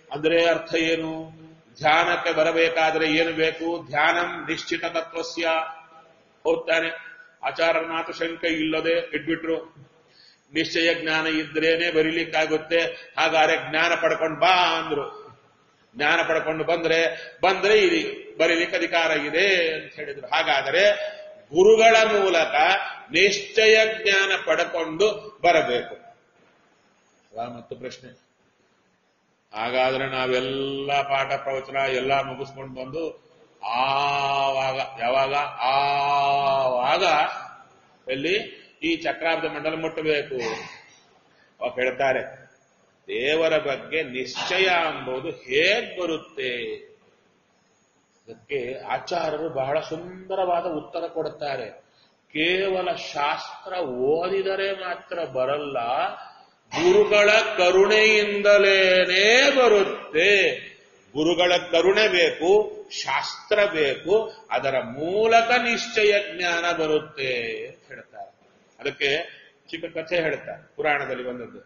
ಅಂದ್ರೆ ಅರ್ಥ ಏನು ಧ್ಯಾನಕ್ಕೆ ಬರಬೇಕಾದ್ರೆ ಏನು ಬೇಕು ಧ್ಯಾನಂ ನಿಶ್ಚಿತ ತತ್ವಸ್ಯ ಹೋಗ್ತಾನೆ ಆಚಾರನಾಥ ಶಂಕೆ ಇಲ್ಲದೆ ಇಟ್ಬಿಟ್ರು ನಿಶ್ಚಯ ಜ್ಞಾನ ಇದ್ರೇನೆ ಬರೀಲಿಕ್ಕಾಗುತ್ತೆ ಹಾಗಾದ್ರೆ ಜ್ಞಾನ ಪಡ್ಕೊಂಡು ಬಾ ಅಂದ್ರು ಜ್ಞಾನ ಪಡ್ಕೊಂಡು ಬಂದ್ರೆ ಬಂದ್ರೆ ಇಲ್ಲಿ ಬರೀಲಿಕ್ಕೆ ಅಧಿಕಾರ ಇದೆ ಅಂತ ಹೇಳಿದ್ರು ಹಾಗಾದರೆ ಗುರುಗಳ ಮೂಲಕ ನಿಶ್ಚಯ ಜ್ಞಾನ ಪಡ್ಕೊಂಡು ಬರಬೇಕು ಅಲ್ಲ ಮತ್ತು ಪ್ರಶ್ನೆ ಹಾಗಾದ್ರೆ ನಾವೆಲ್ಲ ಪಾಠ ಪ್ರವಚನ ಎಲ್ಲ ಮುಗಿಸ್ಕೊಂಡು ಬಂದು ಆವಾಗ ಯಾವಾಗ ಆವಾಗ ಎಲ್ಲಿ ಈ ಚಕ್ರಾಬ್ದ ಮಂಡಲ ಮುಟ್ಟಬೇಕು ಅವಾಗ ಹೇಳ್ತಾರೆ ದೇವರ ಬಗ್ಗೆ ನಿಶ್ಚಯ ಎಂಬುದು ಹೇಗ್ ಬರುತ್ತೆ ಅದಕ್ಕೆ ಆಚಾರ್ಯರು ಬಹಳ ಸುಂದರವಾದ ಉತ್ತರ ಕೊಡುತ್ತಾರೆ ಕೇವಲ ಶಾಸ್ತ್ರ ಓದಿದರೆ ಮಾತ್ರ ಬರಲ್ಲ ಗುರುಗಳ ಕರುಣೆಯಿಂದಲೇನೇ ಬರುತ್ತೆ ಗುರುಗಳ ಕರುಣೆ ಬೇಕು ಶಾಸ್ತ್ರ ಬೇಕು ಅದರ ಮೂಲಕ ನಿಶ್ಚಯ ಜ್ಞಾನ ಬರುತ್ತೆ ಅಂತ ಹೇಳ್ತಾರೆ ಅದಕ್ಕೆ ಚಿಕ್ಕ ಕಥೆ ಹೇಳ್ತಾರೆ ಪುರಾಣದಲ್ಲಿ ಬಂದದ್ದು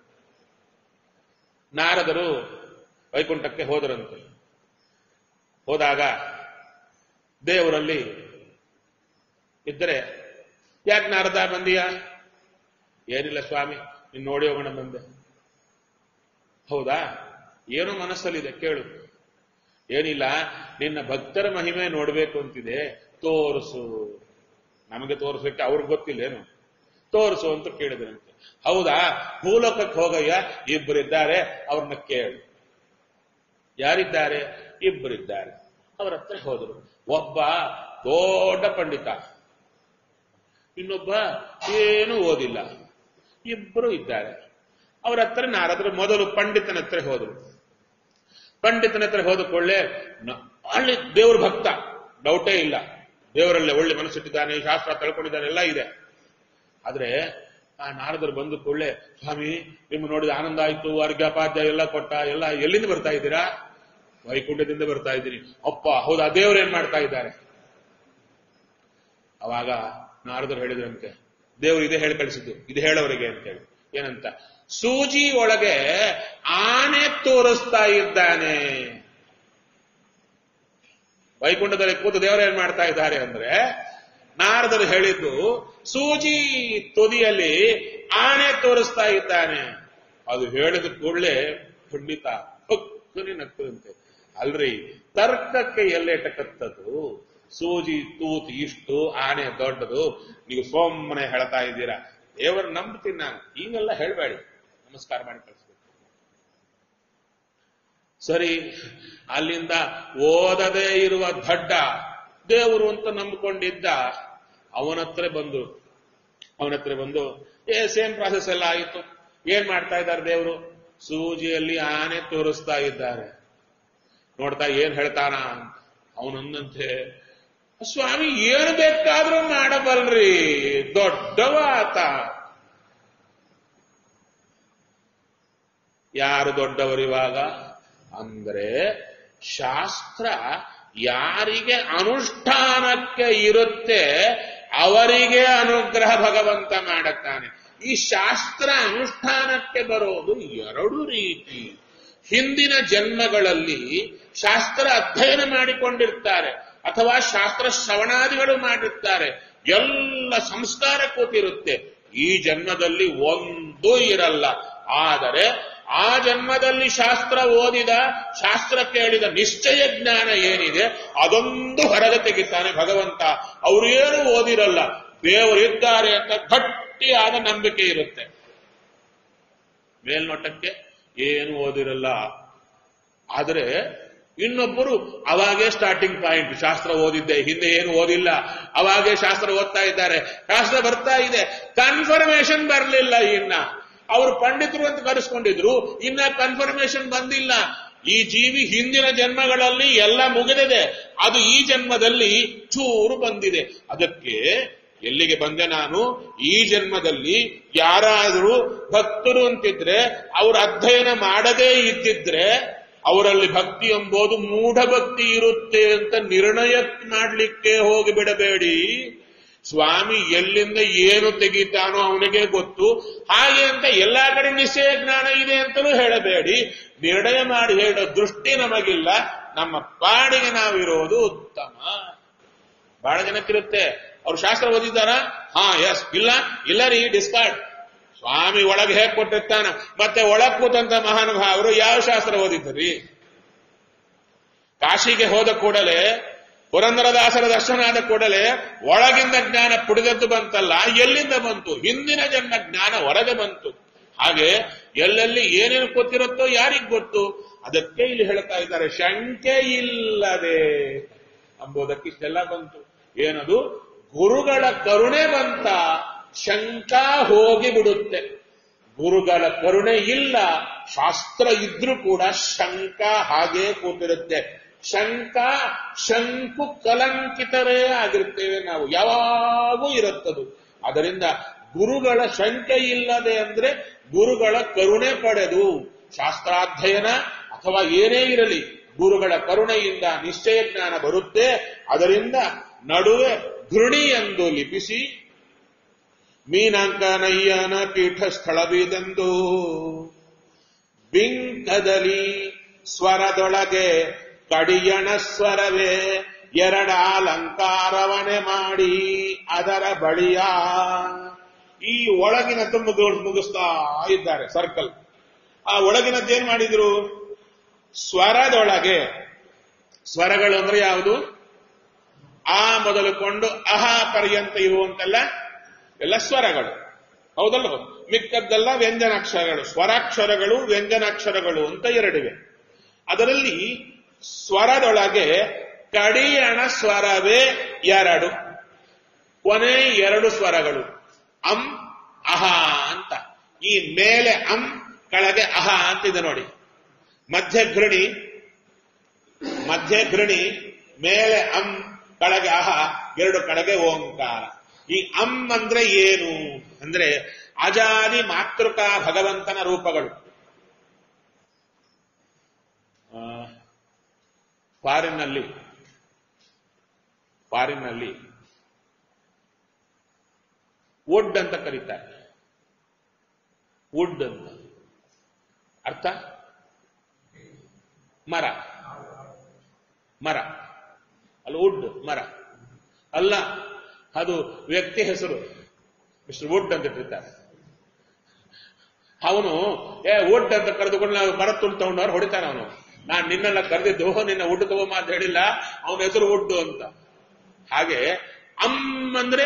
ನಾರದರು ವೈಕುಂಠಕ್ಕೆ ಹೋದರಂತೆ ಹೋದಾಗ ದೇವರಲ್ಲಿ ಇದ್ದರೆ ಯಾಕೆ ನಾರದ ಬಂದೀಯ ಏನಿಲ್ಲ ಸ್ವಾಮಿ ನೀನ್ ನೋಡಿ ಹೋಗೋಣ ಬಂದೆ ಹೌದಾ ಏನೋ ಮನಸ್ಸಲ್ಲಿದೆ ಕೇಳು ಏನಿಲ್ಲ ನಿನ್ನ ಭಕ್ತರ ಮಹಿಮೆ ನೋಡ್ಬೇಕು ಅಂತಿದೆ ತೋರಿಸು ನಮಗೆ ತೋರಿಸಕ್ಕೆ ಅವ್ರಿಗೆ ಗೊತ್ತಿಲ್ಲೇನು ತೋರಿಸು ಅಂತ ಕೇಳಿದ್ರಂತೆ ಹೌದಾ ಭೂಲೋಕಕ್ಕೆ ಹೋಗಯ್ಯ ಇಬ್ಬರಿದ್ದಾರೆ ಅವ್ರನ್ನ ಕೇಳು ಯಾರಿದ್ದಾರೆ ಇಬ್ಬರಿದ್ದಾರೆ ಅವರ ಹತ್ರ ಹೋದರು ಒಬ್ಬ ದೊಡ್ಡ ಪಂಡಿತ ಇನ್ನೊಬ್ಬ ಏನು ಓದಿಲ್ಲ ಇಬ್ಬರು ಇದ್ದಾರೆ ಅವರ ಹತ್ರ ನಾರದ್ರು ಮೊದಲು ಪಂಡಿತನ ಹತ್ರ ಹೋದರು ಪಂಡಿತನ ಹತ್ರ ಹೋದ ಕೊಳ್ಳೆ ಅಲ್ಲಿ ದೇವ್ರ ಭಕ್ತ ಡೌಟೇ ಇಲ್ಲ ದೇವರಲ್ಲೇ ಒಳ್ಳೆ ಮನಸ್ಸಿಟ್ಟಿದ್ದಾನೆ ಶಾಸ್ತ್ರ ತಿಳ್ಕೊಂಡಿದ್ದಾನೆ ಎಲ್ಲ ಇದೆ ಆದ್ರೆ ಆ ನಾರದರು ಬಂದು ಕೊಳ್ಳೆ ಸ್ವಾಮಿ ನಿಮ್ಮ ನೋಡಿದ ಆನಂದ ಆಯ್ತು ಅರ್ಘ್ಯಪಾದ್ಯ ಎಲ್ಲ ಕೊಟ್ಟ ಎಲ್ಲ ಎಲ್ಲಿಂದ ಬರ್ತಾ ಇದ್ದೀರಾ ವೈಕುಂಠದಿಂದ ಬರ್ತಾ ಇದ್ದೀನಿ ಅಪ್ಪ ಹೌದಾ ದೇವ್ರೇನ್ ಮಾಡ್ತಾ ಇದ್ದಾರೆ ಅವಾಗ ನಾರದರು ಹೇಳಿದ್ರಂತೆ ದೇವರು ಇದೇ ಹೇಳಿ ಕಳಿಸಿದ್ದು ಇದು ಹೇಳೋರಿಗೆ ಅಂತೇಳಿ ಏನಂತ ಸೂಜಿ ಒಳಗೆ ಆನೆ ತೋರಿಸ್ತಾ ಇದ್ದಾನೆ ವೈಕುಂಠದಲ್ಲಿ ಕೂತು ದೇವರು ಏನ್ ಮಾಡ್ತಾ ಇದ್ದಾರೆ ಅಂದ್ರೆ ನಾರದರು ಹೇಳಿದ್ದು ಸೂಜಿ ತುದಿಯಲ್ಲಿ ಆನೆ ತೋರಿಸ್ತಾ ಇದ್ದಾನೆ ಅದು ಹೇಳಿದ ಕೂಡಲೇ ಖಂಡಿತ ಹೊಕ್ಕನೆ ನಗ್ತದಂತೆ ಅಲ್ರಿ ತರ್ಕಕ್ಕೆ ಎಲ್ಲೆಟಕತ್ತದು ಸೂಜಿ ತೂತ್ ಇಷ್ಟು ಆನೆ ದೊಡ್ಡದು ನೀವು ಸೋಮ್ಮನೆ ಹೇಳ್ತಾ ಇದ್ದೀರಾ ದೇವರು ನಂಬ್ತೀನಿ ನಾನು ಈಗೆಲ್ಲ ಹೇಳ್ಬೇಡಿ ನಮಸ್ಕಾರ ಮಾಡಿ ಕಳಿಸ್ಬೇಕು ಸರಿ ಅಲ್ಲಿಂದ ಓದದೇ ಇರುವ ದಡ್ಡ ದೇವರು ಅಂತ ನಂಬಿಕೊಂಡಿದ್ದ ಅವನತ್ರ ಬಂದು ಅವನತ್ರ ಬಂದು ಏ ಸೇಮ್ ಪ್ರಾಸೆಸ್ ಎಲ್ಲ ಆಯಿತು ಏನ್ ಮಾಡ್ತಾ ಇದ್ದಾರೆ ದೇವರು ಸೂಜಿಯಲ್ಲಿ ಆನೆ ತೋರಿಸ್ತಾ ಇದ್ದಾರೆ ನೋಡ್ತಾ ಏನ್ ಹೇಳ್ತಾನ ಅಂತ ಅವನಂದಂತೆ ಸ್ವಾಮಿ ಏನು ಬೇಕಾದ್ರೂ ಮಾಡಬಲ್ರಿ ದೊಡ್ಡವ ಆತ ಯಾರು ದೊಡ್ಡವರು ಇವಾಗ ಅಂದ್ರೆ ಶಾಸ್ತ್ರ ಯಾರಿಗೆ ಅನುಷ್ಠಾನಕ್ಕೆ ಇರುತ್ತೆ ಅವರಿಗೆ ಅನುಗ್ರಹ ಭಗವಂತ ಮಾಡುತ್ತಾನೆ ಈ ಶಾಸ್ತ್ರ ಅನುಷ್ಠಾನಕ್ಕೆ ಬರೋದು ಎರಡು ರೀತಿ ಹಿಂದಿನ ಜನ್ಮಗಳಲ್ಲಿ ಶಾಸ್ತ್ರ ಅಧ್ಯಯನ ಮಾಡಿಕೊಂಡಿರ್ತಾರೆ ಅಥವಾ ಶಾಸ್ತ್ರ ಶ್ರವಣಾದಿಗಳು ಮಾಡಿರ್ತಾರೆ ಎಲ್ಲ ಸಂಸ್ಕಾರ ಕೂತಿರುತ್ತೆ ಈ ಜನ್ಮದಲ್ಲಿ ಒಂದೂ ಇರಲ್ಲ ಆದರೆ ಆ ಜನ್ಮದಲ್ಲಿ ಶಾಸ್ತ್ರ ಓದಿದ ಶಾಸ್ತ್ರ ಕೇಳಿದ ನಿಶ್ಚಯ ಜ್ಞಾನ ಏನಿದೆ ಅದೊಂದು ಹೊರಗೆ ತೆಗಿತಾನೆ ಭಗವಂತ ಅವರೇನು ಓದಿರಲ್ಲ ದೇವರಿದ್ದಾರೆ ಅಂತ ಗಟ್ಟಿಯಾದ ನಂಬಿಕೆ ಇರುತ್ತೆ ಮೇಲ್ನೋಟಕ್ಕೆ ಏನು ಓದಿರಲ್ಲ ಆದರೆ ಇನ್ನೊಬ್ಬರು ಅವಾಗೇ ಸ್ಟಾರ್ಟಿಂಗ್ ಪಾಯಿಂಟ್ ಶಾಸ್ತ್ರ ಓದಿದ್ದೆ ಹಿಂದೆ ಏನು ಓದಿಲ್ಲ ಅವಾಗೇ ಶಾಸ್ತ್ರ ಓದ್ತಾ ಇದ್ದಾರೆ ಶಾಸ್ತ್ರ ಬರ್ತಾ ಇದೆ ಕನ್ಫರ್ಮೇಶನ್ ಬರಲಿಲ್ಲ ಇನ್ನ ಅವರು ಪಂಡಿತರು ಅಂತ ಕರೆಸ್ಕೊಂಡಿದ್ರು ಇನ್ನ ಕನ್ಫರ್ಮೇಶನ್ ಬಂದಿಲ್ಲ ಈ ಜೀವಿ ಹಿಂದಿನ ಜನ್ಮಗಳಲ್ಲಿ ಎಲ್ಲ ಮುಗಿದಿದೆ ಅದು ಈ ಜನ್ಮದಲ್ಲಿ ಚೂರು ಬಂದಿದೆ ಅದಕ್ಕೆ ಎಲ್ಲಿಗೆ ಬಂದೆ ನಾನು ಈ ಜನ್ಮದಲ್ಲಿ ಯಾರಾದರೂ ಭಕ್ತರು ಅಂತಿದ್ರೆ ಅವರು ಅಧ್ಯಯನ ಮಾಡದೇ ಇದ್ದಿದ್ರೆ ಅವರಲ್ಲಿ ಭಕ್ತಿ ಎಂಬುದು ಮೂಢ ಭಕ್ತಿ ಇರುತ್ತೆ ಅಂತ ನಿರ್ಣಯ ಮಾಡಲಿಕ್ಕೆ ಹೋಗಿಬಿಡಬೇಡಿ ಸ್ವಾಮಿ ಎಲ್ಲಿಂದ ಏನು ತೆಗಿತಾನೋ ಅವನಿಗೆ ಗೊತ್ತು ಹಾಗೆ ಅಂತ ಎಲ್ಲಾ ಕಡೆ ನಿಶ್ಚಯ ಜ್ಞಾನ ಇದೆ ಅಂತಲೂ ಹೇಳಬೇಡಿ ನಿರ್ಣಯ ಮಾಡಿ ಹೇಳೋ ದೃಷ್ಟಿ ನಮಗಿಲ್ಲ ನಮ್ಮ ಪಾಡಿಗೆ ನಾವಿರೋದು ಉತ್ತಮ ಬಹಳ ಜನಕ್ಕಿರುತ್ತೆ ಅವ್ರು ಶಾಸ್ತ್ರ ಓದಿದ್ದಾರ ಹಾ ಎಸ್ ಇಲ್ಲ ಇಲ್ಲ ರೀ ಡಿಸ್ಕಾರ್ಡ್ ಸ್ವಾಮಿ ಒಳಗೆ ಹೇಗ್ ಕೊಟ್ಟಿರ್ತಾನ ಮತ್ತೆ ಒಳಗ್ ಕೂತಂತ ಮಹಾನುಭಾವರು ಯಾವ ಶಾಸ್ತ್ರ ಓದಿದ್ರಿ ಕಾಶಿಗೆ ಹೋದ ಕೂಡಲೇ ಪುರಂದರದಾಸರ ದರ್ಶನ ಆದ ಕೂಡಲೇ ಒಳಗಿಂದ ಜ್ಞಾನ ಪುಡಿದದ್ದು ಬಂತಲ್ಲ ಎಲ್ಲಿಂದ ಬಂತು ಹಿಂದಿನ ಜನ್ಮ ಜ್ಞಾನ ಹೊರಗೆ ಬಂತು ಹಾಗೆ ಎಲ್ಲೆಲ್ಲಿ ಏನೇನು ಗೊತ್ತಿರುತ್ತೋ ಯಾರಿಗ್ ಗೊತ್ತು ಅದಕ್ಕೆ ಇಲ್ಲಿ ಹೇಳ್ತಾ ಇದ್ದಾರೆ ಶಂಕೆ ಇಲ್ಲದೆ ಅಂಬೋದಕ್ಕೆ ಇಷ್ಟೆಲ್ಲ ಬಂತು ಏನದು ಗುರುಗಳ ಕರುಣೆ ಬಂತ ಶಂಕ ಹೋಗಿ ಬಿಡುತ್ತೆ ಗುರುಗಳ ಕರುಣೆ ಇಲ್ಲ ಶಾಸ್ತ್ರ ಇದ್ರೂ ಕೂಡ ಶಂಕ ಹಾಗೇ ಕೂತಿರುತ್ತೆ ಶಂಕ ಶಂಕು ಕಲಂಕಿತರೇ ಆಗಿರ್ತೇವೆ ನಾವು ಯಾವಾಗೂ ಇರುತ್ತದು ಅದರಿಂದ ಗುರುಗಳ ಶಂಕೆ ಇಲ್ಲದೆ ಅಂದ್ರೆ ಗುರುಗಳ ಕರುಣೆ ಪಡೆದು ಶಾಸ್ತ್ರಾಧ್ಯಯನ ಅಥವಾ ಏನೇ ಇರಲಿ ಗುರುಗಳ ಕರುಣೆಯಿಂದ ನಿಶ್ಚಯ ಜ್ಞಾನ ಬರುತ್ತೆ ಅದರಿಂದ ನಡುವೆ ಘೃಣಿ ಎಂದು ಲಿಪಿಸಿ ಮೀನಾಂಕನಯ್ಯನ ಪೀಠ ಸ್ಥಳವಿದೆಂದು ಬಿಂಕದಲ್ಲಿ ಸ್ವರದೊಳಗೆ ಕಡಿಯಣ ಸ್ವರವೇ ಎರಡ ಅಲಂಕಾರವನೆ ಮಾಡಿ ಅದರ ಬಳಿಯ ಈ ಒಳಗಿನ ತುಂಬ ಮುಗಿಸ್ತಾ ಇದ್ದಾರೆ ಸರ್ಕಲ್ ಆ ಒಳಗಿನದ್ದೇನ್ ಮಾಡಿದ್ರು ಸ್ವರದೊಳಗೆ ಸ್ವರಗಳು ಅಂದ್ರೆ ಯಾವುದು ಆ ಮೊದಲುಕೊಂಡು ಅಹ ಪರ್ಯಂತ ಇರುವಂತೆಲ್ಲ ಎಲ್ಲ ಸ್ವರಗಳು ಹೌದಲ್ಲ ಮಿಕ್ಕದ್ದೆಲ್ಲ ವ್ಯಂಜನಾಕ್ಷರಗಳು ಸ್ವರಾಕ್ಷರಗಳು ವ್ಯಂಜನಾಕ್ಷರಗಳು ಅಂತ ಎರಡಿವೆ ಅದರಲ್ಲಿ ಸ್ವರದೊಳಗೆ ಕಡಿಯಣ ಸ್ವರವೇ ಎರಡು ಕೊನೆ ಎರಡು ಸ್ವರಗಳು ಅಂ ಅಹ ಅಂತ ಈ ಮೇಲೆ ಅಂ ಕೆಳಗೆ ಅಹ ಅಂತಿದೆ ನೋಡಿ ಮಧ್ಯ ಘೃಣಿ ಮಧ್ಯ ಘೃಣಿ ಮೇಲೆ ಅಂ ಕೆಳಗೆ ಅಹ ಎರಡು ಕಡೆಗೆ ಓಂಕಾರ ಈ ಅಂ ಅಂದ್ರೆ ಏನು ಅಂದ್ರೆ ಅಜಾದಿ ಮಾತೃಕ ಭಗವಂತನ ರೂಪಗಳು ಫಾರಿನ್ನಲ್ಲಿ ಫಾರಿನ್ನಲ್ಲಿ ವುಡ್ ಅಂತ ಕರೀತಾರೆ ವುಡ್ ಅಂತ ಅರ್ಥ ಮರ ಮರ ಅಲ್ಲ ವುಡ್ ಮರ ಅಲ್ಲ ಅದು ವ್ಯಕ್ತಿ ಹೆಸರು ಮಿಸ್ಟರ್ ವುಡ್ ಅಂತ ಇಟ್ಟಿರ್ತಾರೆ ಅವನು ಏ ವುಡ್ ಅಂತ ಕರೆದುಕೊಂಡು ನಾವು ಮರ ತುಳು ತಗೊಂಡವ್ರು ಹೊಡಿತಾನೆ ಅವನು ನಾನ್ ನಿನ್ನೆಲ್ಲ ಕರೆದಿದ್ದು ನಿನ್ನ ವುಡ್ ತಗೊಂಬ ಅಂತ ಹೇಳಿಲ್ಲ ಅವನ ಹೆಸರು ವುಡ್ ಅಂತ ಹಾಗೆ ಅಮ್ ಅಂದ್ರೆ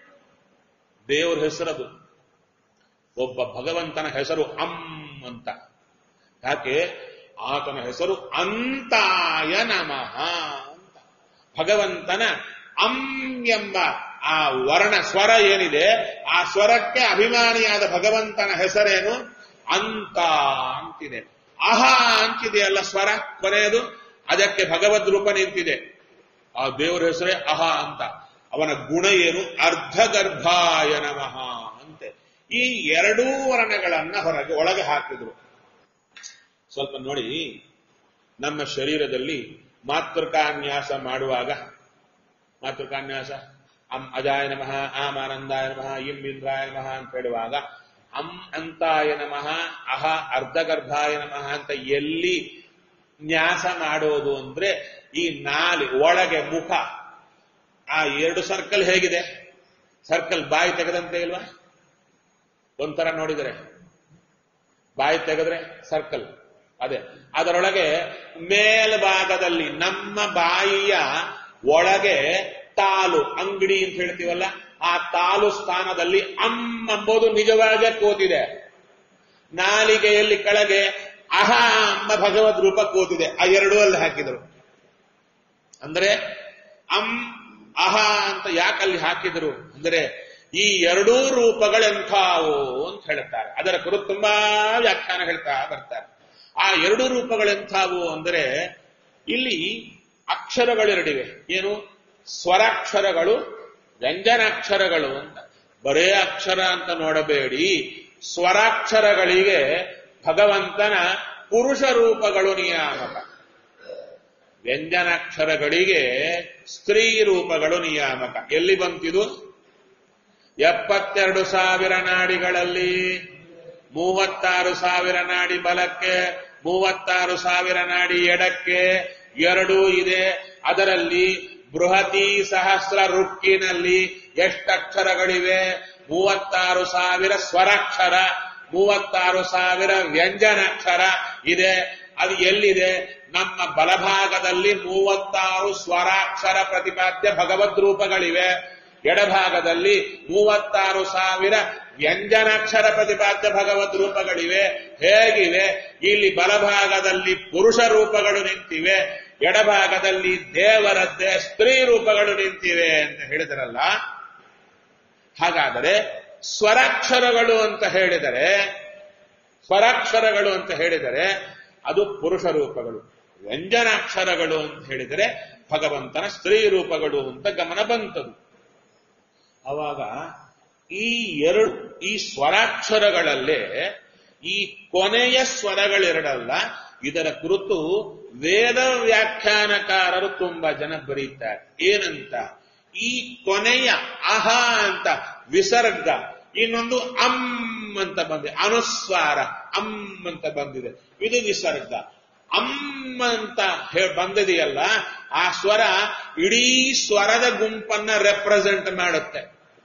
ದೇವರ ಹೆಸರದು ಒಬ್ಬ ಭಗವಂತನ ಹೆಸರು ಅಂ ಅಂತ ಯಾಕೆ ಆತನ ಹೆಸರು ಅಂತಾಯ ನಮಃ ಅಂತ ಭಗವಂತನ ಅಂ ಎಂಬ ಆ ವರ್ಣ ಸ್ವರ ಏನಿದೆ ಆ ಸ್ವರಕ್ಕೆ ಅಭಿಮಾನಿಯಾದ ಭಗವಂತನ ಹೆಸರೇನು ಅಂತ ಅಂತಿದೆ ಅಹ ಅಂತಿದೆಯಲ್ಲ ಸ್ವರ ಕೊನೆಯದು ಅದಕ್ಕೆ ಭಗವದ್ ರೂಪ ನಿಂತಿದೆ ಆ ದೇವರ ಹೆಸರೇ ಅಹ ಅಂತ ಅವನ ಗುಣ ಏನು ಅರ್ಧಗರ್ಭಾಯ ನಮಃ ಅಂತೆ ಈ ಎರಡೂ ವರ್ಣಗಳನ್ನ ಹೊರಗೆ ಒಳಗೆ ಹಾಕಿದ್ರು ಸ್ವಲ್ಪ ನೋಡಿ ನಮ್ಮ ಶರೀರದಲ್ಲಿ ಮಾತೃಕಾನ್ಯಾಸ ಮಾಡುವಾಗ ಮಾತೃಕಾನ್ಯಾಸ ಅಂ ಅಜಾಯ ನಮಃ ಆಮ್ ಆನಂದಾಯ ನಮಃ ಇಂ ಇಂದ್ರಾಯ ನಮಃ ಅಂತ ಹೇಳುವಾಗ ಅಂ ಅಂತಾಯ ನಮಃ ಅಹ ಅರ್ಧಗರ್ಭಾಯ ನಮಃ ಅಂತ ಎಲ್ಲಿ ನ್ಯಾಸ ಮಾಡೋದು ಅಂದ್ರೆ ಈ ನಾಲಿ ಒಳಗೆ ಮುಖ ಆ ಎರಡು ಸರ್ಕಲ್ ಹೇಗಿದೆ ಸರ್ಕಲ್ ಬಾಯಿ ತೆಗೆದಂತೆ ಇಲ್ವಾ ಒಂಥರ ನೋಡಿದರೆ ಬಾಯಿ ತೆಗೆದ್ರೆ ಸರ್ಕಲ್ ಅದೇ ಅದರೊಳಗೆ ಮೇಲ್ಭಾಗದಲ್ಲಿ ನಮ್ಮ ಬಾಯಿಯ ಒಳಗೆ ತಾಲು ಅಂಗಡಿ ಅಂತ ಹೇಳ್ತೀವಲ್ಲ ಆ ತಾಲು ಸ್ಥಾನದಲ್ಲಿ ಅಮ್ ಎಂಬುದು ನಿಜವಾಗೇ ಕೂತಿದೆ ನಾಲಿಗೆಯಲ್ಲಿ ಕೆಳಗೆ ಅಹ ಎಂಬ ಭಗವದ್ ರೂಪ ಕೂತಿದೆ ಆ ಎರಡೂ ಅಲ್ಲಿ ಹಾಕಿದರು ಅಂದ್ರೆ ಅಂ ಅಹ ಅಂತ ಯಾಕಲ್ಲಿ ಹಾಕಿದರು ಅಂದ್ರೆ ಈ ಎರಡೂ ರೂಪಗಳೆಂಥಾವು ಅಂತ ಹೇಳ್ತಾರೆ ಅದರ ಕುರಿತು ತುಂಬಾ ವ್ಯಾಖ್ಯಾನ ಹೇಳ್ತಾ ಬರ್ತಾರೆ ಆ ಎರಡೂ ರೂಪಗಳೆಂಥಾವು ಅಂದರೆ ಇಲ್ಲಿ ಅಕ್ಷರಗಳೆರಡಿವೆ ಏನು ಸ್ವರಾಕ್ಷರಗಳು ವ್ಯಂಜನಾಕ್ಷರಗಳು ಅಂತ ಬರೇ ಅಕ್ಷರ ಅಂತ ನೋಡಬೇಡಿ ಸ್ವರಾಕ್ಷರಗಳಿಗೆ ಭಗವಂತನ ಪುರುಷ ರೂಪಗಳು ನಿಯಾಮಕ ವ್ಯಂಜನಾಕ್ಷರಗಳಿಗೆ ಸ್ತ್ರೀ ರೂಪಗಳು ನಿಯಾಮಕ ಎಲ್ಲಿ ಬಂತಿದು ಎಪ್ಪತ್ತೆರಡು ಸಾವಿರ ನಾಡಿಗಳಲ್ಲಿ ಮೂವತ್ತಾರು ಸಾವಿರ ನಾಡಿ ಬಲಕ್ಕೆ ಮೂವತ್ತಾರು ಸಾವಿರ ನಾಡಿ ಎಡಕ್ಕೆ ಎರಡೂ ಇದೆ ಅದರಲ್ಲಿ ಬೃಹತಿ ಸಹಸ್ರ ರುಕ್ಕಿನಲ್ಲಿ ಎಷ್ಟಕ್ಷರಗಳಿವೆ ಮೂವತ್ತಾರು ಸಾವಿರ ಸ್ವರಾಕ್ಷರ ಮೂವತ್ತಾರು ಸಾವಿರ ವ್ಯಂಜನಾಕ್ಷರ ಇದೆ ಅದು ಎಲ್ಲಿದೆ ನಮ್ಮ ಬಲಭಾಗದಲ್ಲಿ ಮೂವತ್ತಾರು ಸ್ವರಾಕ್ಷರ ಪ್ರತಿಪಾದ್ಯ ಭಗವದ್ ರೂಪಗಳಿವೆ ಎಡಭಾಗದಲ್ಲಿ ಮೂವತ್ತಾರು ಸಾವಿರ ವ್ಯಂಜನಾಕ್ಷರ ಪ್ರತಿಪಾದ್ಯ ಭಗವದ್ ರೂಪಗಳಿವೆ ಹೇಗಿವೆ ಇಲ್ಲಿ ಬಲಭಾಗದಲ್ಲಿ ಪುರುಷ ರೂಪಗಳು ನಿಂತಿವೆ ಎಡಭಾಗದಲ್ಲಿ ದೇವರದ್ದೇ ಸ್ತ್ರೀ ರೂಪಗಳು ನಿಂತಿವೆ ಅಂತ ಹೇಳಿದರಲ್ಲ ಹಾಗಾದರೆ ಸ್ವರಾಕ್ಷರಗಳು ಅಂತ ಹೇಳಿದರೆ ಸ್ವರಾಕ್ಷರಗಳು ಅಂತ ಹೇಳಿದರೆ ಅದು ಪುರುಷ ರೂಪಗಳು ವ್ಯಂಜನಾಕ್ಷರಗಳು ಅಂತ ಹೇಳಿದರೆ ಭಗವಂತನ ಸ್ತ್ರೀ ರೂಪಗಳು ಅಂತ ಗಮನ ಬಂತದು ಅವಾಗ ಈ ಎರಡು ಈ ಸ್ವರಾಕ್ಷರಗಳಲ್ಲೇ ಈ ಕೊನೆಯ ಸ್ವರಗಳೆರಡಲ್ಲ ಇದರ ಕುರಿತು ವೇದ ವ್ಯಾಖ್ಯಾನಕಾರರು ತುಂಬಾ ಜನ ಬರೀತಾರೆ ಏನಂತ ಈ ಕೊನೆಯ ಅಹ ಅಂತ ವಿಸರ್ಗ ಇನ್ನೊಂದು ಅಂ ಅಂತ ಬಂದಿದೆ ಅನುಸ್ವಾರ ಅಂ ಅಂತ ಬಂದಿದೆ ಇದು ವಿಸರ್ಗ ಅಂ ಅಂತ ಹೇ- ಬಂದಿದೆಯಲ್ಲ ಆ ಸ್ವರ ಇಡೀ ಸ್ವರದ ಗುಂಪನ್ನ ರೆಪ್ರೆಸೆಂಟ್ ಮಾಡುತ್ತೆ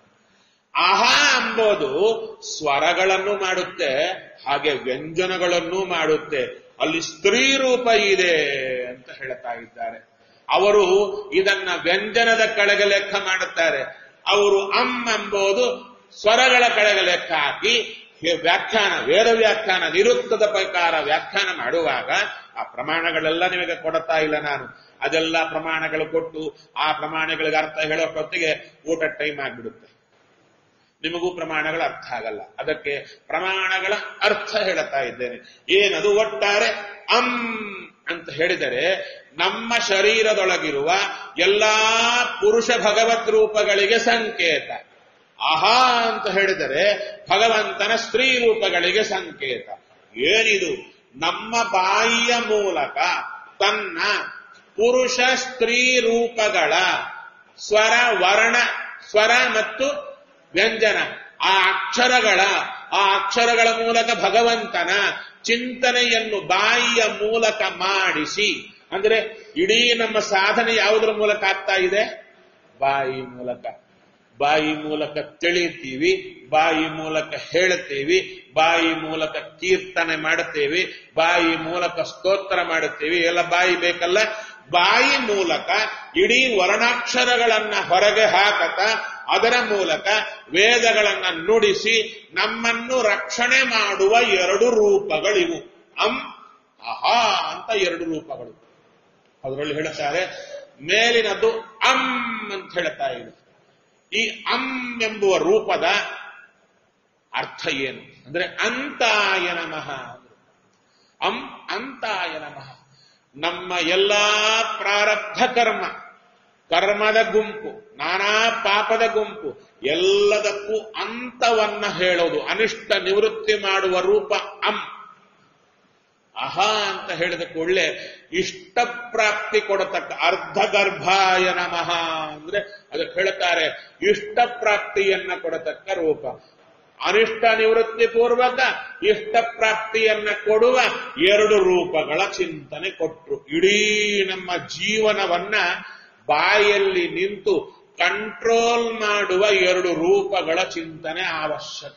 ಅಹ ಎಂಬುದು ಸ್ವರಗಳನ್ನು ಮಾಡುತ್ತೆ ಹಾಗೆ ವ್ಯಂಜನಗಳನ್ನು ಮಾಡುತ್ತೆ ಅಲ್ಲಿ ಸ್ತ್ರೀ ರೂಪ ಇದೆ ಅಂತ ಹೇಳ್ತಾ ಇದ್ದಾರೆ ಅವರು ಇದನ್ನ ವ್ಯಂಜನದ ಕಡೆಗೆ ಲೆಕ್ಕ ಮಾಡುತ್ತಾರೆ ಅವರು ಅಂ ಎಂಬುದು ಸ್ವರಗಳ ಕಡೆಗೆ ಲೆಕ್ಕ ಹಾಕಿ ಹೇ- ವ್ಯಾಖ್ಯಾನ ವೇದ ವ್ಯಾಖ್ಯಾನ ನಿರುಕ್ತದ ಪ್ರಕಾರ ವ್ಯಾಖ್ಯಾನ ಮಾಡುವಾಗ ಆ ಪ್ರಮಾಣಗಳೆಲ್ಲ ನಿಮಗೆ ಕೊಡ್ತಾ ಇಲ್ಲ ನಾನು ಅದೆಲ್ಲ ಪ್ರಮಾಣಗಳು ಕೊಟ್ಟು ಆ ಪ್ರಮಾಣಗಳಿಗೆ ಅರ್ಥ ಹೇಳೋ ಹೊತ್ತಿಗೆ ಊಟ ಟೈಮ್ ಆಗ್ಬಿಡುತ್ತೆ ನಿಮಗೂ ಪ್ರಮಾಣಗಳ ಅರ್ಥ ಆಗಲ್ಲ ಅದಕ್ಕೆ ಪ್ರಮಾಣಗಳ ಅರ್ಥ ಹೇಳುತ್ತಾ ಇದ್ದೇನೆ ಏನದು ಒಟ್ಟಾರೆ ಅಂ ಅಂತ ಹೇಳಿದರೆ ನಮ್ಮ ಶರೀರದೊಳಗಿರುವ ಎಲ್ಲಾ ಪುರುಷ ಭಗವತ್ ರೂಪಗಳಿಗೆ ಸಂಕೇತ ಅಹ ಅಂತ ಹೇಳಿದರೆ ಭಗವಂತನ ಸ್ತ್ರೀ ರೂಪಗಳಿಗೆ ಸಂಕೇತ ಏನಿದು ನಮ್ಮ ಬಾಯಿಯ ಮೂಲಕ ತನ್ನ ಪುರುಷ ಸ್ತ್ರೀ ರೂಪಗಳ ಸ್ವರ ವರ್ಣ ಸ್ವರ ಮತ್ತು ವ್ಯಂಜನ ಆ ಅಕ್ಷರಗಳ ಆ ಅಕ್ಷರಗಳ ಮೂಲಕ ಭಗವಂತನ ಚಿಂತನೆಯನ್ನು ಬಾಯಿಯ ಮೂಲಕ ಮಾಡಿಸಿ ಅಂದ್ರೆ ಇಡೀ ನಮ್ಮ ಸಾಧನೆ ಯಾವುದರ ಮೂಲಕ ಆಗ್ತಾ ಇದೆ ಬಾಯಿ ಮೂಲಕ ಬಾಯಿ ಮೂಲಕ ತಿಳಿತೀವಿ ಬಾಯಿ ಮೂಲಕ ಹೇಳ್ತೀವಿ ಬಾಯಿ ಮೂಲಕ ಕೀರ್ತನೆ ಮಾಡುತ್ತೇವೆ ಬಾಯಿ ಮೂಲಕ ಸ್ತೋತ್ರ ಮಾಡುತ್ತೇವೆ ಎಲ್ಲ ಬಾಯಿ ಬೇಕಲ್ಲ ಬಾಯಿ ಮೂಲಕ ಇಡೀ ವರ್ಣಾಕ್ಷರಗಳನ್ನ ಹೊರಗೆ ಹಾಕತ ಅದರ ಮೂಲಕ ವೇದಗಳನ್ನ ನುಡಿಸಿ ನಮ್ಮನ್ನು ರಕ್ಷಣೆ ಮಾಡುವ ಎರಡು ರೂಪಗಳಿವು ಅಂ ಅಹಾ ಅಂತ ಎರಡು ರೂಪಗಳು ಅದರಲ್ಲಿ ಹೇಳ್ತಾರೆ ಮೇಲಿನದ್ದು ಅಂ ಅಂತ ಹೇಳ್ತಾ ಇದೆ ಈ ಅಂ ಎಂಬುವ ರೂಪದ ಅರ್ಥ ಏನು ಅಂದ್ರೆ ಅಂತಾಯ ನಮಃ ಅಂ ಅಂತಾಯ ನಮಃ ನಮ್ಮ ಎಲ್ಲಾ ಪ್ರಾರಬ್ಧ ಕರ್ಮ ಕರ್ಮದ ಗುಂಪು ನಾನಾ ಪಾಪದ ಗುಂಪು ಎಲ್ಲದಕ್ಕೂ ಅಂತವನ್ನ ಹೇಳೋದು ಅನಿಷ್ಟ ನಿವೃತ್ತಿ ಮಾಡುವ ರೂಪ ಅಂ ಅಹ ಅಂತ ಹೇಳಿದ ಕೂಡಲೇ ಇಷ್ಟ ಪ್ರಾಪ್ತಿ ಕೊಡತಕ್ಕ ಅರ್ಧ ಗರ್ಭಾಯ ನಮಃ ಅಂದ್ರೆ ಅದಕ್ಕೆ ಹೇಳ್ತಾರೆ ಇಷ್ಟ ಪ್ರಾಪ್ತಿಯನ್ನ ಕೊಡತಕ್ಕ ರೂಪ ಅನಿಷ್ಟ ನಿವೃತ್ತಿ ಪೂರ್ವಕ ಇಷ್ಟ ಪ್ರಾಪ್ತಿಯನ್ನ ಕೊಡುವ ಎರಡು ರೂಪಗಳ ಚಿಂತನೆ ಕೊಟ್ರು ಇಡೀ ನಮ್ಮ ಜೀವನವನ್ನ ಬಾಯಲ್ಲಿ ನಿಂತು ಕಂಟ್ರೋಲ್ ಮಾಡುವ ಎರಡು ರೂಪಗಳ ಚಿಂತನೆ ಅವಶ್ಯಕ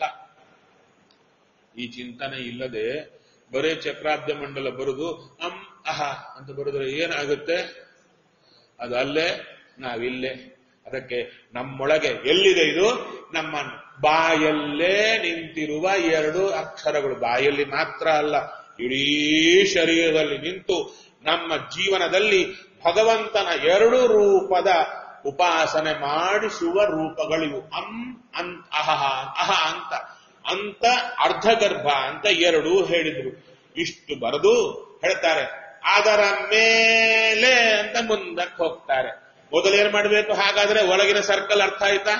ಈ ಚಿಂತನೆ ಇಲ್ಲದೆ ಬರೇ ಚಕ್ರಾಬ್ದ ಮಂಡಲ ಬರುದು ಅಂ ಅಹ ಅಂತ ಬರೆದ್ರೆ ಏನಾಗುತ್ತೆ ಅದು ಅಲ್ಲೇ ನಾವಿಲ್ಲೇ ಅದಕ್ಕೆ ನಮ್ಮೊಳಗೆ ಎಲ್ಲಿದೆ ಇದು ನಮ್ಮ ಬಾಯಲ್ಲೇ ನಿಂತಿರುವ ಎರಡು ಅಕ್ಷರಗಳು ಬಾಯಲ್ಲಿ ಮಾತ್ರ ಅಲ್ಲ ಇಡೀ ಶರೀರದಲ್ಲಿ ನಿಂತು ನಮ್ಮ ಜೀವನದಲ್ಲಿ ಭಗವಂತನ ಎರಡು ರೂಪದ ಉಪಾಸನೆ ಮಾಡಿಸುವ ರೂಪಗಳಿವು ಅಂ ಅಂ ಅಹ ಅಹ ಅಂತ ಅಂತ ಅರ್ಧಗರ್ಭ ಅಂತ ಎರಡೂ ಹೇಳಿದ್ರು ಇಷ್ಟು ಬರೆದು ಹೇಳ್ತಾರೆ ಅದರ ಮೇಲೆ ಅಂತ ಮುಂದಕ್ಕೆ ಹೋಗ್ತಾರೆ ಮೊದಲೇನ್ ಮಾಡಬೇಕು ಹಾಗಾದ್ರೆ ಒಳಗಿನ ಸರ್ಕಲ್ ಅರ್ಥ ಆಯ್ತಾ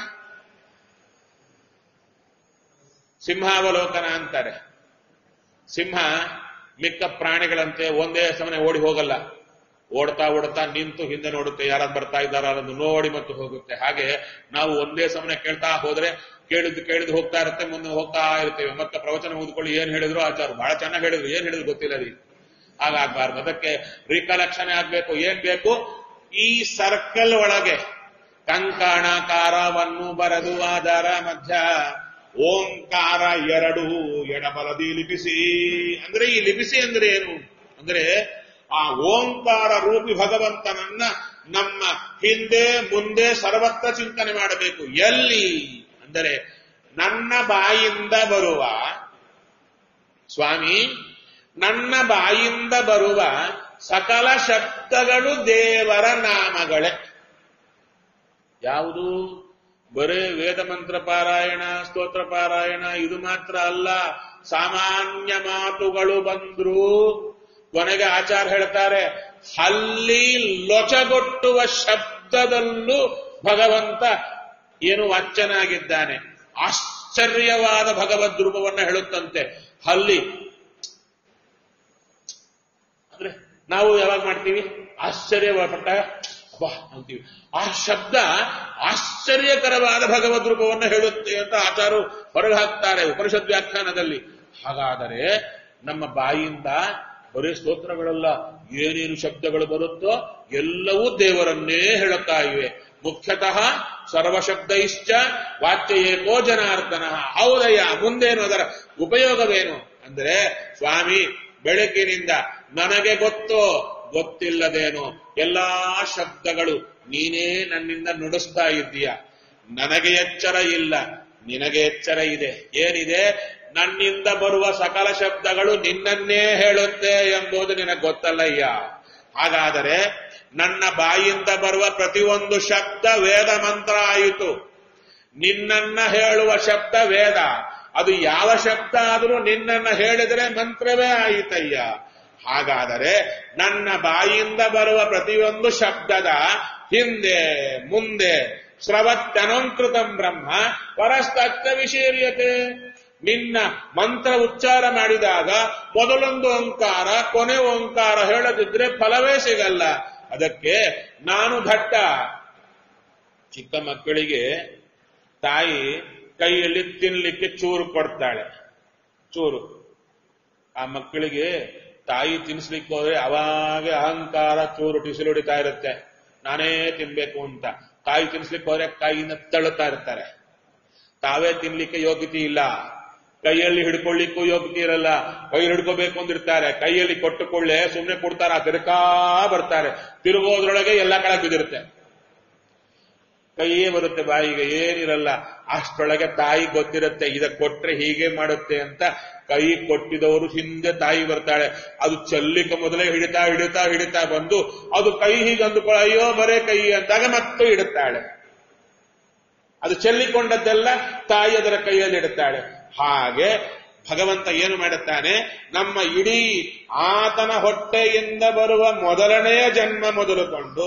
ಸಿಂಹಾವಲೋಕನ ಅಂತಾರೆ ಸಿಂಹ ಮಿಕ್ಕ ಪ್ರಾಣಿಗಳಂತೆ ಒಂದೇ ಸಮನೆ ಓಡಿ ಹೋಗಲ್ಲ ಓಡ್ತಾ ಓಡ್ತಾ ನಿಂತು ಹಿಂದೆ ನೋಡುತ್ತೆ ಯಾರಾದ್ರು ಬರ್ತಾ ಇದ್ದಾರ ಅದನ್ನು ನೋಡಿ ಮತ್ತು ಹೋಗುತ್ತೆ ಹಾಗೆ ನಾವು ಒಂದೇ ಸಮನೆ ಕೇಳ್ತಾ ಹೋದ್ರೆ ಕೇಳಿದ್ದು ಕೇಳಿದ್ದು ಹೋಗ್ತಾ ಇರುತ್ತೆ ಮುಂದೆ ಹೋಗ್ತಾ ಇರ್ತೇವೆ ಮತ್ತೆ ಪ್ರವಚನ ಓದ್ಕೊಳ್ಳಿ ಏನ್ ಹೇಳಿದ್ರು ಆಚಾರ ಬಹಳ ಚೆನ್ನಾಗಿ ಹೇಳಿದ್ರು ಏನ್ ಹೇಳಿದ್ರು ಗೊತ್ತಿಲ್ಲ ರೀ ಹಾಗಾಗ್ಬಾರ್ದು ಅದಕ್ಕೆ ರಿಕಲೆಕ್ಷನ್ ಆಗ್ಬೇಕು ಏನ್ ಬೇಕು ಈ ಸರ್ಕಲ್ ಒಳಗೆ ಕಂಕಣಕಾರವನ್ನು ಬರದು ಆಧಾರ ಮಧ್ಯ ಓಂಕಾರ ಎರಡು ಎಡಬಲದಿ ಲಿಪಿಸಿ ಅಂದ್ರೆ ಈ ಲಿಪಿಸಿ ಅಂದ್ರೆ ಏನು ಅಂದ್ರೆ ಆ ಓಂಕಾರ ರೂಪಿ ಭಗವಂತನನ್ನ ನಮ್ಮ ಹಿಂದೆ ಮುಂದೆ ಸರ್ವತ್ರ ಚಿಂತನೆ ಮಾಡಬೇಕು ಎಲ್ಲಿ ಅಂದರೆ ನನ್ನ ಬಾಯಿಂದ ಬರುವ ಸ್ವಾಮಿ ನನ್ನ ಬಾಯಿಂದ ಬರುವ ಸಕಲ ಶಬ್ದಗಳು ದೇವರ ನಾಮಗಳೇ ಯಾವುದು ಬರೇ ವೇದ ಮಂತ್ರ ಪಾರಾಯಣ ಸ್ತೋತ್ರ ಪಾರಾಯಣ ಇದು ಮಾತ್ರ ಅಲ್ಲ ಸಾಮಾನ್ಯ ಮಾತುಗಳು ಬಂದ್ರು ಕೊನೆಗೆ ಆಚಾರ ಹೇಳ್ತಾರೆ ಹಲ್ಲಿ ಲೊಚಗೊಟ್ಟುವ ಶಬ್ದದಲ್ಲೂ ಭಗವಂತ ಏನು ವಾಚ್ಯನಾಗಿದ್ದಾನೆ ಆಶ್ಚರ್ಯವಾದ ಭಗವದ್ ರೂಪವನ್ನ ಹೇಳುತ್ತಂತೆ ಹಲ್ಲಿ ಅಂದ್ರೆ ನಾವು ಯಾವಾಗ ಮಾಡ್ತೀವಿ ಆಶ್ಚರ್ಯಪಟ್ಟಾಗ ಅಬ್ಬಾ ಅಂತೀವಿ ಆ ಶಬ್ದ ಆಶ್ಚರ್ಯಕರವಾದ ಭಗವದ್ ರೂಪವನ್ನು ಹೇಳುತ್ತೆ ಅಂತ ಆಚಾರು ಹೊರಗೆ ಹಾಕ್ತಾರೆ ಉಪನಿಷತ್ ವ್ಯಾಖ್ಯಾನದಲ್ಲಿ ಹಾಗಾದರೆ ನಮ್ಮ ಬಾಯಿಯಿಂದ ಬರೀ ಸ್ತೋತ್ರಗಳಲ್ಲ ಏನೇನು ಶಬ್ದಗಳು ಬರುತ್ತೋ ಎಲ್ಲವೂ ದೇವರನ್ನೇ ಹೇಳುತ್ತಾ ಇವೆ ಮುಖ್ಯತಃ ಸರ್ವಶಬ್ದೈಶ್ಚ ವಾಚ್ಯ ಏಕೋ ಜನಾರ್ದನ ಹೌದಯ್ಯ ಮುಂದೇನು ಅದರ ಉಪಯೋಗವೇನು ಅಂದ್ರೆ ಸ್ವಾಮಿ ಬೆಳಗ್ಗಿನಿಂದ ನನಗೆ ಗೊತ್ತೋ ಗೊತ್ತಿಲ್ಲದೇನೋ ಎಲ್ಲಾ ಶಬ್ದಗಳು ನೀನೇ ನನ್ನಿಂದ ನುಡಿಸ್ತಾ ಇದ್ದೀಯ ನನಗೆ ಎಚ್ಚರ ಇಲ್ಲ ನಿನಗೆ ಎಚ್ಚರ ಇದೆ ಏನಿದೆ ನನ್ನಿಂದ ಬರುವ ಸಕಲ ಶಬ್ದಗಳು ನಿನ್ನನ್ನೇ ಹೇಳುತ್ತೆ ಎಂಬುದು ನಿನಗೆ ಗೊತ್ತಲ್ಲಯ್ಯ ಹಾಗಾದರೆ ನನ್ನ ಬಾಯಿಂದ ಬರುವ ಪ್ರತಿಯೊಂದು ಶಬ್ದ ವೇದ ಮಂತ್ರ ಆಯಿತು ನಿನ್ನನ್ನ ಹೇಳುವ ಶಬ್ದ ವೇದ ಅದು ಯಾವ ಶಬ್ದ ಆದರೂ ನಿನ್ನನ್ನ ಹೇಳಿದರೆ ಮಂತ್ರವೇ ಆಯಿತಯ್ಯ ಹಾಗಾದರೆ ನನ್ನ ಬಾಯಿಂದ ಬರುವ ಪ್ರತಿಯೊಂದು ಶಬ್ದದ ಹಿಂದೆ ಮುಂದೆ ಸ್ರವತ್ಯನಂಕೃತಂ ಬ್ರಹ್ಮ ಪರಸ್ತಕ್ಕ ವಿಶೀರ್ಯತೆ ನಿನ್ನ ಮಂತ್ರ ಉಚ್ಚಾರ ಮಾಡಿದಾಗ ಮೊದಲೊಂದು ಓಂಕಾರ ಕೊನೆ ಓಂಕಾರ ಹೇಳದಿದ್ರೆ ಫಲವೇ ಸಿಗಲ್ಲ ಅದಕ್ಕೆ ನಾನು ದಟ್ಟ ಚಿಕ್ಕ ಮಕ್ಕಳಿಗೆ ತಾಯಿ ಕೈಯಲ್ಲಿ ತಿನ್ಲಿಕ್ಕೆ ಚೂರು ಕೊಡ್ತಾಳೆ ಚೂರು ಆ ಮಕ್ಕಳಿಗೆ ತಾಯಿ ತಿನ್ಸ್ಲಿಕ್ಕೆ ಹೋದ್ರೆ ಅವಾಗೆ ಅಹಂಕಾರ ಚೂರು ಟಿಸಿಲು ಹೊಡಿತಾ ಇರುತ್ತೆ ನಾನೇ ತಿನ್ಬೇಕು ಅಂತ ತಾಯಿ ತಿನ್ಸ್ಲಿಕ್ಕೆ ಹೋದ್ರೆ ಕೈಯಿಂದ ತಳ್ಳುತ್ತಾ ಇರ್ತಾರೆ ತಾವೇ ತಿನ್ಲಿಕ್ಕೆ ಯೋಗ್ಯತೆ ಇಲ್ಲ ಕೈಯಲ್ಲಿ ಹಿಡ್ಕೊಳ್ಳಿಕ್ಕೂ ಯೋಗ್ಯತೆ ಇರಲ್ಲ ಕೈ ಹಿಡ್ಕೋಬೇಕು ಅಂದಿರ್ತಾರೆ ಕೈಯಲ್ಲಿ ಕೊಟ್ಟುಕೊಳ್ಳೆ ಸುಮ್ಮನೆ ಕೊಡ್ತಾರ ತಿರುಕಾ ಬರ್ತಾರೆ ತಿರುಗೋದ್ರೊಳಗೆ ಎಲ್ಲ ಕೆಳಗೆ ಬಿದ್ದಿರುತ್ತೆ ಕೈಯೇ ಬರುತ್ತೆ ಬಾಯಿಗೆ ಏನಿರಲ್ಲ ಅಷ್ಟರೊಳಗೆ ತಾಯಿ ಗೊತ್ತಿರುತ್ತೆ ಇದ ಕೊಟ್ರೆ ಹೀಗೆ ಮಾಡುತ್ತೆ ಅಂತ ಕೈ ಕೊಟ್ಟಿದವರು ಹಿಂದೆ ತಾಯಿ ಬರ್ತಾಳೆ ಅದು ಚಲ್ಲಿಕ್ಕೆ ಮೊದಲೇ ಹಿಡಿತಾ ಹಿಡಿತಾ ಹಿಡಿತಾ ಬಂದು ಅದು ಕೈ ಹೀಗೆ ಅಂದುಕೊಳ್ಳ ಅಯ್ಯೋ ಬರೇ ಕೈ ಅಂದಾಗ ಮತ್ತೆ ಇಡುತ್ತಾಳೆ ಅದು ಚೆಲ್ಲಿಕೊಂಡದ್ದೆಲ್ಲ ತಾಯಿ ಅದರ ಕೈಯಲ್ಲಿ ಇಡುತ್ತಾಳೆ ಹಾಗೆ ಭಗವಂತ ಏನು ಮಾಡುತ್ತಾನೆ ನಮ್ಮ ಇಡೀ ಆತನ ಹೊಟ್ಟೆಯಿಂದ ಬರುವ ಮೊದಲನೆಯ ಜನ್ಮ ಮೊದಲುಕೊಂಡು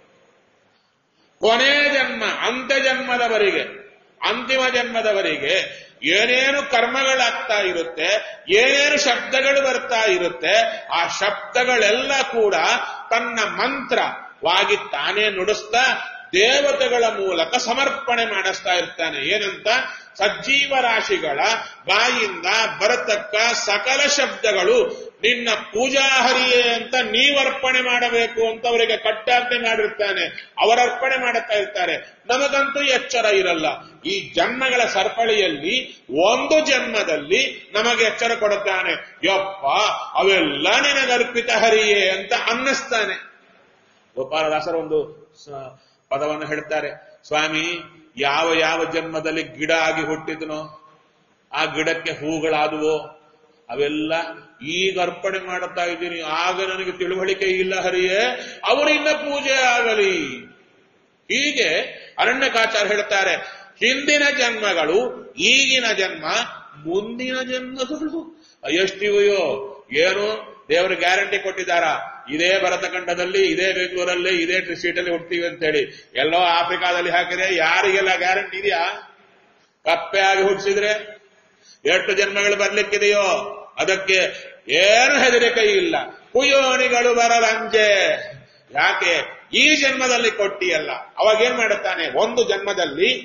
ಕೊನೆ ಜನ್ಮ ಅಂತ್ಯ ಜನ್ಮದವರೆಗೆ ಅಂತಿಮ ಜನ್ಮದವರೆಗೆ ಏನೇನು ಕರ್ಮಗಳಾಗ್ತಾ ಇರುತ್ತೆ ಏನೇನು ಶಬ್ದಗಳು ಬರ್ತಾ ಇರುತ್ತೆ ಆ ಶಬ್ದಗಳೆಲ್ಲ ಕೂಡ ತನ್ನ ಮಂತ್ರವಾಗಿ ತಾನೇ ನುಡಿಸ್ತಾ ದೇವತೆಗಳ ಮೂಲಕ ಸಮರ್ಪಣೆ ಮಾಡಿಸ್ತಾ ಇರ್ತಾನೆ ಏನಂತ ಸಜ್ಜೀವ ರಾಶಿಗಳ ಬಾಯಿಂದ ಬರತಕ್ಕ ಸಕಲ ಶಬ್ದಗಳು ನಿನ್ನ ಪೂಜಾ ಹರಿಯೇ ಅಂತ ನೀವರ್ಪಣೆ ಮಾಡಬೇಕು ಅಂತ ಅವರಿಗೆ ಕಟ್ಟಾಜ್ಞೆ ಮಾಡಿರ್ತಾನೆ ಅವರರ್ಪಣೆ ಮಾಡುತ್ತಾ ಇರ್ತಾರೆ ನಮಗಂತೂ ಎಚ್ಚರ ಇರಲ್ಲ ಈ ಜನ್ಮಗಳ ಸರಪಳಿಯಲ್ಲಿ ಒಂದು ಜನ್ಮದಲ್ಲಿ ನಮಗೆ ಎಚ್ಚರ ಕೊಡುತ್ತಾನೆ ಯಪ್ಪ ಅವೆಲ್ಲ ನಿನಗರ್ಪಿತ ಹರಿಯೇ ಅಂತ ಅನ್ನಿಸ್ತಾನೆ ಗೋಪಾಲದಾಸರ ಒಂದು ಸ- ಪದವನ್ನು ಹೇಳ್ತಾರೆ ಸ್ವಾಮಿ ಯಾವ ಯಾವ ಜನ್ಮದಲ್ಲಿ ಗಿಡ ಆಗಿ ಹುಟ್ಟಿದ್ನೋ ಆ ಗಿಡಕ್ಕೆ ಹೂಗಳಾದುವೋ ಅವೆಲ್ಲ ಈಗ ಅರ್ಪಣೆ ಮಾಡುತ್ತಾ ಇದ್ದೀನಿ ಆಗ ನನಗೆ ತಿಳುವಳಿಕೆ ಇಲ್ಲ ಹರಿಯೇ ಅವರಿಂದ ಪೂಜೆ ಆಗಲಿ ಹೀಗೆ ಅರಣ್ಯಕಾಚಾರ ಹೇಳ್ತಾರೆ ಹಿಂದಿನ ಜನ್ಮಗಳು ಈಗಿನ ಜನ್ಮ ಮುಂದಿನ ಜನ್ಮಗಳು ಎಷ್ಟಿವೆಯೋ ಏನು ದೇವರು ಗ್ಯಾರಂಟಿ ಕೊಟ್ಟಿದ್ದಾರ ಇದೇ ಭರತಖಂಡದಲ್ಲಿ ಇದೇ ಬೆಂಗಳೂರಲ್ಲಿ ಇದೇ ಸೀಟಲ್ಲಿ ಹುಡ್ತೀವಿ ಅಂತೇಳಿ ಎಲ್ಲೋ ಆಫ್ರಿಕಾದಲ್ಲಿ ಹಾಕಿದ್ರೆ ಯಾರಿಗೆಲ್ಲ ಗ್ಯಾರಂಟಿ ಇದೆಯಾ ಕಪ್ಪೆ ಆಗಿ ಹುಟ್ಟಿಸಿದ್ರೆ ಎಷ್ಟು ಜನ್ಮಗಳು ಬರ್ಲಿಕ್ಕಿದೆಯೋ ಅದಕ್ಕೆ ಏನು ಹೆದರಿಕೆ ಇಲ್ಲ ಕುಯೋನಿಗಳು ಬರಲಂಜೆ ಯಾಕೆ ಈ ಜನ್ಮದಲ್ಲಿ ಕೊಟ್ಟಿಯಲ್ಲ ಅವಾಗ ಏನ್ ಮಾಡುತ್ತಾನೆ ಒಂದು ಜನ್ಮದಲ್ಲಿ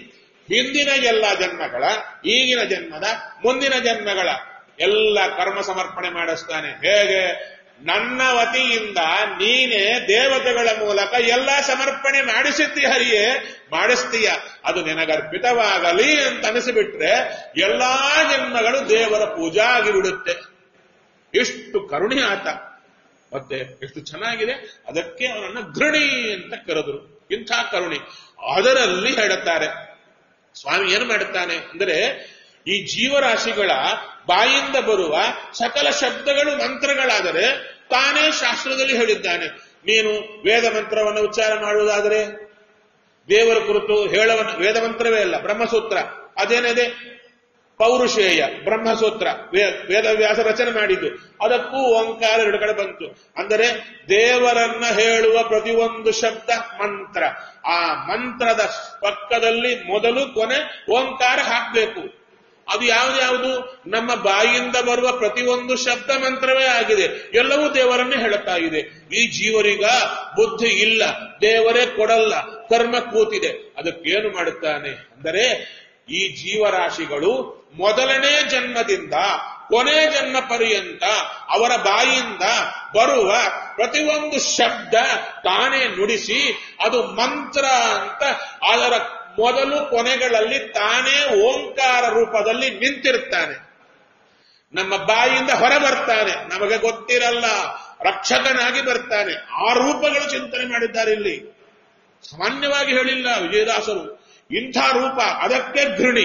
ಹಿಂದಿನ ಎಲ್ಲ ಜನ್ಮಗಳ ಈಗಿನ ಜನ್ಮದ ಮುಂದಿನ ಜನ್ಮಗಳ ಎಲ್ಲ ಕರ್ಮ ಸಮರ್ಪಣೆ ಮಾಡಿಸ್ತಾನೆ ಹೇಗೆ ನನ್ನ ವತಿಯಿಂದ ನೀನೇ ದೇವತೆಗಳ ಮೂಲಕ ಎಲ್ಲ ಸಮರ್ಪಣೆ ಮಾಡಿಸಿದ್ದಿ ಹರಿಯೇ ಮಾಡಿಸ್ತೀಯ ಅದು ನಿನಗರ್ಪಿತವಾಗಲಿ ಅಂತ ಅನಿಸಿಬಿಟ್ರೆ ಎಲ್ಲಾ ಜನ್ಮಗಳು ದೇವರ ಪೂಜಾ ಆಗಿಬಿಡುತ್ತೆ ಎಷ್ಟು ಕರುಣೆ ಆತ ಮತ್ತೆ ಎಷ್ಟು ಚೆನ್ನಾಗಿದೆ ಅದಕ್ಕೆ ಅವನನ್ನ ಘೃಣಿ ಅಂತ ಕರೆದರು ಇಂಥ ಕರುಣೆ ಅದರಲ್ಲಿ ಹೇಳುತ್ತಾರೆ ಸ್ವಾಮಿ ಏನು ಮಾಡುತ್ತಾನೆ ಅಂದರೆ ಈ ಜೀವರಾಶಿಗಳ ಬಾಯಿಂದ ಬರುವ ಸಕಲ ಶಬ್ದಗಳು ಮಂತ್ರಗಳಾದರೆ ತಾನೇ ಶಾಸ್ತ್ರದಲ್ಲಿ ಹೇಳಿದ್ದಾನೆ ನೀನು ವೇದ ಮಂತ್ರವನ್ನು ಉಚ್ಚಾರ ಮಾಡುವುದಾದರೆ ದೇವರ ಕುರಿತು ಹೇಳುವ ವೇದ ಮಂತ್ರವೇ ಅಲ್ಲ ಬ್ರಹ್ಮಸೂತ್ರ ಅದೇನಿದೆ ಪೌರುಷೇಯ ಬ್ರಹ್ಮಸೂತ್ರ ವೇ- ವೇದವ್ಯಾಸ ರಚನೆ ಮಾಡಿದ್ದು ಅದಕ್ಕೂ ಓಂಕಾರ ಎರಡು ಕಡೆ ಬಂತು ಅಂದರೆ ದೇವರನ್ನ ಹೇಳುವ ಪ್ರತಿಯೊಂದು ಶಬ್ದ ಮಂತ್ರ ಆ ಮಂತ್ರದ ಪಕ್ಕದಲ್ಲಿ ಮೊದಲು ಕೊನೆ ಓಂಕಾರ ಹಾಕಬೇಕು ಅದು ಯಾವ್ದು ನಮ್ಮ ಬಾಯಿಯಿಂದ ಬರುವ ಪ್ರತಿಯೊಂದು ಶಬ್ದ ಮಂತ್ರವೇ ಆಗಿದೆ ಎಲ್ಲವೂ ದೇವರನ್ನೇ ಹೇಳುತ್ತಾ ಇದೆ ಈ ಜೀವರಿಗ ಬುದ್ಧಿ ಇಲ್ಲ ದೇವರೇ ಕೊಡಲ್ಲ ಕರ್ಮ ಕೂತಿದೆ ಅದಕ್ಕೇನು ಮಾಡುತ್ತಾನೆ ಅಂದರೆ ಈ ಜೀವರಾಶಿಗಳು ಮೊದಲನೇ ಜನ್ಮದಿಂದ ಕೊನೆ ಜನ್ಮ ಪರ್ಯಂತ ಅವರ ಬಾಯಿಯಿಂದ ಬರುವ ಪ್ರತಿಯೊಂದು ಶಬ್ದ ತಾನೇ ನುಡಿಸಿ ಅದು ಮಂತ್ರ ಅಂತ ಅದರ ಮೊದಲು ಕೊನೆಗಳಲ್ಲಿ ತಾನೇ ಓಂಕಾರ ರೂಪದಲ್ಲಿ ನಿಂತಿರ್ತಾನೆ ನಮ್ಮ ಬಾಯಿಯಿಂದ ಹೊರ ಬರ್ತಾನೆ ನಮಗೆ ಗೊತ್ತಿರಲ್ಲ ರಕ್ಷಕನಾಗಿ ಬರ್ತಾನೆ ಆ ರೂಪಗಳು ಚಿಂತನೆ ಮಾಡಿದ್ದಾರೆ ಇಲ್ಲಿ ಸಾಮಾನ್ಯವಾಗಿ ಹೇಳಿಲ್ಲ ವಿಜಯದಾಸರು ಇಂಥ ರೂಪ ಅದಕ್ಕೆ ಘೃಣಿ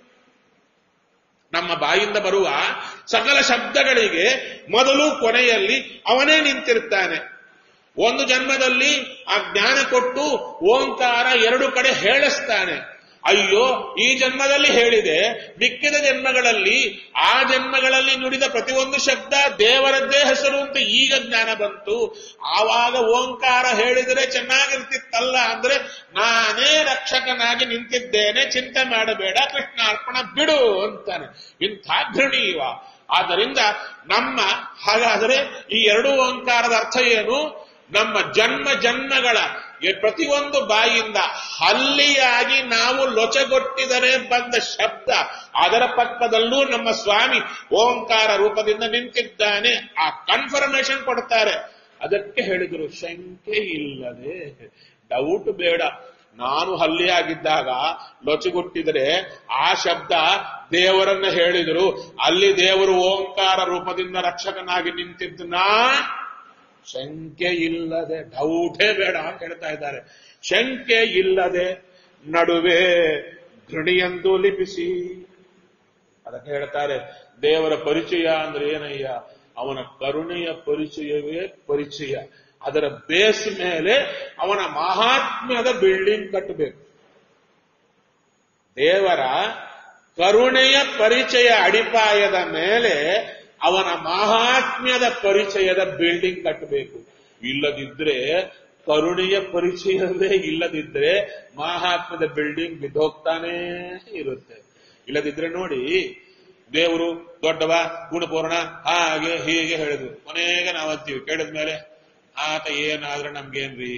ನಮ್ಮ ಬಾಯಿಂದ ಬರುವ ಸಕಲ ಶಬ್ದಗಳಿಗೆ ಮೊದಲು ಕೊನೆಯಲ್ಲಿ ಅವನೇ ನಿಂತಿರ್ತಾನೆ ಒಂದು ಜನ್ಮದಲ್ಲಿ ಆ ಜ್ಞಾನ ಕೊಟ್ಟು ಓಂಕಾರ ಎರಡು ಕಡೆ ಹೇಳಿಸ್ತಾನೆ ಅಯ್ಯೋ ಈ ಜನ್ಮದಲ್ಲಿ ಹೇಳಿದೆ ಮಿಕ್ಕಿದ ಜನ್ಮಗಳಲ್ಲಿ ಆ ಜನ್ಮಗಳಲ್ಲಿ ನುಡಿದ ಪ್ರತಿಯೊಂದು ಶಬ್ದ ದೇವರದ್ದೇ ಹೆಸರು ಅಂತ ಈಗ ಜ್ಞಾನ ಬಂತು ಆವಾಗ ಓಂಕಾರ ಹೇಳಿದರೆ ಚೆನ್ನಾಗಿರ್ತಿತ್ತಲ್ಲ ಅಂದ್ರೆ ನಾನೇ ರಕ್ಷಕನಾಗಿ ನಿಂತಿದ್ದೇನೆ ಚಿಂತೆ ಮಾಡಬೇಡ ಕೃಷ್ಣಾರ್ಪಣ ಬಿಡು ಅಂತಾನೆ ಇಂಥ ಘೃಣೀವ ಆದ್ದರಿಂದ ನಮ್ಮ ಹಾಗಾದರೆ ಈ ಎರಡು ಓಂಕಾರದ ಅರ್ಥ ಏನು ನಮ್ಮ ಜನ್ಮ ಜನ್ಮಗಳ ಈ ಪ್ರತಿಯೊಂದು ಬಾಯಿಂದ ಹಲ್ಲಿಯಾಗಿ ನಾವು ಲೊಚಗೊಟ್ಟಿದರೆ ಬಂದ ಶಬ್ದ ಅದರ ಪಕ್ಕದಲ್ಲೂ ನಮ್ಮ ಸ್ವಾಮಿ ಓಂಕಾರ ರೂಪದಿಂದ ನಿಂತಿದ್ದಾನೆ ಆ ಕನ್ಫರ್ಮೇಶನ್ ಕೊಡ್ತಾರೆ ಅದಕ್ಕೆ ಹೇಳಿದ್ರು ಶಂಕೆ ಇಲ್ಲದೆ ಡೌಟ್ ಬೇಡ ನಾನು ಹಲ್ಲಿಯಾಗಿದ್ದಾಗ ಲೊಚಗೊಟ್ಟಿದರೆ ಆ ಶಬ್ದ ದೇವರನ್ನ ಹೇಳಿದ್ರು ಅಲ್ಲಿ ದೇವರು ಓಂಕಾರ ರೂಪದಿಂದ ರಕ್ಷಕನಾಗಿ ನಿಂತಿದ್ದನಾ ಶಂಕೆ ಇಲ್ಲದೆ ಡೌಟೇ ಬೇಡ ಅಂತ ಹೇಳ್ತಾ ಇದ್ದಾರೆ ಶಂಕೆ ಇಲ್ಲದೆ ನಡುವೆ ಘೃಣಿಯಂದು ಲಿಪಿಸಿ ಅದಕ್ಕೆ ಹೇಳ್ತಾರೆ ದೇವರ ಪರಿಚಯ ಅಂದ್ರೆ ಏನಯ್ಯ ಅವನ ಕರುಣೆಯ ಪರಿಚಯವೇ ಪರಿಚಯ ಅದರ ಬೇಸ್ ಮೇಲೆ ಅವನ ಮಹಾತ್ಮ್ಯದ ಬಿಲ್ಡಿಂಗ್ ಕಟ್ಟಬೇಕು ದೇವರ ಕರುಣೆಯ ಪರಿಚಯ ಅಡಿಪಾಯದ ಮೇಲೆ ಅವನ ಮಹಾತ್ಮ್ಯದ ಪರಿಚಯದ ಬಿಲ್ಡಿಂಗ್ ಕಟ್ಟಬೇಕು ಇಲ್ಲದಿದ್ರೆ ಕರುಣೆಯ ಪರಿಚಯವೇ ಇಲ್ಲದಿದ್ರೆ ಮಹಾತ್ಮದ ಬಿಲ್ಡಿಂಗ್ ಬಿದ್ದೋಗ್ತಾನೇ ಇರುತ್ತೆ ಇಲ್ಲದಿದ್ರೆ ನೋಡಿ ದೇವರು ದೊಡ್ಡವ ಗುಣಪೂರ್ಣ ಹಾಗೆ ಹೀಗೆ ಹೇಳಿದ್ರು ಕೊನೆಗೆ ನಾವು ಅಂತೀವಿ ಕೇಳಿದ ಮೇಲೆ ಆತ ಏನಾದ್ರೆ ನಮ್ಗೇನ್ರಿ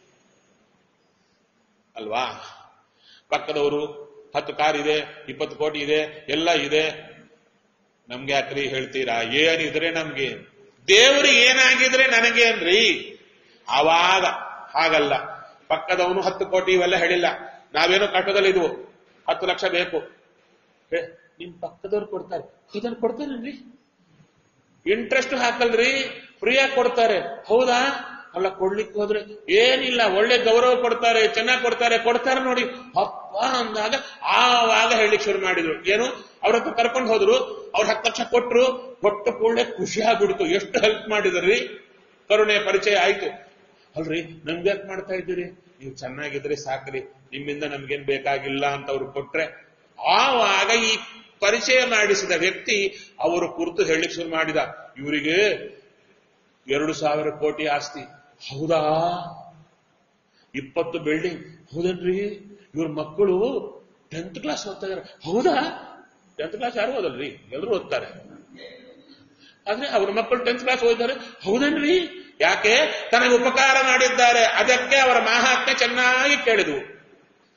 ಅಲ್ವಾ ಪಕ್ಕದವರು ಹತ್ತು ಕಾರ್ ಇದೆ ಇಪ್ಪತ್ತು ಕೋಟಿ ಇದೆ ಎಲ್ಲ ಇದೆ ನಮ್ಗೆ ಯಾಕ್ರಿ ಹೇಳ್ತೀರಾ ಏನಿದ್ರೆ ನಮ್ಗೆ ದೇವ್ರಿಗೆ ಏನಾಗಿದ್ರೆ ನನಗೇನ್ರಿ ಆವಾಗ ಹಾಗಲ್ಲ ಪಕ್ಕದವನು ಹತ್ತು ಕೋಟಿ ಇವೆಲ್ಲ ಹೇಳಿಲ್ಲ ನಾವೇನೋ ಕಟ್ಟದಲ್ಲಿದ್ವು ಹತ್ತು ಲಕ್ಷ ಬೇಕು ಏ, ನಿಮ್ ಪಕ್ಕದವ್ರು ಕೊಡ್ತಾರೆ ಇದನ್ನು ಕೊಡ್ತಾರೇನ್ರಿ ಇಂಟ್ರೆಸ್ಟ್ ಹಾಕಲ್ರಿ ಫ್ರೀಯಾಗಿ ಕೊಡ್ತಾರೆ ಹೌದಾ ಅಲ್ಲ ಕೊಡ್ಲಿಕ್ಕೆ ಹೋದ್ರೆ ಏನಿಲ್ಲ ಒಳ್ಳೆ ಗೌರವ ಕೊಡ್ತಾರೆ ಚೆನ್ನಾಗಿ ಕೊಡ್ತಾರೆ ಕೊಡ್ತಾರೆ ನೋಡಿ ಅಪ್ಪ ಅಂದಾಗ ಆವಾಗ ಹೇಳಲಿಕ್ಕೆ ಶುರು ಮಾಡಿದ್ರು ಏನು ಅವ್ರ ಹತ್ರ ಕರ್ಕೊಂಡು ಹೋದ್ರು ಅವ್ರ ಹತ್ತು ಲಕ್ಷ ಕೊಟ್ರು ಕೊಟ್ಟ ಕೂಡಲೇ ಖುಷಿ ಆಗ್ಬಿಡ್ತು ಎಷ್ಟು ಹೆಲ್ಪ್ ಮಾಡಿದ್ರಿ ಕರುಣೆಯ ಪರಿಚಯ ಆಯ್ತು ಅಲ್ರಿ ನಮ್ಗೆ ಯಾಕೆ ಮಾಡ್ತಾ ಇದ್ದೀರಿ ನೀವು ಚೆನ್ನಾಗಿದ್ರೆ ಸಾಕ್ರಿ ನಿಮ್ಮಿಂದ ನಮ್ಗೇನ್ ಬೇಕಾಗಿಲ್ಲ ಅಂತ ಅವ್ರು ಕೊಟ್ರೆ ಆವಾಗ ಈ ಪರಿಚಯ ಮಾಡಿಸಿದ ವ್ಯಕ್ತಿ ಅವರು ಕುರಿತು ಹೇಳಲಿಕ್ಕೆ ಶುರು ಮಾಡಿದ ಇವರಿಗೆ ಎರಡು ಸಾವಿರ ಕೋಟಿ ಆಸ್ತಿ ಹೌದಾ ಇಪ್ಪತ್ತು ಬಿಲ್ಡಿಂಗ್ ಹೌದನ್ರಿ ಇವ್ರ ಮಕ್ಕಳು ಟೆಂತ್ ಕ್ಲಾಸ್ ಓದ್ತಾ ಇದಾರೆ ಹೌದಾ ಟೆಂತ್ ಕ್ಲಾಸ್ ಯಾರು ಓದಲ್ರಿ ಎಲ್ಲರೂ ಓದ್ತಾರೆ ಆದ್ರೆ ಅವ್ರ ಮಕ್ಕಳು ಟೆಂತ್ ಕ್ಲಾಸ್ ಓದಿದ್ದಾರೆ ಹೌದನ್ರಿ ಯಾಕೆ ತನಗೆ ಉಪಕಾರ ಮಾಡಿದ್ದಾರೆ ಅದಕ್ಕೆ ಅವರ ಮಾಹಾತ್ಮ್ಯ ಚೆನ್ನಾಗಿ ಕೇಳಿದ್ವು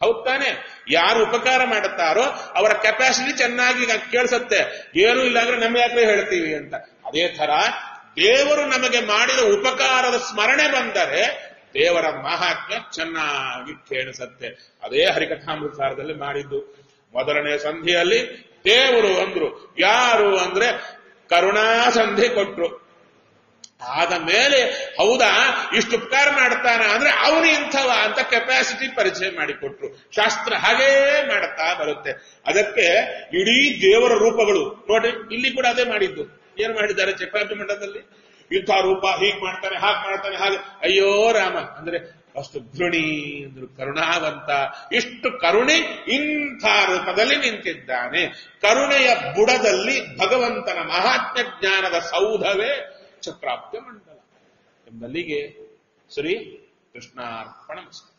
ಹೌದ್ ತಾನೆ ಯಾರು ಉಪಕಾರ ಮಾಡುತ್ತಾರೋ ಅವರ ಕೆಪಾಸಿಟಿ ಚೆನ್ನಾಗಿ ಕೇಳಿಸುತ್ತೆ ಏನೂ ಇಲ್ಲ ಅಂದ್ರೆ ನಮ್ಗೆ ಯಾಕೆ ಹೇಳ್ತೀವಿ ಅಂತ ಅದೇ ತರ ದೇವರು ನಮಗೆ ಮಾಡಿದ ಉಪಕಾರದ ಸ್ಮರಣೆ ಬಂದರೆ ದೇವರ ಮಹಾತ್ಮ್ಯ ಚೆನ್ನಾಗಿ ಕೇಳಿಸತ್ತೆ ಅದೇ ಹರಿಕಥಾಮೃತಸಾರದಲ್ಲಿ ಮಾಡಿದ್ದು ಮೊದಲನೇ ಸಂಧಿಯಲ್ಲಿ ದೇವರು ಅಂದ್ರು ಯಾರು ಅಂದ್ರೆ ಕರುಣಾ ಸಂಧಿ ಕೊಟ್ರು ಆದ ಮೇಲೆ ಹೌದಾ ಇಷ್ಟು ಉಪಕಾರ ಮಾಡ್ತಾನ ಅಂದ್ರೆ ಅವನು ಇಂಥವ ಅಂತ ಕೆಪಾಸಿಟಿ ಪರಿಚಯ ಮಾಡಿಕೊಟ್ರು ಶಾಸ್ತ್ರ ಹಾಗೇ ಮಾಡುತ್ತಾ ಬರುತ್ತೆ ಅದಕ್ಕೆ ಇಡೀ ದೇವರ ರೂಪಗಳು ನೋಡಿ ಇಲ್ಲಿ ಕೂಡ ಅದೇ ಮಾಡಿದ್ದು ಏನ್ ಮಾಡಿದ್ದಾರೆ ಚಕ್ರಾಂತಿ ಮಂಡಲದಲ್ಲಿ ಇಂಥ ರೂಪ ಹೀಗ್ ಮಾಡ್ತಾನೆ ಹಾಗೆ ಮಾಡ್ತಾನೆ ಹಾಗೆ ಅಯ್ಯೋ ರಾಮ ಅಂದ್ರೆ ಅಷ್ಟು ಘೃಣಿ ಅಂದ್ರು ಕರುಣಾವಂತ ಇಷ್ಟು ಕರುಣೆ ಇಂಥ ರೂಪದಲ್ಲಿ ನಿಂತಿದ್ದಾನೆ ಕರುಣೆಯ ಬುಡದಲ್ಲಿ ಭಗವಂತನ ಮಹಾತ್ಮ ಜ್ಞಾನದ ಸೌಧವೇ ಚಕ್ರಾಪ್ತ ಮಂಡಲ ಎಂಬಲ್ಲಿಗೆ ಶ್ರೀ ಕೃಷ್ಣಾರ್ಪಣ